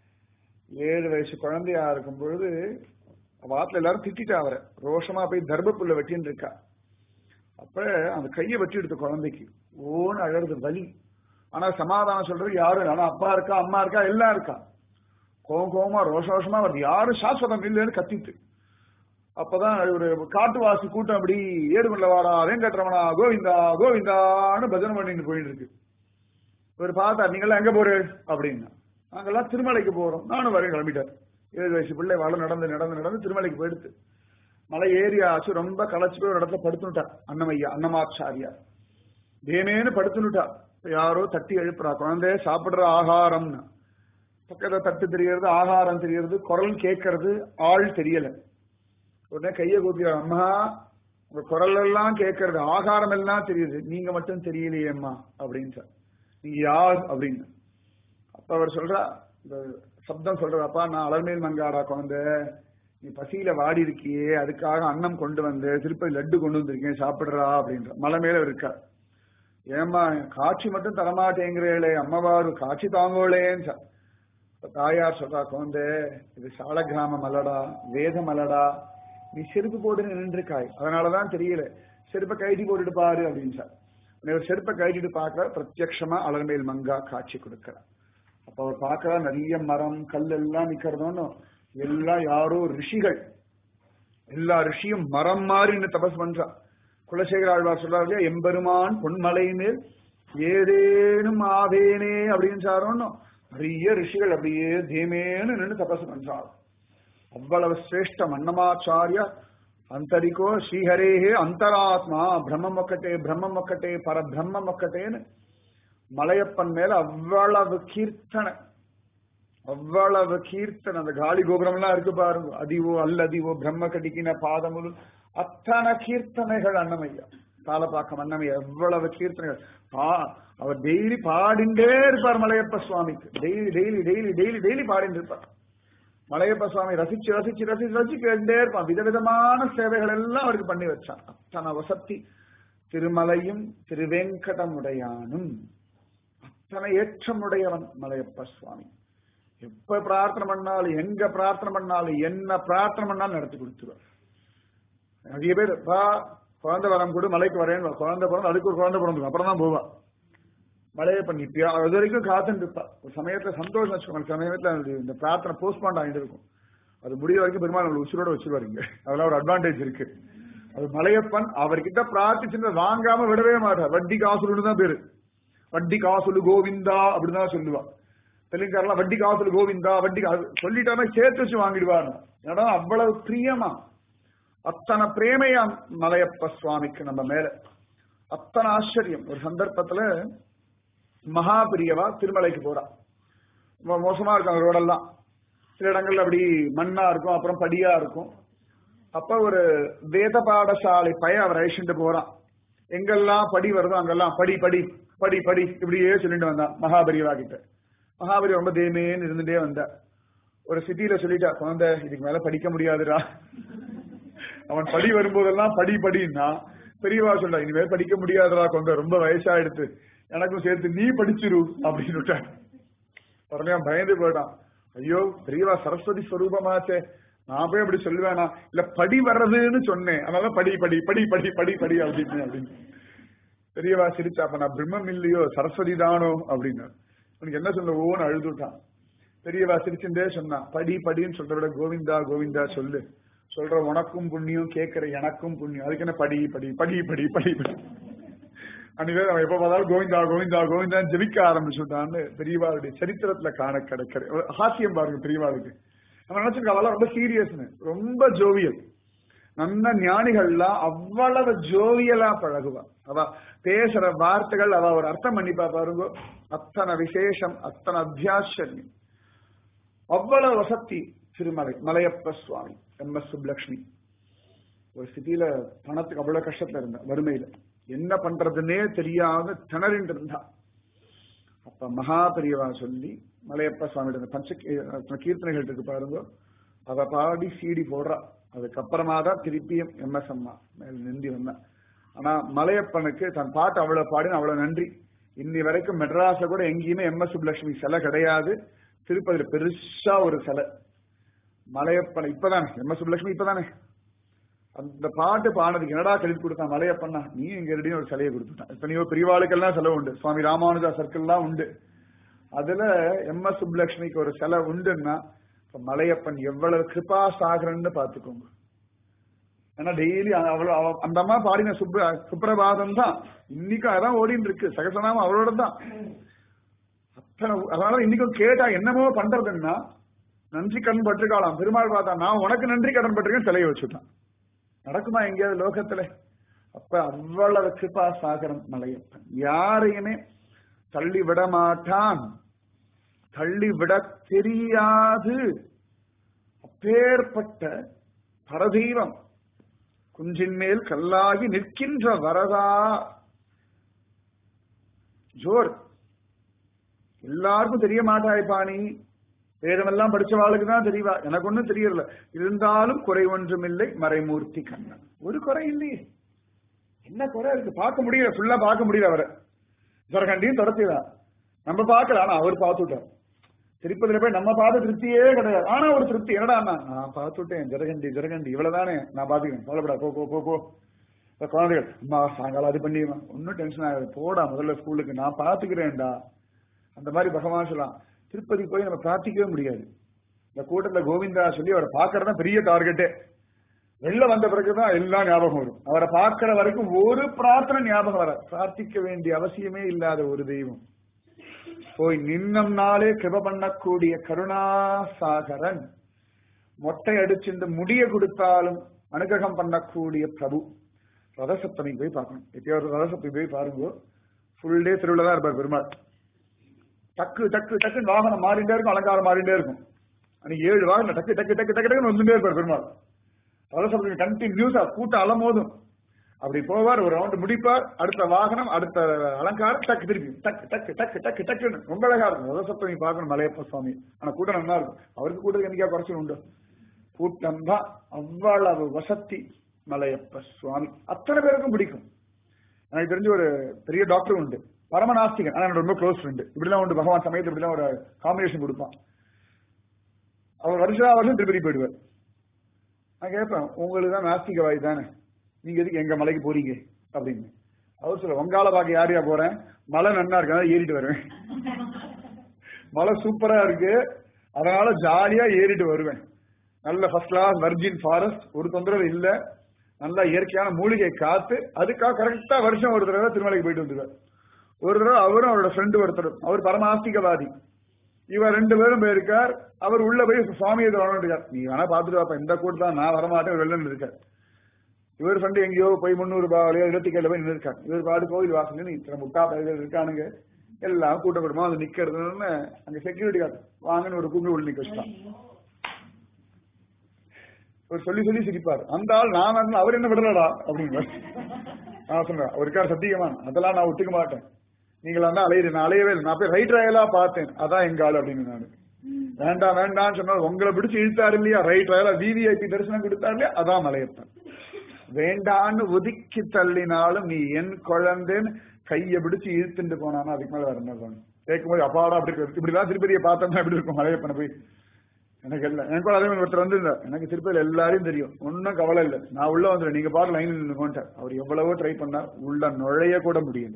ஏழு வயசு குழந்தையா இருக்கும் பொழுது வாத்துல எல்லாரும் திட்டா அவரை ரோஷமா போய் தர்மப்புள்ள வெட்டின்னு இருக்கா அப்ப அந்த கையை வெட்டி எடுத்த குழந்தைக்கு ஓன்னு அழறது வலி ஆனா சமாதானம் சொல்றது யாரும் இல்லை ஆனா அப்பா இருக்கா அம்மா இருக்கா எல்லாம் இருக்கா கோவம் கோவமா ரோஷ ரோஷமா வருது யாரும் சாஸ்வதம் இல்லைன்னு கத்திட்டு அப்பதான் ஒரு காட்டுவாசி கூட்டம் அப்படி ஏடுமல்ல வாடா வெங்கட்ரமணா கோவிந்தா கோவிந்தான்னு பஜனை பண்ணிட்டு போயிட்டு இருக்கு இவர் பார்த்தா நீங்களாம் எங்க போறேன் அப்படின்னா நாங்கெல்லாம் திருமலைக்கு போறோம் நானும் வரேன் கிளம்பிட்டார் ஏழு வயசு பிள்ளை வாழ நடந்து நடந்து நடந்து திருமலைக்கு போயிடுத்து மலை ஏறி ஆச்சு ரொம்ப களைச்சு போய் ஒரு இடத்துல படுத்துனுட்டா அன்னமையா அன்னமாச்சாரியா தேமேன்னு படுத்துனுட்டா யாரோ தட்டி எழுப்புறா குழந்தைய சாப்பிடுற ஆகாரம்னு பக்கத்துல தட்டு தெரியறது ஆகாரம் தெரியறது குரல் கேட்கறது ஆள் தெரியல உடனே கையை கூப்பிடுற அம்மா உங்க குரல் எல்லாம் கேட்கறது ஆகாரம் எல்லாம் தெரியுது நீங்க மட்டும் தெரியலையேம்மா அப்படின்னு சார் நீங்க யார் அப்படின்னு அப்ப அவர் சொல்றா இந்த சப்தம் சொல்றாப்பா நான் அலர்மேல் மங்காடா குழந்தை நீ பசியில வாடி இருக்கியே அதுக்காக அன்னம் கொண்டு வந்து திருப்பதி லட்டு கொண்டு வந்திருக்கேன் சாப்பிடுறா அப்படின்ற மலை மேல இருக்கா ஏமா காட்சி மட்டும் தரமாட்டேங்கிறேளே அம்மவாரு காட்சி தாங்கோளேன்னு சொ- தாயார் சொல்றா குழந்தை இது சால கிராமம் அல்லடா வேதம் அல்லடா நீ செருப்பு போட்டு நின்றுக்காய் அதனாலதான் தெரியல செருப்பை கைட்டி போட்டுட்டு பாரு அப்படின்னு சார் இவர் செருப்பை கைட்டிட்டு பார்க்க பிரத்யக்ஷமா அலர்மேல் மங்கா காட்சி கொடுக்கிறார் அப்ப அவர் பார்க்கறா நிறைய மரம் கல் எல்லாம் நிக்கிறதோன்னு எல்லாம் யாரோ ரிஷிகள் எல்லா ரிஷியும் மரம் மாறி நின்னு தபஸ் பண்றா குலசேகர ஆழ்வார் சொல்றாரு இல்லையா, எம்பெருமான் பொன்மலை மேல் ஏதேனும் ஆவேனே அப்படின்னு சாரோன்னு நிறைய ரிஷிகள் அப்படியே தீமேன்னு நின்று தபஸ் பண்றாள் அவ்வளவு சிரேஷ்டம் அன்னமாச்சாரிய அந்தரிக்கோ ஸ்ரீஹரேஹே அந்தராத்மா பிரம்மம் ஒக்கட்டே பிரம்மம் ஒக்கட்டே பரபிரம்மம் ஒக்கட்டேன்னு மலையப்பன் மேல அவ்வளவு கீர்த்தனை அவ்வளவு கீர்த்தனை அந்த காலி கோபுரம் எல்லாம் இருக்கு பாருங்க அதிவோ அல்லதிவோ பிரம்ம கடிக்கின பாதமுல் அத்தனை கீர்த்தனைகள் அன்னமையா தாளப்பாக்கம் அன்னமையா எவ்வளவு கீர்த்தனைகள் பா அவர் டெய்லி பாடிண்டே இருப்பார் மலையப்ப சுவாமிக்கு daily daily daily daily daily பாடிட்டு இருப்பார் மலையப்ப சுவாமி ரசிச்சு ரசிச்சு ரசிச்சு ரசிச்சு கேட்டே இருப்பான் விதவிதமான சேவைகள் எல்லாம் அவருக்கு பண்ணி வச்சான் அத்தனை வசத்தி திருமலையும் திருவேங்கடமுடையானும் அத்தனை ஏற்றமுடையவன் மலையப்ப சுவாமி எப்ப பிரார்த்தனை பண்ணாலும் எங்க பிரார்த்தனை பண்ணாலும் என்ன பிரார்த்தனை பண்ணாலும் நடத்தி கொடுத்துருவார் நிறைய பேர் பா குழந்தை வரம் கூட மலைக்கு வரேன் குழந்தை பிறந்து அதுக்கு ஒரு குழந்தை பிறந்து அப்புறம் தான் போவா மழையை பண்ணிப்பியா அது வரைக்கும் காத்துட்டு இருப்பா ஒரு சமயத்துல சந்தோஷம் வச்சுக்கோங்க சமயத்துல அது இந்த பிரார்த்தனை போஸ்ட்பாண்ட் ஆகிட்டு இருக்கும் அது முடிய வரைக்கும் பெருமாள் நம்மளை உசுரோட வச்சிருவாருங்க அதெல்லாம் ஒரு அட்வான்டேஜ் இருக்கு அது மலையப்பன் அவர்கிட்ட பிரார்த்திச்சுட்டு வாங்காம விடவே மாட்டார் வட்டி காசுலுன்னு தான் பேரு வட்டி காசுலு கோவிந்தா அப்படிதான் சொல்லுவா தெலுங்காரெல்லாம் வட்டி காசுலு கோவிந்தா வட்டி கா- சொல்லிட்டாருன்னா சேர்த்து வச்சு வாங்கிடுவார் ஏன்னா அவ்வளவு பிரியமா அத்தனை பிரேமையா மலையப்ப சுவாமிக்கு நம்ம மேல அத்தனை ஆச்சரியம் ஒரு சந்தர்ப்பத்துல மகாபிரியவா திருமலைக்கு போறா ரொம்ப மோசமா இருக்கும் அந்த ரோடெல்லாம் சில இடங்கள்ல அப்படி மண்ணா இருக்கும் அப்புறம் படியா இருக்கும் அப்ப ஒரு வேத பாடசாலை பையன் அவர் அழிச்சுட்டு போறான் எங்கெல்லாம் படி வருதோ அங்கெல்லாம் படி படி படி படி இப்படியே சொல்லிட்டு வந்தான் மகாபரிவா கிட்ட மகாபரி ரொம்ப தேமேன்னு இருந்துட்டே வந்தா ஒரு சிட்டியில சொல்லிட்டா குழந்தை இதுக்கு மேல படிக்க முடியாதுடா அவன் படி வரும்போதெல்லாம் படி படின்னா பெரியவா சொல்றா இனிமேல் படிக்க முடியாதுடா குழந்தை ரொம்ப வயசாயிடுத்து எனக்கும் சேர்த்து நீ படிச்சிரு அப்படின்னு விட்டான் உடனே அவன் பயந்து போயிட்டான் ஐயோ பெரியவா சரஸ்வதி ஸ்வரூபமாச்சே நான் போய் அப்படி சொல்லுவேனா இல்ல படி வர்றதுன்னு சொன்னேன் அதனால படி படி படி படி படி படி அப்படின்னு அப்படின்னு பெரியவா சிரிச்சா அப்ப நான் பிரம்மம் இல்லையோ சரஸ்வதி தானோ அப்படின்னு உனக்கு என்ன சொல்ல ஓன்னு அழுதுட்டான் பெரியவா சிரிச்சுட்டே சொன்னான் படி படின்னு சொல்றத விட கோவிந்தா கோவிந்தா சொல்லு சொல்ற உனக்கும் புண்ணியம் கேட்கிற எனக்கும் புண்ணியம் அதுக்கு என்ன படி படி படி படி படி படி அன்னைக்கு அவன் எப்ப பார்த்தாலும் கோவிந்தா கோவிந்தா கோவிந்தான்னு ஜெபிக்க ஆரம்பிச்சுட்டான்னு பெரியவாளுடைய சரித்திரத்துல காண கிடைக்கிற ஒரு ஹாஸ்யம் பாருங்க பெரியவாளுக்கு நம்ம நினைச்சிருக்க அவெல்லாம் ரொம்ப சீரியஸ்னு ரொம்ப ஜோவியல் நல்ல ஞானிகள்லாம் அவ்வளவு ஜோவியலா பழகுவா அவ பேசுற வார்த்தைகள் அவ ஒரு அர்த்தம் பண்ணிப்பா பாருங்க அத்தனை விசேஷம் அத்தனை அத்தியாச்சரியம் அவ்வளவு வசத்தி திருமலை மலையப்ப சுவாமி எம் எஸ் சுப்லக்ஷ்மி ஒரு சிட்டியில பணத்துக்கு அவ்வளவு கஷ்டத்துல இருந்தா வறுமையில என்ன பண்றதுன்னே தெரியாம திணறிட்டு இருந்தா அப்ப மகா பெரியவா சொல்லி மலையப்ப சுவாமியோட பஞ்ச கீ- கீர்த்தனைகள் இருக்கு பாருங்க அத பாடி சீடி போடுறா அதுக்கப்புறமா தான் திருப்பியும் எம்எஸ் அம்மா மேல நிந்தி வந்தா ஆனா மலையப்பனுக்கு தன் பாட்டு அவ்வளவு பாடின அவ்வளவு நன்றி இன்னி வரைக்கும் மெட்ராஸ்ல கூட எங்கேயுமே எம்எஸ் சுப்லட்சுமி சிலை கிடையாது திருப்பதியில பெருசா ஒரு சிலை மலையப்பன் இப்பதானே எம்எஸ் சுப்லட்சுமி இப்பதானே அந்த பாட்டு பாடுறதுக்கு என்னடா கிரெடிட் கொடுத்தான் மலையப்பண்ணா நீ இங்க ரெடியும் ஒரு சிலையை கொடுத்துட்டான் எத்தனையோ பெரியவாளுக்கெல்லாம் செலவு உண்டு சுவாமி ராமானுஜா சர்க்கிள்லாம் உண்டு அதுல எம் எஸ் சுப்லட்சுமிக்கு ஒரு சிலை உண்டுன்னா இப்ப மலையப்பன் எவ்வளவு கிருபா சாகரன்னு பாத்துக்கோங்க ஏன்னா டெய்லி அவ்வளவு அவ- அந்த அம்மா பாடின சுப்ர சுப்பிரபாதம் தான் இன்னைக்கும் அதான் ஓடிட்டு இருக்கு சகசநாமம் அவளோட தான் அத்தனை அதனால இன்னைக்கும் கேட்டா என்னமோ பண்றதுன்னா நன்றி கடன் பட்டிருக்காளாம் பெருமாள் பார்த்தா நான் உனக்கு நன்றி கடன் பட்டிருக்கேன் சிலையை வச்சுட்டான் நடக்குமா எங்கேயாவது லோகத்துல அப்ப அவ்வளவு கிருபா சாகரம் மலையப்பன் யாரையுமே தள்ளி விட மாட்டான் தள்ளி விட தெரியாது அப்பேற்பட்ட பரதெய்வம் குஞ்சின் மேல் கல்லாகி நிற்கின்ற வரதா ஜோர் எல்லாருக்கும் தெரிய மாட்டாய் பாணி வேதமெல்லாம் படிச்சவாளுக்கு தான் தெரியவா எனக்கு ஒண்ணும் தெரியல இருந்தாலும் குறை ஒன்றும் இல்லை மறைமூர்த்தி கண்ணன் ஒரு குறை இல்லையே என்ன குறை இருக்கு பார்க்க முடியல ஃபுல்லா பார்க்க முடியல அவரை ஜரகண்டியும் தொடர்ச்சிதான் நம்ம பார்க்கல ஆனா அவர் பார்த்துட்டார் திருப்பதியில போய் நம்ம பார்த்த திருப்தியே கிடையாது ஆனா ஒரு திருப்தி என்னடா அண்ணா நான் பார்த்துட்டேன் ஜரகண்டி ஜரகண்டி இவ்வளவுதானே நான் பாத்துக்கிறேன் கவலைப்படா போ போ போ போ இந்த குழந்தைகள் அம்மா சாயங்காலம் அது பண்ணி ஒன்னும் டென்ஷன் ஆகாது போடா முதல்ல ஸ்கூலுக்கு நான் பாத்துக்கிறேன்டா அந்த மாதிரி பகவான் சொல்லலாம் திருப்பதி போய் நம்ம பிரார்த்திக்கவே முடியாது இந்த கூட்டத்துல கோவிந்தா சொல்லி அவரை பார்க்கறதா பெரிய டார்கெட்டே வெளில வந்த பிறகுதான் எல்லாம் ஞாபகம் வரும் அவரை பார்க்கிற வரைக்கும் ஒரு பிரார்த்தனை ஞாபகம் வர பிரார்த்திக்க வேண்டிய அவசியமே இல்லாத ஒரு தெய்வம் போய் நின்னம்னாலே கிருப பண்ணக்கூடிய கருணாசாகரன் மொட்டை அடிச்சுட்டு முடிய கொடுத்தாலும் அனுகிரகம் பண்ணக்கூடிய பிரபு ரதசப்தமி போய் பார்க்கணும் எப்பயாவது ரதசப்தமி போய் பாருங்க ஃபுல் டே திருவிழா தான் இருப்பார் பெருமாள் டக்கு டக்கு டக்குன்னு வாகனம் மாறிண்டே இருக்கும் அலங்காரம் மாறிண்டே இருக்கும் அன்னைக்கு ஏழு வாகனம் டக்கு டக்கு டக்கு டக்கு டக்குன்னு வந்துட்டே இருப்பார் பெருமாள் ரதசப்தமி கண்டினியூஸா கூட்டம் அலமோதும் அப்படி போவார் ஒரு ரவுண்ட் முடிப்பார் அடுத்த வாகனம் அடுத்த அலங்காரம் டக்கு திருப்பி டக்கு டக்கு டக்கு டக்கு டக்குன்னு ரொம்ப அழகா இருக்கும் ரதசப்தமி பார்க்கணும் மலையப்ப சுவாமி ஆனா கூட்டம் நல்லா இருக்கும் அவருக்கு கூட்டத்துக்கு என்னைக்கா குறைச்சல் உண்டு கூட்டம் தான் அவ்வளவு வசத்தி மலையப்ப சுவாமி அத்தனை பேருக்கும் பிடிக்கும் எனக்கு தெரிஞ்ச ஒரு பெரிய டாக்டர் உண்டு பரமநாஸ்திகன் ஆனா என்னோட ரொம்ப க்ளோஸ் ஃப்ரெண்டு இப்படிலாம் உண்டு பகவான் சமயத்தில் இப்படிலாம் ஒரு காம்பினேஷன் கொடுப்பான் அவர் வருஷா வருஷம் திருப்பதி போயிடுவார் நான் கேட்பேன் உங்களுக்கு தான் நாஸ்திகவாதி தானே நீங்க எதுக்கு எங்க மலைக்கு போறீங்க அப்படின்னு அவர் சொல்ல வங்காள பாக்க யாரையா போறேன் மலை நன்னா இருக்கு அதான் ஏறிட்டு வருவேன் மலை சூப்பரா இருக்கு அதனால ஜாலியா ஏறிட்டு வருவேன் நல்ல ஃபர்ஸ்ட் கிளாஸ் வர்ஜின் ஃபாரஸ்ட் ஒரு தொந்தரவு இல்ல நல்ல இயற்கையான மூலிகை காத்து அதுக்காக கரெக்டா வருஷம் ஒரு தடவை திருமலைக்கு போயிட்டு வந்துருவார் ஒரு தடவை அவரும் அவரோட ஃப்ரெண்டு ஒருத்தர் அவர் பரமாஸ்திகவாதி இவர் ரெண்டு பேரும் போயிருக்கார் அவர் உள்ள போய் சுவாமியை இருக்கார் நீ வேணா பாத்துட்டு வாப்பா இந்த கூட்டம் நான் வரமாட்டேன் வெளில இருக்கார் இவர் ஃப்ரெண்டு எங்கேயோ போய் முந்நூறு ரூபாயிலையோ இருபத்திக்கேழு போய் நின்று இவர் பாடு கோவில் வாசல் இத்தனை முட்டா பயிர்கள் இருக்கானுங்க எல்லாம் கூட்ட கூட்டமா வந்து நிக்கிறதுன்னு அங்க செக்யூரிட்டி கார்டு வாங்கன்னு ஒரு கூண்டு உள்ள நிக்க வச்சுட்டான் அவர் சொல்லி சொல்லி சிரிப்பார் அந்த ஆள் நான் வந்து அவர் என்ன விடலடா அப்படின்னு நான் சொன்னேன் அவருக்கார் சத்தியமான அதெல்லாம் நான் ஒத்துக்க மாட்டேன் நீங்களா தான் அலையிற நான் அலையவே இல்லை நான் போய் ரைட் ரயலா பார்த்தேன் அதான் எங்க ஆள் அப்படின்னு நான் வேண்டாம் வேண்டாம்னு சொன்னால் உங்களை பிடிச்சு இழுத்தாரு இல்லையா ரைட் ரயலா விவிஐபி தரிசனம் கொடுத்தாரு இல்லையா அதான் மலையப்பன் வேண்டான்னு ஒதுக்கி தள்ளினாலும் நீ என் குழந்தைன்னு கையை பிடிச்சு இழுத்துட்டு போனானா அதுக்கு மேல வேற என்ன வேணும் கேட்கும்போது அப்பாடா அப்படி இருக்கு இப்படிதான் திருப்பதியை பார்த்தோம்னா எப்படி இருக்கும் மலையப்பனை போய் எனக்கு இல்ல எனக்கு அதே மாதிரி ஒருத்தர் வந்து எனக்கு திருப்பதியில் எல்லாரையும் தெரியும் ஒன்னும் கவலை இல்லை நான் உள்ள வந்துடுறேன் நீங்க பாட்டு லைன்ல நின்று அவர் எவ்வளவோ ட்ரை பண்ணார் உள்ள நுழைய கூட முடியல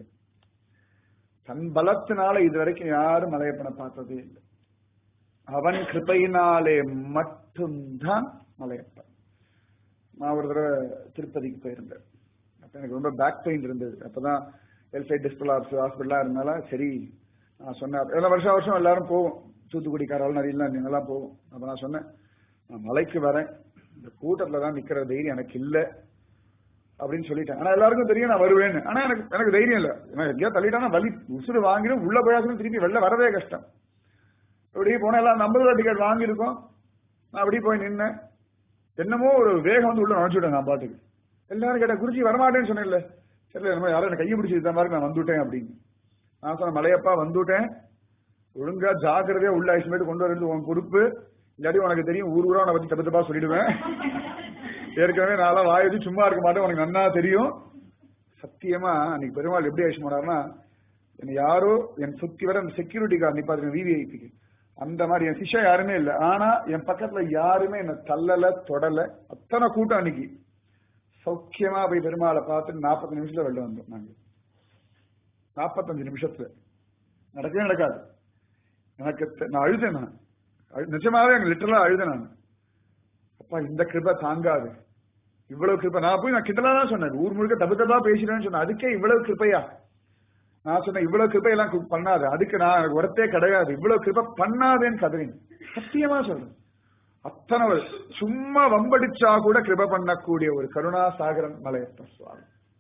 தன் பலத்தினால இது வரைக்கும் யாரும் மலையப்பனை பார்த்ததே இல்லை அவன் கிருப்பையினாலே மட்டும்தான் மலையப்பன் நான் ஒரு தடவை திருப்பதிக்கு போயிருந்தேன் அப்ப எனக்கு ரொம்ப பேக் பெயின் இருந்தது அப்பதான் வெல்ஃபேர் டிஸ்பிள் ஆஃபீஸ் ஹாஸ்பிட்டலா இருந்தால சரி நான் சொன்னேன் எல்லா வருஷம் வருஷம் எல்லாரும் போவோம் தூத்துக்குடி காரால் நிறைய நீங்கெல்லாம் போவோம் அப்ப நான் சொன்னேன் நான் மலைக்கு வரேன் இந்த கூட்டத்துல தான் நிக்கிற தைரியம் எனக்கு இல்லை அப்படின்னு சொல்லிட்டேன் ஆனா எல்லாருக்கும் தெரியும் நான் வருவேன்னு ஆனா எனக்கு எனக்கு தைரியம் இல்லை நான் எங்கேயா தள்ளிட்டானா வலி உசுறு வாங்கிடும் உள்ள போயாசனும் திருப்பி வெளில வரவே கஷ்டம் அப்படியே போனா எல்லாம் ஐம்பது ரூபா டிக்கெட் வாங்கியிருக்கோம் நான் அப்படியே போய் நின்னேன் என்னமோ ஒரு வேகம் வந்து உள்ள நுழைச்சுட்டேன் நான் பாட்டுக்கு எல்லாரும் கேட்டேன் குருஜி வரமாட்டேன்னு சொன்னேன்ல சரி நம்ம யாரும் என்ன கையை பிடிச்சி இந்த மாதிரி நான் வந்துட்டேன் அப்படின்னு நான் சொன்ன மலையப்பா வந்துட்டேன் ஒழுங்கா ஜாக்கிரதையா உள்ள ஐஸ்மேட் கொண்டு வரது உன் பொறுப்பு இல்லாட்டி உனக்கு தெரியும் ஊர் ஊரா உன பத்தி தப்பு தப்பா சொல்லிடுவேன் ஏற்கனவே நான்லாம் வாயதி சும்மா இருக்க மாட்டேன் உனக்கு நன்னா தெரியும் சத்தியமா அன்னைக்கு பெருமாள் எப்படி ஆயிடுச்சு போனாருன்னா என்ன யாரோ என் சுத்தி வர அந்த செக்யூரிட்டி கார்டு நிப்பாரு விவிஐபிக்கு அந்த மாதிரி என் சிஷ்யா யாருமே இல்லை ஆனா என் பக்கத்துல யாருமே என்ன தள்ளல தொடல அத்தனை கூட்டம் அன்னைக்கு சௌக்கியமா போய் பெருமாளை பார்த்து நாற்பத்தஞ்சு நிமிஷத்துல வெளில வந்தோம் நாங்க நாற்பத்தஞ்சு நிமிஷத்துல நடக்கவே நடக்காது எனக்கு நான் அழுதேன் நான் நிஜமாவே எனக்கு லிட்டரலா அழுதேன் நான் அப்பா இந்த கிருபை தாங்காது இவ்வளவு கிருப்பை நான் போய் நான் கிட்டலாம் தான் சொன்னேன் ஊர் முழுக்க தப்பு தப்பா பேசுறேன்னு சொன்னேன் அதுக்கே இவ்வளவு கிருப்பையா நான் சொன்னேன் இவ்வளவு கிருப்பை எல்லாம் பண்ணாது அதுக்கு நான் ஒரத்தே கிடையாது இவ்வளவு கிருப்பை பண்ணாதேன்னு கதறிங்க சத்தியமா சொல்றேன் அத்தனை சும்மா வம்படிச்சா கூட கிருப பண்ணக்கூடிய ஒரு கருணாசாகரன் மலையப்ப சுவாமி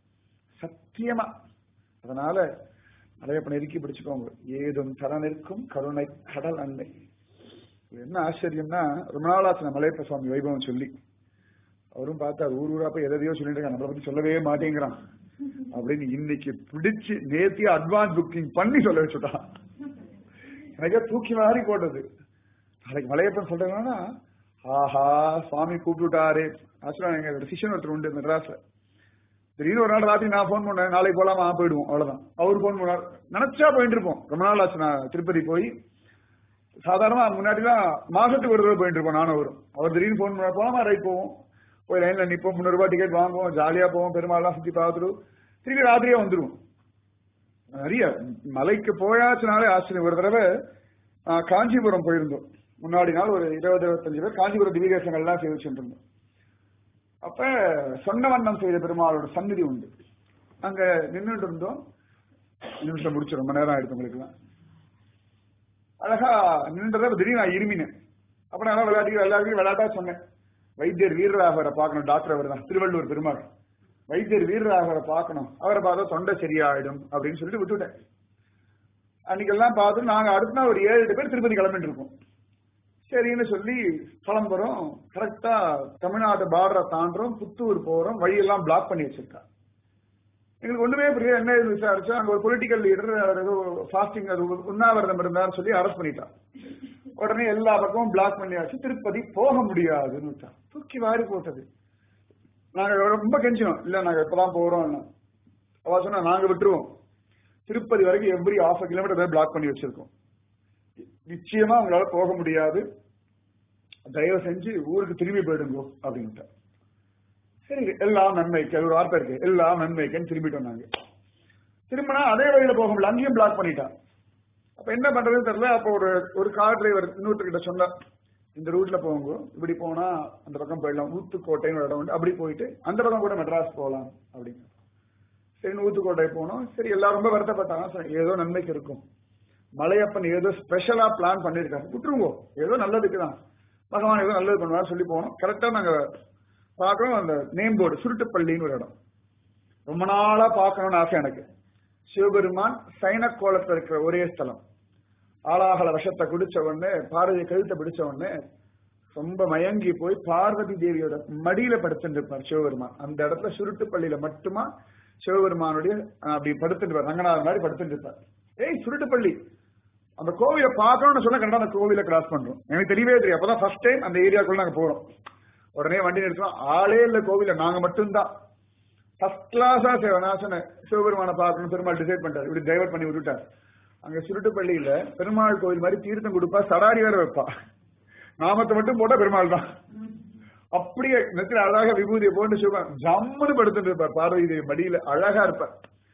சத்தியமா அதனால மலையப்பனை இறுக்கி பிடிச்சுக்கோங்க ஏதும் தரனிற்கும் கருணை கடல் அன்னை என்ன ஆச்சரியம்னா ரொம்ப நாளாச்சு மலையப்ப சுவாமி வைபவம் சொல்லி அவரும் பார்த்தார் ஊர் ஊரா போய் எதையோ சொல்லிட்டு இருக்காங்க நம்மளை பத்தி சொல்லவே மாட்டேங்கிறான் அப்படின்னு இன்னைக்கு பிடிச்சு நேத்திய அட்வான்ஸ் புக்கிங் பண்ணி சொல்ல வச்சுட்டான் எனக்கே தூக்கி மாறி போட்டது நாளைக்கு மலையப்பன் சொல்றேன்னா ஆஹா சுவாமி கூப்பிட்டுட்டாரு ஆக்சுவலா எங்க சிஷன் ஒருத்தர் உண்டு மெட்ராஸ்ல திடீர்னு ஒரு நாள் ராத்திரி நான் ஃபோன் பண்ணேன் நாளைக்கு போலாமா போயிடுவோம் அவ்வளவுதான் அவர் ஃபோன் பண்ணார் நினைச்சா போயிட்டு இருப்போம் ரொம்ப நாள் ஆச்சு நான் திருப்பதி போய் சாதாரணமா முன்னாடிலாம் மாசத்துக்கு ஒரு தடவை போயிட்டு இருப்போம் நானும் வரும் அவர் திடீர்னு ஃபோன் பண்ண போலாமா ரைட் போவோம் போய் லைன்ல நிப்போம் முந்நூறு ரூபாய் டிக்கெட் வாங்குவோம் ஜாலியா போவோம் பெருமாள்லாம் சுத்தி பார்த்துட்டு திருப்பி ராத்திரியே வந்துருவோம் நிறைய மலைக்கு போயாச்சுனாலே ஆச்சரியம் ஒரு தடவை ஆஹ், காஞ்சிபுரம் போயிருந்தோம் முன்னாடி நாள் ஒரு இருபது இருபத்தஞ்சு பேர் காஞ்சிபுரம் திவ்யதேசங்கள்லாம் செய்து சென்றிருந்தோம் அப்ப சொன்ன வண்ணம் செய்த பெருமாளோட சந்நிதி உண்டு அங்க நின்றுட்டு இருந்தோம் நிமிஷம் முடிச்சு ரொம்ப நேரம் ஆயிடுச்சு உங்களுக்குலாம் அழகா நின்றத திடீர்னு நான் இருமினேன் அப்புறம் எல்லாம் விளையாட்டு எல்லாருக்கும் விளையாட்டா சொன்னேன் வைத்தியர் வீரராகவரை பார்க்கணும் டாக்டர் அவர் தான் திருவள்ளூர் பெருமாள் வைத்தியர் வீரராகவரை பார்க்கணும் அவரை பார்த்தா தொண்டை சரியாயிடும் அப்படின்னு சொல்லிட்டு விட்டுட்டேன் அன்னைக்கெல்லாம் பார்த்து நாங்க அடுத்த நாள் ஒரு ஏழு எட்டு பேர் திருப்பதி கிளம்பிட்டு இருக்கோம் சரின்னு சொல்லி கிளம்புறோம் கரெக்டா தமிழ்நாடு பார்டரை தாண்டுறோம் புத்தூர் போறோம் வழியெல்லாம் பிளாக் பண்ணி வச்சிருக்கா எங்களுக்கு ஒண்ணுமே புரியல என்ன இது விசாரிச்சா அங்க ஒரு பொலிட்டிக்கல் லீடர் அவர் ஏதோ ஃபாஸ்டிங் அது உண்ணாவிரதம் இருந்தார்னு சொல்லி அரெஸ்ட் பண்ணிட்டான் உடனே எல்லா பக்கமும் பிளாக் பண்ணியாச்சு திருப்பதி போக முடியாதுன்னு விட்டான். தூக்கி வாரி போட்டது நாங்க ரொம்ப கெஞ்சினோம் இல்ல நாங்க இப்பதான் போறோம் அவ சொன்னா நாங்க விட்டுருவோம் திருப்பதி வரைக்கும் எவ்ரி ஹாஃப் கிலோமீட்டர் பிளாக் பண்ணி வச்சிருக்கோம் நிச்சயமா உங்களால போக முடியாது தயவு செஞ்சு ஊருக்கு திரும்பி போயிடுங்கோ அப்படின்ட்டு சரி எல்லாம் நன்மைக்கு அது ஒரு வார்த்தை இருக்கு எல்லாம் நன்மைக்குன்னு திரும்பிட்டோம் நாங்க திரும்பினா அதே வழியில போக முடியல அங்கேயும் பிளாக் பண்ணிட்டான் அப்ப என்ன பண்றதுன்னு தெரியல அப்போ ஒரு ஒரு கார் டிரைவர் இன்னொருத்தர்கிட்ட சொன்னார் இந்த ரூட்ல போங்க இப்படி போனா அந்த பக்கம் போயிடலாம் ஊத்துக்கோட்டைன்னு ஒரு இடம் உண்டு அப்படி போயிட்டு அந்த பக்கம் கூட மெட்ராஸ் போகலாம் அப்படின்னு சரி ஊத்துக்கோட்டை போனோம் சரி எல்லாரும் ரொம்ப வருத்தப்பட்டாங்க சரி, ஏதோ நன்மைக்கு இருக்கும் மலையப்பன் ஏதோ ஸ்பெஷலா பிளான் பண்ணிருக்காரு விட்டுருங்கோ ஏதோ நல்லதுக்கு தான் பகவான் ஏதோ நல்லது பண்ணுவார் சொல்லி போனோம் கரெக்டா நாங்க பார்க்கறோம் அந்த நேம் போர்டு சுருட்டுப்பள்ளின்னு ஒரு இடம் ரொம்ப நாளா பார்க்கணும்னு ஆசை எனக்கு சிவபெருமான் சைன கோலத்துல இருக்கிற ஒரே ஸ்தலம் ஆளாகல விஷத்தை குடிச்ச உடனே பார்வதி கழுத்தை பிடிச்ச உடனே ரொம்ப மயங்கி போய் பார்வதி தேவியோட மடியில படுத்துட்டு இருப்பார் சிவபெருமான் அந்த இடத்துல சுருட்டுப்பள்ளியில மட்டுமா சிவபெருமானுடைய அஹ், அப்படி படுத்துட்டு இருப்பார் ரங்கநாதர் மாதிரி படுத்துட்டு இருப்பார் ஏய் சுருட்டுப்பள்ளி அந்த கோவிலை பார்க்கணும்னு சொன்னா கரெக்டா அந்த கோவிலை கிராஸ் பண்றோம் எனக்கு தெரியவே தெரியும் அப்பதான் ஃபர்ஸ்ட் டைம் அந்த ஏரியாக்குள்ள நாங்க போறோம் உடனே வண்டி நிறுத்தோம் ஆளே இல்ல கோவில நாங்க மட்டும்தான் ஃபர்ஸ்ட் கிளாஸா சேவனாசன சிவபெருமானை பார்க்கணும் பெருமாள் டிசைட் பண்ணிட்டார் இப்படி டைவர்ட் பண்ணி விட்டுட்டார் அங்க சுருட்டுப்பள்ளியில பெருமாள் கோவில் மாதிரி தீர்த்தம் கொடுப்பா சடாரி வேற வைப்பா நாமத்தை மட்டும் போட்டா பெருமாள் தான் அப்படியே நெத்தில அழகாக விபூதியை போட்டு சிவன் ஜம்முன்னு படுத்துட்டு இருப்பார் பார்வதி தேவி மடியில அழகா இருப்பார்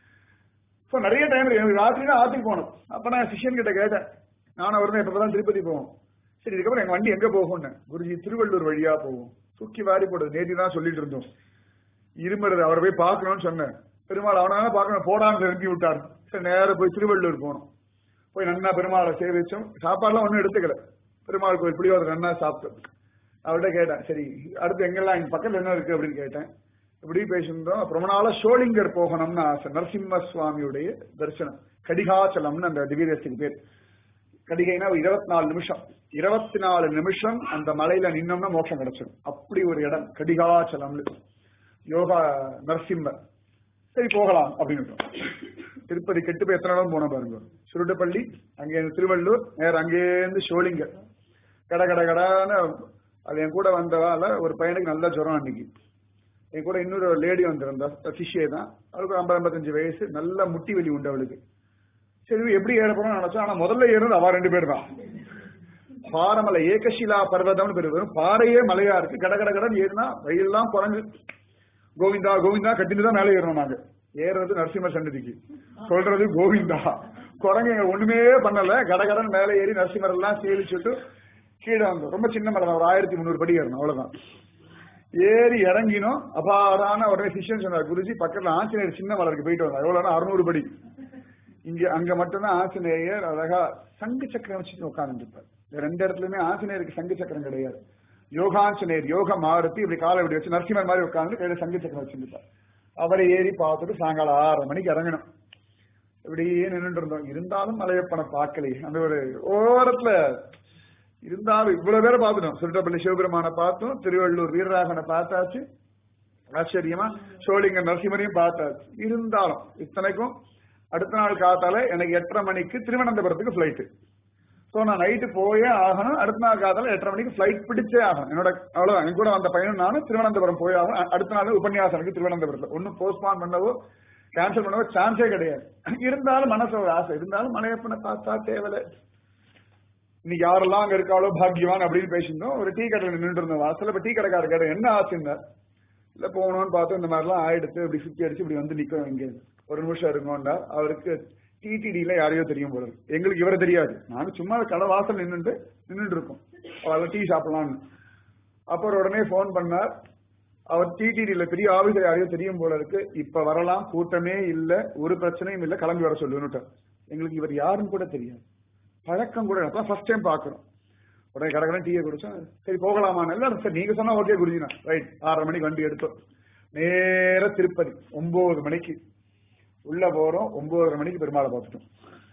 ஸோ நிறைய டைம் இருக்கு எனக்கு ராத்திரி தான் ஆத்துக்கு போகணும் அப்ப நான் சிஷியன் கிட்ட கேட்டேன் நானும் அவரும் எப்பதான் திருப்பதி போவோம் சரி இதுக்கப்புறம் எங்க வண்டி எங்க போகும்னு குருஜி திருவள்ளூர் வழியா போகும் தூக்கி வாரி போடுது நேற்று தான் சொல்லிட்டு இருந்தோம் இருமருது அவரை போய் பார்க்கணும்னு சொன்னேன் பெருமாள் அவனால பார்க்கணும் போடான்னு இறங்கி விட்டார் சரி நேரா போய் திருவள்ளூர் போனோம் போய் நன்னா பெருமாளை சேவிச்சோம் சாப்பாடுலாம் ஒன்றும் எடுத்துக்கல பெருமாள் கோயில் புளியோதரை நன்னா சாப்பிட்டோம் அவர்கிட்ட கேட்டேன் சரி அடுத்து எங்கெல்லாம் இங்க பக்கத்துல என்ன இருக்கு அப்படின்னு கேட்டேன் இப்படி பேசியிருந்தோம் அப்புறம் ரொம்ப நாளா ஷோலிங்கர் போகணும்னு ஆசை நரசிம்ம சுவாமியுடைய தரிசனம் கடிகாச்சலம்னு அந்த திவ்யதேசத்துக்கு பேர் கடிகைனா இருபத்தி நாலு நிமிஷம் இருபத்தி நாலு நிமிஷம் அந்த மலையில நின்னோம்னா மோட்சம் கிடைச்சிடும் அப்படி ஒரு இடம் கடிகாச்சலம்னு யோகா நரசிம்மர் சரி போகலாம் அப்படின்னு திருப்பதி கெட்டு போய் எத்தனை இடம் போனோம் பாருங்க சுருட்டுப்பள்ளி அங்கே திருவள்ளூர் நேரம் அங்கேருந்து ஷோலிங்கர் கட கட கடான்னு அது என் கூட வந்தவால ஒரு பையனுக்கு நல்ல ஜுரம் அன்னைக்கு என் கூட இன்னொரு லேடி வந்திருந்தா சிஷ்யே தான் அவளுக்கு ஒரு ஐம்பது ஐம்பத்தஞ்சு வயசு நல்ல முட்டி வலி உண்டு அவளுக்கு சரி எப்படி ஏற போறோம்னு நினைச்சா ஆனா முதல்ல ஏறுறது அவ ரெண்டு பேர் தான் பாரமலை ஏகசிலா பர்வதம்னு பேர் வரும் பாறையே மலையா இருக்கு கட கட கடன் ஏறினா வெயிலெல்லாம் குறைஞ்சு கோவிந்தா கோவிந்தா கட்டிட்டு தான் மேலே ஏறணும் நாங்க ஏறுறது நரசிம்ம சன்னதிக்கு சொல்றது கோவிந்தா குரங்குங்க ஒண்ணுமே பண்ணல கடகடன் மேலே ஏறி நரசிம்மர் எல்லாம் சேவிச்சுட்டு கீழே வந்தோம் ரொம்ப சின்ன மலை தான், ஒரு ஆயிரத்தி முந்நூறு படி ஏறணும் அவ்வளவுதான் ஏறி இறங்கினோம் அபாரான உடனே சிஷ்யன் சொன்னார் குருஜி பக்கத்துல ஆஞ்சநேயர் சின்ன மலருக்கு போயிட்டு வந்தார் எவ்வளவுனா அறுநூறு படி இங்க அங்க மட்டும்தான் ஆஞ்சநேயர் அழகா சங்கு சக்கரம் வச்சுட்டு உட்கார்ந்து இருப்பார் ரெண்டு இடத்துலயுமே ஆஞ்சநேயருக்கு சங்கு சக்கரம் கிடையாது யோகாஞ்சநேயர் யோக மாருத்தி இப்படி காலை இப்படி வச்சு நரசிம்மர் மாதிரி உட்கார்ந்து கையில சங்கு சக்கரம் வச்சிருப்பார் அவரை ஏறி பார்த்துட்டு சாயங்காலம் ஆறரை மணிக்கு இறங்கணும் இப்படியே நின்றுட்டு இருந்தோம் இருந்தாலும் மலையப்பனை பார்க்கலையே அந்த ஒரு ஓரத்துல இருந்தாலும் இவ்வளவு பேரை பார்த்துட்டோம் சுருட்டப்பள்ளி சிவபெருமானை பார்த்தோம் திருவள்ளூர் வீரராகவனை பார்த்தாச்சு ஆச்சரியமா சோழிங்க நரசிம்மரையும் பார்த்தாச்சு இருந்தாலும் இத்தனைக்கும் அடுத்த நாள் காத்தால எனக்கு எட்டரை மணிக்கு திருவனந்தபுரத்துக்கு பிளைட்டு சோ நான் நைட்டு போயே ஆகணும் அடுத்த நாள் காதால எட்டரை மணிக்கு ஃபிளைட் பிடிச்சே ஆகணும் என்னோட அவ்வளவுதான் என் கூட வந்த பையனும் நானும் திருவனந்தபுரம் போய் ஆகணும் அ- அடுத்த நாள் உபன்யாசம் இருக்கு திருவனந்தபுரத்துல ஒன்னும் போஸ்ட்பான் பண்ணவோ கேன்சல் பண்ணவோ சான்ஸே கிடையாது இருந்தாலும் மனசு ஒரு ஆசை இருந்தாலும் மலையப்பனை பார்த்தா தேவலை இன்னைக்கு யாரெல்லாம் அங்க இருக்காளோ பாக்கியவான் அப்படின்னு பேசியிருந்தோம் ஒரு டீ கடையில் நின்று இருந்தோம் வாசல்ல இப்ப டீ கடைக்கார கடை என்ன ஆச்சுன்னா இல்ல போகணும்னு பார்த்தோம் இந்த மாதிரிலாம் ஆயிடுச்சு இப்படி சுத்தி அடிச்சு இப்படி வந்து நிக்கும் இங்க ஒரு நிமிஷம் இருக்கும்டா அவருக்கு டிடிடில யாரையோ தெரியும் போல இருக்கு. எங்களுக்கு இவரை தெரியாது நாங்க சும்மா கடை வாசல் நின்னுட்டு நின்னுட்டு இருக்கோம் அவள டீ சாப்பிடலாம்னு அப்புறம் உடனே ஃபோன் பண்ணார் அவர் டிடிடில பெரிய ஆபீசர் யாரையோ தெரியும் போல இருக்கு இப்ப வரலாம் கூட்டமே இல்ல ஒரு பிரச்சனையும் இல்ல கிளம்பி வர சொல்லுன்னுட்டார் எங்களுக்கு இவர் யாருன்னு கூட தெரியாது பழக்கம் கூட அப்பதான் ஃபர்ஸ்ட் டைம் பாக்குறோம் உடனே கடற்கரை டீயை குடிச்சோம் சரி போகலாமா இல்ல சரி நீங்க சொன்னா ஓகே குருஜினா ரைட் ஆறரை மணிக்கு வண்டி எடுத்தோம் நேர திருப்பதி ஒன்பது மணிக்கு உள்ள போறோம் ஒன்பதரை மணிக்கு பெருமாளை பார்த்துட்டோம்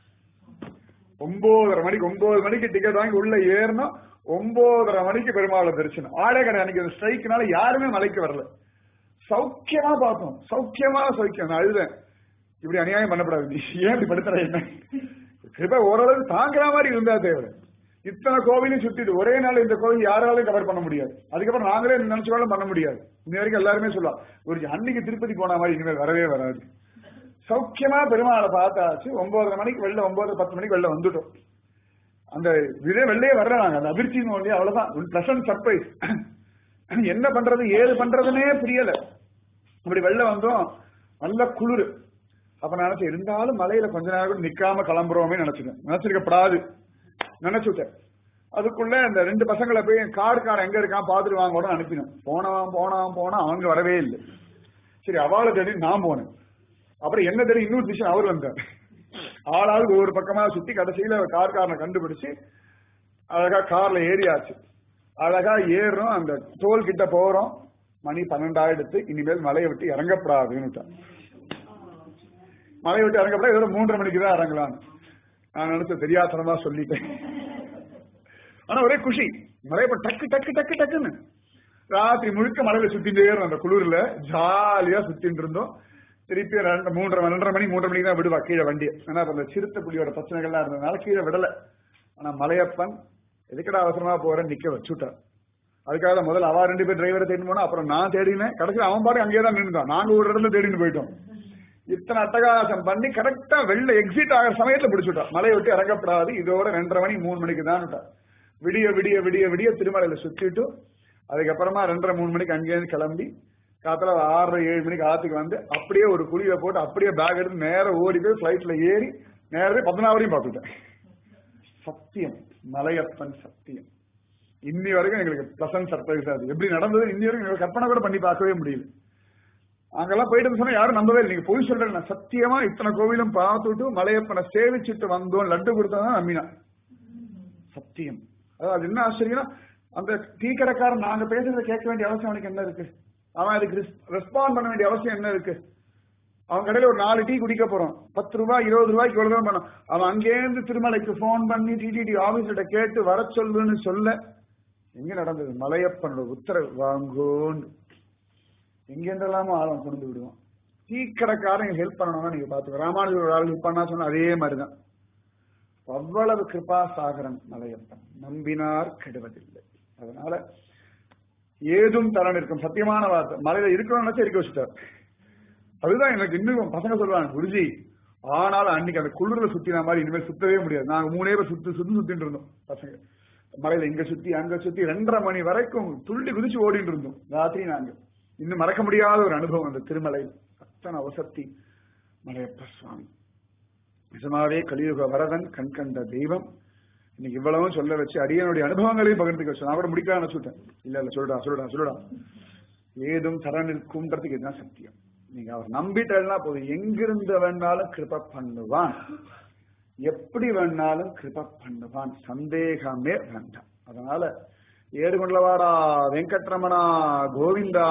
ஒன்பதரை மணிக்கு ஒன்பது மணிக்கு டிக்கெட் வாங்கி உள்ள ஏறணும் ஒன்பதரை மணிக்கு பெருமாளை தரிசனம் ஆளே கிடையாது அன்னைக்கு ஸ்ட்ரைக்னால யாருமே மலைக்கு வரல சௌக்கியமா பார்த்தோம் சௌக்கியமா சௌக்கியம் நான் அழுதேன் இப்படி அநியாயம் பண்ணக்கூடாது நீ ஏன் இப்படி படுத்துற என்ன கிருபை ஓரளவுக்கு தாங்குற மாதிரி இருந்தா தேவை இத்தனை கோவிலையும் சுத்திட்டு ஒரே நாள் இந்த கோவில் யாராலையும் கவர் பண்ண முடியாது அதுக்கப்புறம் நாங்களே நினைச்சாலும் பண்ண முடியாது இன்ன வரைக்கும் எல்லாருமே சொல்லலாம் ஒரு அன்னைக்கு திருப்பதி போன மாதிரி இனிமேல் வரவே வராது சௌக்கியமா பெருமாளை பார்த்தாச்சு ஒன்பதரை மணிக்கு வெளில ஒன்பது பத்து மணிக்கு வெளில வந்துட்டோம் அந்த இதே வெள்ளையே வரல நாங்க அந்த அதிர்ச்சின்னு ஒண்ணு அவ்வளவுதான் பிளசன்ட் சர்ப்ரைஸ் என்ன பண்றது ஏது பண்றதுன்னே புரியல இப்படி வெளில வந்தோம் நல்ல குளிர் அப்ப நான் நினைச்சேன் இருந்தாலும் மலையில கொஞ்ச நேரம் கூட நிக்காம கிளம்புறோமே நினைச்சிட்டேன் நினைச்சிருக்கப்படாது நினைச்சுட்டேன் அதுக்குள்ள இந்த ரெண்டு பசங்களை போய் காருக்காரன் எங்க இருக்கான் பாத்துட்டு வாங்க கூட அனுப்பினோம் போனவன் போனவன் போனா அவங்க வரவே இல்லை சரி அவளை தேடி நான் போனேன் அப்புறம் என்ன தேடி இன்னொரு விஷயம் அவர் வந்தார் ஆளாளுக்கு ஒவ்வொரு பக்கமா சுத்தி கடைசியில கார்காரனை கண்டுபிடிச்சு அழகா கார்ல ஏறியாச்சு அழகா ஏறுறோம் அந்த டோல் கிட்ட போறோம் மணி பன்னெண்டாயிரத்து இனிமேல் மலையை விட்டு இறங்கப்படாதுன்னு மலையை விட்டு இறங்கப்படாது இதோட மூன்றரை மணிக்கு தான் இறங்கலாம்னு நான் நினைச்ச தெரியாதனமா சொல்லிட்டேன் ஆனா ஒரே குஷி மலையை போய் டக்கு டக்கு டக்கு டக்குன்னு ராத்திரி முழுக்க மலையில சுத்திட்டே இருந்தோம் அந்த குளிர்ல ஜாலியா சுத்திட்டு இருந்தோம் திருப்பி ரெண்டு மூன்றரை ரெண்டரை மணி மூன்றரை மணிக்கு தான் விடுவா கீழே வண்டி ஏன்னா அப்ப அந்த சிறுத்தை புலியோட பிரச்சனைகள்லாம் இருந்ததுனால கீழே விடல ஆனா மலையப்பன் எதுக்கடா அவசரமா போறேன்னு நிக்க வச்சுட்டான் அதுக்காக முதல்ல அவ ரெண்டு பேர் டிரைவரை தேடி போனா அப்புறம் நான் தேடினேன் கடைசியில் அவன் பாட்டு அங்கேயே தான் நின்றுட்டான் நாங்க ஒரு இடத்துல தேடின்னு போயிட்டோம் இத்தனை அட்டகாசம் பண்ணி கரெக்டா வெளில எக்ஸிட் ஆகிற சமயத்துல பிடிச்சுட்டான் மலையை விட்டு இறங்கப்படாது இதோட ரெண்டரை மணி மூணு மணிக்கு தான் விடிய விடிய விடிய விடிய திருமலையில சுத்திட்டு அதுக்கப்புறமா ரெண்டரை மூணு மணிக்கு அங்கேயிருந்து கிளம்பி காத்துல ஆறரை ஏழு மணிக்கு ஆத்துக்கு வந்து அப்படியே ஒரு குழியை போட்டு அப்படியே பேக் எடுத்து நேரம் ஓடி போய் பிளைட்ல ஏறி நேரவே பதினாவரையும் பார்த்துட்டேன் சத்தியம் மலையப்பன் சத்தியம் இன்னி வரைக்கும் எங்களுக்கு பிளசன்ட் சர்ப்ரைஸ் அது எப்படி நடந்தது இன்னி வரைக்கும் எங்களுக்கு கற்பனை கூட பண்ணி பார்க்கவே முடியல அங்கெல்லாம் போயிட்டு சொன்னா யாரும் நம்பவே இல்லை நீங்க போய் சொல்றேன் நான் சத்தியமா இத்தனை கோவிலும் பார்த்துட்டு மலையப்பனை சேவிச்சுட்டு வந்தோம் லட்டு கொடுத்ததான் நம்பினா சத்தியம் அதாவது அது என்ன ஆச்சரியம் அந்த டீ கடைக்காரன் நாங்க பேசுறத கேட்க வேண்டிய அவசியம் அவனுக்கு என்ன இருக்கு அவன் அதுக்கு ரெஸ்பாண்ட் பண்ண வேண்டிய அவசியம் என்ன இருக்கு அவன் கடையில ஒரு நாலு டீ குடிக்க போறோம் பத்து ரூபாய் இருபது ரூபாய்க்கு இவ்வளவு தான் பண்ணான் அவன் அங்கேருந்து திருமலைக்கு போன் பண்ணி டிடிடி ஆபீஸ்கிட்ட கேட்டு வர சொல்லுன்னு சொல்ல எங்க நடந்தது மலையப்பனோட உத்தரவு வாங்கோன்னு எங்கென்றெல்லாமோ ஆழம் கொண்டு விடுவான் டீ கடைக்காரன் ஹெல்ப் பண்ணணும்னா நீங்க பாத்துக்கோ ராமானுஜர் ஒரு ஆள் ஹெல்ப் பண்ணா சொன்னா அதே மாதிரிதான் அவ்வளவு கிருபா சாகரன் மலையப்பன் நம்பினார் கெடுவதில்லை அதனால ஏதும் தரன் இருக்கும் சத்தியமான வார்த்தை மலையில இருக்கணும்னு நினைச்சு இருக்க வச்சுட்டார் அதுதான் எனக்கு இன்னும் பசங்க சொல்லுவாங்க குருஜி ஆனாலும் அன்னைக்கு அந்த குளிர்ல சுத்தின மாதிரி இனிமேல் சுத்தவே முடியாது நாங்க மூணே பேர் சுத்து சுத்தி சுத்திட்டு இருந்தோம் பசங்க மலையில இங்க சுத்தி அங்க சுத்தி ரெண்டரை மணி வரைக்கும் துள்ளி குதிச்சு ஓடிட்டு இருந்தோம் ராத்திரி நாங்க இன்னும் மறக்க முடியாத ஒரு அனுபவம் அந்த திருமலையில் அத்தனை அவசக்தி மலையப்ப சுவாமி நிஜமாவே கலியுக வரதன் கண் கண்ட தெய்வம் இன்னைக்கு இவ்வளவும் சொல்ல வச்சு அடியனுடைய அனுபவங்களையும் பகிர்ந்துக்க வச்சு நான் கூட முடிக்கலாம்னு சொல்லிட்டேன் இல்ல இல்ல சொல்லுடா சொல்லுடா சொல்லுடா ஏதும் தர நிற்கும்ன்றதுக்கு இதுதான் சத்தியம் நீங்க அவர் நம்பிட்டா போதும் எங்கிருந்து வேணாலும் கிருப பண்ணுவான் எப்படி வேணாலும் கிருப பண்ணுவான் சந்தேகமே வேண்டாம் அதனால ஏடுகொண்டவாடா வெங்கட்ரமணா கோவிந்தா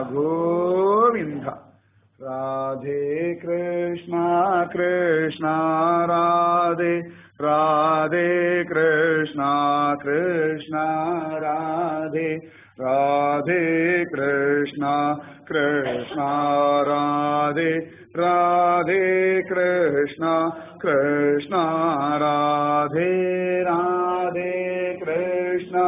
கோவிந்தா ராதே கிருஷ்ணா கிருஷ்ணா ராதே ராதே கிருஷ்ணா கிருஷ்ணா ராதே राधे कृष्णा कृष्णा राधे राधे कृष्णा कृष्णा राधे राधे कृष्णा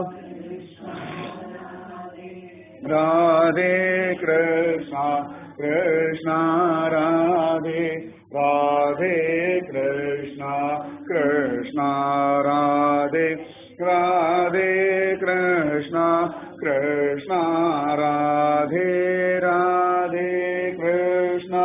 राधे कृष्णा कृष्णा राधे राधे कृष्णा कृष्णा राधे राधे कृष्णा कृष्णा राधे राधे कृष्णा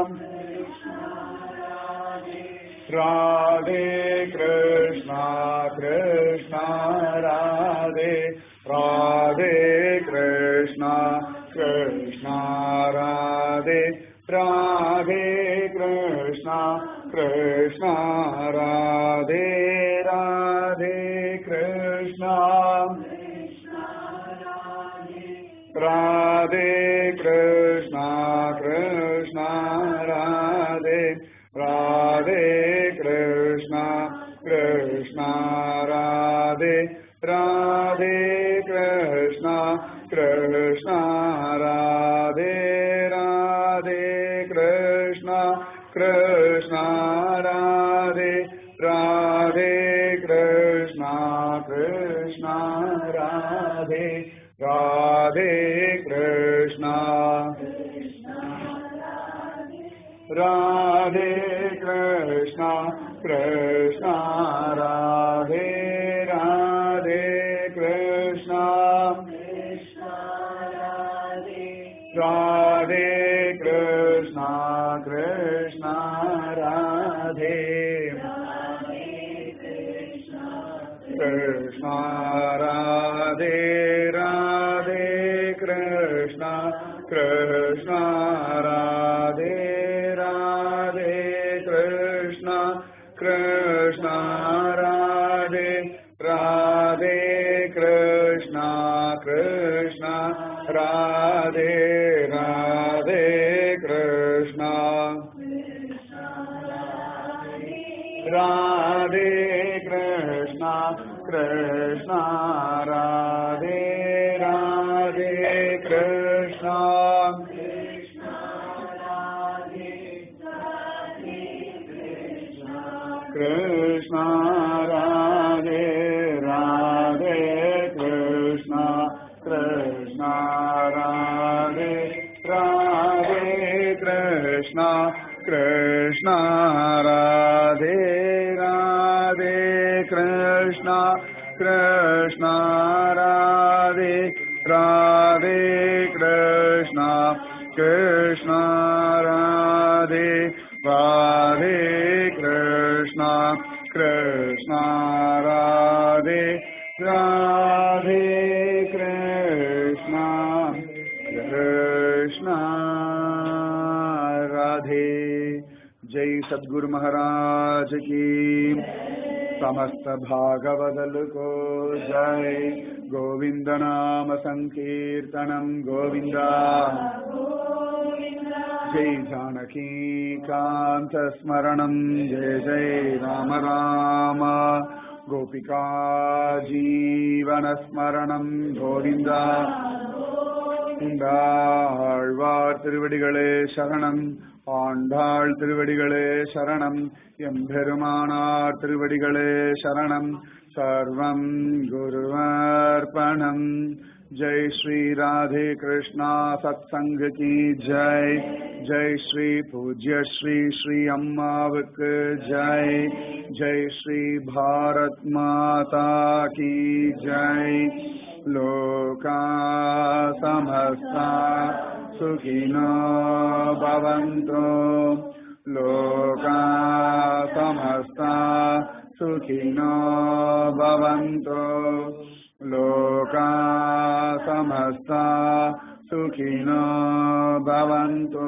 राधे कृष्णा कृष्णा राधे राधे कृष्णा कृष्णा राधे राधे कृष्णा कृष्णा राधे राधे कृष्णा राधे कृष्णा कृष्णा राधे राधे कृष्णा कृष्णा राधे राधे कृष्णा कृष्णा राधे राधे कृष्णा कृष्णा राधे राधे कृष्णा कृष्णा राधे राधे कृष्णा राधे कृष्णा कृष्णा राधे राधे कृष्णा राधे कृष्णा कृष्णा राधे कृष्णा राधे राधे कृष्णा कृष्णा राधे राधे कृष्णा कृष्णा राधे राधे कृष्णा कृष्णा राधे राधे कृष्णा राधे कृष्णा कृष्णा राधे राधे कृष्णा कृष्णा राधे राधे कृष्णा कृष्णा राधे राधे कृष्णा कृष्णा राधे राधे कृष्णा कृष्णा राधे राधे कृष्णा कृष्णा राधे राधे कृष्णा कृष्णा राधे राधे कृष्णा कृष्णा राधे जय सद्गुरु महाराज की समस्त भागवदल को जय गोविंद नाम संकीर्तनम गोविंदा जय जानकी कांत स्मरणम जय जय राम राम गोपिका जीवन स्मरणम गोविंदा ஆழ்வார் திருவடிகளே சரணம் ஆண்டாள் திருவடிகளே சரணம் எம்பெருமானார் திருவடிகளே சரணம் சர்வம் குருவர்ப்பணம் जय श्री राधे कृष्णा सत्संग की जय जय श्री पूज्य श्री श्री अम्मावक जय जय श्री भारत माता की जय लोका समस्ता सुखिनो भवन्तु लोका समस्ता सुखिनो भवन्तु लोका समस्ता सुखिनो भवन्तु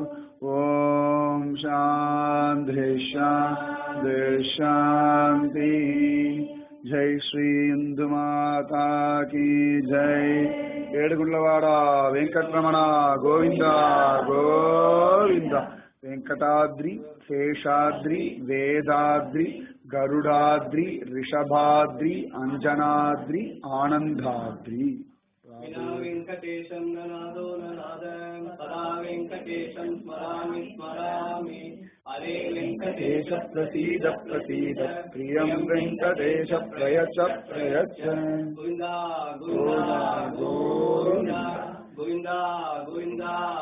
ॐ शान्ति शान्ति शान्ति జై శ్రీ ఇందు మాతా కీ జై ఏడుగుళ్ళవాడ వెంకటరమణ గోవింద గోవింద వెంకటాద్రి శేషాద్రి వేదాద్రి గరుడాద్రి రిషభాద్రి అంజనాద్రి ఆనందాద్రి विना वेङ्कटेशं न नादो न नाद सदा वेङ्कटेशं स्मरामि स्मरामि हरे वेङ्कटेश वेङ्कटेश प्रसीद प्रसीद प्रियं वेङ्कटेश प्रयच प्रयच गोविन्दा गोविन्दा गोविन्दा गोविन्दा गोविन्दा